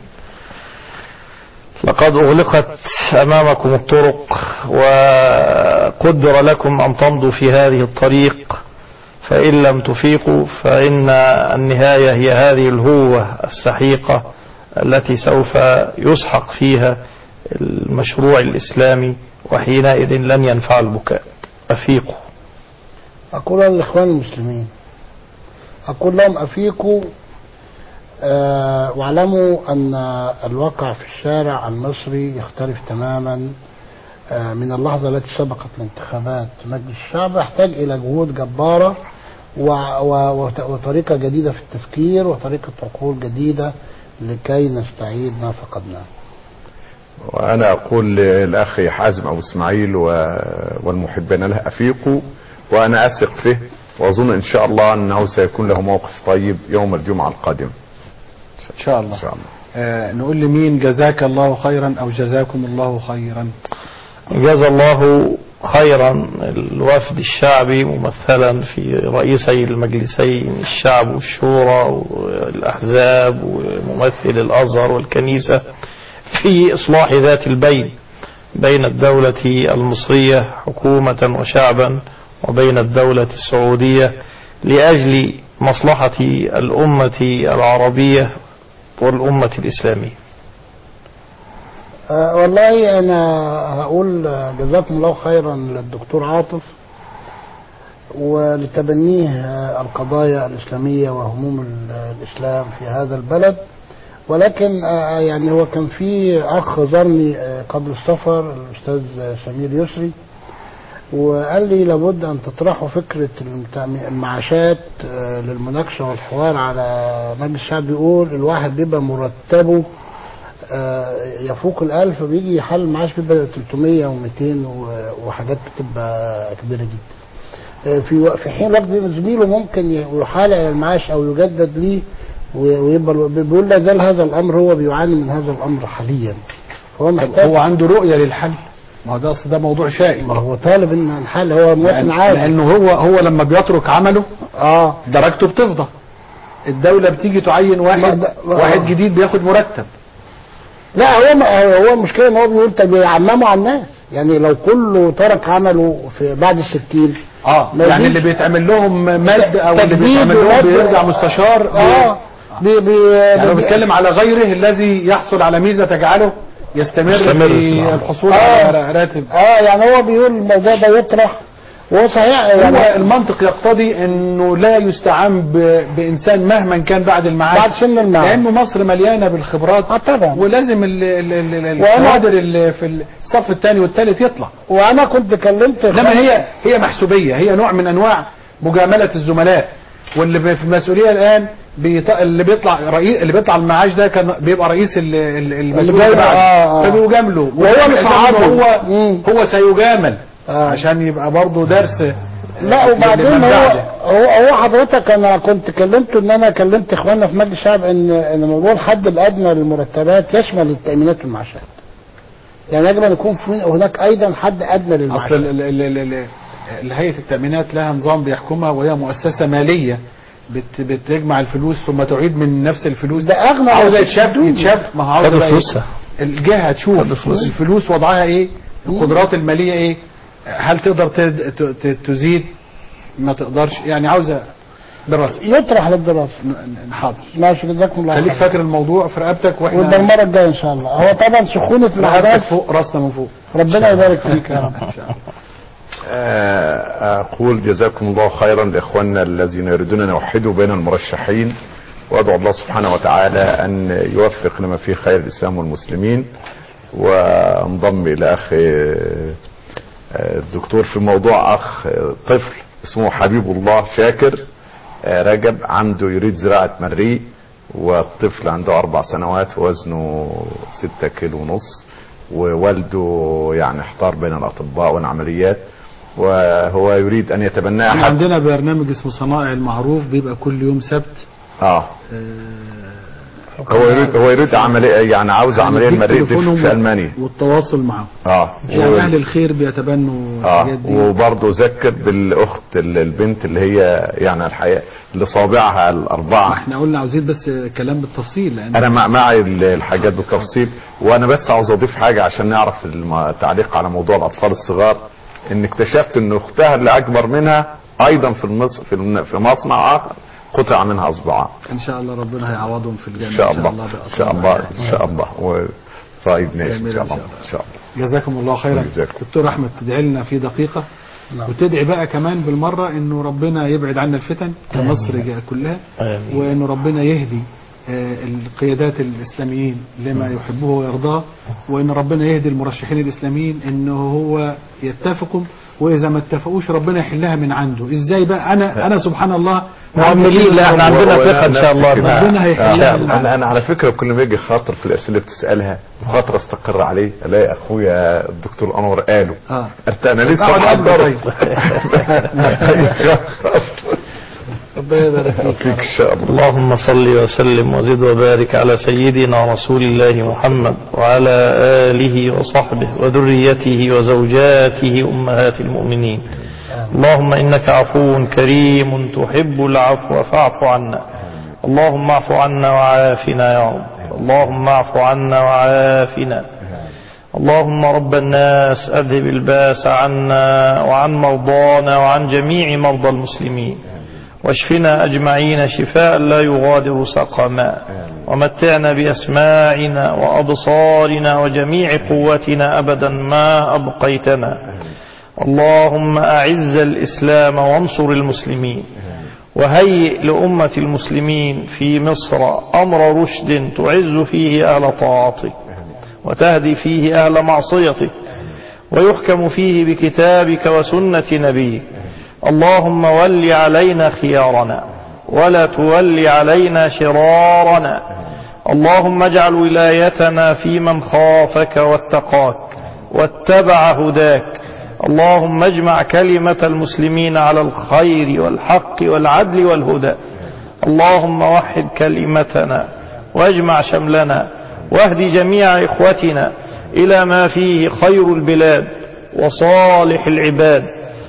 [SPEAKER 2] لقد أغلقت أمامكم الطرق وقدر لكم أن تمضوا في هذه الطريق فإن لم تفيقوا فإن النهاية هي هذه الهوة السحيقة التي سوف يسحق فيها المشروع الإسلامي وحينئذ لن ينفع البكاء أفيقوا
[SPEAKER 5] أقول للإخوان المسلمين أقول لهم أفيقوا آه، واعلموا أن الواقع في الشارع المصري يختلف تماما آه، من اللحظة التي سبقت الانتخابات مجلس الشعب يحتاج إلى جهود جبارة و- و- وت- وطريقة جديدة في التفكير وطريقة عقول جديدة لكي نستعيد ما فقدناه
[SPEAKER 4] وأنا أقول للأخ حازم أبو إسماعيل و... والمحبين له أفيقوا وأنا أثق فيه وأظن إن شاء الله أنه سيكون له موقف طيب يوم الجمعة القادمة
[SPEAKER 3] إن شاء الله,
[SPEAKER 4] إن شاء الله.
[SPEAKER 3] آه نقول لمين جزاك الله خيرا أو جزاكم الله خيرا
[SPEAKER 2] جزا الله خيرا الوفد الشعبي ممثلا في رئيسي المجلسين الشعب والشورى والأحزاب وممثل الأزهر والكنيسة في إصلاح ذات البين بين الدولة المصرية حكومة وشعبا وبين الدولة السعودية لأجل مصلحة الأمة العربية والأمة الإسلامية
[SPEAKER 5] آه، والله أنا هقول آه، جزاكم الله خيرا للدكتور عاطف ولتبنيه آه، القضايا الإسلامية وهموم ال- الإسلام في هذا البلد ولكن آه، يعني هو كان في أخ زارني آه، قبل السفر الأستاذ سمير يسري وقال لي لابد أن تطرحوا فكرة المتع- المعاشات آه، للمناقشة والحوار على مجلس الشعب بيقول الواحد بيبقى مرتبه آه، يفوق الألف بيجي يحل معاش بيبقى 300 و200 وحاجات بتبقى كبيرة جدا آه، في و- في حين وقت بيبقى زميله ممكن ي- يحال على المعاش أو يجدد ليه و- ويبقى الو- بيقول لا زال هذا الأمر هو بيعاني من هذا الأمر حاليا هو محتاج
[SPEAKER 3] هو عنده رؤية للحل ما هو ده أصل ده موضوع شائك
[SPEAKER 5] ما هو طالب ان الحل هو مواطن
[SPEAKER 3] لأن
[SPEAKER 5] عادي
[SPEAKER 3] لأنه هو هو لما بيترك عمله
[SPEAKER 5] اه
[SPEAKER 3] درجته بتفضى الدولة بتيجي تعين واحد واحد جديد بياخد مرتب
[SPEAKER 5] لا هو ما هو المشكله ان هو بيقول طب يعمموا على الناس يعني لو كله ترك عمله في بعد الستين
[SPEAKER 3] اه
[SPEAKER 5] ما
[SPEAKER 3] يعني
[SPEAKER 5] يجيش-
[SPEAKER 3] اللي بيتعمل لهم مد او اللي
[SPEAKER 5] تجديد
[SPEAKER 3] بيتعمل لهم
[SPEAKER 5] ومد-
[SPEAKER 3] بيرجع مستشار
[SPEAKER 5] اه بي بي
[SPEAKER 3] يعني هو
[SPEAKER 5] بي-
[SPEAKER 3] بيتكلم على غيره الذي يحصل على ميزة تجعله يستمر,
[SPEAKER 5] يستمر
[SPEAKER 3] في
[SPEAKER 5] في العمل.
[SPEAKER 3] الحصول
[SPEAKER 5] آه.
[SPEAKER 3] على راتب
[SPEAKER 5] اه يعني هو بيقول الموضوع ده يطرح وهو صحيح
[SPEAKER 3] هو
[SPEAKER 5] يعني
[SPEAKER 3] المنطق يقتضي انه لا يستعان ب... بانسان مهما كان بعد المعاش
[SPEAKER 5] بعد سن المعاش.
[SPEAKER 3] لانه مصر مليانه بالخبرات
[SPEAKER 5] اه طبعا
[SPEAKER 3] ولازم ال... ال... ال... ال-
[SPEAKER 5] وأنا-
[SPEAKER 3] الكوادر اللي في الصف الثاني والثالث يطلع
[SPEAKER 5] وانا كنت كلمت
[SPEAKER 3] انما هي هي محسوبيه هي نوع من انواع مجامله الزملاء واللي في المسؤوليه الان بيط... اللي بيطلع رئيس اللي بيطلع المعاش ده كان بيبقى رئيس ال... ال- المسؤول
[SPEAKER 5] جاي-
[SPEAKER 3] بعد
[SPEAKER 5] آه، آه.
[SPEAKER 3] فبيجامله
[SPEAKER 5] وهو
[SPEAKER 3] ويعمل
[SPEAKER 5] مصعده.
[SPEAKER 3] حساب إن هو هو سيجامل عشان يبقى برضه درس
[SPEAKER 5] لا وبعدين
[SPEAKER 3] لمن
[SPEAKER 5] هو
[SPEAKER 3] بعده.
[SPEAKER 5] هو هو حضرتك انا كنت كلمته ان انا كلمت اخواننا في مجلس الشعب ان ان موضوع الحد الادنى للمرتبات يشمل التامينات والمعاشات. يعني يجب ان يكون في هناك ايضا حد ادنى
[SPEAKER 3] اصل
[SPEAKER 5] للمعاشات.
[SPEAKER 3] ال- ال- ال- ال- ال- هيئه التامينات لها نظام بيحكمها وهي مؤسسه ماليه بت بتجمع الفلوس ثم تعيد من نفس الفلوس
[SPEAKER 5] ده أغنى
[SPEAKER 3] عاوزه
[SPEAKER 5] ولا
[SPEAKER 3] يتشاف
[SPEAKER 5] تدوم.
[SPEAKER 3] يتشاف ما هو عاوزه
[SPEAKER 2] خدوا
[SPEAKER 3] بقى
[SPEAKER 2] فلوسها.
[SPEAKER 3] إيه؟ الجهه تشوف الفلوس وضعها ايه القدرات الماليه ايه هل تقدر تد- ت- ت- تزيد ما تقدرش يعني عاوزه دراسة
[SPEAKER 5] يطرح للدراسه
[SPEAKER 3] حاضر
[SPEAKER 5] ماشي جزاكم الله
[SPEAKER 3] خليك
[SPEAKER 5] خير
[SPEAKER 3] فاكر الموضوع في رقبتك
[SPEAKER 5] وده
[SPEAKER 3] واحنا
[SPEAKER 5] المره الجايه ان شاء الله هو طبعا سخونه
[SPEAKER 3] رقبتك
[SPEAKER 5] الاحداث
[SPEAKER 3] فوق راسنا من فوق
[SPEAKER 5] ربنا يبارك فيك يا رب
[SPEAKER 4] آه، أقول جزاكم الله خيرا لإخواننا الذين يريدون أن يوحدوا بين المرشحين وأدعو الله سبحانه وتعالى أن يوفق لما فيه خير الإسلام والمسلمين وانضم إلى أخ آه، الدكتور في موضوع أخ آه، طفل اسمه حبيب الله شاكر آه، رجب عنده يريد زراعة مريء والطفل عنده أربع سنوات وزنه ستة كيلو ونص ووالده يعني احتار بين الأطباء والعمليات وهو يريد أن يتبناه
[SPEAKER 3] احنا
[SPEAKER 4] حتى
[SPEAKER 3] عندنا برنامج اسمه صنائع المعروف بيبقى كل يوم سبت
[SPEAKER 4] اه هو يريد هو يريد عمليه يعني عاوز عمليه
[SPEAKER 3] هنديك
[SPEAKER 4] المريء دي
[SPEAKER 3] تليفونهم
[SPEAKER 4] في المانيا
[SPEAKER 3] والتواصل معهم
[SPEAKER 4] اه
[SPEAKER 3] يعني
[SPEAKER 4] و-
[SPEAKER 3] اهل الخير بيتبنوا
[SPEAKER 4] اه
[SPEAKER 3] الحاجات دي
[SPEAKER 4] وبرضه ذكر بالاخت ال- البنت اللي هي يعني الحقيقه اللي صابعها الاربعه
[SPEAKER 3] احنا قلنا عاوزين بس كلام بالتفصيل لان
[SPEAKER 4] انا مع معي ال- الحاجات بالتفصيل وانا بس عاوز اضيف حاجه عشان نعرف الم- التعليق على موضوع الاطفال الصغار ان اكتشفت ان اختها اللي اكبر منها ايضا في المص في الم- في مصنع اخر قطع منها اصبعان
[SPEAKER 3] ان شاء الله ربنا هيعوضهم في الجنه
[SPEAKER 4] ان شاء الله
[SPEAKER 3] بأطول
[SPEAKER 4] ان شاء الله ان شاء الله و... طيب ماشي ان
[SPEAKER 3] جميل
[SPEAKER 4] شاء
[SPEAKER 3] إن
[SPEAKER 4] الله
[SPEAKER 3] شاء
[SPEAKER 4] ان شاء الله
[SPEAKER 3] جزاكم الله خيرا
[SPEAKER 4] وجزاكم.
[SPEAKER 3] دكتور احمد تدعي لنا في دقيقه
[SPEAKER 2] نعم.
[SPEAKER 3] وتدعي بقى كمان بالمره انه ربنا يبعد عنا الفتن في
[SPEAKER 2] آمين.
[SPEAKER 3] مصر جا- كلها
[SPEAKER 2] آمين.
[SPEAKER 3] وانه ربنا يهدي آه، القيادات الاسلاميين لما يحبه ويرضاه وان ربنا يهدي المرشحين الاسلاميين انه هو يتفقوا واذا ما اتفقوش ربنا يحلها من عنده ازاي بقى انا انا سبحان الله
[SPEAKER 2] مؤملين لا احنا عندنا ثقه ان شاء الله
[SPEAKER 3] ربنا هيحلها من عنده
[SPEAKER 4] انا انا على فكره كل ما اجي خاطر في الاسئله اللي بتسالها خاطر استقر عليه الاقي اخويا الدكتور انور قاله
[SPEAKER 3] اه
[SPEAKER 4] انت انا لسه
[SPEAKER 3] اقعد قبل
[SPEAKER 4] محضره
[SPEAKER 3] ربنا يبارك فيك
[SPEAKER 4] ان شاء الله
[SPEAKER 2] اللهم صل وسلم وزد وبارك على سيدنا رسول الله محمد وعلى آله وصحبه وذريته وزوجاته أمهات المؤمنين اللهم إنك عفو كريم تحب العفو فاعف عنا اللهم اعف عنا وعافنا يا رب اللهم اعف عنا وعافنا اللهم رب الناس أذهب الباس عنا وعن مرضانا وعن جميع مرضى المسلمين واشفنا أجمعين شفاء لا يغادر سقما ومتعنا بأسماعنا وأبصارنا وجميع قوتنا أبدا ما أبقيتنا اللهم أعز الإسلام وانصر المسلمين وهيئ لأمة المسلمين في مصر أمر رشد تعز فيه أهل طاعتك وتهدي فيه أهل معصيتك ويحكم فيه بكتابك وسنة نبيك اللهم ول علينا خيارنا ولا تول علينا شرارنا اللهم اجعل ولايتنا في من خافك واتقاك واتبع هداك اللهم اجمع كلمة المسلمين على الخير والحق والعدل والهدى اللهم وحد كلمتنا واجمع شملنا واهد جميع إخوتنا إلى ما فيه خير البلاد وصالح العباد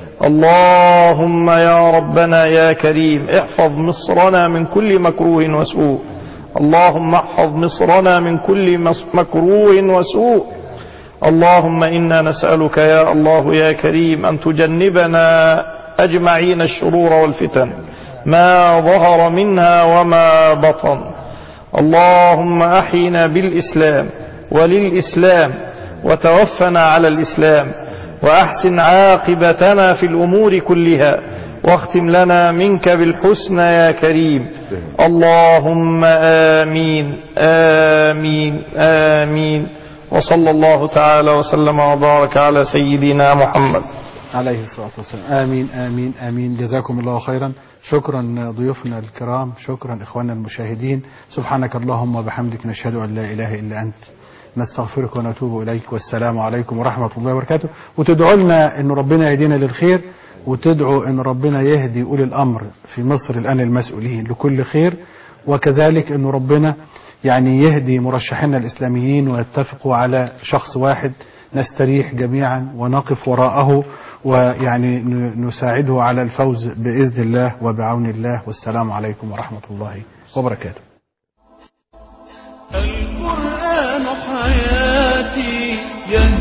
[SPEAKER 2] اللهم يا ربنا يا كريم احفظ مصرنا من كل مكروه وسوء اللهم احفظ مصرنا من كل مس- مكروه وسوء اللهم إنا نسألك يا الله يا كريم أن تجنبنا أجمعين الشرور والفتن ما ظهر منها وما بطن اللهم أحينا بالإسلام وللإسلام وتوفنا على الإسلام وأحسن عاقبتنا في الأمور كلها واختم لنا منك بالحسنى يا كريم اللهم آمين آمين آمين وصلى الله تعالى وسلم وبارك على سيدنا محمد
[SPEAKER 3] عليه الصلاة والسلام آمين آمين آمين جزاكم الله خيرا شكرا ضيوفنا الكرام شكرا إخواننا المشاهدين سبحانك اللهم وبحمدك نشهد أن لا إله إلا أنت نستغفرك ونتوب إليك والسلام عليكم ورحمة الله وبركاته وتدعوا لنا أن ربنا يهدينا للخير وتدعوا أن ربنا يهدي أولي الأمر في مصر الآن المسؤولين لكل خير وكذلك أن ربنا يعني يهدي مرشحينا الإسلاميين ويتفقوا على شخص واحد نستريح جميعا ونقف وراءه ويعني ن- نساعده على الفوز بإذن الله وبعون الله والسلام عليكم ورحمة الله وبركاته
[SPEAKER 1] القرآن حياتي يهدي